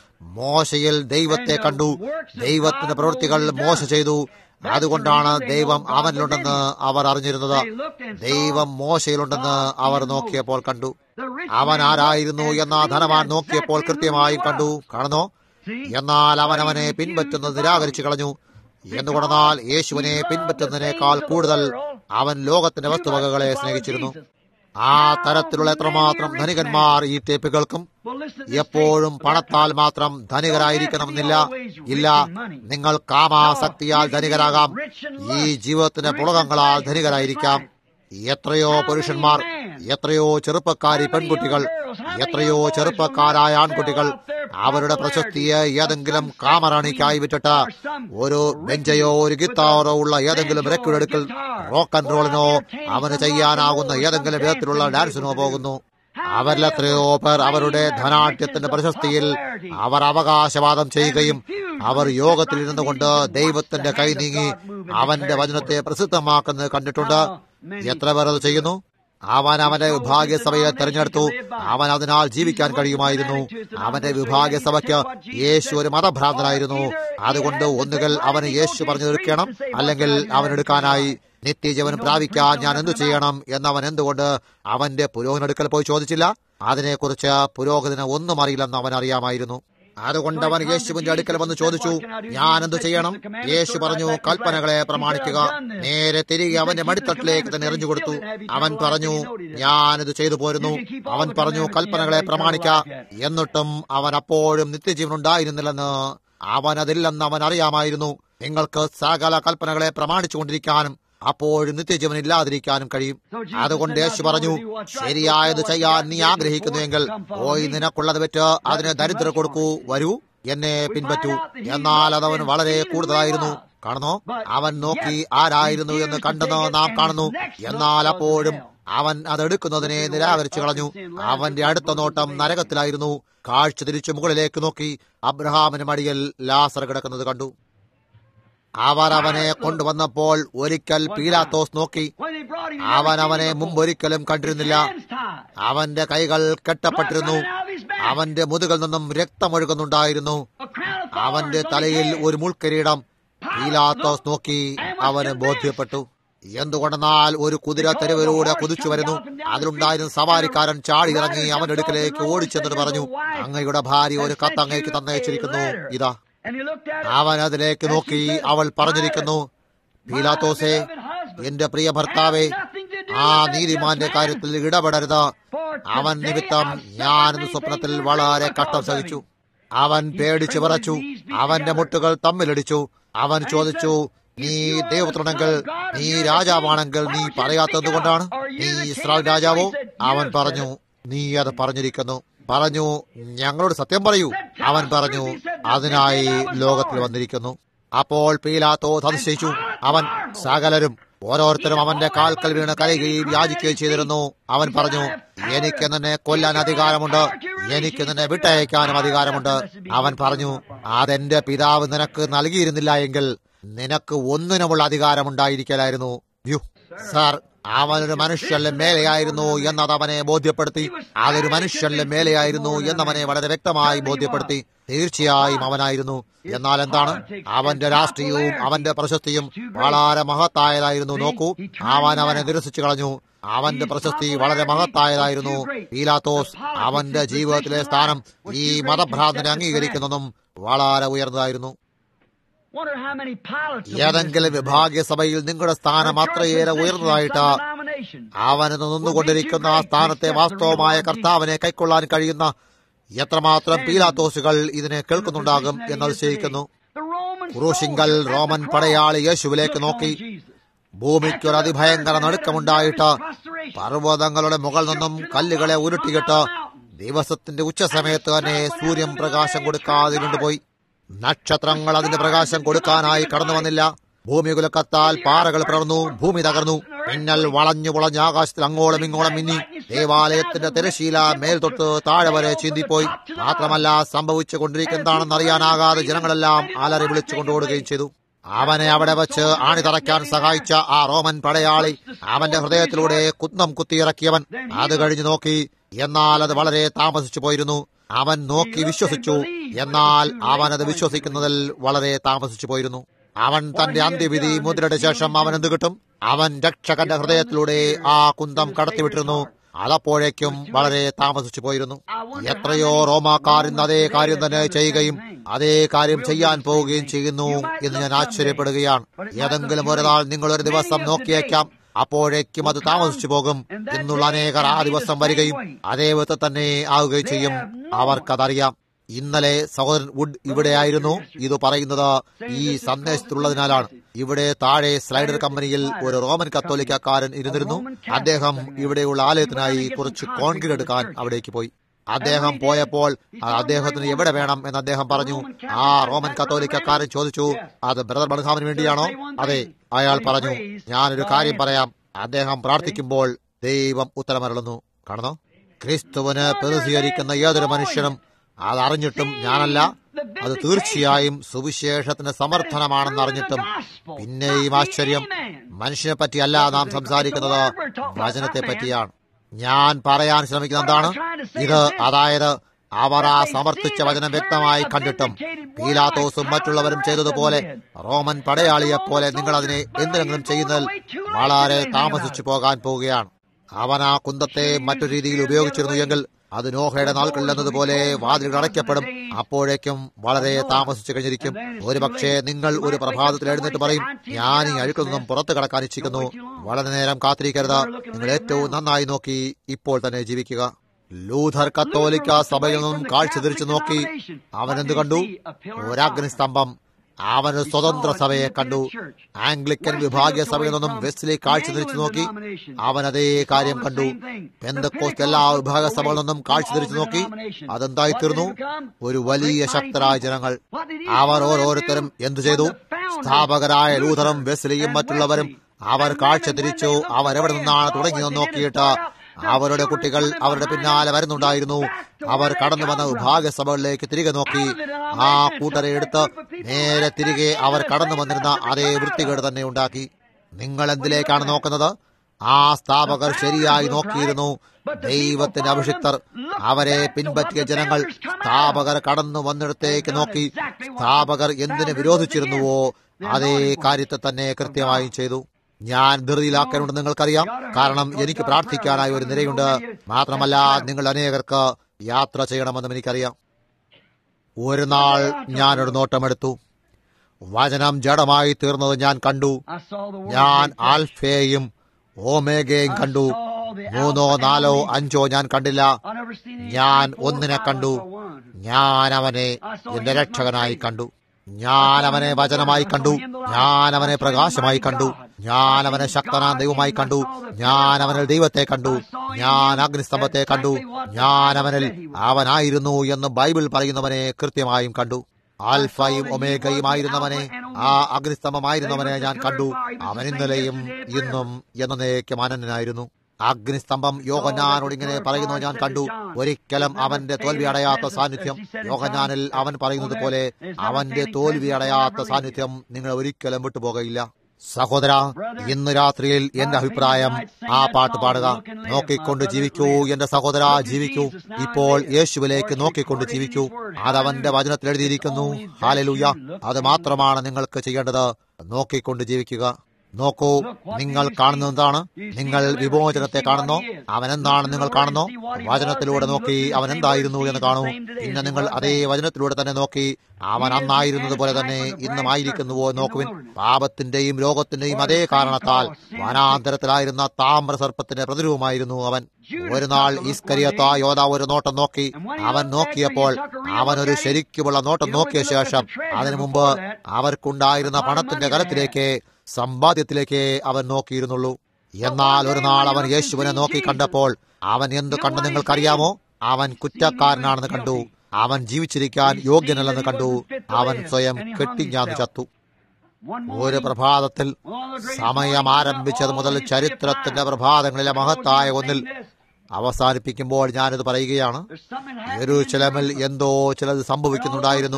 മോശയിൽ ദൈവത്തെ കണ്ടു ദൈവത്തിന്റെ പ്രവൃത്തികൾ മോശ ചെയ്തു അതുകൊണ്ടാണ് ദൈവം അവനിലുണ്ടെന്ന് അവർ അറിഞ്ഞിരുന്നത് ദൈവം മോശയിലുണ്ടെന്ന് അവർ നോക്കിയപ്പോൾ കണ്ടു അവൻ ആരായിരുന്നു എന്ന ധനവാൻ നോക്കിയപ്പോൾ കൃത്യമായും കണ്ടു കാണുന്നോ എന്നാൽ അവൻ അവനെ പിൻപറ്റുന്നത് നിരാകരിച്ചു കളഞ്ഞു എന്നുകൊണ്ടെന്നാൽ യേശുവിനെ പിൻപറ്റുന്നതിനേക്കാൾ കൂടുതൽ അവൻ ലോകത്തിന്റെ വസ്തുവകകളെ സ്നേഹിച്ചിരുന്നു ആ തരത്തിലുള്ള എത്രമാത്രം ധനികന്മാർ ഈ ടേപ്പ് കേൾക്കും എപ്പോഴും പണത്താൽ മാത്രം ധനികരായിരിക്കണമെന്നില്ല ഇല്ല നിങ്ങൾ കാമാസക്തിയാൽ ധനികരാകാം ഈ ജീവിതത്തിന്റെ പുളകങ്ങളാൽ ധനികരായിരിക്കാം എത്രയോ പുരുഷന്മാർ എത്രയോ ചെറുപ്പക്കാരി പെൺകുട്ടികൾ എത്രയോ ചെറുപ്പക്കാരായ ആൺകുട്ടികൾ അവരുടെ പ്രശസ്തിയെ ഏതെങ്കിലും കാമറാണിക്കായി വിട്ടിട്ട് ഒരു ബെഞ്ചയോ ഒരു ഗിത്താറോ ഉള്ള ഏതെങ്കിലും റെക്കോർഡ് എടുക്കൽ റോക്ക് ആൻഡ് റോളിനോ അവന് ചെയ്യാനാകുന്ന ഏതെങ്കിലും വിധത്തിലുള്ള ഡാൻസിനോ പോകുന്നു അവരിലെത്രയോ പേർ അവരുടെ ധനാട്യത്തിന്റെ പ്രശസ്തിയിൽ അവർ അവകാശവാദം ചെയ്യുകയും അവർ യോഗത്തിൽ ഇരുന്നുകൊണ്ട് ദൈവത്തിന്റെ കൈ നീങ്ങി അവന്റെ വചനത്തെ പ്രസിദ്ധമാക്കുന്നത് കണ്ടിട്ടുണ്ട് എത്ര പേർ അത് ചെയ്യുന്നു അവൻ അവന്റെ വിഭാഗ്യസഭയെ തെരഞ്ഞെടുത്തു അവൻ അതിനാൽ ജീവിക്കാൻ കഴിയുമായിരുന്നു അവന്റെ വിഭാഗ്യസഭയ്ക്ക് യേശു ഒരു മതഭ്രാന്തനായിരുന്നു അതുകൊണ്ട് ഒന്നുകിൽ അവന് യേശു പറഞ്ഞു തീർക്കണം അല്ലെങ്കിൽ അവനെടുക്കാനായി നിത്യജീവൻ പ്രാപിക്കാൻ ഞാൻ എന്തു ചെയ്യണം എന്നവൻ എന്തുകൊണ്ട് അവന്റെ പുരോഹിതടുക്കൽ പോയി ചോദിച്ചില്ല അതിനെക്കുറിച്ച് പുരോഹിതന് ഒന്നും അറിയില്ലെന്ന് അവൻ അറിയാമായിരുന്നു അതുകൊണ്ട് അവൻ യേശുവിന്റെ അടുക്കൽ വന്ന് ചോദിച്ചു ഞാൻ എന്തു ചെയ്യണം യേശു പറഞ്ഞു കൽപ്പനകളെ പ്രമാണിക്കുക നേരെ തിരികെ അവന്റെ മടിത്തട്ടിലേക്ക് തന്നെ എറിഞ്ഞു കൊടുത്തു അവൻ പറഞ്ഞു ഞാനിത് ചെയ്തു പോരുന്നു അവൻ പറഞ്ഞു കൽപ്പനകളെ പ്രമാണിക്ക എന്നിട്ടും അവൻ അപ്പോഴും നിത്യജീവൻ ഉണ്ടായിരുന്നില്ലെന്ന് അവൻ അതില്ലെന്ന് അവൻ അറിയാമായിരുന്നു നിങ്ങൾക്ക് സകല കൽപ്പനകളെ പ്രമാണിച്ചുകൊണ്ടിരിക്കാനും അപ്പോഴും നിത്യജീവൻ ഇല്ലാതിരിക്കാനും കഴിയും അതുകൊണ്ട് യേശു പറഞ്ഞു ശരിയായത് ചെയ്യാൻ നീ ആഗ്രഹിക്കുന്നുവെങ്കിൽ പോയി നിനക്കുള്ളത് വെച്ച് അതിന് ദരിദ്ര കൊടുക്കൂ വരൂ എന്നെ പിൻപറ്റൂ എന്നാൽ അതവൻ വളരെ കൂടുതലായിരുന്നു കാണുന്നോ അവൻ നോക്കി ആരായിരുന്നു എന്ന് കണ്ടെന്ന് നാം കാണുന്നു എന്നാൽ അപ്പോഴും അവൻ അതെടുക്കുന്നതിനെ നിരാകരിച്ചു കളഞ്ഞു അവന്റെ അടുത്ത നോട്ടം നരകത്തിലായിരുന്നു കാഴ്ച തിരിച്ചു മുകളിലേക്ക് നോക്കി അബ്രഹാമിന് മടിയിൽ ലാസർ കിടക്കുന്നത് കണ്ടു അവർ അവനെ കൊണ്ടുവന്നപ്പോൾ ഒരിക്കൽ പീലാത്തോസ് നോക്കി അവൻ അവനെ മുമ്പൊരിക്കലും കണ്ടിരുന്നില്ല അവന്റെ കൈകൾ കെട്ടപ്പെട്ടിരുന്നു അവന്റെ മുതുകിൽ നിന്നും രക്തമൊഴുകുന്നുണ്ടായിരുന്നു അവന്റെ തലയിൽ ഒരു മുൾക്കിരീടം പീലാത്തോസ് നോക്കി അവന് ബോധ്യപ്പെട്ടു എന്തുകൊണ്ടെന്നാൽ ഒരു കുതിര തെരുവിലൂടെ കുതിച്ചു വരുന്നു അതിലുണ്ടായിരുന്ന സവാരിക്കാരൻ ചാടി ഇറങ്ങി അവന്റെ അടുക്കലേക്ക് ഓടിച്ചെന്നിട്ട് പറഞ്ഞു അങ്ങയുടെ ഭാര്യ ഒരു കത്ത് അങ്ങേക്ക് തന്നയച്ചിരിക്കുന്നു ഇതാ And he looked at it. അവൻ അതിലേക്ക് നോക്കി അവൾ പറഞ്ഞിരിക്കുന്നു പീലാത്തോസെ എന്റെ പ്രിയ ഭർത്താവെ ആ നീതിമാന്റെ കാര്യത്തിൽ ഇടപെടരുത് അവൻ നിമിത്തം ഞാനിന്ന് സ്വപ്നത്തിൽ വളരെ കഷ്ടം സഹിച്ചു അവൻ പേടിച്ചു വിറച്ചു അവന്റെ മുട്ടുകൾ തമ്മിലടിച്ചു അവൻ ചോദിച്ചു നീ ദൈവപുത്രനെങ്കിൽ നീ രാജാവാണെങ്കിൽ നീ പറയാത്തത് കൊണ്ടാണ് നീ ഇസ്രായേൽ രാജാവോ അവൻ പറഞ്ഞു നീ അത് പറഞ്ഞിരിക്കുന്നു പറഞ്ഞു ഞങ്ങളോട് സത്യം പറയൂ അവൻ പറഞ്ഞു അതിനായി ലോകത്തിൽ വന്നിരിക്കുന്നു അപ്പോൾ പീലാത്തോ സംശയിച്ചു അവൻ സകലരും ഓരോരുത്തരും അവന്റെ കാൽക്കൽ വീണ് കരയുകയും യാചിക്കുകയും ചെയ്തിരുന്നു അവൻ പറഞ്ഞു എനിക്ക് നിന്നെ കൊല്ലാൻ അധികാരമുണ്ട് എനിക്ക് നിന്നെ വിട്ടയക്കാനും അധികാരമുണ്ട് അവൻ പറഞ്ഞു അതെന്റെ പിതാവ് നിനക്ക് നൽകിയിരുന്നില്ല എങ്കിൽ നിനക്ക് ഒന്നിനുമുള്ള അധികാരമുണ്ടായിരിക്കലായിരുന്നു യ്യോ, സാർ അവനൊരു മനുഷ്യന്റെ മേലെയായിരുന്നു എന്നത് അവനെ ബോധ്യപ്പെടുത്തി അതൊരു മനുഷ്യന്റെ മേലെയായിരുന്നു എന്നവനെ വളരെ വ്യക്തമായി ബോധ്യപ്പെടുത്തി തീർച്ചയായും അവനായിരുന്നു എന്നാൽ എന്താണ് അവന്റെ രാഷ്ട്രീയവും അവന്റെ പ്രശസ്തിയും വളരെ മഹത്തായതായിരുന്നു നോക്കൂ അവൻ അവനെ നിരസിച്ചു കളഞ്ഞു അവന്റെ പ്രശസ്തി വളരെ മഹത്തായതായിരുന്നു പീലാത്തോസ് അവന്റെ ജീവിതത്തിലെ സ്ഥാനം ഈ മതഭ്രാന്തനെ അംഗീകരിക്കുന്നതും വളരെ ഉയർന്നതായിരുന്നു Wonder how many pilots will ഏതെങ്കിലും വിഭാഗീയ സഭയിൽ നിങ്ങളുടെ സ്ഥാനം അത്രയേറെ ഉയർന്നതായിട്ട് അവന് നിന്നുകൊണ്ടിരിക്കുന്ന ആ സ്ഥാനത്തെ വാസ്തവമായ കർത്താവിനെ കൈക്കൊള്ളാൻ കഴിയുന്ന എത്രമാത്രം പീലാത്തോസുകൾ ഇതിനെ കേൾക്കുന്നുണ്ടാകും എന്ന് അതിശയിക്കുന്നു ക്രൂശിങ്കൽ റോമൻ പടയാളി യേശുവിലേക്ക് നോക്കി ഭൂമിക്ക് ഒരു അതിഭയങ്കര നടുക്കമുണ്ടായിട്ട് പർവ്വതങ്ങളുടെ മുകളിൽ നിന്നും കല്ലുകളെ ഉരുട്ടിയിട്ട് ദിവസത്തിന്റെ ഉച്ചസമയത്ത് തന്നെ സൂര്യൻ പ്രകാശം കൊടുക്കാതെ കൊണ്ടുപോയി നക്ഷത്രങ്ങൾ അതിന്റെ പ്രകാശം കൊടുക്കാനായി കടന്നു വന്നില്ല ഭൂമി കുലക്കത്താൽ പാറകൾ പിളർന്നു ഭൂമി തകർന്നു മിന്നൽ വളഞ്ഞു വളഞ്ഞ ആകാശത്തിൽ അങ്ങോളം ഇങ്ങോളം മിന്നി ദേവാലയത്തിന്റെ തിരശീല മേൽ തൊട്ട് താഴെ വരെ ചീന്തിപ്പോയി മാത്രമല്ല സംഭവിച്ചു കൊണ്ടിരിക്കുന്നതാണെന്ന് അറിയാനാകാതെ ജനങ്ങളെല്ലാം അലറി വിളിച്ചു കൊണ്ടുപോടുകയും ചെയ്തു അവനെ അവിടെ വെച്ച് ആണി തറയ്ക്കാൻ സഹായിച്ച ആ റോമൻ പടയാളി അവന്റെ ഹൃദയത്തിലൂടെ കുന്നം കുത്തിയിറക്കിയവൻ അത് കഴിഞ്ഞു നോക്കി എന്നാൽ അത് വളരെ താമസിച്ചു പോയിരുന്നു അവൻ നോക്കി വിശ്വസിച്ചു എന്നാൽ അവൻ അത് വിശ്വസിക്കുന്നതിൽ വളരെ താമസിച്ചു പോയിരുന്നു അവൻ തന്റെ അന്ത്യവിധി മുദ്രയുടെ ശേഷം അവൻ എന്ത് കിട്ടും അവൻ രക്ഷകന്റെ ഹൃദയത്തിലൂടെ ആ കുന്തം കടത്തിവിട്ടിരുന്നു അതപ്പോഴേക്കും വളരെ താമസിച്ചു പോയിരുന്നു എത്രയോ റോമാക്കാർ ഇന്ന് അതേ കാര്യം തന്നെ ചെയ്യുകയും അതേ കാര്യം ചെയ്യാൻ പോവുകയും ചെയ്യുന്നു എന്ന് ഞാൻ ആശ്ചര്യപ്പെടുകയാണ് ഏതെങ്കിലും ഒരാൾ നിങ്ങൾ ഒരു ദിവസം നോക്കിയേക്കാം അപ്പോഴേക്കും അത് താമസിച്ചു പോകും എന്നുള്ള അനേകർ ആ ദിവസം വരികയും അതേ വിധത്തിൽ തന്നെ ആവുകയും ചെയ്യും അവർക്കതറിയാം ഇന്നലെ സഹോദരൻ വുഡ് ഇവിടെയായിരുന്നു ഇത് പറയുന്നത് ഈ സന്ദേശത്തിലുള്ളതിനാലാണ് ഇവിടെ താഴെ സ്ലൈഡർ കമ്പനിയിൽ ഒരു റോമൻ കത്തോലിക്കക്കാരൻ ഇരുന്നിരുന്നു അദ്ദേഹം ഇവിടെയുള്ള ആലയത്തിനായി കുറച്ച് കോൺക്രീറ്റ് എടുക്കാൻ അവിടേക്ക് പോയി അദ്ദേഹം പോയപ്പോൾ അദ്ദേഹത്തിന് എവിടെ വേണം എന്ന് അദ്ദേഹം പറഞ്ഞു ആ റോമൻ കത്തോലിക്കക്കാരൻ ചോദിച്ചു അത് ബ്രദർ ബൺഹാമിന് വേണ്ടിയാണോ അതെ അയാൾ പറഞ്ഞു ഞാനൊരു കാര്യം പറയാം അദ്ദേഹം പ്രാർത്ഥിക്കുമ്പോൾ ദൈവം ഉത്തരമരളുന്നു കാണുന്നോ ക്രിസ്തുവിന് പ്രതിനിധീകരിക്കുന്ന ഏതൊരു മനുഷ്യനും അതറിഞ്ഞിട്ടും ഞാനല്ല അത് തീർച്ചയായും സുവിശേഷത്തിന് സമർത്ഥനമാണെന്ന് അറിഞ്ഞിട്ടും പിന്നെയും ആശ്ചര്യം മനുഷ്യനെ പറ്റിയല്ല നാം സംസാരിക്കുന്നത് വചനത്തെ പറ്റിയാണ് ഞാൻ പറയാൻ ശ്രമിക്കുന്ന എന്താണ് ഇത് അതായത് അവർ ആ സമർത്ഥിച്ച വചനം വ്യക്തമായി കണ്ടിട്ടും പീലാത്തോസും മറ്റുള്ളവരും ചെയ്തതുപോലെ റോമൻ പടയാളിയെപ്പോലെ നിങ്ങൾ അതിനെ എന്തെങ്കിലും ചെയ്യുന്നതിൽ വളരെ താമസിച്ചു പോകാൻ പോവുകയാണ് അവൻ ആ കുന്തത്തെ മറ്റു രീതിയിൽ ഉപയോഗിച്ചിരുന്നു എങ്കിൽ അത് നോഹയുടെ നാൾക്കളിൽ എന്നതുപോലെ വാതിലുകൾ അടയ്ക്കപ്പെടും അപ്പോഴേക്കും വളരെ താമസിച്ചു കഴിഞ്ഞിരിക്കും ഒരുപക്ഷെ നിങ്ങൾ ഒരു പ്രഭാതത്തിൽ എഴുന്നേറ്റ് പറയും ഞാൻ ഈ അഴുക്കിൽ നിന്നും പുറത്തു കടക്കാൻ ഇച്ഛിക്കുന്നു വളരെ നേരം കാത്തിരിക്കരുത് നിങ്ങൾ ഏറ്റവും നന്നായി നോക്കി ഇപ്പോൾ തന്നെ ജീവിക്കുക ലൂഥർ കത്തോലിക്ക സഭയിൽ നിന്നും കാഴ്ച തിരിച്ചു നോക്കി അവൻ എന്ത് കണ്ടു ഒരാഗ്നിസ്തംഭം അവന് സ്വതന്ത്ര സഭയെ കണ്ടു ആംഗ്ലിക്കൻ വിഭാഗീയ സഭയിൽ നിന്നും വെസ്ലി കാഴ്ച തിരിച്ചു നോക്കി അവൻ അതേ കാര്യം കണ്ടു പെന്തക്കോസ്റ്റ് എല്ലാ വിഭാഗ സഭകളിൽ നിന്നും കാഴ്ച തിരിച്ചു നോക്കി അതെന്തായി തീർന്നു ഒരു വലിയ ശക്തരായ ജനങ്ങൾ അവർ ഓരോരുത്തരും എന്തു ചെയ്തു സ്ഥാപകരായ ലൂഥറും വെസ്ലിയും മറ്റുള്ളവരും അവർ കാഴ്ച തിരിച്ചു അവരെവിടെ നിന്നാണ് തുടങ്ങിയെന്ന് നോക്കിയിട്ട് അവരുടെ കുട്ടികൾ അവരുടെ പിന്നാലെ വരുന്നുണ്ടായിരുന്നു അവർ കടന്നു വന്ന വിഭാഗസഭകളിലേക്ക് തിരികെ നോക്കി ആ കൂട്ടരെ എടുത്ത് നേരെ തിരികെ അവർ കടന്നു വന്നിരുന്ന അതേ വൃത്തികേട് തന്നെ ഉണ്ടാക്കി നിങ്ങൾ എന്തിലേക്കാണ് നോക്കുന്നത് ആ സ്ഥാപകർ ശരിയായി നോക്കിയിരുന്നു ദൈവത്തിന്റെ അഭിഷിക്തർ അവരെ പിൻപറ്റിയ ജനങ്ങൾ സ്ഥാപകർ കടന്നു വന്നിടത്തേക്ക് നോക്കി സ്ഥാപകർ എന്തിനു വിരോധിച്ചിരുന്നുവോ അതേ കാര്യത്തെ തന്നെ കൃത്യമായും ചെയ്തു ഞാൻ ധൃതിയിലാക്കാനുണ്ട് നിങ്ങൾക്കറിയാം കാരണം എനിക്ക് പ്രാർത്ഥിക്കാനായി ഒരു നിരയുണ്ട് മാത്രമല്ല നിങ്ങൾ അനേകർക്ക് യാത്ര ചെയ്യണമെന്നും എനിക്കറിയാം ഒരു നാൾ ഞാനൊരു നോട്ടമെടുത്തു വചനം ജഡമായി തീർന്നത് ഞാൻ കണ്ടു I saw the word ഞാൻ made flesh. ആൽഫയെയും ഓമേഗയും I കണ്ടു saw the മൂന്നോ Alpha and നാലോ Omega. അഞ്ചോ ഞാൻ കണ്ടില്ല I never seen any ഞാൻ four or ഒന്നിനെ five, കണ്ടു I saw one. ഞാൻ അവനെ എന്റെ രക്ഷകനായി കണ്ടു ഞാൻ അവനെ വചനമായി കണ്ടു ഞാൻ അവനെ പ്രകാശമായി കണ്ടു ഞാൻ അവനെ ശക്തനാം ദൈവമായി കണ്ടു ഞാൻ അവനിൽ ദൈവത്തെ കണ്ടു ഞാൻ അഗ്നിസ്തംഭത്തെ കണ്ടു ഞാൻ അവനിൽ അവനായിരുന്നു എന്ന് ബൈബിൾ പറയുന്നവനെ കൃത്യമായും കണ്ടു ആൽഫയും ഒമേഗയുമായിരുന്നവനെ ആ അഗ്നിസ്തംഭമായിരുന്നവനെ ഞാൻ കണ്ടു അവൻ ഇന്നലെയും ഇന്നും എന്നേക്കും അനന്യനായിരുന്നു അഗ്നിസ്തംഭം യോഹന്നാനോട് ഇങ്ങനെ പറയുന്നു ഞാൻ കണ്ടു ഒരിക്കലും അവന്റെ തോൽവി അടയാത്ത സാന്നിധ്യം യോഹന്നാനിൽ അവൻ പറയുന്നത് പോലെ അവന്റെ തോൽവി അടയാത്ത സാന്നിധ്യം നിങ്ങൾ ഒരിക്കലും വിട്ടുപോകയില്ല സഹോദര ഇന്ന് രാത്രിയിൽ എന്റെ അഭിപ്രായം ആ പാട്ട് പാടുക നോക്കിക്കൊണ്ട് ജീവിക്കൂ എന്റെ സഹോദര ജീവിക്കൂ ഇപ്പോൾ യേശുവിലേക്ക് നോക്കിക്കൊണ്ട് ജീവിക്കൂ അതവന്റെ വചനത്തിൽ എഴുതിയിരിക്കുന്നു ഹാലലൂയ അത് മാത്രമാണ് നിങ്ങൾക്ക് ചെയ്യേണ്ടത് നോക്കിക്കൊണ്ട് ജീവിക്കുക നോക്കൂ നിങ്ങൾ കാണുന്നത് എന്താണ് നിങ്ങൾ വിമോചനത്തെ കാണുന്നോ അവൻ എന്താണ് നിങ്ങൾ കാണുന്നോ വചനത്തിലൂടെ നോക്കി അവൻ എന്തായിരുന്നു എന്ന് കാണൂ പിന്നെ നിങ്ങൾ അതേ വചനത്തിലൂടെ തന്നെ നോക്കി അവൻ അന്നായിരുന്നത് പോലെ തന്നെ ഇന്നും ആയിരിക്കുന്നുവോ എന്ന് നോക്കുവിൻ പാപത്തിന്റെയും രോഗത്തിന്റെയും അതേ കാരണത്താൽ വനാന്തരത്തിലായിരുന്ന താമ്ര സർപ്പത്തിന്റെ പ്രതിരൂപമായിരുന്നു അവൻ ഒരു നാൾ ഈസ്കരിയത്ത യോധ ഒരു നോട്ടം നോക്കി അവൻ നോക്കിയപ്പോൾ അവൻ ഒരു ശരിക്കുമുള്ള നോട്ടം നോക്കിയ ശേഷം അതിനു മുമ്പ് അവർക്കുണ്ടായിരുന്ന പണത്തിന്റെ കലത്തിലേക്ക് സമ്പാദ്യത്തിലേക്ക് അവൻ നോക്കിയിരുന്നുള്ളൂ എന്നാൽ ഒരു നാൾ അവൻ യേശുവിനെ നോക്കി കണ്ടപ്പോൾ അവൻ എന്ത് കണ്ടു നിങ്ങൾക്കറിയാമോ അവൻ കുറ്റക്കാരനാണെന്ന് കണ്ടു അവൻ ജീവിച്ചിരിക്കാൻ യോഗ്യനല്ലെന്ന് കണ്ടു അവൻ സ്വയം കെട്ടിഞ്ഞാന്ന് ചത്തു ഒരു പ്രഭാതത്തിൽ സമയം ആരംഭിച്ചത് മുതൽ ചരിത്രത്തിന്റെ പ്രഭാതങ്ങളിലെ മഹത്തായ ഒന്നിൽ അവസാനിപ്പിക്കുമ്പോൾ ഞാനിത് പറയുകയാണ് യെരൂശലേമിൽ എന്തോ ചിലത് സംഭവിക്കുന്നുണ്ടായിരുന്നു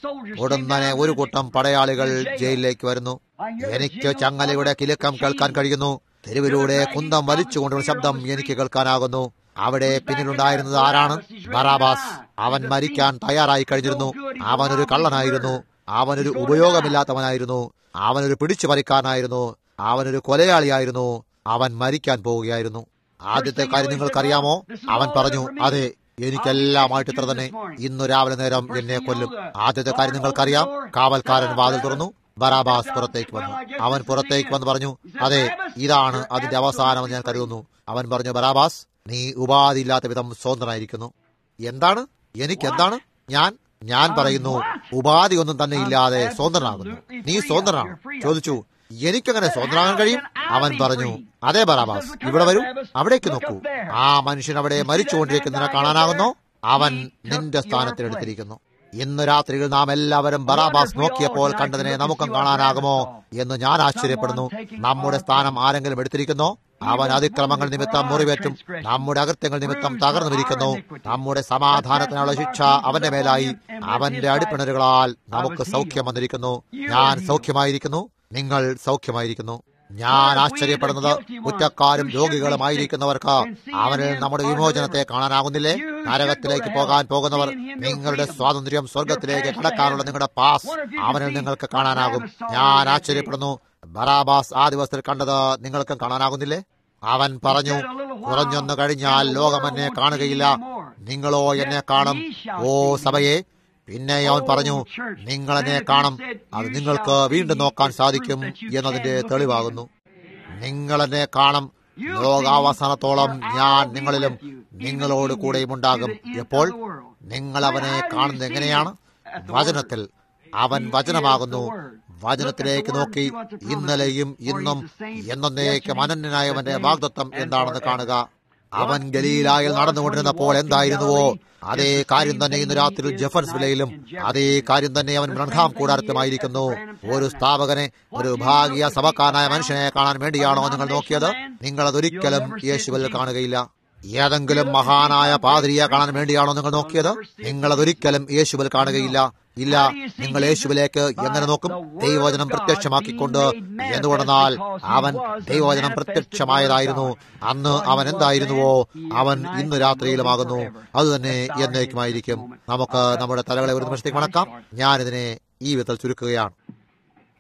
ഉടനെ ഒരു കൂട്ടം പടയാളികൾ ജയിലിലേക്ക് വരുന്നു എനിക്ക് ചങ്ങലയുടെ കിലുക്കം കേൾക്കാൻ കഴിയുന്നു തെരുവിലൂടെ കുന്തം വലിച്ചുകൊണ്ടുള്ള ശബ്ദം എനിക്ക് കേൾക്കാനാകുന്നു അവിടെ പിന്നിലുണ്ടായിരുന്നത് ആരാണ് ബറാബാസ് അവൻ മരിക്കാൻ തയ്യാറായി കഴിഞ്ഞിരുന്നു അവനൊരു കള്ളനായിരുന്നു അവനൊരു ഉപയോഗമില്ലാത്തവനായിരുന്നു അവനൊരു പിടിച്ചു പറിക്കാനായിരുന്നു അവനൊരു കൊലയാളിയായിരുന്നു അവൻ മരിക്കാൻ പോവുകയായിരുന്നു ആദ്യത്തെ കാര്യം നിങ്ങൾക്കറിയാമോ അവൻ പറഞ്ഞു അതെ എനിക്കെല്ലാമായിട്ട് ഇത്ര തന്നെ ഇന്നു രാവിലെ നേരം എന്നെ കൊല്ലും ആദ്യത്തെ കാര്യം നിങ്ങൾക്കറിയാം കാവൽക്കാരൻ വാതിൽ തുറന്നു ബറാബാസ് പുറത്തേക്ക് വന്നു അവൻ പുറത്തേക്ക് വന്ന് പറഞ്ഞു അതെ ഇതാണ് അതിന്റെ അവസാനം ഞാൻ കരുതുന്നു അവൻ പറഞ്ഞു ബറാബാസ് നീ ഉപാധിയില്ലാത്ത വിധം സ്വതന്ത്രനായിരിക്കുന്നു എന്താണ് എനിക്ക് എന്താണ് ഞാൻ ഞാൻ പറയുന്നു ഉപാധി ഒന്നും തന്നെ ഇല്ലാതെ സ്വതന്ത്രനാകുന്നു നീ സ്വതന്ത്രനാണ് ചോദിച്ചു എനിക്കങ്ങനെ സ്വതന്ത്രമാകാൻ കഴിയും അവൻ പറഞ്ഞു അതെ ബറാബാസ് ഇവിടെ വരൂ അവിടേക്ക് നോക്കൂ ആ മനുഷ്യൻ അവിടെ മരിച്ചുകൊണ്ടിരിക്കുന്നതിനെ കാണാനാകുന്നോ അവൻ നിന്റെ സ്ഥാനത്തിലെടുത്തിരിക്കുന്നു ഇന്ന് രാത്രിയിൽ നാം എല്ലാവരും ബറാബാസ് നോക്കിയപ്പോൾ കണ്ടതിനെ നമുക്കും കാണാനാകുമോ എന്ന് ഞാൻ ആശ്ചര്യപ്പെടുന്നു നമ്മുടെ സ്ഥാനം ആരെങ്കിലും എടുത്തിരിക്കുന്നോ അവൻ അതിക്രമങ്ങൾ നിമിത്തം മുറിവേറ്റും നമ്മുടെ അകൃത്യങ്ങൾ നിമിത്തം തകർന്നുമിരിക്കുന്നു നമ്മുടെ സമാധാനത്തിനുള്ള ശിക്ഷ അവന്റെ മേലായി അവന്റെ അടിപ്പിണരുകളാൽ നമുക്ക് സൗഖ്യം വന്നിരിക്കുന്നു ഞാൻ സൗഖ്യമായിരിക്കുന്നു നിങ്ങൾ സൗഖ്യമായിരിക്കുന്നു ഞാൻ ആശ്ചര്യപ്പെടുന്നത് കുറ്റക്കാരും രോഗികളുമായിരിക്കുന്നവർക്ക് അവനിൽ നമ്മുടെ വിമോചനത്തെ കാണാനാകുന്നില്ലേ നരകത്തിലേക്ക് പോകാൻ പോകുന്നവർ നിങ്ങളുടെ സ്വാതന്ത്ര്യം സ്വർഗത്തിലേക്ക് കടക്കാനുള്ള നിങ്ങളുടെ പാസ് അവനിൽ നിങ്ങൾക്ക് കാണാനാകും ഞാൻ ആശ്ചര്യപ്പെടുന്നു ബറാബാസ് ആ ദിവസത്തിൽ കണ്ടത് നിങ്ങൾക്കും കാണാനാകുന്നില്ലേ അവൻ പറഞ്ഞു കുറഞ്ഞൊന്നു കഴിഞ്ഞാൽ ലോകം എന്നെ കാണുകയില്ല നിങ്ങളോ എന്നെ കാണും ഓ സഭയെ പിന്നെ അവൻ പറഞ്ഞു നിങ്ങൾ എന്നെ കാണും അത് നിങ്ങൾക്ക് വീണ്ടും നോക്കാൻ സാധിക്കും എന്നതിന്റെ തെളിവാകുന്നു നിങ്ങൾ എന്നെ കാണും ലോകാവസാനത്തോളം ഞാൻ നിങ്ങളിലും നിങ്ങളോട് കൂടെയും ഉണ്ടാകും എപ്പോൾ നിങ്ങൾ അവനെ കാണുന്നത് എങ്ങനെയാണ് വചനത്തിൽ അവൻ വചനമാകുന്നു വചനത്തിലേക്ക് നോക്കി ഇന്നലെയും ഇന്നും എന്നേക്കും അനന്യനായവന്റെ വാഗ്ദത്വം എന്താണെന്ന് കാണുക അവൻ ഗലീലായിൽ നടന്നുകൊണ്ടിരുന്നപ്പോൾ എന്തായിരുന്നുവോ അതേ കാര്യം തന്നെ ഇന്ന് രാത്രി ജഫൻസ് വിലയിലും അതേ കാര്യം തന്നെ അവൻ ബ്രഹാം കൂടാരത്തുമായിരിക്കുന്നു ഒരു സ്ഥാപകനെ ഒരു ഭാഗ്യ സഭക്കാരനായ മനുഷ്യനെ കാണാൻ വേണ്ടിയാണോ നിങ്ങൾ നോക്കിയത് നിങ്ങൾ അതൊരിക്കലും യേശുവിൽ കാണുകയില്ല ഏതെങ്കിലും മഹാനായ പാതിരിയെ കാണാൻ വേണ്ടിയാണോ നിങ്ങൾ നോക്കിയത് നിങ്ങൾ അതൊരിക്കലും യേശുവിൽ കാണുകയില്ല ഇല്ല നിങ്ങൾ യേശുവിലേക്ക് എങ്ങനെ നോക്കും ദൈവവചനം പ്രത്യക്ഷമാക്കിക്കൊണ്ട് എന്തുകൊണ്ടെന്നാൽ അവൻ ദൈവവചനം പ്രത്യക്ഷമായതായിരുന്നു അന്ന് അവൻ എന്തായിരുന്നുവോ അവൻ ഇന്ന് രാത്രിയിലുമാകുന്നു അതുതന്നെ എന്നേക്കുമായിരിക്കും നമുക്ക് നമ്മുടെ തലകളെ ഒരു നിമിഷത്തേക്ക് മണക്കാം ഞാനിതിനെ ഈ വിധത്തിൽ ചുരുക്കുകയാണ്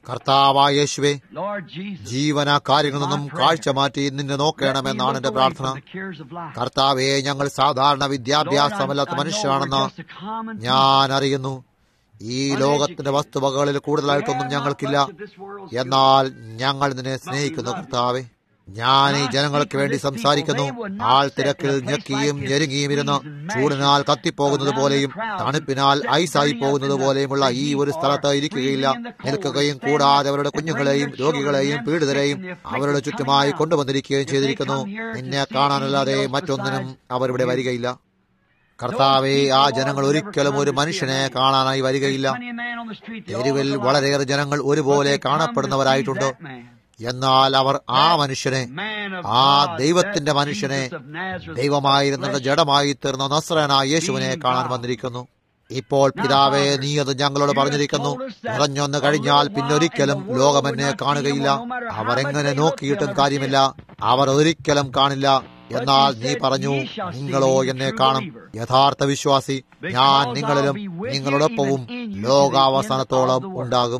കർത്താവായ യേശുവെ Lord Jesus, ജീവന കാര്യങ്ങളിൽ നിന്നും കാഴ്ച മാറ്റി നിന്നെ നോക്കണമെന്നാണ് എന്റെ പ്രാർത്ഥന കർത്താവെ ഞങ്ങൾ സാധാരണ വിദ്യാഭ്യാസമല്ലാത്ത മനുഷ്യരാണെന്ന് ഞാൻ അറിയുന്നു ഈ ലോകത്തിന്റെ വസ്തുവകകളിൽ കൂടുതലായിട്ടൊന്നും ഞങ്ങൾക്കില്ല എന്നാൽ ഞങ്ങൾ നിന്നെ സ്നേഹിക്കുന്നു കർത്താവെ ഞാൻ ഈ ജനങ്ങൾക്ക് വേണ്ടി സംസാരിക്കുന്നു ആൾ തിരക്കിൽ ഞെക്കിയും ഞെരുങ്ങിയും ഇരുന്ന് ചൂടിനാൽ കത്തിപ്പോകുന്നത് പോലെയും തണുപ്പിനാൽ ഐസായി പോകുന്നത് പോലെയുമുള്ള ഈ ഒരു സ്ഥലത്ത് ഇരിക്കുകയില്ല നിൽക്കുകയും കൂടാതെ അവരുടെ കുഞ്ഞുങ്ങളെയും രോഗികളെയും പീഡിതരെയും അവരുടെ ചുറ്റുമായി കൊണ്ടുവന്നിരിക്കുകയും ചെയ്തിരിക്കുന്നു നിന്നെ കാണാനല്ലാതെ മറ്റൊന്നിനും അവരിവിടെ വരികയില്ല കർത്താവെ ആ ജനങ്ങൾ ഒരിക്കലും ഒരു മനുഷ്യനെ കാണാനായി വരികയില്ല തെരുവിൽ വളരെയേറെ ജനങ്ങൾ ഒരുപോലെ കാണപ്പെടുന്നവരായിട്ടുണ്ട് എന്നാൽ അവർ ആ മനുഷ്യനെ ആ ദൈവത്തിന്റെ മനുഷ്യനെ ദൈവമായിരുന്ന ജഡമായി തീർന്ന നസ്രനായ യേശുവിനെ കാണാൻ വന്നിരിക്കുന്നു ഇപ്പോൾ പിതാവേ നീ അത് ഞങ്ങളോട് പറഞ്ഞിരിക്കുന്നു നിറഞ്ഞൊന്ന് കഴിഞ്ഞാൽ പിന്നൊരിക്കലും ലോകമെന്നെ കാണുകയില്ല അവരെങ്ങനെ നോക്കിയിട്ടും കാര്യമില്ല അവർ ഒരിക്കലും കാണില്ല എന്നാൽ നീ പറഞ്ഞു നിങ്ങളോ എന്നെ കാണും യഥാർത്ഥ വിശ്വാസി ഞാൻ നിങ്ങളിലും നിങ്ങളോടൊപ്പവും ലോകാവസാനത്തോളം ഉണ്ടാകും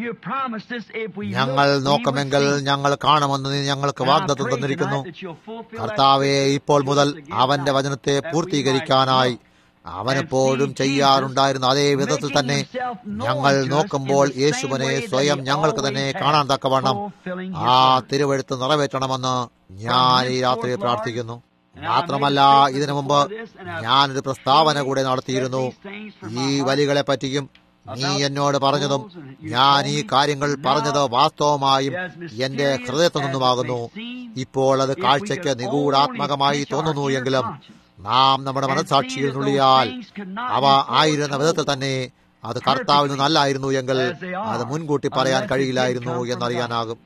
ഞങ്ങൾ നോക്കുമെങ്കിൽ ഞങ്ങൾ കാണുമെന്ന് നീ ഞങ്ങൾക്ക് വാഗ്ദത്തം തന്നിരിക്കുന്നു കർത്താവെ ഇപ്പോൾ മുതൽ അവന്റെ വചനത്തെ പൂർത്തീകരിക്കാനായി അവനെപ്പോഴും ചെയ്യാറുണ്ടായിരുന്ന അതേ വിധത്തിൽ തന്നെ ഞങ്ങൾ നോക്കുമ്പോൾ യേശുവിനെ സ്വയം ഞങ്ങൾക്ക് തന്നെ കാണാൻ തക്കവണ്ണം ആ തിരുവഴുത്ത് നിറവേറ്റണമെന്ന് ഞാൻ ഈ രാത്രി പ്രാർത്ഥിക്കുന്നു മാത്രമല്ല ഇതിനു മുമ്പ് ഞാനൊരു പ്രസ്താവന കൂടെ നടത്തിയിരുന്നു ഈ വലികളെ പറ്റിയും നീ എന്നോട് പറഞ്ഞതും ഞാൻ ഈ കാര്യങ്ങൾ പറഞ്ഞത് വാസ്തവമായും എന്റെ ഹൃദയത്തിൽ നിന്നുമാകുന്നു ഇപ്പോൾ അത് കാഴ്ചയ്ക്ക് നിഗൂഢാത്മകമായി തോന്നുന്നു എങ്കിലും നാം നമ്മുടെ മനസാക്ഷിയിൽ നുള്ളിയാൽ അവ ആയിരുന്ന വിധത്തിൽ തന്നെ അത് കർത്താവിൽ നിന്നല്ലായിരുന്നു എങ്കിൽ അത് മുൻകൂട്ടി പറയാൻ കഴിയില്ലായിരുന്നു എന്നറിയാനാകും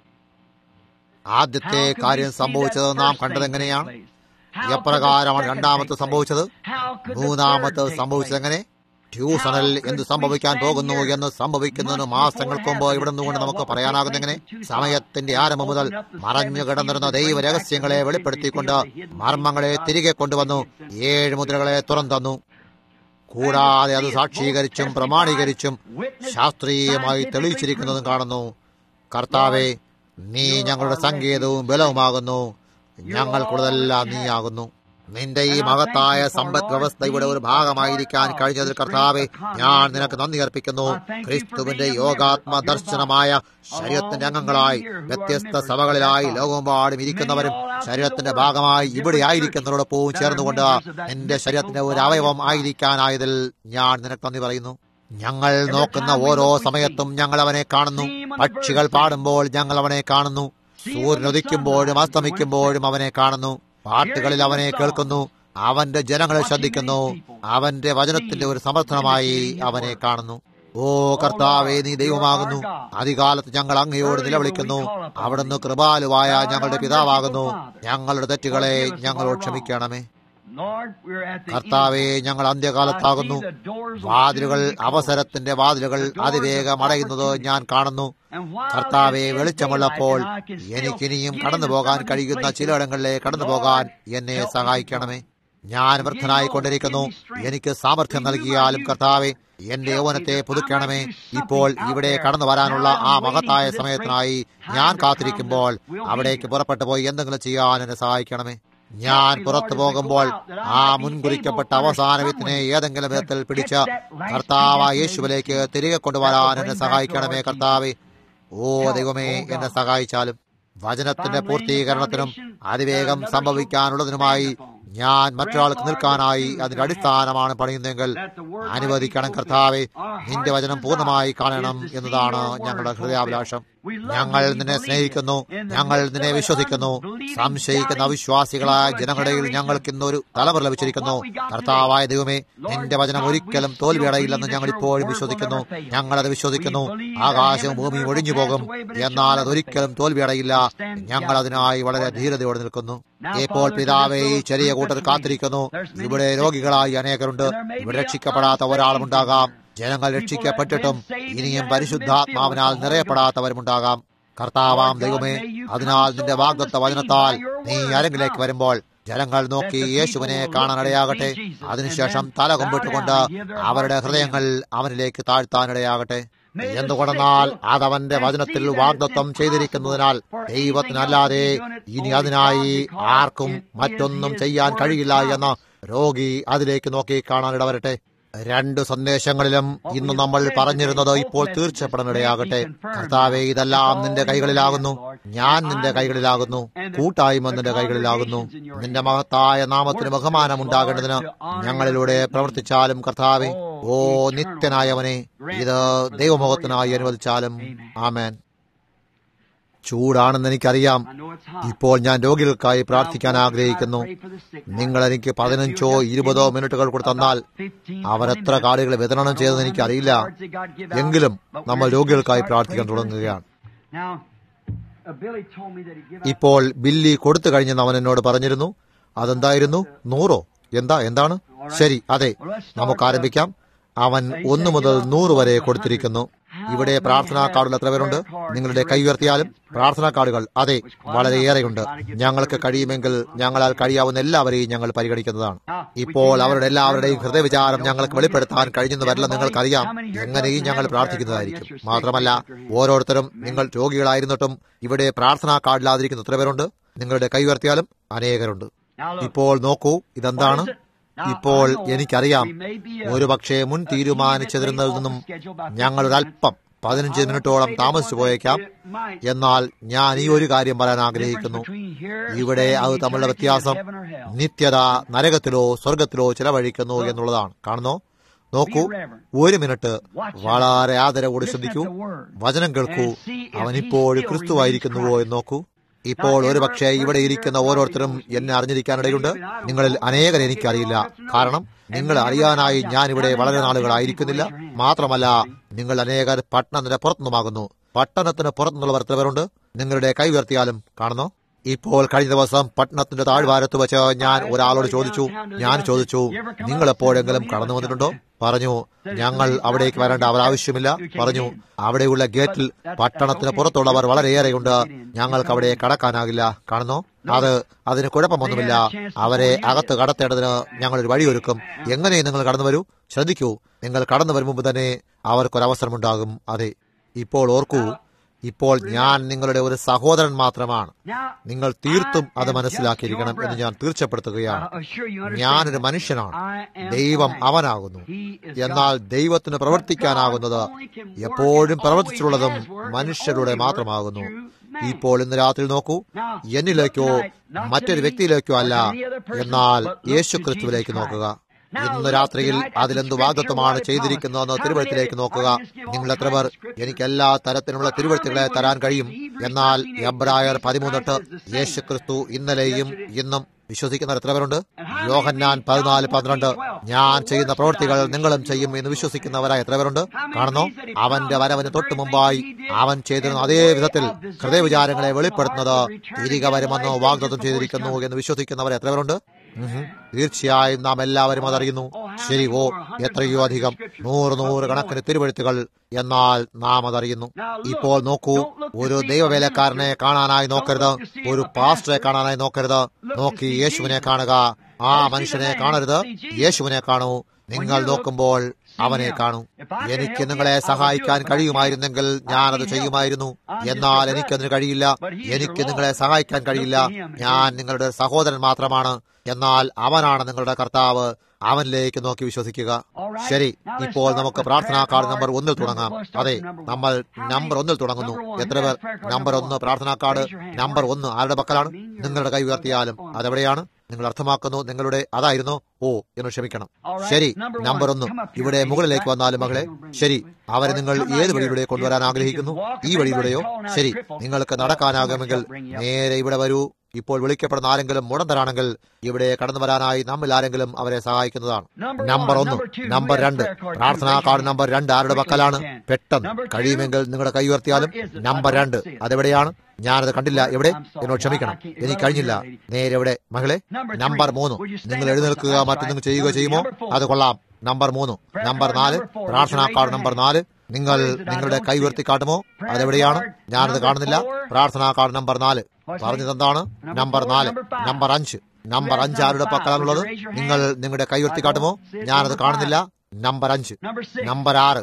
ആദ്യത്തെ കാര്യം സംഭവിച്ചത് നാം കണ്ടതെങ്ങനെയാണ് എപ്രകാരമാണ് രണ്ടാമത്തെ സംഭവിച്ചത് മൂന്നാമത്തെ സംഭവിച്ചത് എങ്ങനെ ട്യൂഷനിൽ എന്ത് സംഭവിക്കാൻ പോകുന്നു എന്ന് സംഭവിക്കുന്നതിന് മാസങ്ങൾക്ക് മുമ്പ് ഇവിടെ നിന്നുകൊണ്ട് നമുക്ക് പറയാനാകുന്നെങ്ങനെ സമയത്തിന്റെ ആരംഭം മുതൽ മറഞ്ഞു കിടന്നിരുന്ന ദൈവ രഹസ്യങ്ങളെ വെളിപ്പെടുത്തിക്കൊണ്ട് മർമ്മങ്ങളെ തിരികെ കൊണ്ടുവന്നു ഏഴ് മുദ്രകളെ തുറന്നു കൂടാതെ അത് സാക്ഷീകരിച്ചും പ്രമാണീകരിച്ചും ശാസ്ത്രീയമായി തെളിയിച്ചിരിക്കുന്നതും കാണുന്നു കർത്താവെ നീ ഞങ്ങളുടെ സങ്കേതവും ബലവുമാകുന്നു ഞങ്ങൾക്കുള്ളതെല്ലാം നീയാകുന്നു നിന്റെ ഈ മഹത്തായ സമ്പദ് വ്യവസ്ഥ ഇവിടെ ഒരു ഭാഗമായിരിക്കാൻ കഴിഞ്ഞതിൽ കർത്താവെ ഞാൻ നിനക്ക് നന്ദി അർപ്പിക്കുന്നു ക്രിസ്തുവിന്റെ യോഗാത്മ ദർശനമായ ശരീരത്തിന്റെ അംഗങ്ങളായി വ്യത്യസ്ത സഭകളിലായി ലോകമെമ്പാടും ഇരിക്കുന്നവരും ശരീരത്തിന്റെ ഭാഗമായി ഇവിടെ ആയിരിക്കുന്നവരോടൊപ്പവും ചേർന്നുകൊണ്ട് എന്റെ ശരീരത്തിന്റെ ഒരു അവയവം ആയിരിക്കാനായതിൽ ഞാൻ നിനക്ക് നന്ദി പറയുന്നു ഞങ്ങൾ നോക്കുന്ന ഓരോ സമയത്തും ഞങ്ങൾ അവനെ കാണുന്നു പക്ഷികൾ പാടുമ്പോൾ ഞങ്ങൾ അവനെ കാണുന്നു സൂര്യൻ ഉദിക്കുമ്പോഴും അസ്തമിക്കുമ്പോഴും അവനെ കാണുന്നു പാട്ടുകളിൽ അവനെ കേൾക്കുന്നു അവന്റെ ജനങ്ങളെ ശ്രദ്ധിക്കുന്നു അവന്റെ വചനത്തിന്റെ ഒരു സമർത്ഥനമായി അവനെ കാണുന്നു ഓ കർത്താവേ നീ ദൈവമാകുന്നു അധികാലത്ത് ഞങ്ങൾ അങ്ങയോട് നിലവിളിക്കുന്നു അവിടുന്ന് കൃപാലുവായ ഞങ്ങളുടെ പിതാവാകുന്നു ഞങ്ങളുടെ തെറ്റുകളെ ഞങ്ങളോട് ക്ഷമിക്കണമേ കർത്താവെ ഞങ്ങൾ അന്ത്യകാലത്താകുന്നു വാതിലുകൾ അവസരത്തിന്റെ വാതിലുകൾ അതിവേഗം അടയുന്നത് ഞാൻ കാണുന്നു കർത്താവെ വെളിച്ചമുള്ളപ്പോൾ എനിക്കിനിയും കടന്നു പോകാൻ കഴിയുന്ന ചിലയിടങ്ങളിലേക്ക് കടന്നു പോകാൻ എന്നെ സഹായിക്കണമേ ഞാൻ വൃദ്ധനായി കൊണ്ടിരിക്കുന്നു എനിക്ക് സാമർഥ്യം നൽകിയാലും കർത്താവെ എന്റെ യൗവനത്തെ പുതുക്കണമേ ഇപ്പോൾ ഇവിടെ കടന്നു വരാനുള്ള ആ മഹത്തായ സമയത്തിനായി ഞാൻ കാത്തിരിക്കുമ്പോൾ അവിടേക്ക് പുറപ്പെട്ടു പോയി എന്തെങ്കിലും ചെയ്യാൻ എന്നെ സഹായിക്കണമേ ഞാൻ പുറത്തു പോകുമ്പോൾ ആ മുൻകുറിക്കപ്പെട്ട അവസാന വിത്തിനെ ഏതെങ്കിലും വിധത്തിൽ പിടിച്ച് കർത്താവ് യേശുവിലേക്ക് തിരികെ കൊണ്ടുവരാൻ എന്നെ സഹായിക്കണമേ കർത്താവെ ഓ ദൈവമേ എന്നെ സഹായിച്ചാലും വചനത്തിന്റെ പൂർത്തീകരണത്തിനും അതിവേഗം സംഭവിക്കാനുള്ളതിനുമായി ഞാൻ മറ്റൊരാൾക്ക് നിൽക്കാനായി അതിന്റെ അടിസ്ഥാനമാണ് പണിയുന്നതെങ്കിൽ അനുവദിക്കണം കർത്താവെ നിന്റെ വചനം പൂർണ്ണമായി കാണണം എന്നതാണ് ഞങ്ങളുടെ ഹൃദയാഭിലാഷം ഞങ്ങൾ നിന്നെ സ്നേഹിക്കുന്നു ഞങ്ങൾ നിന്നെ വിശ്വസിക്കുന്നു സംശയിക്കുന്ന അവിശ്വാസികളായ ജനങ്ങളുടെ ഞങ്ങൾക്ക് ഇന്നൊരു തലമുറ ലഭിച്ചിരിക്കുന്നു കർത്താവായ ദൈവമേ നിന്റെ വചനം ഒരിക്കലും തോൽവിയടയില്ലെന്ന് ഞങ്ങൾ ഇപ്പോഴും വിശ്വസിക്കുന്നു ഞങ്ങളത് വിശ്വസിക്കുന്നു ആകാശവും ഭൂമിയും ഒഴിഞ്ഞു പോകും എന്നാൽ അതൊരിക്കലും തോൽവിയടയില്ല ഞങ്ങൾ അതിനായി വളരെ ധീരതയോടെ നിൽക്കുന്നു ഇപ്പോൾ പിതാവെ ഈ ചെറിയ കൂട്ടർ കാത്തിരിക്കുന്നു ഇവിടെ രോഗികളായി അനേകരുണ്ട് ഇവിടെ രക്ഷിക്കപ്പെടാത്ത ഒരാളുമുണ്ടാകാം ജനങ്ങൾ രക്ഷിക്കപ്പെട്ടിട്ടും ഇനിയും പരിശുദ്ധാത്മാവിനാൽ നിറയപ്പെടാത്തവരുമുണ്ടാകാം കർത്താവാം ദൈവമേ അതിനാൽ നിന്റെ വാഗ്ദത്ത വചനത്താൽ നീ അരങ്ങിലേക്ക് വരുമ്പോൾ ജനങ്ങൾ നോക്കി യേശുവിനെ കാണാനിടയാകട്ടെ അതിനുശേഷം തല കൊമ്പിട്ടുകൊണ്ട് അവരുടെ ഹൃദയങ്ങൾ അവനിലേക്ക് താഴ്ത്താനിടയാകട്ടെ എന്തുകൊണ്ടെന്നാൽ അതവന്റെ വചനത്തിൽ വാഗ്ദത്വം ചെയ്തിരിക്കുന്നതിനാൽ ദൈവത്തിനല്ലാതെ ഇനി അതിനായി ആർക്കും മറ്റൊന്നും ചെയ്യാൻ കഴിയില്ല എന്ന് രോഗി അതിലേക്ക് നോക്കി കാണാൻ ഇടവരട്ടെ രണ്ട് സന്ദേശങ്ങളിലും ഇന്ന് നമ്മൾ പറഞ്ഞിരുന്നത് ഇപ്പോൾ തീർച്ചപ്പെടാനിടയാകട്ടെ കർത്താവെ ഇതെല്ലാം നിന്റെ കൈകളിലാകുന്നു ഞാൻ നിന്റെ കൈകളിലാകുന്നു കൂട്ടായ്മ നിന്റെ കൈകളിലാകുന്നു നിന്റെ മഹത്തായ നാമത്തിന് ബഹുമാനമുണ്ടാകേണ്ടതിന് ഞങ്ങളിലൂടെ പ്രവർത്തിച്ചാലും കർത്താവെ ഓ നിത്യനായവനെ ഇത് ദൈവമുഖത്തിനായി അനുവദിച്ചാലും ആമേൻ ചൂടാണെന്ന് എനിക്കറിയാം ഇപ്പോൾ ഞാൻ രോഗികൾക്കായി പ്രാർത്ഥിക്കാൻ ആഗ്രഹിക്കുന്നു നിങ്ങൾ എനിക്ക് പതിനഞ്ചോ ഇരുപതോ മിനിറ്റുകൾ കൂടി തന്നാൽ അവരെത്ര കാർഡുകൾ വിതരണം ചെയ്തതെന്ന് എനിക്കറിയില്ല എങ്കിലും നമ്മൾ രോഗികൾക്കായി പ്രാർത്ഥിക്കാൻ തുടങ്ങുകയാണ് ഇപ്പോൾ ബില്ലി കൊടുത്തു കഴിഞ്ഞെന്ന് അവൻ എന്നോട് പറഞ്ഞിരുന്നു അതെന്തായിരുന്നു നൂറോ എന്താ എന്താണ് ശരി അതെ നമുക്ക് ആരംഭിക്കാം അവൻ ഒന്നു മുതൽ നൂറ് വരെ കൊടുത്തിരിക്കുന്നു ഇവിടെ പ്രാർത്ഥനാ കാർഡുകൾ എത്ര പേരുണ്ട് നിങ്ങളുടെ കൈ ഉയർത്തിയാലും പ്രാർത്ഥനാ കാർഡുകൾ അതെ വളരെയേറെയുണ്ട് ഞങ്ങൾക്ക് കഴിയുമെങ്കിൽ ഞങ്ങളാൽ കഴിയാവുന്ന എല്ലാവരെയും ഞങ്ങൾ പരിഗണിക്കുന്നതാണ് ഇപ്പോൾ അവരുടെ എല്ലാവരുടെയും ഹൃദയവിചാരം ഞങ്ങൾക്ക് വെളിപ്പെടുത്താൻ കഴിഞ്ഞെന്ന് വരില്ല നിങ്ങൾക്കറിയാം എങ്ങനെയും ഞങ്ങൾ പ്രാർത്ഥിക്കുന്നതായിരിക്കും മാത്രമല്ല ഓരോരുത്തരും നിങ്ങൾ രോഗികളായിരുന്നിട്ടും ഇവിടെ പ്രാർത്ഥനാ കാർഡിലാതിരിക്കുന്ന എത്ര പേരുണ്ട് നിങ്ങളുടെ കൈ ഉയർത്തിയാലും അനേകരുണ്ട് ഇപ്പോൾ നോക്കൂ ഇതെന്താണ് ഇപ്പോൾ എനിക്കറിയാം ഒരുപക്ഷെ മുൻ തീരുമാനിച്ചതിരുന്നതിൽ നിന്നും ഞങ്ങളൊരല്പം പതിനഞ്ച് മിനിറ്റോളം താമസിച്ചു പോയേക്കാം എന്നാൽ ഞാൻ ഈ ഒരു കാര്യം പറയാൻ ആഗ്രഹിക്കുന്നു ഇവിടെ അത് തമ്മിലുള്ള വ്യത്യാസം നിത്യത നരകത്തിലോ സ്വർഗത്തിലോ ചിലവഴിക്കുന്നു എന്നുള്ളതാണ് കാണുന്നോ നോക്കൂ ഒരു മിനിറ്റ് വളരെ ആദരവോട് ശ്രദ്ധിക്കൂ വചനം കേൾക്കൂ അവൻ ഇപ്പോഴും ക്രിസ്തുവായിരിക്കുന്നുവോ എന്ന് നോക്കൂ ഇപ്പോൾ ഒരുപക്ഷെ ഇവിടെ ഇരിക്കുന്ന ഓരോരുത്തരും എന്നെ അറിഞ്ഞിരിക്കാനിടയുണ്ട് നിങ്ങളിൽ അനേകരെ എനിക്കറിയില്ല കാരണം നിങ്ങൾ അറിയാനായി ഞാൻ ഇവിടെ വളരെ നാളുകളായിരിക്കുന്നില്ല മാത്രമല്ല നിങ്ങൾ അനേകർ പട്ടണത്തിന്റെ പുറത്തുനിന്നുമാകുന്നു പട്ടണത്തിന് പുറത്തുനിന്നുള്ളവർ എത്ര പേരുണ്ട് നിങ്ങളുടെ കൈ ഉയർത്തിയാലും കാണുന്നു ഇപ്പോൾ കഴിഞ്ഞ ദിവസം പട്ടണത്തിന്റെ താഴ്വാരത്ത് വെച്ച് ഞാൻ ഒരാളോട് ചോദിച്ചു ഞാൻ ചോദിച്ചു നിങ്ങൾ എപ്പോഴെങ്കിലും കടന്നു വന്നിട്ടുണ്ടോ പറഞ്ഞു ഞങ്ങൾ അവിടേക്ക് വരേണ്ട അവർ ആവശ്യമില്ല പറഞ്ഞു അവിടെയുള്ള ഗേറ്റിൽ പട്ടണത്തിന് പുറത്തുള്ളവർ വളരെയേറെയുണ്ട് ഞങ്ങൾക്ക് അവിടെ കടക്കാനാകില്ല കാണുന്നു അത് അതിന് കുഴപ്പമൊന്നുമില്ല അവരെ അകത്ത് കടത്തേണ്ടതിന് ഞങ്ങളൊരു വഴിയൊരുക്കും എങ്ങനെ നിങ്ങൾ കടന്നു വരൂ ശ്രദ്ധിക്കൂ നിങ്ങൾ കടന്നു വരും മുമ്പ് തന്നെ അവർക്കൊരവസരമുണ്ടാകും അതെ ഇപ്പോൾ ഓർക്കൂ ഇപ്പോൾ ഞാൻ നിങ്ങളുടെ ഒരു സഹോദരൻ മാത്രമാണ് നിങ്ങൾ തീർത്തും അത് മനസ്സിലാക്കിയിരിക്കണം എന്ന് ഞാൻ തീർച്ചപ്പെടുത്തുകയാണ് ഞാനൊരു മനുഷ്യനാണ് ദൈവം അവനാകുന്നു എന്നാൽ ദൈവത്തിന് പ്രവർത്തിക്കാനാകുന്നത് എപ്പോഴും പ്രവർത്തിച്ചിട്ടുള്ളതും മനുഷ്യരുടെ മാത്രമാകുന്നു ഇപ്പോൾ ഇന്ന് രാത്രി നോക്കൂ എന്നിലേക്കോ മറ്റൊരു വ്യക്തിയിലേക്കോ അല്ല എന്നാൽ യേശു ക്രിസ്തുവിലേക്ക് നോക്കുക ഇന്ന് രാത്രിയിൽ അതിലെന്ത് വാഗ്ദത്വമാണ് ചെയ്തിരിക്കുന്നതെന്ന് തിരുവഴുത്തിലേക്ക് നോക്കുക നിങ്ങൾ എത്ര പേർ എനിക്ക് എല്ലാ തരത്തിലുള്ള തിരുവഴുത്തുകളെ തരാൻ കഴിയും എന്നാൽ എബ്രായർ പതിമൂന്നെട്ട് യേശു ക്രിസ്തു ഇന്നലെയും ഇന്നും വിശ്വസിക്കുന്നവർ എത്ര പേരുണ്ട് യോഹന്നാൻ പതിനാല് പന്ത്രണ്ട് ഞാൻ ചെയ്യുന്ന പ്രവൃത്തികൾ നിങ്ങളും ചെയ്യും എന്ന് വിശ്വസിക്കുന്നവരായ എത്ര പേരുണ്ട് കാണുന്നു അവന്റെ വരവന് തൊട്ടു മുമ്പായി അവൻ ചെയ്തിരുന്ന അതേ വിധത്തിൽ ഹൃദയവിചാരങ്ങളെ വെളിപ്പെടുത്തുന്നത് തിരികെ വരുമെന്ന് വാഗ്ദത്തം ചെയ്തിരിക്കുന്നു എന്ന് വിശ്വസിക്കുന്നവർ എത്ര പേരുണ്ട് തീർച്ചയായും നാം എല്ലാവരും അതറിയുന്നു ശരി ഓ എത്രയോ അധികം നൂറ് നൂറ് കണക്കിന് തിരുവഴുത്തുകൾ എന്നാൽ നാം അതറിയുന്നു ഇപ്പോൾ നോക്കൂ ഒരു ദൈവവേലക്കാരനെ കാണാനായി നോക്കരുത് ഒരു പാസ്റ്ററെ കാണാനായി നോക്കരുത് നോക്കി യേശുവിനെ കാണുക ആ മനുഷ്യനെ കാണരുത് യേശുവിനെ കാണൂ നിങ്ങൾ നോക്കുമ്പോൾ അവനെ കാണൂ എനിക്ക് നിങ്ങളെ സഹായിക്കാൻ കഴിയുമായിരുന്നെങ്കിൽ ഞാനത് ചെയ്യുമായിരുന്നു എന്നാൽ എനിക്കതിന് കഴിയില്ല എനിക്ക് നിങ്ങളെ സഹായിക്കാൻ കഴിയില്ല ഞാൻ നിങ്ങളുടെ സഹോദരൻ മാത്രമാണ് എന്നാൽ അവനാണ് നിങ്ങളുടെ കർത്താവ് അവനിലേക്ക് നോക്കി വിശ്വസിക്കുക ശരി ഇപ്പോൾ നമുക്ക് പ്രാർത്ഥനാ കാർഡ് നമ്പർ ഒന്നിൽ തുടങ്ങാം അതെ നമ്മൾ നമ്പർ ഒന്നിൽ തുടങ്ങുന്നു എത്ര പേർ നമ്പർ ഒന്ന് പ്രാർത്ഥനാ കാർഡ് നമ്പർ ഒന്ന് ആരുടെ പക്കലാണ് നിങ്ങളുടെ കൈ ഉയർത്തിയാലും അതെവിടെയാണ് നിങ്ങൾ അർത്ഥമാക്കുന്നു നിങ്ങളുടെ അതായിരുന്നു ഓ എന്ന് ക്ഷമിക്കണം ശരി നമ്പർ ഒന്ന് ഇവിടെ മുകളിലേക്ക് വന്നാലും മകളെ ശരി അവരെ നിങ്ങൾ ഏത് വഴിയിലൂടെ കൊണ്ടുവരാൻ ആഗ്രഹിക്കുന്നു ഈ വഴിയിലൂടെയോ ശരി നിങ്ങൾക്ക് നടക്കാനാകുമെങ്കിൽ നേരെ ഇവിടെ വരൂ ഇപ്പോൾ വിളിക്കപ്പെടുന്ന ആരെങ്കിലും മുടന്തരാണെങ്കിൽ ഇവിടെ കടന്നു വരാനായി നമ്മിൽ ആരെങ്കിലും അവരെ സഹായിക്കുന്നതാണ് നമ്പർ ഒന്ന് നമ്പർ രണ്ട് പ്രാർത്ഥനാ കാർഡ് നമ്പർ രണ്ട് ആരുടെ പക്കലാണ് പെട്ടെന്ന് കഴിയുമെങ്കിൽ നിങ്ങളുടെ കൈ ഉയർത്തിയാലും നമ്പർ രണ്ട് അതെവിടെയാണ് ഞാനത് കണ്ടില്ല എവിടെ എന്നോട് ക്ഷമിക്കണം എനിക്ക് കഴിഞ്ഞില്ല നേരെ എവിടെ മകളെ നമ്പർ മൂന്ന് നിങ്ങൾ എഴുന്നേൽക്കുക മറ്റൊന്നും ചെയ്യുകയോ ചെയ്യുമോ അത് കൊള്ളാം നമ്പർ മൂന്ന് നമ്പർ നാല് പ്രാർത്ഥനാ കാർഡ് നമ്പർ നാല് നിങ്ങൾ നിങ്ങളുടെ കൈ ഉയർത്തി കാട്ടുമോ അതെവിടെയാണ് ഞാനത് കാണുന്നില്ല പ്രാർത്ഥനാ കാർഡ് നമ്പർ നാല് പറഞ്ഞതെന്താണ് നമ്പർ നാല് നമ്പർ അഞ്ച് നമ്പർ അഞ്ച് ആരുടെ പക്കലാണുള്ളത് നിങ്ങൾ നിങ്ങളുടെ കൈ ഉയർത്തി കാട്ടുമോ ഞാനത് കാണുന്നില്ല നമ്പർ അഞ്ച് നമ്പർ ആറ്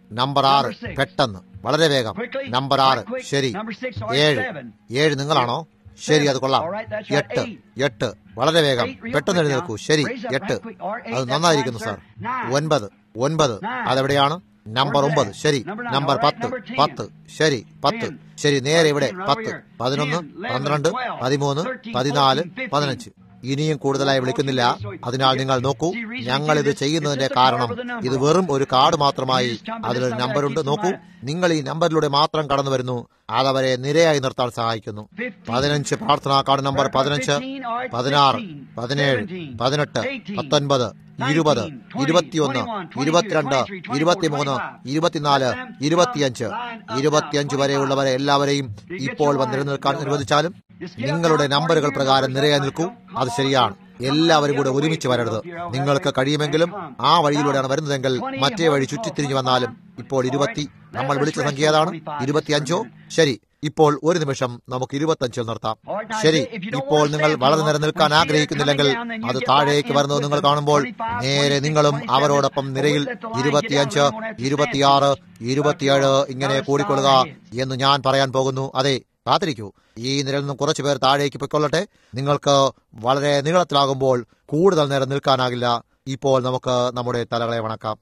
നമ്പർ ആറ് പെട്ടെന്ന് വളരെ വേഗം നമ്പർ ആറ് ശരി ഏഴ് ഏഴ് നിങ്ങളാണോ ശരി അത് കൊള്ളാം എട്ട് എട്ട് വളരെ വേഗം പെട്ടെന്ന് എഴുന്നേൽക്കൂ ശരി എട്ട് അത് നന്നായിരിക്കുന്നു സാർ ഒൻപത് ഒൻപത് അതെവിടെയാണ് നമ്പർ ഒമ്പത് ശരി നമ്പർ പത്ത് പത്ത് ശരി പത്ത് ശരി നേരെ ഇവിടെ പത്ത് പതിനൊന്ന് പന്ത്രണ്ട് പതിമൂന്ന് പതിനാല് പതിനഞ്ച് ഇനിയും കൂടുതലായി വിളിക്കുന്നില്ല അതിനാൽ നിങ്ങൾ നോക്കൂ ഞങ്ങൾ ഇത് ചെയ്യുന്നതിന്റെ കാരണം ഇത് വെറും ഒരു കാർഡ് മാത്രമായി അതിലൊരു നമ്പറുണ്ട് നോക്കൂ നിങ്ങൾ ഈ നമ്പറിലൂടെ മാത്രം കടന്നു വരുന്നു അതവരെ നിരയായി നിർത്താൻ സഹായിക്കുന്നു പതിനഞ്ച് പ്രാർത്ഥനാ കാർഡ് നമ്പർ പതിനഞ്ച് പതിനാറ് പതിനേഴ് പതിനെട്ട് പത്തൊൻപത് ഇരുപത് ഇരുപത്തിയൊന്ന് ഇരുപത്തിരണ്ട് ഇരുപത്തിമൂന്ന് ഇരുപത്തിനാല് ഇരുപത്തിയഞ്ച് ഇരുപത്തിയഞ്ച് വരെയുള്ളവരെ എല്ലാവരെയും ഇപ്പോൾ വന്നിരുന്നേൽക്കാൻ അനുവദിച്ചാലും നിങ്ങളുടെ നമ്പറുകൾ പ്രകാരം നിരയായി നിൽക്കൂ അത് ശരിയാണ് എല്ലാവരും കൂടെ ഒരുമിച്ച് വരരുത് നിങ്ങൾക്ക് കഴിയുമെങ്കിലും ആ വഴിയിലൂടെയാണ് വരുന്നതെങ്കിൽ മറ്റേ വഴി ചുറ്റിത്തിരിഞ്ഞു വന്നാലും ഇപ്പോൾ ഇരുപത്തി നമ്മൾ വിളിച്ച സംഖ്യ ഏതാണ് ഇരുപത്തിയഞ്ചോ ശരി ഇപ്പോൾ ഒരു നിമിഷം നമുക്ക് ഇരുപത്തഞ്ചിൽ നിർത്താം ശരി ഇപ്പോൾ നിങ്ങൾ വളരെ നേരം നിൽക്കാൻ ആഗ്രഹിക്കുന്നില്ലെങ്കിൽ അത് താഴേക്ക് വരുന്നത് നിങ്ങൾ കാണുമ്പോൾ നേരെ നിങ്ങളും അവരോടൊപ്പം നിരയിൽ ഇരുപത്തിയഞ്ച് ഇരുപത്തിയാറ് ഇരുപത്തിയേഴ് ഇങ്ങനെ കൂടിക്കൊള്ളുക എന്ന് ഞാൻ പറയാൻ പോകുന്നു അതെ കാത്തിരിക്കൂ ഈ നിരയിൽ നിന്നും കുറച്ചു പേർ താഴേക്ക് പൊയ്ക്കൊള്ളട്ടെ നിങ്ങൾക്ക് വളരെ നീളത്തിലാകുമ്പോൾ കൂടുതൽ നേരം നിൽക്കാനാകില്ല ഇപ്പോൾ നമുക്ക് നമ്മുടെ തലകളെ വണക്കാം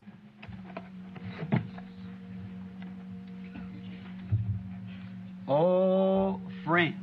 Oh, friends.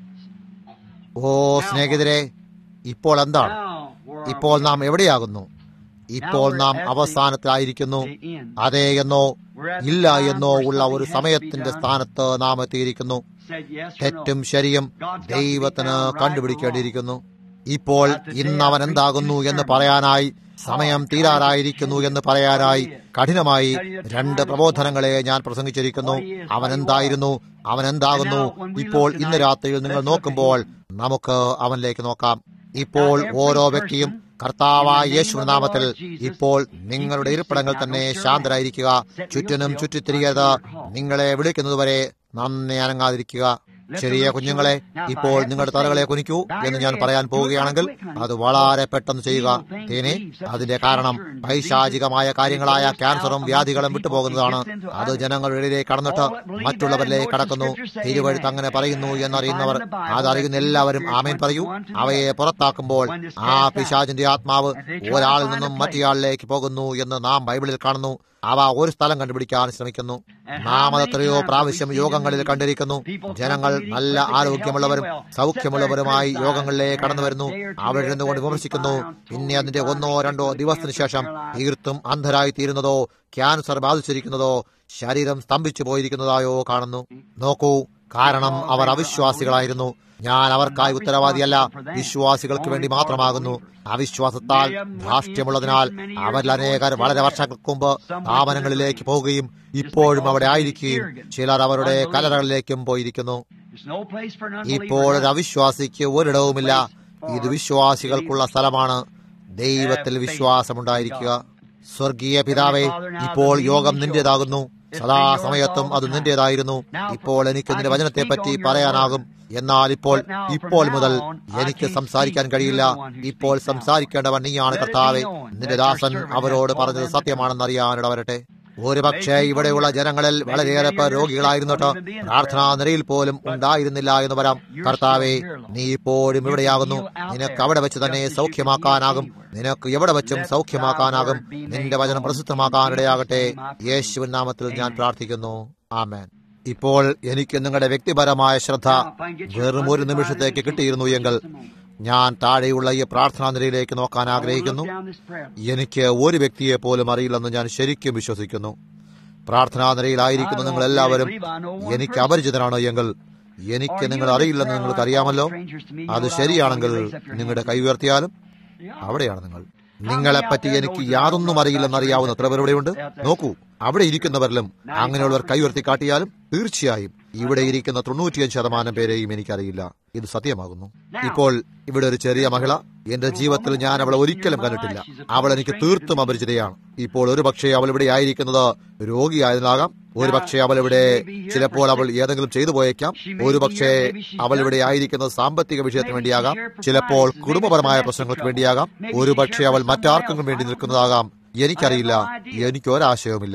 ഓ സ്നേഹിതരെ ഇപ്പോൾ എന്താണ് Now we're ഇപ്പോൾ നാം എവിടെയാകുന്നു ഇപ്പോൾ നാം അവസാനത്തിലായിരിക്കുന്നു അതെ എന്നോ ഇല്ല എന്നോ ഉള്ള ഒരു സമയത്തിന്റെ സ്ഥാനത്ത് നാം എത്തിയിരിക്കുന്നു said yes or no. തെറ്റും ശരിയും ദൈവത്തിന് കണ്ടുപിടിക്കേണ്ടിയിരിക്കുന്നു ഇപ്പോൾ ഇന്ന് അവൻ എന്താകുന്നു എന്ന് പറയാനായി സമയം തീരാറായിരിക്കുന്നു എന്ന് പറയാനായി കഠിനമായി രണ്ട് പ്രബോധനങ്ങളെ ഞാൻ പ്രസംഗിച്ചിരിക്കുന്നു അവൻ എന്തായിരുന്നു അവൻ എന്താകുന്നു ഇപ്പോൾ ഇന്ന് രാത്രിയിൽ നിങ്ങൾ നോക്കുമ്പോൾ നമുക്ക് അവനിലേക്ക് നോക്കാം ഇപ്പോൾ ഓരോ വ്യക്തിയും കർത്താവായ യേശു നാമത്തിൽ ഇപ്പോൾ നിങ്ങളുടെ ഇരിപ്പിടങ്ങൾ തന്നെ ശാന്തരായിരിക്കുക ചുറ്റിനും ചുറ്റിത്തിരിയരുത് നിങ്ങളെ വിളിക്കുന്നതുവരെ നന്ദി അനങ്ങാതിരിക്കുക ചെറിയ കുഞ്ഞുങ്ങളെ ഇപ്പോൾ നിങ്ങളുടെ തലകളെ കുനിക്കൂ എന്ന് ഞാൻ പറയാൻ പോവുകയാണെങ്കിൽ അത് വളരെ പെട്ടെന്ന് ചെയ്യുക തേനെ അതിന്റെ കാരണം പൈശാചികമായ കാര്യങ്ങളായ ക്യാൻസറും വ്യാധികളും വിട്ടുപോകുന്നതാണ് അത് ജനങ്ങളുടെ ഇടയിലേക്ക് കടന്നിട്ട് മറ്റുള്ളവരിലേക്ക് കടക്കുന്നു തിരുവഴുത്ത് അങ്ങനെ പറയുന്നു എന്നറിയുന്നവർ അതറിയുന്ന എല്ലാവരും ആമേൻ പറയൂ അവയെ പുറത്താക്കുമ്പോൾ ആ പിശാചിന്റെ ആത്മാവ് ഒരാളിൽ നിന്നും മറ്റേയാളിലേക്ക് പോകുന്നു എന്ന് നാം ബൈബിളിൽ കാണുന്നു അവ ഒരു സ്ഥലം കണ്ടുപിടിക്കാൻ ശ്രമിക്കുന്നു നാം അത് എത്രയോ പ്രാവശ്യം യോഗങ്ങളിൽ കണ്ടിരിക്കുന്നു ജനങ്ങൾ നല്ല ആരോഗ്യമുള്ളവരും സൗഖ്യമുള്ളവരുമായി യോഗങ്ങളിലേക്ക് കടന്നു വരുന്നു അവിടെ കൊണ്ട് വിമർശിക്കുന്നു പിന്നെ അതിന്റെ ഒന്നോ രണ്ടോ ദിവസത്തിന് ശേഷം തീർത്തും അന്ധരായി തീരുന്നതോ ക്യാൻസർ ബാധിച്ചിരിക്കുന്നതോ ശരീരം സ്തംഭിച്ചു പോയിരിക്കുന്നതായോ കാണുന്നു നോക്കൂ കാരണം അവർ അവിശ്വാസികളായിരുന്നു ഞാൻ അവർക്കായി ഉത്തരവാദിയല്ല വിശ്വാസികൾക്ക് വേണ്ടി മാത്രമാകുന്നു അവിശ്വാസത്താൽ ധാർഷ്ട്യമുള്ളതിനാൽ അവരിൽ അനേകർ വളരെ വർഷങ്ങൾക്ക് മുമ്പ് സ്ഥാപനങ്ങളിലേക്ക് പോവുകയും ഇപ്പോഴും അവിടെ ആയിരിക്കുകയും ചിലർ അവരുടെ കലറകളിലേക്കും പോയിരിക്കുന്നു There's no place for an ഇപ്പോൾ ഒരു അവിശ്വാസിക്ക് ഒരിടവുമില്ല ഇത് വിശ്വാസികൾക്കുള്ള സ്ഥലമാണ് ദൈവത്തിൽ വിശ്വാസമുണ്ടായിരിക്കുക സ്വർഗീയ പിതാവേ ഇപ്പോൾ യോഗം നിന്റേതാകുന്നു സദാസമയത്തും അത് നിന്റേതായിരുന്നു ഇപ്പോൾ എനിക്ക് നിന്റെ വചനത്തെ പറ്റി പറയാനാകും എന്നാൽ ഇപ്പോൾ ഇപ്പോൾ മുതൽ എനിക്ക് സംസാരിക്കാൻ കഴിയില്ല ഇപ്പോൾ സംസാരിക്കേണ്ടവൻ നീയാണ് കർത്താവെ നിന്റെ ദാസൻ അവരോട് പറഞ്ഞത് സത്യമാണെന്ന് അറിയാനിടവരട്ടെ ഒരുപക്ഷെ ഇവിടെയുള്ള ജനങ്ങളിൽ വളരെയേറെ പേർ രോഗികളായിരുന്നിട്ട് പ്രാർത്ഥനാ നിരയിൽ പോലും ഉണ്ടായിരുന്നില്ല എന്ന് വരാം കർത്താവെ നീ ഇപ്പോഴും ഇവിടെയാകുന്നു നിനക്ക് അവിടെ വെച്ച് തന്നെ സൗഖ്യമാക്കാനാകും നിനക്ക് എവിടെ വെച്ചും സൗഖ്യമാക്കാനാകും നിന്റെ വചനം പ്രസിദ്ധമാക്കാനിടയാകട്ടെ യേശുവിൻ നാമത്തിൽ ഞാൻ പ്രാർത്ഥിക്കുന്നു ആമേൻ ഇപ്പോൾ എനിക്ക് നിങ്ങളുടെ വ്യക്തിപരമായ ശ്രദ്ധ വെറും ഒരു നിമിഷത്തേക്ക് കിട്ടിയിരുന്നു എങ്കിൽ ഞാൻ താഴെയുള്ള ഈ പ്രാർത്ഥനാ നിരയിലേക്ക് നോക്കാൻ ആഗ്രഹിക്കുന്നു down this prayer. എനിക്ക് ഒരു വ്യക്തിയെ പോലും അറിയില്ലെന്ന് ഞാൻ ശരിക്കും വിശ്വസിക്കുന്നു പ്രാർത്ഥനാ നിരയിലായിരിക്കുന്ന നിങ്ങൾ എല്ലാവരും എനിക്ക് അപരിചിതനാണ് എങ്കിൽ എനിക്ക് നിങ്ങൾ അറിയില്ലെന്ന് നിങ്ങൾക്ക് അറിയാമല്ലോ അത് ശരിയാണെങ്കിൽ നിങ്ങളുടെ കൈ ഉയർത്തിയാലും അവിടെയാണ് നിങ്ങൾ നിങ്ങളെപ്പറ്റി എനിക്ക് യാതൊന്നും അറിയില്ലെന്ന് അറിയാവുന്ന എത്ര പേർ ഇവിടെയുണ്ട് നോക്കൂ അവിടെ ഇരിക്കുന്നവരിലും അങ്ങനെയുള്ളവർ കൈ ഉയർത്തി കാട്ടിയാലും തീർച്ചയായും ഇവിടെ ഇരിക്കുന്ന തൊണ്ണൂറ്റിയഞ്ച് ശതമാനം പേരെയും എനിക്കറിയില്ല ഇത് സത്യമാകുന്നു ഇപ്പോൾ ഇവിടെ ഒരു ചെറിയ മഹിള എന്റെ ജീവിതത്തിൽ ഞാൻ അവളെ ഒരിക്കലും കണ്ടിട്ടില്ല അവൾ എനിക്ക് തീർത്തും അപരിചിതയാണ് ഇപ്പോൾ ഒരു പക്ഷേ അവൾ ഇവിടെ ആയിരിക്കുന്നത് രോഗിയായതിനാകാം ഒരു പക്ഷേ അവൾ ഇവിടെ ചിലപ്പോൾ അവൾ ഏതെങ്കിലും ചെയ്തു പോയേക്കാം ഒരു പക്ഷേ അവൾ ഇവിടെ ആയിരിക്കുന്നത് സാമ്പത്തിക വിഷയത്തിന് വേണ്ടിയാകാം ചിലപ്പോൾ കുടുംബപരമായ പ്രശ്നങ്ങൾക്ക് വേണ്ടിയാകാം ഒരു പക്ഷേ അവൾ മറ്റാർക്കെങ്കിലും വേണ്ടി നിൽക്കുന്നതാകാം എനിക്കറിയില്ല എനിക്ക് ഒരാശയവുമില്ല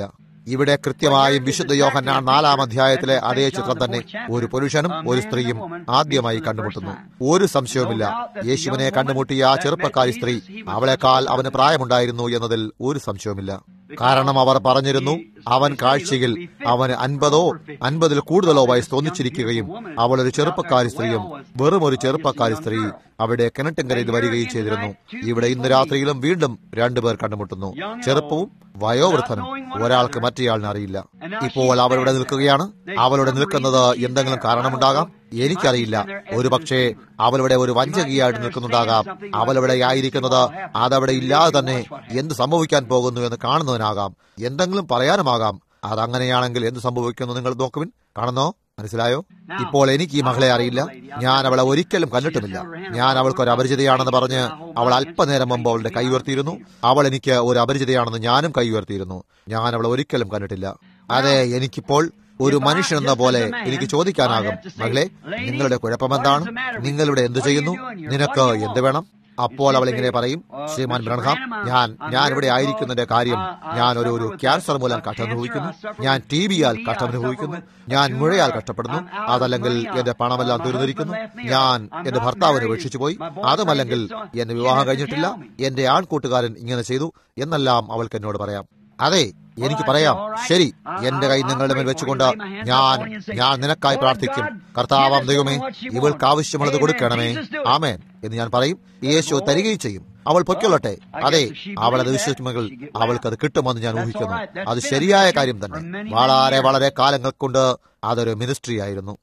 ഇവിടെ കൃത്യമായും വിശുദ്ധ യോഹന്നാൻ നാലാം അധ്യായത്തിലെ അതേ ചിത്രം തന്നെ ഒരു പുരുഷനും ഒരു സ്ത്രീയും ആദ്യമായി കണ്ടുമുട്ടുന്നു ഒരു സംശയവുമില്ല യേശുവിനെ കണ്ടുമുട്ടിയ ആ ചെറുപ്പക്കാരി സ്ത്രീ അവളെക്കാൾ അവന് പ്രായമുണ്ടായിരുന്നു എന്നതിൽ ഒരു സംശയവുമില്ല കാരണം അവർ പറഞ്ഞിരുന്നു അവൻ കാഴ്ചയിൽ അവന് അൻപതോ അൻപതിൽ കൂടുതലോ വയസ്സ് തോന്നിച്ചിരിക്കുകയും അവൾ ഒരു ചെറുപ്പക്കാരി സ്ത്രീയും വെറും ഒരു ചെറുപ്പക്കാരി സ്ത്രീ അവിടെ കിണറ്റിങ്കരയിൽ വരികയും ചെയ്തിരുന്നു ഇവിടെ ഇന്ന് രാത്രിയിലും വീണ്ടും രണ്ടുപേർ കണ്ടുമുട്ടുന്നു ചെറുപ്പവും വയോവൃദ്ധനും ഒരാൾക്ക് മറ്റേയാളിനെ അറിയില്ല ഇപ്പോൾ അവൾ ഇവിടെ നിൽക്കുകയാണ് അവളുടെ നിൽക്കുന്നത് എന്തെങ്കിലും കാരണമുണ്ടാകാം എനിക്കറിയില്ല ഒരു പക്ഷേ അവളിവിടെ ഒരു വഞ്ചകിയായിട്ട് നിൽക്കുന്നുണ്ടാകാം അവളിവിടെ ആയിരിക്കുന്നത് അതവിടെ ഇല്ലാതെ തന്നെ എന്ത് സംഭവിക്കാൻ പോകുന്നു എന്ന് കാണുന്നതിനാകാം എന്തെങ്കിലും പറയാനുമാകാം അതങ്ങനെയാണെങ്കിൽ എന്ത് സംഭവിക്കുന്നു നിങ്ങൾ നോക്കുവിൻ കാണുന്നോ മനസ്സിലായോ ഇപ്പോൾ എനിക്ക് ഈ മകളെ അറിയില്ല ഞാൻ അവളെ ഒരിക്കലും കണ്ടിട്ടുമില്ല ഞാൻ അവൾക്ക് ഒരു അപരിചിതയാണെന്ന് പറഞ്ഞ് അവൾ അല്പനേരം മുമ്പ് അവളുടെ കൈ ഉയർത്തിയിരുന്നു അവൾ എനിക്ക് ഒരു അപരിചിതയാണെന്ന് ഞാനും കൈ ഉയർത്തിയിരുന്നു ഞാൻ അവളെ ഒരിക്കലും കണ്ടിട്ടില്ല അതെ എനിക്കിപ്പോൾ ഒരു മനുഷ്യൻ എന്ന പോലെ എനിക്ക് ചോദിക്കാനാകും മകളെ നിങ്ങളുടെ കുഴപ്പമെന്താണ് നിങ്ങളിവിടെ എന്തു ചെയ്യുന്നു നിനക്ക് എന്ത് വേണം അപ്പോൾ അവൾ ഇങ്ങനെ പറയും ശ്രീമാൻ ബ്രൺഹാം ഞാൻ ഞാൻ ഇവിടെ ആയിരിക്കുന്നതിന്റെ കാര്യം ഞാൻ ഒരു ഒരു ക്യാൻസർ മൂലം കഷ്ടമനുഭവിക്കുന്നു ഞാൻ ടി ബിയാൽ കഷ്ടമനുഭവിക്കുന്നു ഞാൻ മുഴയാൽ കഷ്ടപ്പെടുന്നു അതല്ലെങ്കിൽ എന്റെ പണമെല്ലാം തീർന്നിരിക്കുന്നു ഞാൻ എന്റെ ഭർത്താവിനെ ഉപേക്ഷിച്ചു പോയി അതുമല്ലെങ്കിൽ എന്റെ വിവാഹം കഴിഞ്ഞിട്ടില്ല എന്റെ ആൺകൂട്ടുകാരൻ ഇങ്ങനെ ചെയ്തു എന്നെല്ലാം അവൾക്ക് എന്നോട് പറയാം അതെ എനിക്ക് പറയാം ശരി എന്റെ കൈ നിങ്ങളുടെ മേൽ വെച്ചുകൊണ്ട് ഞാൻ ഞാൻ നിനക്കായി പ്രാർത്ഥിക്കും കർത്താവാം ദൈവമേ ഇവൾക്ക് ആവശ്യമുള്ളത് കൊടുക്കണമേ ആമേൻ എന്ന് ഞാൻ പറയും യേശു തരികയും ചെയ്യും അവൾ പൊയ്ക്കൊള്ളട്ടെ അതെ അവൾ അത് വിശ്വസിക്കുമെങ്കിൽ അവൾക്ക് അത് കിട്ടുമെന്ന് ഞാൻ ഊഹിക്കുന്നു അത് ശരിയായ കാര്യം തന്നെ വളരെ വളരെ കാലങ്ങൾ കൊണ്ട് അതൊരു മിനിസ്ട്രി ആയിരുന്നു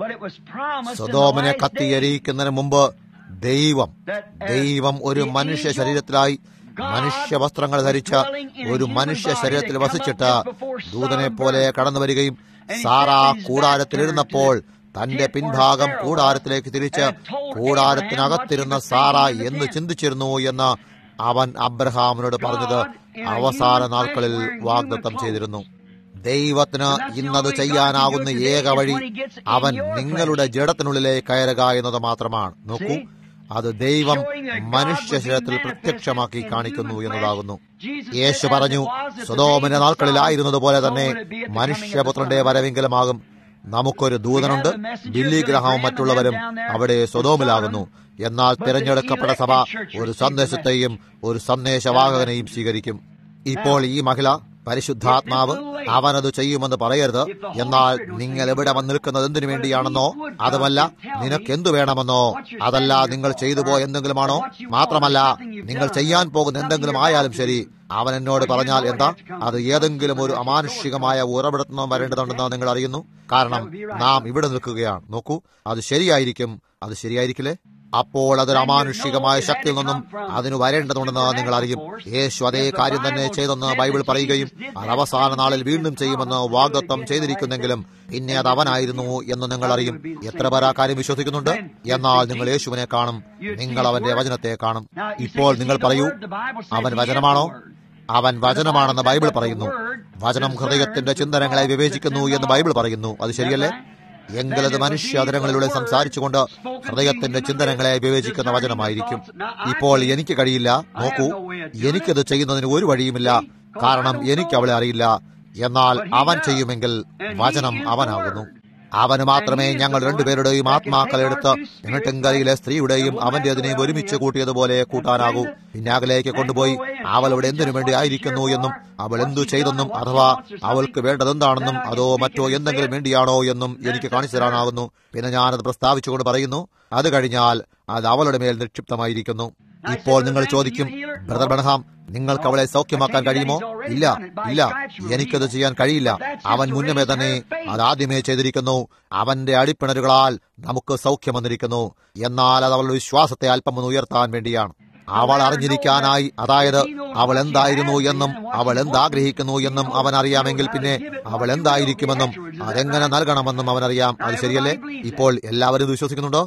സ്വതോമനെ കത്തിയരിയിക്കുന്നതിന് മുമ്പ് ദൈവം ദൈവം ഒരു മനുഷ്യ ശരീരത്തിലായി മനുഷ്യ വസ്ത്രങ്ങൾ ധരിച്ച ഒരു മനുഷ്യ ശരീരത്തിൽ വസിച്ചിട്ട് ദൂതനെ പോലെ കടന്നു വരികയും സാറാ കൂടാരത്തിലിരുന്നപ്പോൾ തന്റെ പിൻഭാഗം കൂടാരത്തിലേക്ക് തിരിച്ച് കൂടാരത്തിനകത്തിരുന്ന സാറ എന്ന് ചിന്തിച്ചിരുന്നു എന്ന് അവൻ അബ്രഹാമിനോട് പറഞ്ഞത് അവസാന നാൾക്കളിൽ വാഗ്ദത്തം ചെയ്തിരുന്നു ദൈവത്തിന് ഇന്നത് ചെയ്യാനാകുന്ന ഏക വഴി അവൻ നിങ്ങളുടെ ജഡത്തിനുള്ളിലേക്ക് കയറുക എന്നത് മാത്രമാണ് നോക്കൂ അത് ദൈവം മനുഷ്യ ശരീരത്തിൽ പ്രത്യക്ഷമാക്കി കാണിക്കുന്നു എന്നതാകുന്നു യേശു പറഞ്ഞു സ്വതോമിന്റെ നാൾക്കളിലായിരുന്നത് പോലെ തന്നെ മനുഷ്യപുത്രന്റെ വരവെങ്കിലുമാകും നമുക്കൊരു ദൂതനുണ്ട് ബില്ലി ഗ്രഹവും മറ്റുള്ളവരും അവിടെ സ്വതോമിലാകുന്നു എന്നാൽ തിരഞ്ഞെടുക്കപ്പെട്ട സഭ ഒരു സന്ദേശത്തെയും ഒരു സന്ദേശവാഹകനെയും സ്വീകരിക്കും ഇപ്പോൾ ഈ മഹിള പരിശുദ്ധാത്മാവ് അവനത് ചെയ്യുമെന്ന് പറയരുത് എന്നാൽ നിങ്ങൾ എവിടെ വന്നിരിക്കുന്നത് എന്തിനു വേണ്ടിയാണെന്നോ അതുമല്ല നിനക്ക് എന്തു വേണമെന്നോ അതല്ല നിങ്ങൾ ചെയ്തു പോയ എന്തെങ്കിലുമാണോ മാത്രമല്ല നിങ്ങൾ ചെയ്യാൻ പോകുന്ന എന്തെങ്കിലും ആയാലും ശരി അവൻ എന്നോട് പറഞ്ഞാൽ എന്താ അത് ഏതെങ്കിലും ഒരു അമാനുഷികമായ ഉറവിടത്തിൽ നിന്നും വരേണ്ടതുണ്ടെന്ന് നിങ്ങൾ അറിയുന്നു കാരണം നാം ഇവിടെ നിൽക്കുകയാണ് നോക്കൂ അത് ശരിയായിരിക്കും അത് ശരിയായിരിക്കില്ലേ അപ്പോൾ അതൊരു അമാനുഷികമായ ശക്തിയിൽ നിന്നും അതിന് വരേണ്ടതുണ്ടെന്ന് നിങ്ങൾ അറിയും യേശു അതേ കാര്യം തന്നെ ചെയ്തെന്ന് ബൈബിൾ പറയുകയും അത് അവസാന നാളിൽ വീണ്ടും ചെയ്യുമെന്ന് വാഗ്ദത്വം ചെയ്തിരിക്കുന്നെങ്കിലും പിന്നെ അത് അവനായിരുന്നു എന്ന് നിങ്ങൾ അറിയും എത്ര പേർ ആ കാര്യം വിശ്വസിക്കുന്നുണ്ട് എന്നാൽ നിങ്ങൾ യേശുവിനെ കാണും നിങ്ങൾ അവന്റെ വചനത്തെ കാണും ഇപ്പോൾ നിങ്ങൾ പറയൂ അവൻ വചനമാണോ അവൻ വചനമാണെന്ന് ബൈബിൾ പറയുന്നു വചനം ഹൃദയത്തിന്റെ ചിന്തനങ്ങളെ വിവേചിക്കുന്നു എന്ന് ബൈബിൾ പറയുന്നു അത് ശരിയല്ലേ എങ്കിലത് മനുഷ്യാതരങ്ങളിലൂടെ സംസാരിച്ചുകൊണ്ട് ഹൃദയത്തിന്റെ ചിന്തനങ്ങളെ വിവേചിക്കുന്ന വചനമായിരിക്കും ഇപ്പോൾ എനിക്ക് കഴിയില്ല നോക്കൂ എനിക്കത് ചെയ്യുന്നതിന് ഒരു വഴിയുമില്ല കാരണം എനിക്ക് അവളെ അറിയില്ല എന്നാൽ അവൻ ചെയ്യുമെങ്കിൽ വചനം അവനാകുന്നു അവന് മാത്രമേ ഞങ്ങൾ രണ്ടുപേരുടെയും ആത്മാക്കളെടുത്ത് എന്നിട്ടെങ്കരയിലെ സ്ത്രീയുടെയും അവന്റേതിനെയും ഒരുമിച്ച് കൂട്ടിയതുപോലെ കൂട്ടാനാകൂ പിന്നാകലേക്ക് കൊണ്ടുപോയി അവൾ ഇവിടെ എന്തിനു വേണ്ടി ആയിരിക്കുന്നു എന്നും അവൾ എന്തു ചെയ്തെന്നും അഥവാ അവൾക്ക് വേണ്ടതെന്താണെന്നും അതോ മറ്റോ എന്തെങ്കിലും വേണ്ടിയാണോ എന്നും എനിക്ക് കാണിച്ചു തരാനാകുന്നു പിന്നെ ഞാനത് പ്രസ്താവിച്ചുകൊണ്ട് പറയുന്നു അത് കഴിഞ്ഞാൽ അത് അവളുടെ മേൽ നിക്ഷിപ്തമായിരിക്കുന്നു ഇപ്പോൾ നിങ്ങൾ ചോദിക്കും ബ്രദർ ബണഹാം നിങ്ങൾക്ക് അവളെ സൗഖ്യമാക്കാൻ കഴിയുമോ ഇല്ല ഇല്ല എനിക്കത് ചെയ്യാൻ കഴിയില്ല അവൻ മുന്നമേ തന്നെ അത് ആദ്യമേ ചെയ്തിരിക്കുന്നു അവന്റെ അടിപ്പിണരുകളാൽ നമുക്ക് സൗഖ്യം വന്നിരിക്കുന്നു എന്നാൽ അത് അവളുടെ വിശ്വാസത്തെ അല്പം ഒന്ന് ഉയർത്താൻ വേണ്ടിയാണ് അവൾ അറിഞ്ഞിരിക്കാനായി അതായത് അവൾ എന്തായിരുന്നു എന്നും അവൾ എന്താഗ്രഹിക്കുന്നു എന്നും അവൻ അറിയാമെങ്കിൽ പിന്നെ അവൾ എന്തായിരിക്കുമെന്നും അതെങ്ങനെ നൽകണമെന്നും അവനറിയാം അത് ശരിയല്ലേ ഇപ്പോൾ എല്ലാവരും ഇത് വിശ്വസിക്കുന്നുണ്ടോ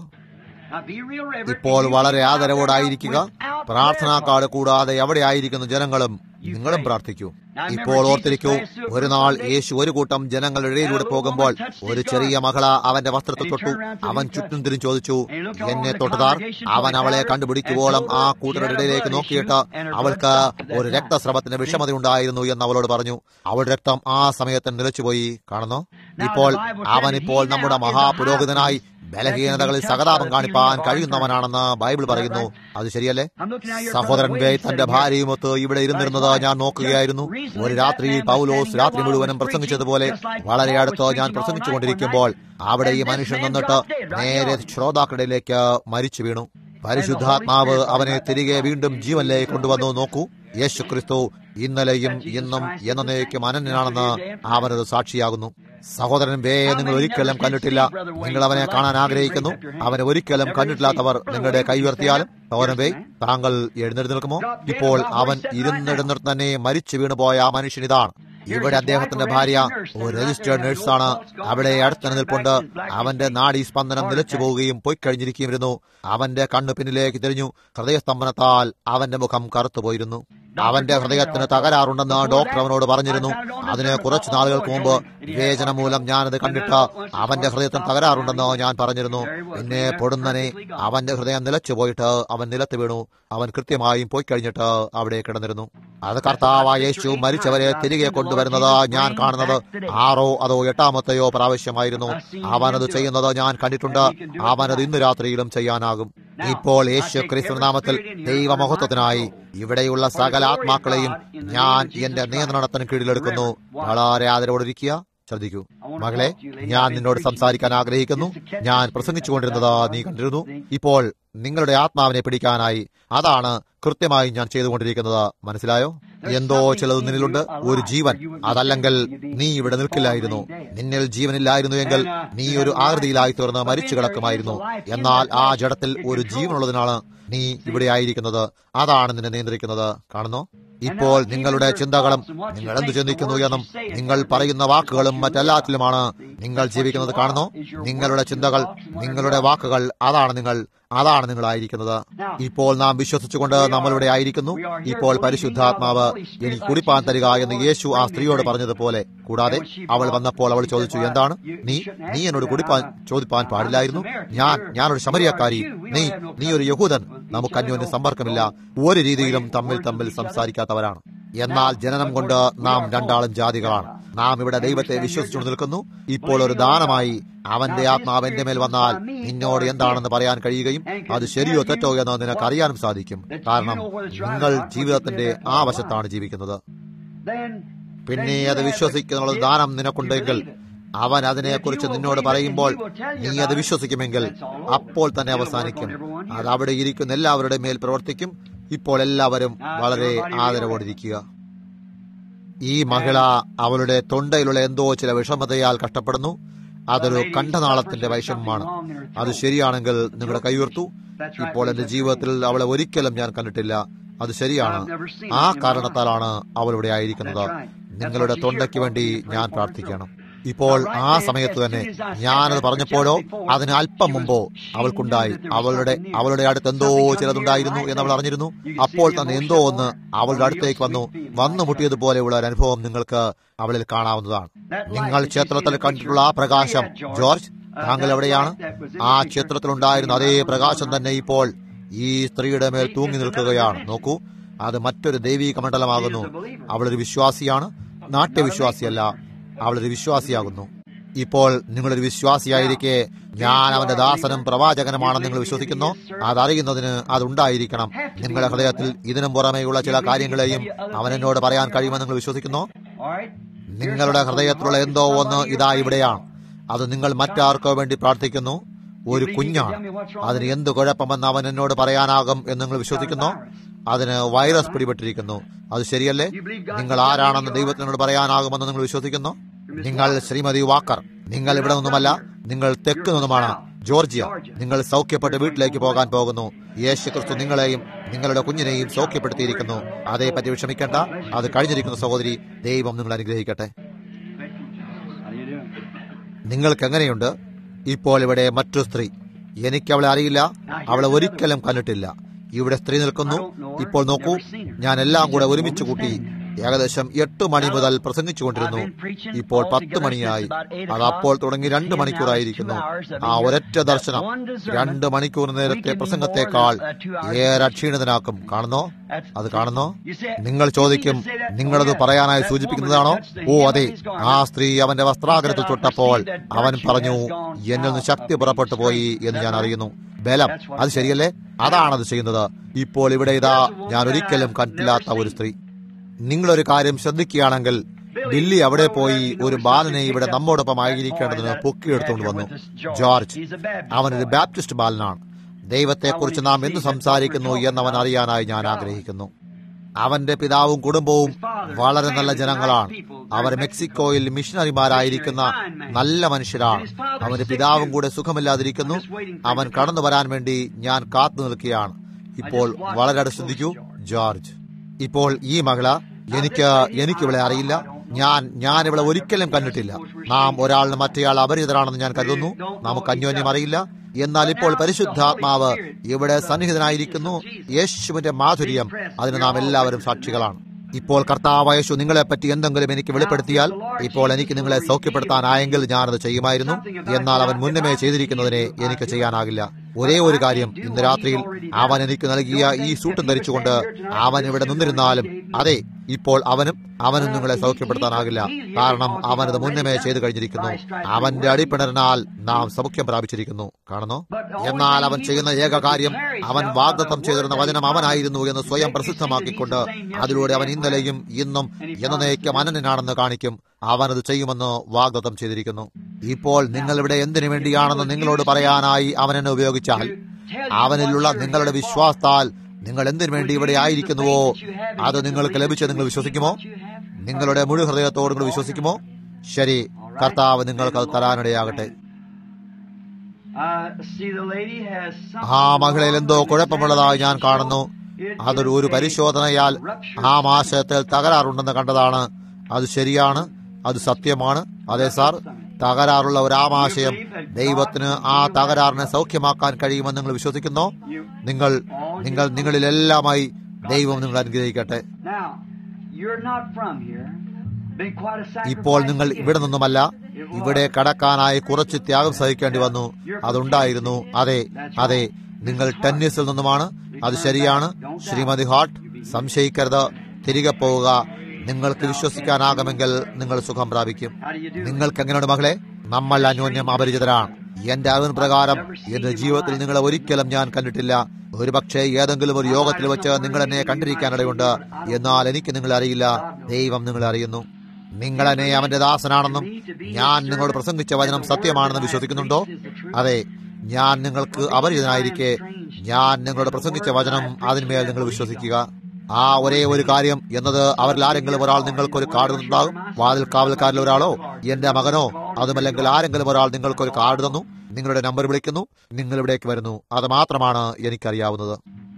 ഇപ്പോൾ വളരെ ആദരവോടായിരിക്കുക പ്രാർത്ഥനാ കാർഡ് കൂടാതെ എവിടെ ആയിരിക്കുന്ന ജനങ്ങളും നിങ്ങളും പ്രാർത്ഥിക്കൂ ഇപ്പോൾ ഓർത്തിരിക്കൂ ഒരു നാൾ യേശു ഒരു കൂട്ടം ജനങ്ങളുടെ ഇടയിലൂടെ പോകുമ്പോൾ ഒരു ചെറിയ മകള അവന്റെ വസ്ത്രത്തിൽ തൊട്ടു അവൻ ചുറ്റും തിരിഞ്ഞു ചോദിച്ചു എന്നെ തൊട്ടതാർ അവൻ അവളെ കണ്ടുപിടിക്കുവോളം ആ കൂട്ടരുടെ ഇടയിലേക്ക് നോക്കിയിട്ട് അവൾക്ക് ഒരു രക്തസ്രവത്തിന് വിഷമതയുണ്ടായിരുന്നു എന്ന് അവളോട് പറഞ്ഞു അവളുടെ രക്തം ആ സമയത്ത് നിലച്ചുപോയി കാണുന്നു ഇപ്പോൾ അവൻ ഇപ്പോൾ നമ്മുടെ മഹാപുരോഹിതനായി ബലഹീനതകളിൽ സഹതാപം കാണിപ്പാൻ കഴിയുന്നവനാണെന്ന് ബൈബിൾ പറയുന്നു അത് ശരിയല്ലേ സഹോദരൻ വേ തന്റെ ഭാര്യയുമൊത്ത് ഇവിടെ ഇരുന്നിരുന്നത് ഞാൻ നോക്കുകയായിരുന്നു ഒരു രാത്രിയിൽ പൗലോസ് രാത്രി മുഴുവനും പ്രസംഗിച്ചതുപോലെ വളരെ അടുത്ത് ഞാൻ പ്രസംഗിച്ചുകൊണ്ടിരിക്കുമ്പോൾ അവിടെ ഈ മനുഷ്യൻ നിന്നിട്ട് നേരെ ശ്രോതാക്കളിലേക്ക് മരിച്ചു വീണു പരിശുദ്ധാത്മാവ് അവനെ തിരികെ വീണ്ടും ജീവനിലേക്ക് കൊണ്ടുവന്നു നോക്കൂ യേശു ക്രിസ്തു ഇന്നലെയും ഇന്നും എന്നേക്കും അനന്യനാണെന്ന് അവനത് സാക്ഷിയാകുന്നു സഹോദരൻ വേ നിങ്ങൾ ഒരിക്കലും കണ്ടിട്ടില്ല നിങ്ങൾ അവനെ കാണാൻ ആഗ്രഹിക്കുന്നു അവനെ ഒരിക്കലും കണ്ടിട്ടില്ലാത്തവർ നിങ്ങളുടെ കൈ ഉയർത്തിയാലും സഹോദരൻ വേ താങ്കൾ എഴുന്നേറ്റ് നിൽക്കുമോ ഇപ്പോൾ അവൻ ഇരുന്നിടുന്നിടത്ത് തന്നെ മരിച്ചു വീണുപോയ ആ മനുഷ്യൻ ഇതാണ് ഇവിടെ അദ്ദേഹത്തിന്റെ ഭാര്യ ഒരു രജിസ്റ്റേർഡ് നഴ്സാണ് അവിടെ അടുത്തന്നെ നിൽപ്പുണ്ട് അവന്റെ നാഡീ സ്പന്ദനം നിലച്ചു പോവുകയും പൊയ്ക്കഴിഞ്ഞിരിക്കുകയായിരുന്നു അവന്റെ കണ്ണു പിന്നിലേക്ക് തിരിഞ്ഞു ഹൃദയസ്തംഭനത്താൽ അവന്റെ മുഖം കറുത്തുപോയിരുന്നു അവന്റെ ഹൃദയത്തിന് തകരാറുണ്ടെന്ന് ഡോക്ടർ അവനോട് പറഞ്ഞിരുന്നു അതിന് കുറച്ചു നാളുകൾക്ക് മുമ്പ് വിവേചനം മൂലം ഞാനത് കണ്ടിട്ട് അവന്റെ ഹൃദയത്തിന് തകരാറുണ്ടെന്ന് ഞാൻ പറഞ്ഞിരുന്നു പിന്നെ പൊടുന്നനെ അവന്റെ ഹൃദയം നിലച്ചു പോയിട്ട് അവൻ നിലത്ത് വീണു അവൻ കൃത്യമായും പോയി കഴിഞ്ഞിട്ട് അവിടെ കിടന്നിരുന്നു അത് കർത്താവായ യേശു മരിച്ചവരെ തിരികെ കൊണ്ടുവരുന്നത് ഞാൻ കാണുന്നത് ആറോ അതോ എട്ടാമത്തെയോ പ്രാവശ്യമായിരുന്നു അവനത് ചെയ്യുന്നത് ഞാൻ കണ്ടിട്ടുണ്ട് അവനത് ഇന്ന് രാത്രിയിലും ചെയ്യാനാകും ഇപ്പോൾ യേശു ക്രിസ്തു നാമത്തിൽ ദൈവമഹത്വത്തിനായി ഇവിടെയുള്ള സകല ആത്മാക്കളെയും ഞാൻ എന്റെ നിയന്ത്രണത്തിന് കീഴിലെടുക്കുന്നു വളരെ ആദരവോടിരിക്കുക ശ്രദ്ധിക്കൂ മകളെ ഞാൻ നിന്നോട് സംസാരിക്കാൻ ആഗ്രഹിക്കുന്നു ഞാൻ പ്രസംഗിച്ചുകൊണ്ടിരുന്നത് നീ കണ്ടിരുന്നു ഇപ്പോൾ നിങ്ങളുടെ ആത്മാവിനെ പിടിക്കാനായി അതാണ് കൃത്യമായി ഞാൻ ചെയ്തുകൊണ്ടിരിക്കുന്നത് മനസ്സിലായോ എന്തോ ചിലത് നിന്നിലുണ്ട് ഒരു ജീവൻ അതല്ലെങ്കിൽ നീ ഇവിടെ നിൽക്കില്ലായിരുന്നു നിന്നിൽ ജീവനില്ലായിരുന്നു എങ്കിൽ നീ ഒരു ആകൃതിയിലായി തീർന്ന് മരിച്ചു കിടക്കുമായിരുന്നു എന്നാൽ ആ ജഡത്തിൽ ഒരു ജീവനുള്ളതിനാണ് നീ ഇവിടെ ആയിരിക്കുന്നത് അതാണ് നിന്നെ നിയന്ത്രിക്കുന്നത് കാണുന്നു ഇപ്പോൾ നിങ്ങളുടെ ചിന്തകളും നിങ്ങൾ എന്ത് ചിന്തിക്കുന്നു എന്നും നിങ്ങൾ പറയുന്ന വാക്കുകളും മറ്റെല്ലാത്തിലുമാണ് നിങ്ങൾ ജീവിക്കുന്നത് കാണുന്നു നിങ്ങളുടെ ചിന്തകൾ നിങ്ങളുടെ വാക്കുകൾ അതാണ് നിങ്ങൾ അതാണ് നിങ്ങളായിരിക്കുന്നത് ഇപ്പോൾ നാം വിശ്വസിച്ചുകൊണ്ട് നമ്മളിവിടെ ആയിരിക്കുന്നു ഇപ്പോൾ പരിശുദ്ധാത്മാവ് എനിക്ക് കുടിപ്പാൻ തരിക എന്ന് യേശു ആ സ്ത്രീയോട് പറഞ്ഞതുപോലെ കൂടാതെ അവൾ വന്നപ്പോൾ അവൾ ചോദിച്ചു എന്താണ് നീ നീ എന്നോട് കുടിപ്പാൻ ചോദിപ്പാൻ പാടില്ലായിരുന്നു ഞാൻ ഞാനൊരു ശമരിയക്കാരി നീ നീ ഒരു യഹൂദൻ നമുക്ക് അന്യോന്യ സമ്പർക്കമില്ല ഒരു രീതിയിലും തമ്മിൽ തമ്മിൽ സംസാരിക്കാത്തവരാണ് എന്നാൽ ജനനം കൊണ്ട് നാം രണ്ടാളും ജാതികളാണ് നാം ഇവിടെ ദൈവത്തെ വിശ്വസിച്ചുകൊണ്ട് നിൽക്കുന്നു ഇപ്പോൾ ഒരു ദാനമായി അവന്റെ ആത്മാവ് എന്റെ മേൽ വന്നാൽ നിന്നോട് എന്താണെന്ന് പറയാൻ കഴിയുകയും അത് ശരിയോ തെറ്റോ എന്ന് നിനക്ക് അറിയാനും സാധിക്കും കാരണം നിങ്ങൾ ജീവിതത്തിന്റെ ആ വശത്താണ് ജീവിക്കുന്നത് പിന്നെ അത് വിശ്വസിക്കുന്നുള്ള ദാനം നിനക്കുണ്ടെങ്കിൽ അവൻ അതിനെക്കുറിച്ച് നിന്നോട് പറയുമ്പോൾ നീ അത് വിശ്വസിക്കുമെങ്കിൽ അപ്പോൾ തന്നെ അവസാനിക്കും അത് അവിടെ ഇരിക്കുന്ന എല്ലാവരുടെ മേൽ പ്രവർത്തിക്കും ഇപ്പോൾ എല്ലാവരും വളരെ ആദരവോടിരിക്കുക ഈ മഹിള അവളുടെ തൊണ്ടയിലുള്ള എന്തോ ചില വിഷമതയാൽ കഷ്ടപ്പെടുന്നു അതൊരു കണ്ഠനാളത്തിന്റെ വൈഷമ്യമാണ് അത് ശരിയാണെങ്കിൽ നിങ്ങളുടെ കൈയുയർത്തു ഇപ്പോൾ എന്റെ ജീവിതത്തിൽ അവളെ ഒരിക്കലും ഞാൻ കണ്ടിട്ടില്ല അത് ശരിയാണ് ആ കാരണത്താലാണ് അവൾ ഇവിടെ ആയിരിക്കുന്നത് നിങ്ങളുടെ തൊണ്ടയ്ക്ക് വേണ്ടി ഞാൻ പ്രാർത്ഥിക്കണം ഇപ്പോൾ ആ സമയത്ത് തന്നെ ഞാനത് പറഞ്ഞപ്പോഴോ അതിന് അല്പം മുമ്പോ അവൾക്കുണ്ടായി അവളുടെ അവളുടെ അടുത്ത് എന്തോ ചിലതുണ്ടായിരുന്നു എന്ന് അവൾ അറിഞ്ഞിരുന്നു അപ്പോൾ തന്നെ എന്തോ ഒന്ന് അവളുടെ അടുത്തേക്ക് വന്നു വന്നു മുട്ടിയതുപോലെയുള്ള ഒരു അനുഭവം നിങ്ങൾക്ക് അവളിൽ കാണാവുന്നതാണ് നിങ്ങൾ ക്ഷേത്രത്തിൽ കണ്ടിട്ടുള്ള ആ പ്രകാശം ജോർജ് താങ്കൾ എവിടെയാണ് ആ ക്ഷേത്രത്തിലുണ്ടായിരുന്ന അതേ പ്രകാശം തന്നെ ഇപ്പോൾ ഈ സ്ത്രീയുടെ മേൽ തൂങ്ങി നിൽക്കുകയാണ് നോക്കൂ അത് മറ്റൊരു ദൈവീക മണ്ഡലമാകുന്നു അവളൊരു വിശ്വാസിയാണ് നാട്യവിശ്വാസിയല്ല അവളൊരു വിശ്വാസിയാകുന്നു ഇപ്പോൾ നിങ്ങളൊരു വിശ്വാസിയായിരിക്കെ ഞാൻ അവന്റെ ദാസനും പ്രവാചകനുമാണെന്ന് നിങ്ങൾ വിശ്വസിക്കുന്നു അതറിയുന്നതിന് അതുണ്ടായിരിക്കണം നിങ്ങളുടെ ഹൃദയത്തിൽ ഇതിനും പുറമെയുള്ള ചില കാര്യങ്ങളെയും അവൻ എന്നോട് പറയാൻ കഴിയുമെന്ന് നിങ്ങൾ വിശ്വസിക്കുന്നു നിങ്ങളുടെ ഹൃദയത്തിലുള്ള എന്തോ ഒന്ന് ഇതാ ഇവിടെയാണ് അത് നിങ്ങൾ മറ്റാർക്കോ വേണ്ടി പ്രാർത്ഥിക്കുന്നു ഒരു കുഞ്ഞാണ് അതിന് എന്ത് കുഴപ്പമെന്ന് അവൻ എന്നോട് പറയാനാകും എന്ന് നിങ്ങൾ വിശ്വസിക്കുന്നു അതിന് വൈറസ് പിടിപെട്ടിരിക്കുന്നു അത് ശരിയല്ലേ നിങ്ങൾ ആരാണെന്ന് ദൈവത്തിനോട് പറയാനാകുമെന്ന് നിങ്ങൾ വിശ്വസിക്കുന്നു നിങ്ങൾ ശ്രീമതി വാക്കർ നിങ്ങൾ ഇവിടെ നിന്നുമല്ല നിങ്ങൾ തെക്ക് നിന്നുമാണ് ജോർജിയ നിങ്ങൾ സൗഖ്യപ്പെട്ട് വീട്ടിലേക്ക് പോകാൻ പോകുന്നു യേശു ക്രിസ്തു നിങ്ങളെയും നിങ്ങളുടെ കുഞ്ഞിനെയും സൗഖ്യപ്പെടുത്തിയിരിക്കുന്നു അതേപറ്റി വിഷമിക്കേണ്ട അത് കഴിഞ്ഞിരിക്കുന്ന സഹോദരി ദൈവം നിങ്ങൾ അനുഗ്രഹിക്കട്ടെ നിങ്ങൾക്ക് എങ്ങനെയുണ്ട് ഇപ്പോൾ ഇവിടെ മറ്റൊരു സ്ത്രീ എനിക്ക് അവളെ അറിയില്ല അവളെ ഒരിക്കലും കണ്ടിട്ടില്ല ഇവിടെ സ്ത്രീ നിൽക്കുന്നു ഇപ്പോൾ നോക്കൂ ഞാൻ എല്ലാം കൂടെ ഒരുമിച്ച് കൂട്ടി ഏകദേശം എട്ട് മണി മുതൽ പ്രസംഗിച്ചുകൊണ്ടിരുന്നു ഇപ്പോൾ പത്ത് മണിയായി അത് അപ്പോൾ തുടങ്ങി രണ്ട് മണിക്കൂറായിരിക്കുന്നു ആ ഒരൊറ്റ ദർശനം രണ്ട് മണിക്കൂർ നേരത്തെ പ്രസംഗത്തെക്കാൾ ഏറെ ക്ഷീണിതനാക്കും കാണുന്നോ അത് കാണുന്നോ നിങ്ങൾ ചോദിക്കും നിങ്ങളത് പറയാനായി സൂചിപ്പിക്കുന്നതാണോ ഓ അതെ ആ സ്ത്രീ അവന്റെ വസ്ത്രാഗ്രത്തിൽ തൊട്ടപ്പോൾ അവൻ പറഞ്ഞു എന്നിൽ നിന്ന് ശക്തി പുറപ്പെട്ടു പോയി എന്ന് ഞാൻ അറിയുന്നു ബലം അത് ശരിയല്ലേ അതാണത് ചെയ്യുന്നത് ഇപ്പോൾ ഇവിടെ ഇതാ ഞാൻ ഒരിക്കലും കണ്ടില്ലാത്ത ഒരു സ്ത്രീ നിങ്ങളൊരു കാര്യം ശ്രദ്ധിക്കുകയാണെങ്കിൽ ബില്ലി അവിടെ പോയി ഒരു ബാലനെ ഇവിടെ നമ്മോടൊപ്പം ആയിരിക്കേണ്ടതിന് പൊക്കിയെടുത്തുകൊണ്ട് വന്നു ജോർജ് അവനൊരു ബാപ്റ്റിസ്റ്റ് ബാലനാണ് ദൈവത്തെക്കുറിച്ച് നാം എന്ത് സംസാരിക്കുന്നു എന്നവൻ അറിയാനായി ഞാൻ ആഗ്രഹിക്കുന്നു അവന്റെ പിതാവും കുടുംബവും വളരെ നല്ല ജനങ്ങളാണ് അവർ മെക്സിക്കോയിൽ മിഷണറിമാരായിരിക്കുന്ന നല്ല മനുഷ്യരാണ് അവന്റെ പിതാവും കൂടെ സുഖമില്ലാതിരിക്കുന്നു അവൻ കടന്നു വരാൻ വേണ്ടി ഞാൻ കാത്തു നിൽക്കുകയാണ് ഇപ്പോൾ വളരെ അടുത്ത് ശ്രദ്ധിക്കൂ ജോർജ് ഇപ്പോൾ ഈ മകള എനിക്ക് എനിക്ക് ഇവളെ അറിയില്ല ഞാൻ ഞാൻ ഇവളെ ഒരിക്കലും കണ്ടിട്ടില്ല നാം ഒരാളിന് മറ്റേയാൾ അപരിചിതരാണെന്ന് ഞാൻ കരുതുന്നു നമുക്ക് അന്യോന്യം അറിയില്ല എന്നാൽ ഇപ്പോൾ പരിശുദ്ധാത്മാവ് ഇവിടെ സന്നിഹിതനായിരിക്കുന്നു യേശുവിന്റെ മാധുര്യം അതിന് നാം എല്ലാവരും സാക്ഷികളാണ് ഇപ്പോൾ കർത്താവ് യേശു നിങ്ങളെപ്പറ്റി എന്തെങ്കിലും എനിക്ക് വെളിപ്പെടുത്തിയാൽ ഇപ്പോൾ എനിക്ക് നിങ്ങളെ സൗഖ്യപ്പെടുത്താനായെങ്കിൽ ഞാനത് ചെയ്യുമായിരുന്നു എന്നാൽ അവൻ മുന്നമേ ചെയ്തിരിക്കുന്നതിനെ എനിക്ക് ചെയ്യാനാകില്ല ഒരേ ഒരു കാര്യം ഇന്ന് രാത്രിയിൽ അവൻ എനിക്ക് നൽകിയ ഈ സൂട്ടും ധരിച്ചുകൊണ്ട് അവൻ ഇവിടെ നിന്നിരുന്നാലും അതെ ഇപ്പോൾ അവനും അവനും നിങ്ങളെ സൗഖ്യപ്പെടുത്താനാകില്ല കാരണം അവനത് മുന്നമേ ചെയ്തു കഴിഞ്ഞിരിക്കുന്നു അവന്റെ അടിപ്പിണറിനാൽ നാം സൗഖ്യം പ്രാപിച്ചിരിക്കുന്നു കാണുന്നു എന്നാൽ അവൻ ചെയ്യുന്ന ഏക കാര്യം അവൻ വാഗ്ദത്തം ചെയ്തിരുന്ന വചനം അവനായിരുന്നു എന്ന് സ്വയം പ്രസിദ്ധമാക്കിക്കൊണ്ട് അതിലൂടെ അവൻ ഇന്നലെയും ഇന്നും എന്നേക്കും അനന്യനാണെന്ന് കാണിക്കും അവനത് ചെയ്യുമെന്ന് വാഗ്ദത്തം ചെയ്തിരിക്കുന്നു ഇപ്പോൾ നിങ്ങൾ ഇവിടെ എന്തിനു വേണ്ടിയാണെന്ന് നിങ്ങളോട് പറയാനായി അവൻ എന്നെ ഉപയോഗിച്ചാൽ അവനിലുള്ള നിങ്ങളുടെ വിശ്വാസത്താൽ നിങ്ങൾ എന്തിനു വേണ്ടി ഇവിടെ ആയിരിക്കുന്നുവോ അത് നിങ്ങൾക്ക് ലഭിച്ച് നിങ്ങൾ വിശ്വസിക്കുമോ നിങ്ങളുടെ മുഴു ഹൃദയത്തോട് നിങ്ങൾ വിശ്വസിക്കുമോ ശരി കർത്താവ് നിങ്ങൾക്ക് അത് തരാനിടയാകട്ടെ ആ മകളിൽ എന്തോ കുഴപ്പമുള്ളതായി ഞാൻ കാണുന്നു അതൊരു ഒരു പരിശോധനയാൽ ആ മാസത്തിൽ തകരാറുണ്ടെന്ന് കണ്ടതാണ് അത് ശരിയാണ് അത് സത്യമാണ് അതെ സാർ തകരാറുള്ള ഒരു ആമാശയം ദൈവത്തിന് ആ തകരാറിനെ സൗഖ്യമാക്കാൻ കഴിയുമെന്ന് നിങ്ങൾ വിശ്വസിക്കുന്നോ നിങ്ങൾ നിങ്ങൾ നിങ്ങളിലെല്ലാമായി ദൈവം നിങ്ങൾ അനുഗ്രഹിക്കട്ടെ ഇപ്പോൾ നിങ്ങൾ ഇവിടെ നിന്നുമല്ല ഇവിടെ കടക്കാനായി കുറച്ച് ത്യാഗം സഹിക്കേണ്ടി വന്നു അതുണ്ടായിരുന്നു അതെ അതെ നിങ്ങൾ ടെന്നീസിൽ നിന്നുമാണ് അത് ശരിയാണ് ശ്രീമതി ഹാട്ട് സംശയിക്കരുത് തിരികെ പോവുക നിങ്ങൾക്ക് വിശ്വസിക്കാനാകുമെങ്കിൽ നിങ്ങൾ സുഖം പ്രാപിക്കും നിങ്ങൾക്ക് എങ്ങനെയാണ് മകളെ നമ്മൾ അന്യോന്യം അപരിചിതരാണ് എന്റെ അറിവിന് പ്രകാരം എന്റെ ജീവിതത്തിൽ നിങ്ങളെ ഒരിക്കലും ഞാൻ കണ്ടിട്ടില്ല ഒരുപക്ഷെ ഏതെങ്കിലും ഒരു യോഗത്തിൽ വെച്ച് നിങ്ങൾ എന്നെ കണ്ടിരിക്കാനിടയുണ്ട് എന്നാൽ എനിക്ക് നിങ്ങളെ അറിയില്ല ദൈവം നിങ്ങളെ അറിയുന്നു നിങ്ങൾ എന്നെ അവന്റെ ദാസനാണെന്നും ഞാൻ നിങ്ങളോട് പ്രസംഗിച്ച വചനം സത്യമാണെന്ന് വിശ്വസിക്കുന്നുണ്ടോ അതെ ഞാൻ നിങ്ങൾക്ക് അപരിചിതനായിരിക്കെ ഞാൻ നിങ്ങളോട് പ്രസംഗിച്ച വചനം അതിന്മേൽ നിങ്ങൾ വിശ്വസിക്കുക ആ ഒരേ ഒരു കാര്യം എന്നത് അവരിൽ ആരെങ്കിലും ഒരാൾ നിങ്ങൾക്കൊരു കാർഡ് ഉണ്ടാകും വാതിൽ കാവൽക്കാരിൽ ഒരാളോ എന്റെ മകനോ അതുമല്ലെങ്കിൽ ആരെങ്കിലും ഒരാൾ നിങ്ങൾക്കൊരു കാർഡ് തന്നു നിങ്ങളുടെ നമ്പർ വിളിക്കുന്നു നിങ്ങൾ ഇവിടേക്ക് വരുന്നു അത് മാത്രമാണ് എനിക്കറിയാവുന്നത്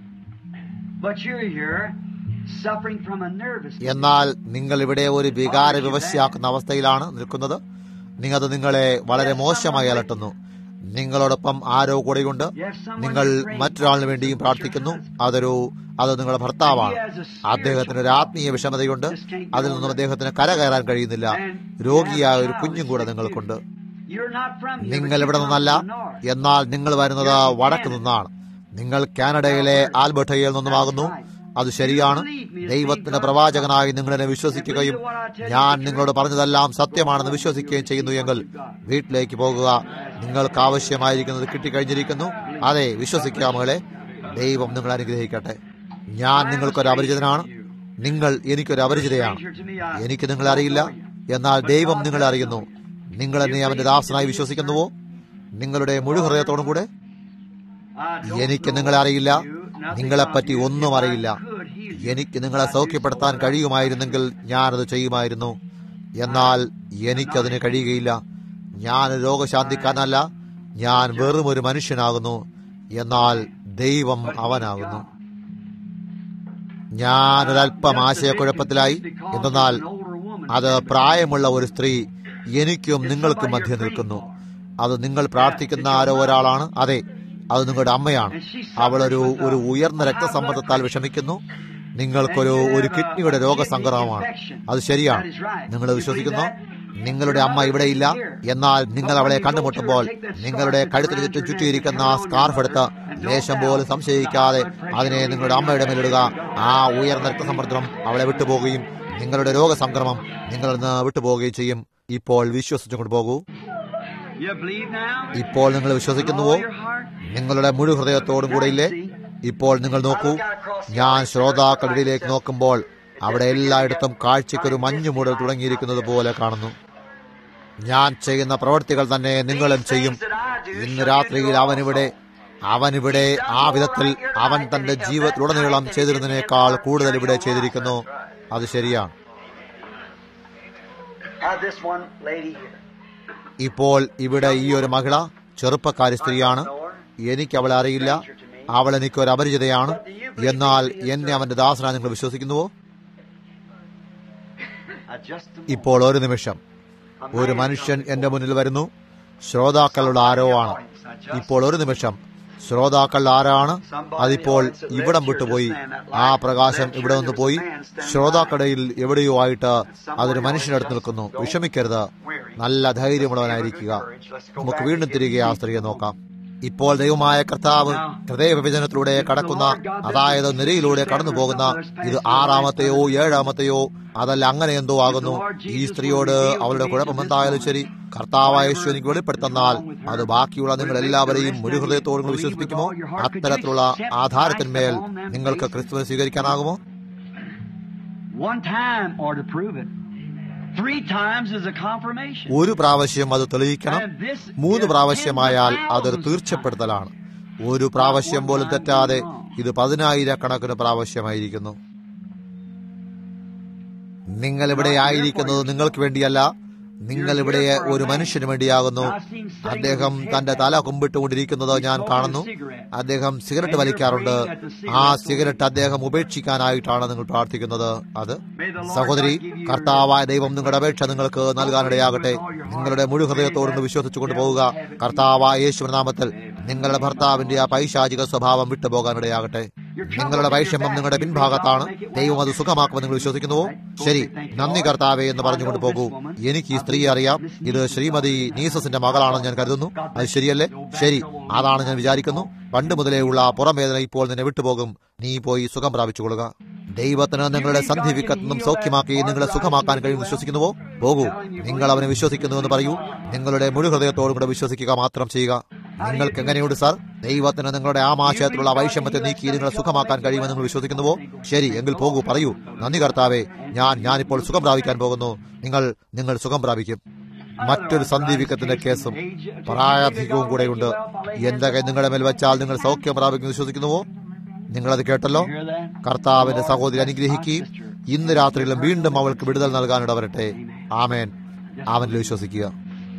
എന്നാൽ നിങ്ങൾ ഇവിടെ ഒരു വികാര വിവശയാക്കുന്ന അവസ്ഥയിലാണ് നിൽക്കുന്നത് നിങ്ങത് നിങ്ങളെ വളരെ മോശമായി അലട്ടുന്നു നിങ്ങളോടൊപ്പം ആരോ കൂടെയുണ്ട് നിങ്ങൾ മറ്റൊരാളിന് വേണ്ടിയും പ്രാർത്ഥിക്കുന്നു അതൊരു അത് നിങ്ങളുടെ ഭർത്താവാണ് അദ്ദേഹത്തിന് ഒരു ആത്മീയ വിഷമതയുണ്ട് അതിൽ നിന്നും അദ്ദേഹത്തിന് കരകയറാൻ കഴിയുന്നില്ല രോഗിയായ ഒരു കുഞ്ഞും കൂടെ നിങ്ങൾക്കുണ്ട് നിങ്ങൾ ഇവിടെ നിന്നല്ല എന്നാൽ നിങ്ങൾ വരുന്നത് വടക്ക് നിന്നാണ് നിങ്ങൾ കാനഡയിലെ ആൽബർട്ടയിൽ നിന്നുമാകുന്നു അത് ശരിയാണ് ദൈവത്തിന്റെ പ്രവാചകനായി നിങ്ങളെന്നെ വിശ്വസിക്കുകയും ഞാൻ നിങ്ങളോട് പറഞ്ഞതെല്ലാം സത്യമാണെന്ന് വിശ്വസിക്കുകയും ചെയ്യുന്നു എങ്കിൽ വീട്ടിലേക്ക് പോകുക നിങ്ങൾക്ക് ആവശ്യമായിരിക്കുന്നത് കിട്ടിക്കഴിഞ്ഞിരിക്കുന്നു അതെ വിശ്വസിക്കുക മകളെ ദൈവം നിങ്ങൾ അനുഗ്രഹിക്കട്ടെ ഞാൻ നിങ്ങൾക്കൊരു അപരിചിതനാണ് നിങ്ങൾ എനിക്കൊരു അപരിചിതയാണ് എനിക്ക് നിങ്ങളെ അറിയില്ല എന്നാൽ ദൈവം നിങ്ങളെ അറിയുന്നു നിങ്ങൾ എന്നെ അവന്റെ ദാസനായി വിശ്വസിക്കുന്നുവോ നിങ്ങളുടെ മുഴു ഹൃദയത്തോടും കൂടെ എനിക്ക് നിങ്ങളെ അറിയില്ല നിങ്ങളെപ്പറ്റി ഒന്നും അറിയില്ല എനിക്ക് നിങ്ങളെ സൗഖ്യപ്പെടുത്താൻ കഴിയുമായിരുന്നെങ്കിൽ ഞാനത് ചെയ്യുമായിരുന്നു എന്നാൽ എനിക്കതിന് കഴിയുകയില്ല ഞാൻ രോഗശാന്തിക്കാരനല്ല ഞാൻ വെറും ഒരു മനുഷ്യനാകുന്നു എന്നാൽ ദൈവം അവനാകുന്നു ഞാനൊരല്പം ആശയക്കുഴപ്പത്തിലായി എന്തെന്നാൽ അത് പ്രായമുള്ള ഒരു സ്ത്രീ എനിക്കും നിങ്ങൾക്കും മധ്യ നിൽക്കുന്നു അത് നിങ്ങൾ പ്രാർത്ഥിക്കുന്ന ആരോ ഒരാളാണ് അതെ അത് നിങ്ങളുടെ അമ്മയാണ് അവൾ ഒരു ഒരു ഉയർന്ന രക്തസമ്മർദ്ദത്താൽ വിഷമിക്കുന്നു നിങ്ങൾക്കൊരു ഒരു കിഡ്നിയുടെ രോഗസംക്രമമാണ് അത് ശരിയാണ് നിങ്ങൾ വിശ്വസിക്കുന്നു നിങ്ങളുടെ അമ്മ ഇവിടെയില്ല എന്നാൽ നിങ്ങൾ അവളെ കണ്ടുമുട്ടുമ്പോൾ നിങ്ങളുടെ കഴുത്തിന് ചുറ്റും ചുറ്റിയിരിക്കുന്ന ആ സ്കാർഫ് എടുത്ത് ലേശം പോലും സംശയിക്കാതെ അതിനെ നിങ്ങളുടെ അമ്മയുടെ മേലിടുക ആ ഉയർന്ന രക്തസമ്മർദ്ദം അവളെ വിട്ടുപോകുകയും നിങ്ങളുടെ രോഗസംക്രമം നിങ്ങളിൽ നിന്ന് വിട്ടുപോവുകയും ചെയ്യും ഇപ്പോൾ വിശ്വസിച്ചുകൊണ്ട് പോകൂ You believe now? ഇപ്പോൾ നിങ്ങൾ വിശ്വസിക്കുന്നുവോ All your heart? നിങ്ങളുടെ മുഴു ഹൃദയത്തോടും കൂടെ ഇല്ലേ ഇപ്പോൾ നിങ്ങൾ നോക്കൂ ഞാൻ ശ്രോതാക്കളുടെ ഇടയിലേക്ക് നോക്കുമ്പോൾ അവിടെ എല്ലായിടത്തും കാഴ്ചയ്ക്കൊരു മഞ്ഞുമൂടൽ തുടങ്ങിയിരിക്കുന്നത് പോലെ കാണുന്നു ഞാൻ ചെയ്യുന്ന പ്രവൃത്തികൾ തന്നെ നിങ്ങളും ചെയ്യും ഇന്ന് രാത്രിയിൽ അവനിവിടെ അവനിവിടെ ആ വിധത്തിൽ അവൻ തന്റെ ജീവിതത്തിലുടനീളം ചെയ്തിരുന്നതിനേക്കാൾ കൂടുതൽ ഇവിടെ ചെയ്തിരിക്കുന്നു അത് ശരിയാണ് Have this one lady here. ഇപ്പോൾ ഇവിടെ ഈ ഒരു മഹിള ചെറുപ്പക്കാരി സ്ത്രീയാണ് എനിക്ക് അവളെ അറിയില്ല അവൾ എനിക്ക് ഒരു അപരിചിതയാണ് എന്നാൽ എന്നെ അവന്റെ ദാസനാ നിങ്ങൾ വിശ്വസിക്കുന്നുവോ I just a ഇപ്പോൾ ഒരു നിമിഷം ഒരു മനുഷ്യൻ എന്റെ മുന്നിൽ വരുന്നു ശ്രോതാക്കളുടെ ആരോ ആണ് ഇപ്പോൾ ഒരു നിമിഷം ശ്രോതാക്കൾ ആരാണ് അതിപ്പോൾ ഇവിടം വിട്ടുപോയി ആ പ്രകാശം ഇവിടെ നിന്ന് പോയി ശ്രോതാക്കടയിൽ എവിടെയോ ആയിട്ട് അതൊരു മനുഷ്യനടുത്ത് നിൽക്കുന്നു വിഷമിക്കരുത് നല്ല ധൈര്യമുള്ളവനായിരിക്കുക നമുക്ക് വീണ്ടും തിരികെ ആ സ്ത്രീയെ നോക്കാം ഇപ്പോൾ ദൈവമായ കർത്താവ് ഹൃദയ വിഭജനത്തിലൂടെ കടക്കുന്ന അതായത് നിരയിലൂടെ കടന്നു പോകുന്ന ഇത് ആറാമത്തെയോ ഏഴാമത്തെയോ അതല്ല അങ്ങനെ എന്തോ ആകുന്നു ഈ സ്ത്രീയോട് അവളുടെ കുഴപ്പം എന്തായാലും ശരി കർത്താവായ യേശു എനിക്ക് വെളിപ്പെടുത്തുന്നാൽ അത് ബാക്കിയുള്ള നിങ്ങൾ എല്ലാവരെയും ഒരു ഹൃദയത്തോടും വിശ്വസിപ്പിക്കുമോ അത്തരത്തിലുള്ള ആധാരത്തിന്മേൽ നിങ്ങൾക്ക് ക്രിസ്തുവിനെ സ്വീകരിക്കാനാകുമോ one time or to prove it. Three times is a confirmation. ഒരു പ്രാവശ്യം അത് തെളിയിക്കണം മൂന്ന് പ്രാവശ്യമായാൽ അതൊരു തീർച്ചപ്പെടുത്തലാണ് ഒരു പ്രാവശ്യം പോലും തെറ്റാതെ ഇത് പതിനായിരക്കണക്കിന് പ്രാവശ്യമായിരിക്കുന്നു നിങ്ങൾ ഇവിടെ ആയിരിക്കുന്നത് നിങ്ങൾക്ക് വേണ്ടിയല്ല നിങ്ങൾ ഇവിടെ ഒരു മനുഷ്യന് വേണ്ടിയാകുന്നു അദ്ദേഹം തന്റെ തല കുമ്പിട്ടുകൊണ്ടിരിക്കുന്നത് ഞാൻ കാണുന്നു അദ്ദേഹം സിഗരറ്റ് വലിക്കാറുണ്ട് ആ സിഗരറ്റ് അദ്ദേഹം ഉപേക്ഷിക്കാനായിട്ടാണ് നിങ്ങൾ പ്രാർത്ഥിക്കുന്നത് അത് സഹോദരി കർത്താവായ ദൈവം നിങ്ങളുടെ അപേക്ഷ നിങ്ങൾക്ക് നൽകാനിടയാകട്ടെ നിങ്ങളുടെ മുഴു ഹൃദയത്തോട് വിശ്വസിച്ചുകൊണ്ട് പോവുക കർത്താവായ യേശുനാമത്തിൽ നിങ്ങളുടെ ഭർത്താവിന്റെ ആ പൈശാചിക സ്വഭാവം വിട്ടുപോകാനിടയാകട്ടെ നിങ്ങളുടെ വൈഷമ്യം നിങ്ങളുടെ പിൻഭാഗത്താണ് ദൈവം അത് സുഖമാക്കുമെന്ന് നിങ്ങൾ വിശ്വസിക്കുന്നുവോ ശരി നന്ദി കർത്താവേ എന്ന് പറഞ്ഞുകൊണ്ട് പോകൂ എനിക്ക് ഈ സ്ത്രീയെ അറിയാം ഇത് ശ്രീമതി നീസസിന്റെ മകളാണെന്ന് ഞാൻ കരുതുന്നു അത് ശരിയല്ലേ ശരി അതാണ് ഞാൻ വിചാരിക്കുന്നു പണ്ട് മുതലേ ഉള്ള പുറംവേദന ഇപ്പോൾ നിന്നെ വിട്ടുപോകും നീ പോയി സുഖം പ്രാപിച്ചുകൊള്ളുക ദൈവത്തിന് നിങ്ങളുടെ സന്ധി വിക്കത്തുനിന്നും സൗഖ്യമാക്കി നിങ്ങളെ സുഖമാക്കാൻ കഴിയും വിശ്വസിക്കുന്നുവോ പോകൂ നിങ്ങൾ അവനെ വിശ്വസിക്കുന്നു എന്ന് പറയൂ നിങ്ങളുടെ മുഴു ഹൃദയത്തോടും കൂടെ വിശ്വസിക്കുക മാത്രം ചെയ്യുക നിങ്ങൾക്ക് എങ്ങനെയുണ്ട് സാർ ദൈവത്തിന് നിങ്ങളുടെ ആമാശയത്തിലുള്ള വൈഷമ്യത്തെ നീക്കി നിങ്ങളെ സുഖമാക്കാൻ കഴിയുമെന്ന് നിങ്ങൾ വിശ്വസിക്കുന്നുവോ ശരി എങ്കിൽ പോകൂ പറയൂ നന്ദി കർത്താവേ ഞാൻ ഞാനിപ്പോൾ സുഖം പ്രാപിക്കാൻ പോകുന്നു നിങ്ങൾ നിങ്ങൾ സുഖം പ്രാപിക്കും മറ്റൊരു സന്ദീപിക്കത്തിന്റെ കേസും പ്രായാധികവും കൂടെയുണ്ട് എന്റെ കൈ നിങ്ങളുടെ മേൽ വെച്ചാൽ നിങ്ങൾ സൗഖ്യം പ്രാപിക്കും വിശ്വസിക്കുന്നുവോ നിങ്ങളത് കേട്ടല്ലോ കർത്താവിന്റെ സഹോദരി അനുഗ്രഹിക്കുകയും ഇന്ന് രാത്രിയിലും വീണ്ടും അവൾക്ക് വിടുതൽ നൽകാനിടവരട്ടെ ആമേൻ അവനിൽ വിശ്വസിക്കുക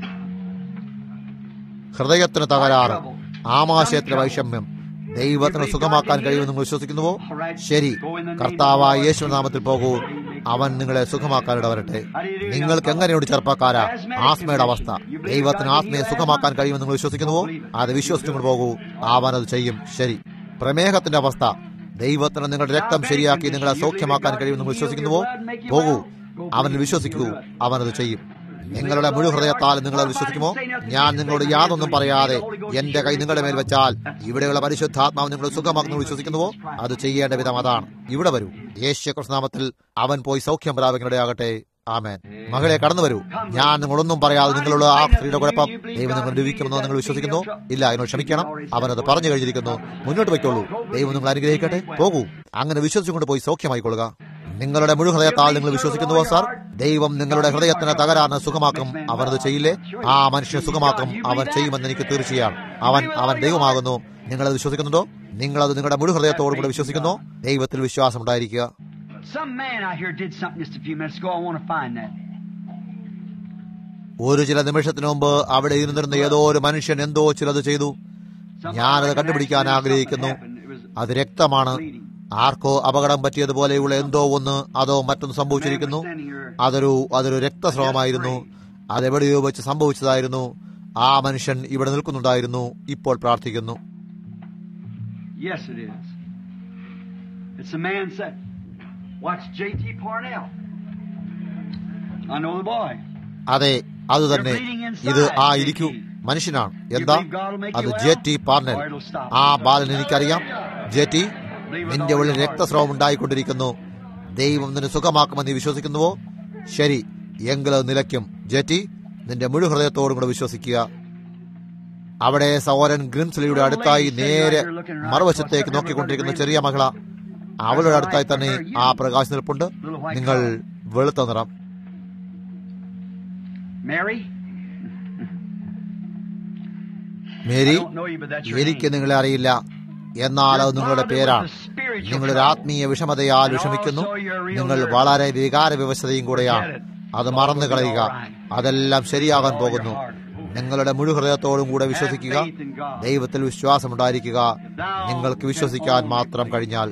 ഹൃദയത്തിന് തകരാറ് ആമാശയത്തിന് വൈഷമ്യം ദൈവത്തിന് സുഖമാക്കാൻ കഴിയുമെന്ന് നിങ്ങൾ വിശ്വസിക്കുന്നുവോ ശരി കർത്താവായ യേശുനാമത്തിൽ പോകൂ അവൻ നിങ്ങളെ സുഖമാക്കാനിടവരട്ടെ നിങ്ങൾക്ക് എങ്ങനെയുണ്ട് ചെറുപ്പക്കാര ആസ്മയുടെ അവസ്ഥ ദൈവത്തിന് ആത്മയെ സുഖമാക്കാൻ കഴിയുമെന്ന് നിങ്ങൾ വിശ്വസിക്കുന്നുവോ അത് വിശ്വസിച്ചുകൊണ്ട് പോകൂ അവൻ അത് ചെയ്യും ശരി പ്രമേഹത്തിന്റെ അവസ്ഥ ദൈവത്തിന് നിങ്ങളുടെ രക്തം ശരിയാക്കി നിങ്ങളെ സൗഖ്യമാക്കാൻ കഴിയുമെന്ന് നിങ്ങൾ വിശ്വസിക്കുന്നുവോ പോകൂ അവനിൽ വിശ്വസിക്കൂ അവനത് ചെയ്യും നിങ്ങളുടെ മുഴു ഹൃദയത്താൽ നിങ്ങൾ അത് വിശ്വസിക്കുമോ ഞാൻ നിങ്ങളോട് യാതൊന്നും പറയാതെ എന്റെ കൈ നിങ്ങളുടെ മേൽ വെച്ചാൽ ഇവിടെയുള്ള പരിശുദ്ധാത്മാവ് നിങ്ങൾ സുഖമാക്കുന്നു വിശ്വസിക്കുന്നുവോ അത് ചെയ്യേണ്ട വിധം അതാണ് ഇവിടെ വരൂ യേശു കൃഷ്ണനാമത്തിൽ അവൻ പോയി സൗഖ്യം പ്രാപിക്കുന്നതിടയാകട്ടെ ആമേൻ മകളെ കടന്നു വരൂ ഞാൻ നിങ്ങളൊന്നും പറയാതെ നിങ്ങളുള്ള ആ സ്ത്രീയുടെ കുഴപ്പം ദൈവം നിങ്ങൾ ലഭിക്കുമെന്ന് നിങ്ങൾ വിശ്വസിക്കുന്നു ഇല്ല എന്നോട് ക്ഷമിക്കണം അവനത് പറഞ്ഞു കഴിഞ്ഞിരിക്കുന്നു മുന്നോട്ട് വയ്ക്കുള്ളൂ ദൈവം നിങ്ങൾ അനുഗ്രഹിക്കട്ടെ പോകൂ അങ്ങനെ വിശ്വസിച്ചുകൊണ്ട് പോയി സൗഖ്യമായിക്കൊള്ളുക നിങ്ങളുടെ മുഴു ഹൃദയത്താൽ നിങ്ങൾ വിശ്വസിക്കുന്നുവോ സാർ ദൈവം നിങ്ങളുടെ ഹൃദയത്തിന് തകരാറിന് സുഖമാക്കും അവനത് ചെയ്യില്ലേ ആ മനുഷ്യനെ സുഖമാക്കും അവൻ ചെയ്യുമെന്ന് എനിക്ക് തീർച്ചയാണ് അവൻ അവൻ ദൈവമാകുന്നു നിങ്ങളത് വിശ്വസിക്കുന്നുണ്ടോ നിങ്ങളത് നിങ്ങളുടെ മുഴു ഹൃദയത്തോടും കൂടെ വിശ്വസിക്കുന്നു ദൈവത്തിൽ വിശ്വാസം ഉണ്ടായിരിക്കുക Some man out here did something just a few minutes ago. I want to find that. ഒരു ചില നിമിഷത്തിനു മുമ്പ് അവിടെ ഇരുന്നിരുന്ന ഏതോ ഒരു മനുഷ്യൻ എന്തോ ചിലത് ചെയ്തു ഞാനത് കണ്ടുപിടിക്കാൻ ആഗ്രഹിക്കുന്നു അത് രക്തമാണ് ആർക്കോ അപകടം പറ്റിയതുപോലെയുള്ള എന്തോ ഒന്ന് അതോ മറ്റൊന്ന് സംഭവിച്ചിരിക്കുന്നു അതൊരു അതൊരു രക്തസ്രവമായിരുന്നു അതെവിടെയോ വെച്ച് സംഭവിച്ചതായിരുന്നു ആ മനുഷ്യൻ ഇവിടെ നിൽക്കുന്നുണ്ടായിരുന്നു ഇപ്പോൾ പ്രാർത്ഥിക്കുന്നു Yes, it is. It's a man said. Watch J.T. Parnell. I know the boy. അതെ അതുതന്നെ ഇത് ആ ഇരിക്കൂ മനുഷ്യനാണ് എന്താ അത് ജെ ടി പാർനൽ ആ ബാലൻ എനിക്കറിയാം ജെ ടി നിന്റെ ഉള്ളിൽ രക്തസ്രാവം ഉണ്ടായിക്കൊണ്ടിരിക്കുന്നു ദൈവം നിന്നെ സുഖമാക്കുമെന്ന് നീ വിശ്വസിക്കുന്നുവോ ശരി എങ്കിലത് നിലയ്ക്കും ജെ ടി നിന്റെ മുഴു ഹൃദയത്തോടും കൂടെ വിശ്വസിക്കുക അവിടെ സഹോദരൻ ഗ്രിംസ്ലിയുടെ അടുത്തായി നേരെ മറുവശത്തേക്ക് നോക്കിക്കൊണ്ടിരിക്കുന്ന ചെറിയ മകള അവളുടെ അടുത്തായി തന്നെ ആ പ്രകാശം നിൽപ്പുണ്ട് നിങ്ങൾ വെളുത്ത നിറം Mary? Mary I don't know you, but that's your എനിക്ക് name. നിങ്ങളെ അറിയില്ല എന്നാൽ അത് നിങ്ങളുടെ പേരാണ് നിങ്ങളൊരു ആത്മീയ വിഷമതയാൽ വിഷമിക്കുന്നു നിങ്ങൾ വളരെ വികാര വ്യവസ്ഥതയും കൂടെയാണ് അത് മറന്നു കളയുക അതെല്ലാം ശരിയാകാൻ പോകുന്നു നിങ്ങളുടെ മുഴു ഹൃദയത്തോടും കൂടെ വിശ്വസിക്കുക ദൈവത്തിൽ വിശ്വാസമുണ്ടായിരിക്കുക നിങ്ങൾക്ക് വിശ്വസിക്കാൻ മാത്രം കഴിഞ്ഞാൽ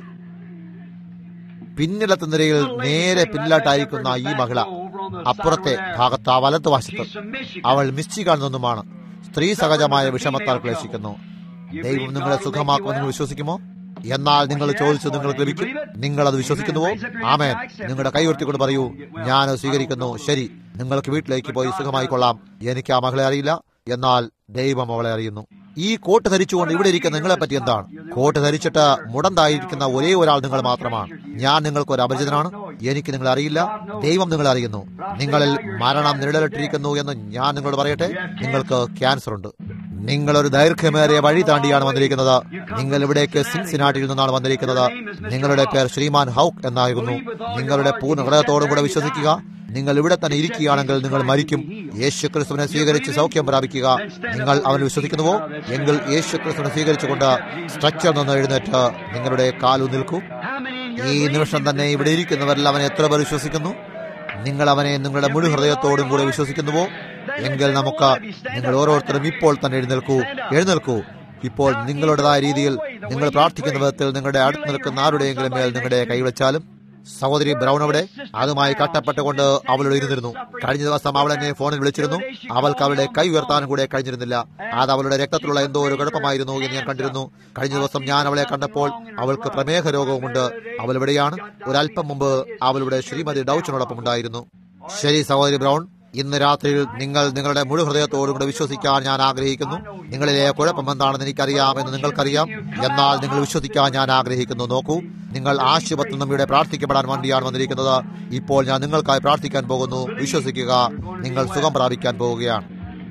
പിന്നിലത്തെ നിരയിൽ നേരെ പിന്നിലായിട്ടായിരിക്കുന്ന ഈ മഹിള അപ്പുറത്തെ ഭാഗത്ത് ആ വലത്തുവശത്ത് അവൾ മിസ്റ്റിക്കാൻ നിന്നുമാണ് സ്ത്രീ സഹജമായ വിഷമത്താൽ ക്ലേശിക്കുന്നു ദൈവം നിങ്ങളെ സുഖമാക്കുമെന്ന് നിങ്ങൾ വിശ്വസിക്കുമോ എന്നാൽ നിങ്ങൾ ചോദിച്ചു നിങ്ങൾക്ക് ലഭിക്കും നിങ്ങൾ അത് വിശ്വസിക്കുന്നുവോ ആമേൻ നിങ്ങളുടെ കൈ ഉയർത്തിക്കൊണ്ട് പറയൂ ഞാൻ അത് സ്വീകരിക്കുന്നു ശരി നിങ്ങൾക്ക് വീട്ടിലേക്ക് പോയി സുഖമായി കൊള്ളാം എനിക്ക് ആ മകളെ അറിയില്ല എന്നാൽ ദൈവം അവളെ അറിയുന്നു ഈ കോട്ട് ധരിച്ചുകൊണ്ട് ഇവിടെ ഇരിക്കുന്ന നിങ്ങളെ പറ്റി എന്താണ് കോട്ട് ധരിച്ചിട്ട് മുടന്തായിരിക്കുന്ന ഒരേ ഒരാൾ നിങ്ങൾ മാത്രമാണ് ഞാൻ നിങ്ങൾക്ക് ഒരു അപരിചിതനാണ് എനിക്ക് നിങ്ങളെ അറിയില്ല ദൈവം നിങ്ങളെ അറിയുന്നു നിങ്ങളിൽ മരണം നിഴലിട്ടിരിക്കുന്നു എന്ന് ഞാൻ നിങ്ങളോട് പറയട്ടെ നിങ്ങൾക്ക് ക്യാൻസർ ഉണ്ട് നിങ്ങളൊരു ദൈർഘ്യമേറിയ വഴി താണ്ടിയാണ് വന്നിരിക്കുന്നത് നിങ്ങൾ ഇവിടേക്ക് സിൻസിനാട്ടിയിൽ നിന്നാണ് വന്നിരിക്കുന്നത് നിങ്ങളുടെ പേർ ശ്രീമാൻ ഹൗക്ക് എന്നായിരുന്നു നിങ്ങളുടെ പൂർണ്ണ ഹൃദയത്തോടും കൂടെ വിശ്വസിക്കുക നിങ്ങൾ ഇവിടെ തന്നെ ഇരിക്കുകയാണെങ്കിൽ നിങ്ങൾ മരിക്കും യേശു ക്രിസ്തുവിനെ സ്വീകരിച്ച് സൗഖ്യം പ്രാപിക്കുക നിങ്ങൾ അവൻ വിശ്വസിക്കുന്നുവോ എങ്കിൽ യേശു ക്രിസ്തുവിനെ സ്വീകരിച്ചുകൊണ്ട് സ്ട്രക്ചർ നിന്ന് എഴുന്നേറ്റ് നിങ്ങളുടെ കാലു നിൽക്കൂ How many in ഈ your നിമിഷം തന്നെ ഇവിടെ ഇരിക്കുന്നവരിൽ അവനെ എത്ര പേർ വിശ്വസിക്കുന്നു നിങ്ങൾ അവനെ നിങ്ങളുടെ മുഴു ഹൃദയത്തോടും കൂടെ വിശ്വസിക്കുന്നുവോ എങ്കിൽ നമുക്ക് നിങ്ങൾ ഓരോരുത്തരും ഇപ്പോൾ തന്നെ എഴുന്നേൽക്കൂ എഴുന്നേൽക്കൂ ഇപ്പോൾ നിങ്ങളുടേതായ രീതിയിൽ നിങ്ങൾ പ്രാർത്ഥിക്കുന്ന വിധത്തിൽ നിങ്ങളുടെ അടുത്ത് നിൽക്കുന്ന ആരുടെയെങ്കിലും മേൽ നിങ്ങളുടെ കൈവച്ചാലും സഹോദരി ബ്രൗൺ അവിടെ അതുമായി കട്ടപ്പെട്ടുകൊണ്ട് അവളോട് ഇരുന്നിരുന്നു കഴിഞ്ഞ ദിവസം അവൾ എന്നെ ഫോണിൽ വിളിച്ചിരുന്നു അവൾക്ക് അവളുടെ കൈ ഉയർത്താനും കൂടെ കഴിഞ്ഞിരുന്നില്ല അത് അവളുടെ രക്തത്തിലുള്ള എന്തോ ഒരു കുഴപ്പമായിരുന്നു എന്ന് ഞാൻ കണ്ടിരുന്നു കഴിഞ്ഞ ദിവസം ഞാൻ അവളെ കണ്ടപ്പോൾ അവൾക്ക് പ്രമേഹ രോഗവുമുണ്ട് അവൾ എവിടെയാണ് ഒരല്പം മുമ്പ് അവളുടെ ശ്രീമതി ഡൌച്ചിനോടൊപ്പം ഉണ്ടായിരുന്നു ശരി സഹോദരി ബ്രൗൺ ഇന്ന് രാത്രിയിൽ നിങ്ങൾ നിങ്ങളുടെ മുഴു ഹൃദയത്തോടും കൂടെ വിശ്വസിക്കാൻ ഞാൻ ആഗ്രഹിക്കുന്നു നിങ്ങളിലെ കുഴപ്പം എന്താണെന്ന് എനിക്കറിയാമെന്ന് നിങ്ങൾക്കറിയാം എന്നാൽ നിങ്ങൾ വിശ്വസിക്കാൻ ഞാൻ ആഗ്രഹിക്കുന്നു നോക്കൂ നിങ്ങൾ ആശുപത്രിയിൽ നിന്നും ഇവിടെ പ്രാർത്ഥിക്കപ്പെടാൻ വേണ്ടിയാണ് വന്നിരിക്കുന്നത് ഇപ്പോൾ ഞാൻ നിങ്ങൾക്കായി പ്രാർത്ഥിക്കാൻ പോകുന്നു വിശ്വസിക്കുക നിങ്ങൾ സുഖം പ്രാപിക്കാൻ പോവുകയാണ്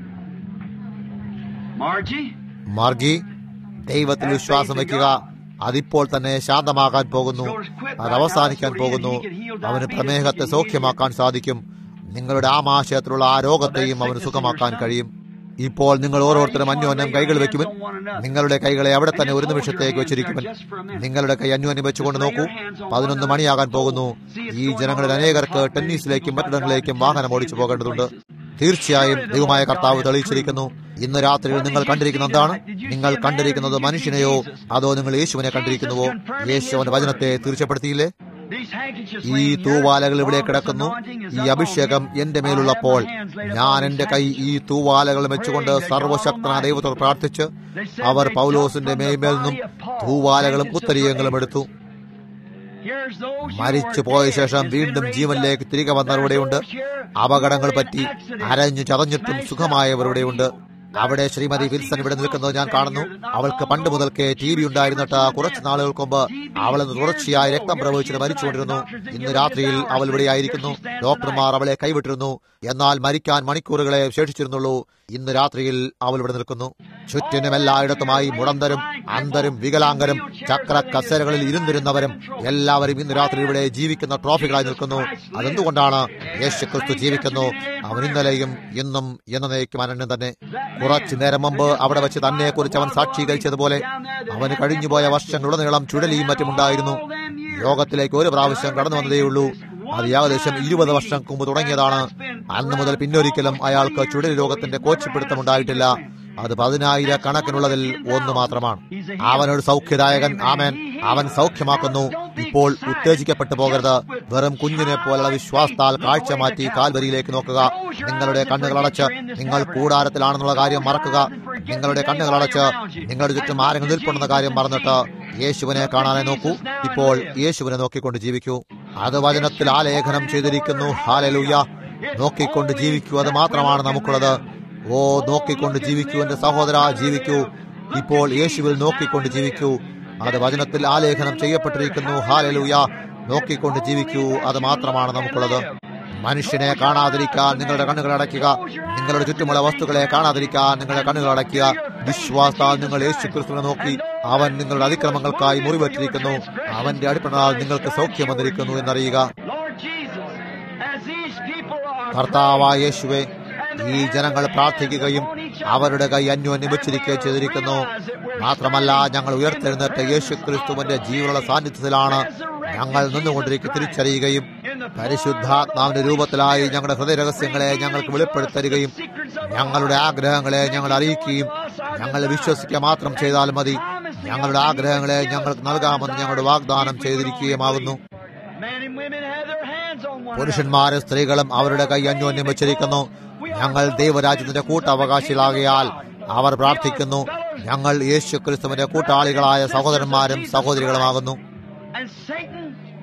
Margie? മാർഗി ദൈവത്തിൽ വിശ്വാസം വയ്ക്കുക അതിപ്പോൾ തന്നെ ശാന്തമാകാൻ പോകുന്നു അത് അവസാനിക്കാൻ പോകുന്നു അവന് പ്രമേഹത്തെ സൗഖ്യമാക്കാൻ സാധിക്കും നിങ്ങളുടെ ആമാശയത്തിലുള്ള ആ രോഗത്തെയും അവന് സുഖമാക്കാൻ കഴിയും ഇപ്പോൾ നിങ്ങൾ ഓരോരുത്തരും അന്യോന്യം കൈകൾ വെക്കുമൻ നിങ്ങളുടെ കൈകളെ അവിടെ തന്നെ ഒരു നിമിഷത്തേക്ക് വെച്ചിരിക്കുമൻ നിങ്ങളുടെ കൈ അന്യോന്യം വെച്ചുകൊണ്ട് നോക്കൂ പതിനൊന്ന് മണിയാകാൻ പോകുന്നു ഈ ജനങ്ങളിൽ അനേകർക്ക് ടെന്നീസിലേക്കും മറ്റിടങ്ങളിലേക്കും വാഹനം ഓടിച്ചു പോകേണ്ടതുണ്ട് തീർച്ചയായും ദൈവമായ കർത്താവ് തെളിയിച്ചിരിക്കുന്നു ഇന്ന് രാത്രിയിൽ നിങ്ങൾ കണ്ടിരിക്കുന്ന എന്താണ് നിങ്ങൾ കണ്ടിരിക്കുന്നത് മനുഷ്യനെയോ അതോ നിങ്ങൾ യേശുവിനെ കണ്ടിരിക്കുന്നുവോ യേശുവിന്റെ വചനത്തെ തീർച്ചപ്പെടുത്തിയില്ലേ These handkerchiefs ഈ laying here, തൂവാലകൾ ഇവിടെ all this കിടക്കുന്നു anointing is ഈ up on അഭിഷേകം me. എന്റെ I മേലുള്ളപ്പോൾ have my hands laid ഞാൻ upon എന്റെ these കൈ ഈ handkerchiefs. തൂവാലകൾ വെച്ചുകൊണ്ട് സർവശക്തനായ ദൈവത്തോട് പ്രാർത്ഥിച്ച് അവർ പൗലോസിന്റെ മേയ്മേൽ നിന്നും തൂവാലകളും ഉത്തരീയങ്ങളും എടുത്തു Here's those who മരിച്ചു were പോയ dead, ശേഷം has been വീണ്ടും raised ജീവനിലേക്ക് up. തിരികെ വന്നവരുടെയുണ്ട് There's those here അപകടങ്ങൾ who were in പറ്റി accidents, അരഞ്ഞു ചതഞ്ഞിട്ടും smashed up, സുഖമായവരുടെയുണ്ട് or അവിടെ ശ്രീമതി വിൽസൺ ഇവിടെ നിൽക്കുന്നത് ഞാൻ കാണുന്നു അവൾക്ക് പണ്ട് മുതൽക്കേ ടി ബി ഉണ്ടായിരുന്നിട്ട് കുറച്ച് നാളുകൾക്ക് മുമ്പ് അവൾ ഇന്ന് തുടർച്ചയായി രക്തം പ്രവഹിച്ചിട്ട് മരിച്ചുകൊണ്ടിരുന്നു ഇന്ന് രാത്രിയിൽ അവൾ ഇവിടെ ആയിരിക്കുന്നു ഡോക്ടർമാർ അവളെ കൈവിട്ടിരുന്നു എന്നാൽ മരിക്കാൻ മണിക്കൂറുകളെ ശേഷിച്ചിരുന്നുള്ളൂ ഇന്ന് രാത്രിയിൽ അവൾ ഇവിടെ നിൽക്കുന്നു ചുറ്റിനും എല്ലായിടത്തുമായി മുടന്തരും അന്തരും വികലാംഗരും ചക്ര കസേരകളിൽ ഇരുന്നിരുന്നവരും എല്ലാവരും ഇന്ന് രാത്രി ഇവിടെ ജീവിക്കുന്ന ട്രോഫികളായി നിൽക്കുന്നു അതെന്തുകൊണ്ടാണ് യേശു ക്രിസ്തു ജീവിക്കുന്നു അവൻ ഇന്നലെയും ഇന്നും എന്നേക്കും അനന്യം തന്നെ കുറച്ചു നേരം മുമ്പ് അവിടെ വെച്ച് തന്നെ കുറിച്ച് അവൻ സാക്ഷീകരിച്ചതുപോലെ അവന് കഴിഞ്ഞുപോയ വർഷങ്ങളുടനീളം ചുഴലിയും മറ്റുമുണ്ടായിരുന്നു ലോകത്തിലേക്ക് ഒരു പ്രാവശ്യം കടന്നു വന്നതേയുള്ളൂ അത് ഏകദേശം ഇരുപത് വർഷം മുമ്പ് തുടങ്ങിയതാണ് അന്ന് മുതൽ പിന്നൊരിക്കലും അയാൾക്ക് ചുഴലി രോഗത്തിന്റെ കോച്ചിപ്പിടുത്തം ഉണ്ടായിട്ടില്ല അത് പതിനായിര കണക്കിനുള്ളതിൽ ഒന്ന് മാത്രമാണ് അവനൊരു സൗഖ്യദായകൻ ആമൻ അവൻ സൗഖ്യമാക്കുന്നു ഇപ്പോൾ ഉത്തേജിക്കപ്പെട്ടു പോകരുത് വെറും കുഞ്ഞിനെ പോലുള്ള വിശ്വാസത്താൽ കാഴ്ച മാറ്റി കാൽവരിയിലേക്ക് നോക്കുക നിങ്ങളുടെ കണ്ണുകൾ അടച്ച് നിങ്ങൾ കൂടാരത്തിലാണെന്നുള്ള കാര്യം മറക്കുക നിങ്ങളുടെ കണ്ണുകൾ അടച്ച് നിങ്ങളുടെ ചുറ്റും ആരെങ്കിലും നിൽപ്പുണ്ടെന്ന കാര്യം മറന്നിട്ട് യേശുവിനെ കാണാനായി നോക്കൂ ഇപ്പോൾ യേശുവിനെ നോക്കിക്കൊണ്ട് ജീവിക്കൂ അത് വചനത്തിൽ ആലേഖനം ചെയ്തിരിക്കുന്നു ഹാലലൂയ നോക്കിക്കൊണ്ട് ജീവിക്കൂ അത് മാത്രമാണ് നമുക്കുള്ളത് ഓ നോക്കിക്കൊണ്ട് ജീവിക്കൂ എന്റെ സഹോദര ജീവിക്കൂ ഇപ്പോൾ യേശുവിൽ നോക്കിക്കൊണ്ട് ജീവിക്കൂ അത് വചനത്തിൽ ആലേഖനം ചെയ്യപ്പെട്ടിരിക്കുന്നു ഹാലലൂയ നോക്കിക്കൊണ്ട് ജീവിക്കൂ അത് മാത്രമാണ് നമുക്കുള്ളത് മനുഷ്യനെ കാണാതിരിക്കാൻ നിങ്ങളുടെ കണ്ണുകൾ അടയ്ക്കുക നിങ്ങളുടെ ചുറ്റുമുള്ള വസ്തുക്കളെ കാണാതിരിക്കാൻ നിങ്ങളുടെ കണ്ണുകൾ അടയ്ക്കുക വിശ്വാസത്താൽ നിങ്ങൾ യേശു ക്രിസ്തുവിനെ നോക്കി അവൻ നിങ്ങളുടെ അതിക്രമങ്ങൾക്കായി മുറിവേറ്റിരിക്കുന്നു അവന്റെ അടിപ്പണാൽ നിങ്ങൾക്ക് സൗഖ്യം വന്നിരിക്കുന്നു എന്നറിയുക Lord Jesus, as these people are കർത്താവായ യേശുവെ ഈ ജനങ്ങൾ പ്രാർത്ഥിക്കുകയും അവരുടെ കൈ അന്യോന്യം വെച്ചിരിക്കുകയും ചെയ്തിരിക്കുന്നു മാത്രമല്ല ഞങ്ങൾ ഉയർത്തെഴുന്നേറ്റ യേശു ക്രിസ്തുവിന്റെ ജീവനുള്ള സാന്നിധ്യത്തിലാണ് ഞങ്ങൾ നിന്നുകൊണ്ടിരിക്കുക തിരിച്ചറിയുകയും പരിശുദ്ധാത്മാവിന്റെ രൂപത്തിലായി ഞങ്ങളുടെ ഹൃദയ രഹസ്യങ്ങളെ ഞങ്ങൾക്ക് വെളിപ്പെടുത്തരുകയും ഞങ്ങളുടെ ആഗ്രഹങ്ങളെ ഞങ്ങൾ അറിയിക്കുകയും ഞങ്ങൾ വിശ്വസിക്കുക മാത്രം ചെയ്താൽ മതി ഞങ്ങളുടെ ആഗ്രഹങ്ങളെ ഞങ്ങൾക്ക് നൽകാമെന്ന് ഞങ്ങളുടെ വാഗ്ദാനം ചെയ്തിരിക്കുകയുമാകുന്നു men and women have their hands on one another. പുരുഷന്മാരും സ്ത്രീകളും അവരുടെ കൈ അന്യോന്യം വെച്ചിരിക്കുന്നു ഞങ്ങൾ ദൈവരാജ്യത്തിന്റെ കൂട്ടവകാശികളാകയാൽ അവർ പ്രാർത്ഥിക്കുന്നു ഞങ്ങൾ യേശു ക്രിസ്തുവിന്റെ കൂട്ടാളികളായ സഹോദരന്മാരും സഹോദരികളുമാകുന്നു And Satan,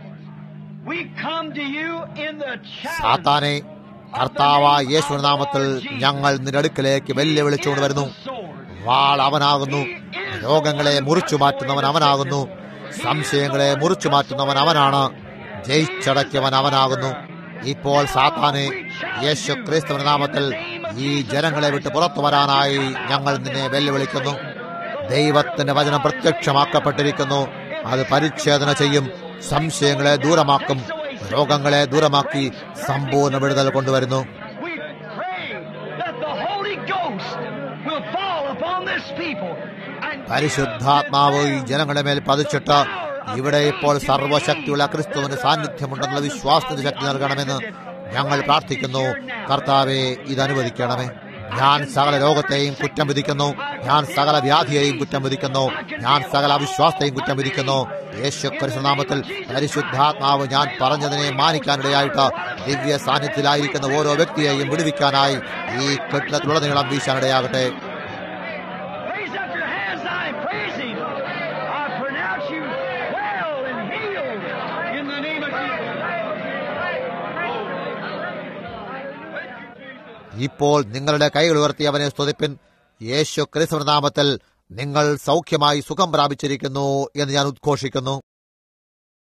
we come to you in the challenge സാത്താനെ കർത്താവായ യേശുവിന്റെ നാമത്തിൽ ഞങ്ങൾ നിന്റെ അടുക്കലേക്ക് വെല്ലുവിളിച്ചുകൊണ്ട് വരുന്നു വാൾ അവനാകുന്നു രോഗങ്ങളെ മുറിച്ചു മാറ്റുന്നവൻ അവനാകുന്നു സംശയങ്ങളെ മുറിച്ചു മാറ്റുന്നവൻ അവനാണ് ജയിച്ചടക്കിയവൻ അവനാകുന്നു ഇപ്പോൾ സാത്താനെ യേശു ക്രിസ്തുവിന്റെ നാമത്തിൽ ഈ ജനങ്ങളെ വിട്ട് പുറത്തു വരാനായി ഞങ്ങൾ നിന്നെ വെല്ലുവിളിക്കുന്നു ദൈവത്തിന്റെ വചനം പ്രത്യക്ഷമാക്കപ്പെട്ടിരിക്കുന്നു അത് പരിച്ഛേദന ചെയ്യും സംശയങ്ങളെ ദൂരമാക്കും രോഗങ്ങളെ ദൂരമാക്കി സമ്പൂർണ്ണ വിടുതൽ കൊണ്ടുവരുന്നു We pray that the Holy Ghost will fall upon this people and പരിശുദ്ധാത്മാവ് ഈ ജനങ്ങളുടെ മേൽ പതിച്ചിട്ട് ഇവിടെ ഇപ്പോൾ സർവശക്തിയുള്ള ക്രിസ്തുവിന്റെ സാന്നിധ്യമുണ്ടെന്നുള്ള വിശ്വാസത്തിന്റെ ശക്തി നൽകണമെന്ന് ഞങ്ങൾ പ്രാർത്ഥിക്കുന്നു കർത്താവെ ഇത് അനുവദിക്കണമേ ഞാൻ സകല രോഗത്തെയും കുറ്റം വിധിക്കുന്നു ഞാൻ സകല വ്യാധിയെയും കുറ്റം വിധിക്കുന്നു ഞാൻ സകല അവിശ്വാസത്തെയും കുറ്റം വിധിക്കുന്നു യേശു ക്രിസ്തുനാമത്തിൽ പരിശുദ്ധാത്മാവ് ഞാൻ പറഞ്ഞതിനെ മാനിക്കാനിടയായിട്ട് ദിവ്യ സാന്നിധ്യത്തിലായിരിക്കുന്ന ഓരോ വ്യക്തിയെയും വിടുവിക്കാനായി ഈ കെട്ടിടത്തിലുടനീളം വീശാനിടയാകട്ടെ raise up your hands now and praise Him. I pronounce you well and healed in the name of Jesus. ഇപ്പോൾ നിങ്ങളുടെ കൈകൾ ഉയർത്തി അവനെ സ്തുതിപ്പിൻ യേശു ക്രിസ്തുവിന്റെ നാമത്തിൽ നിങ്ങൾ സൗഖ്യമായി സുഖം പ്രാപിച്ചിരിക്കുന്നു എന്ന് ഞാൻ ഉദ്ഘോഷിക്കുന്നു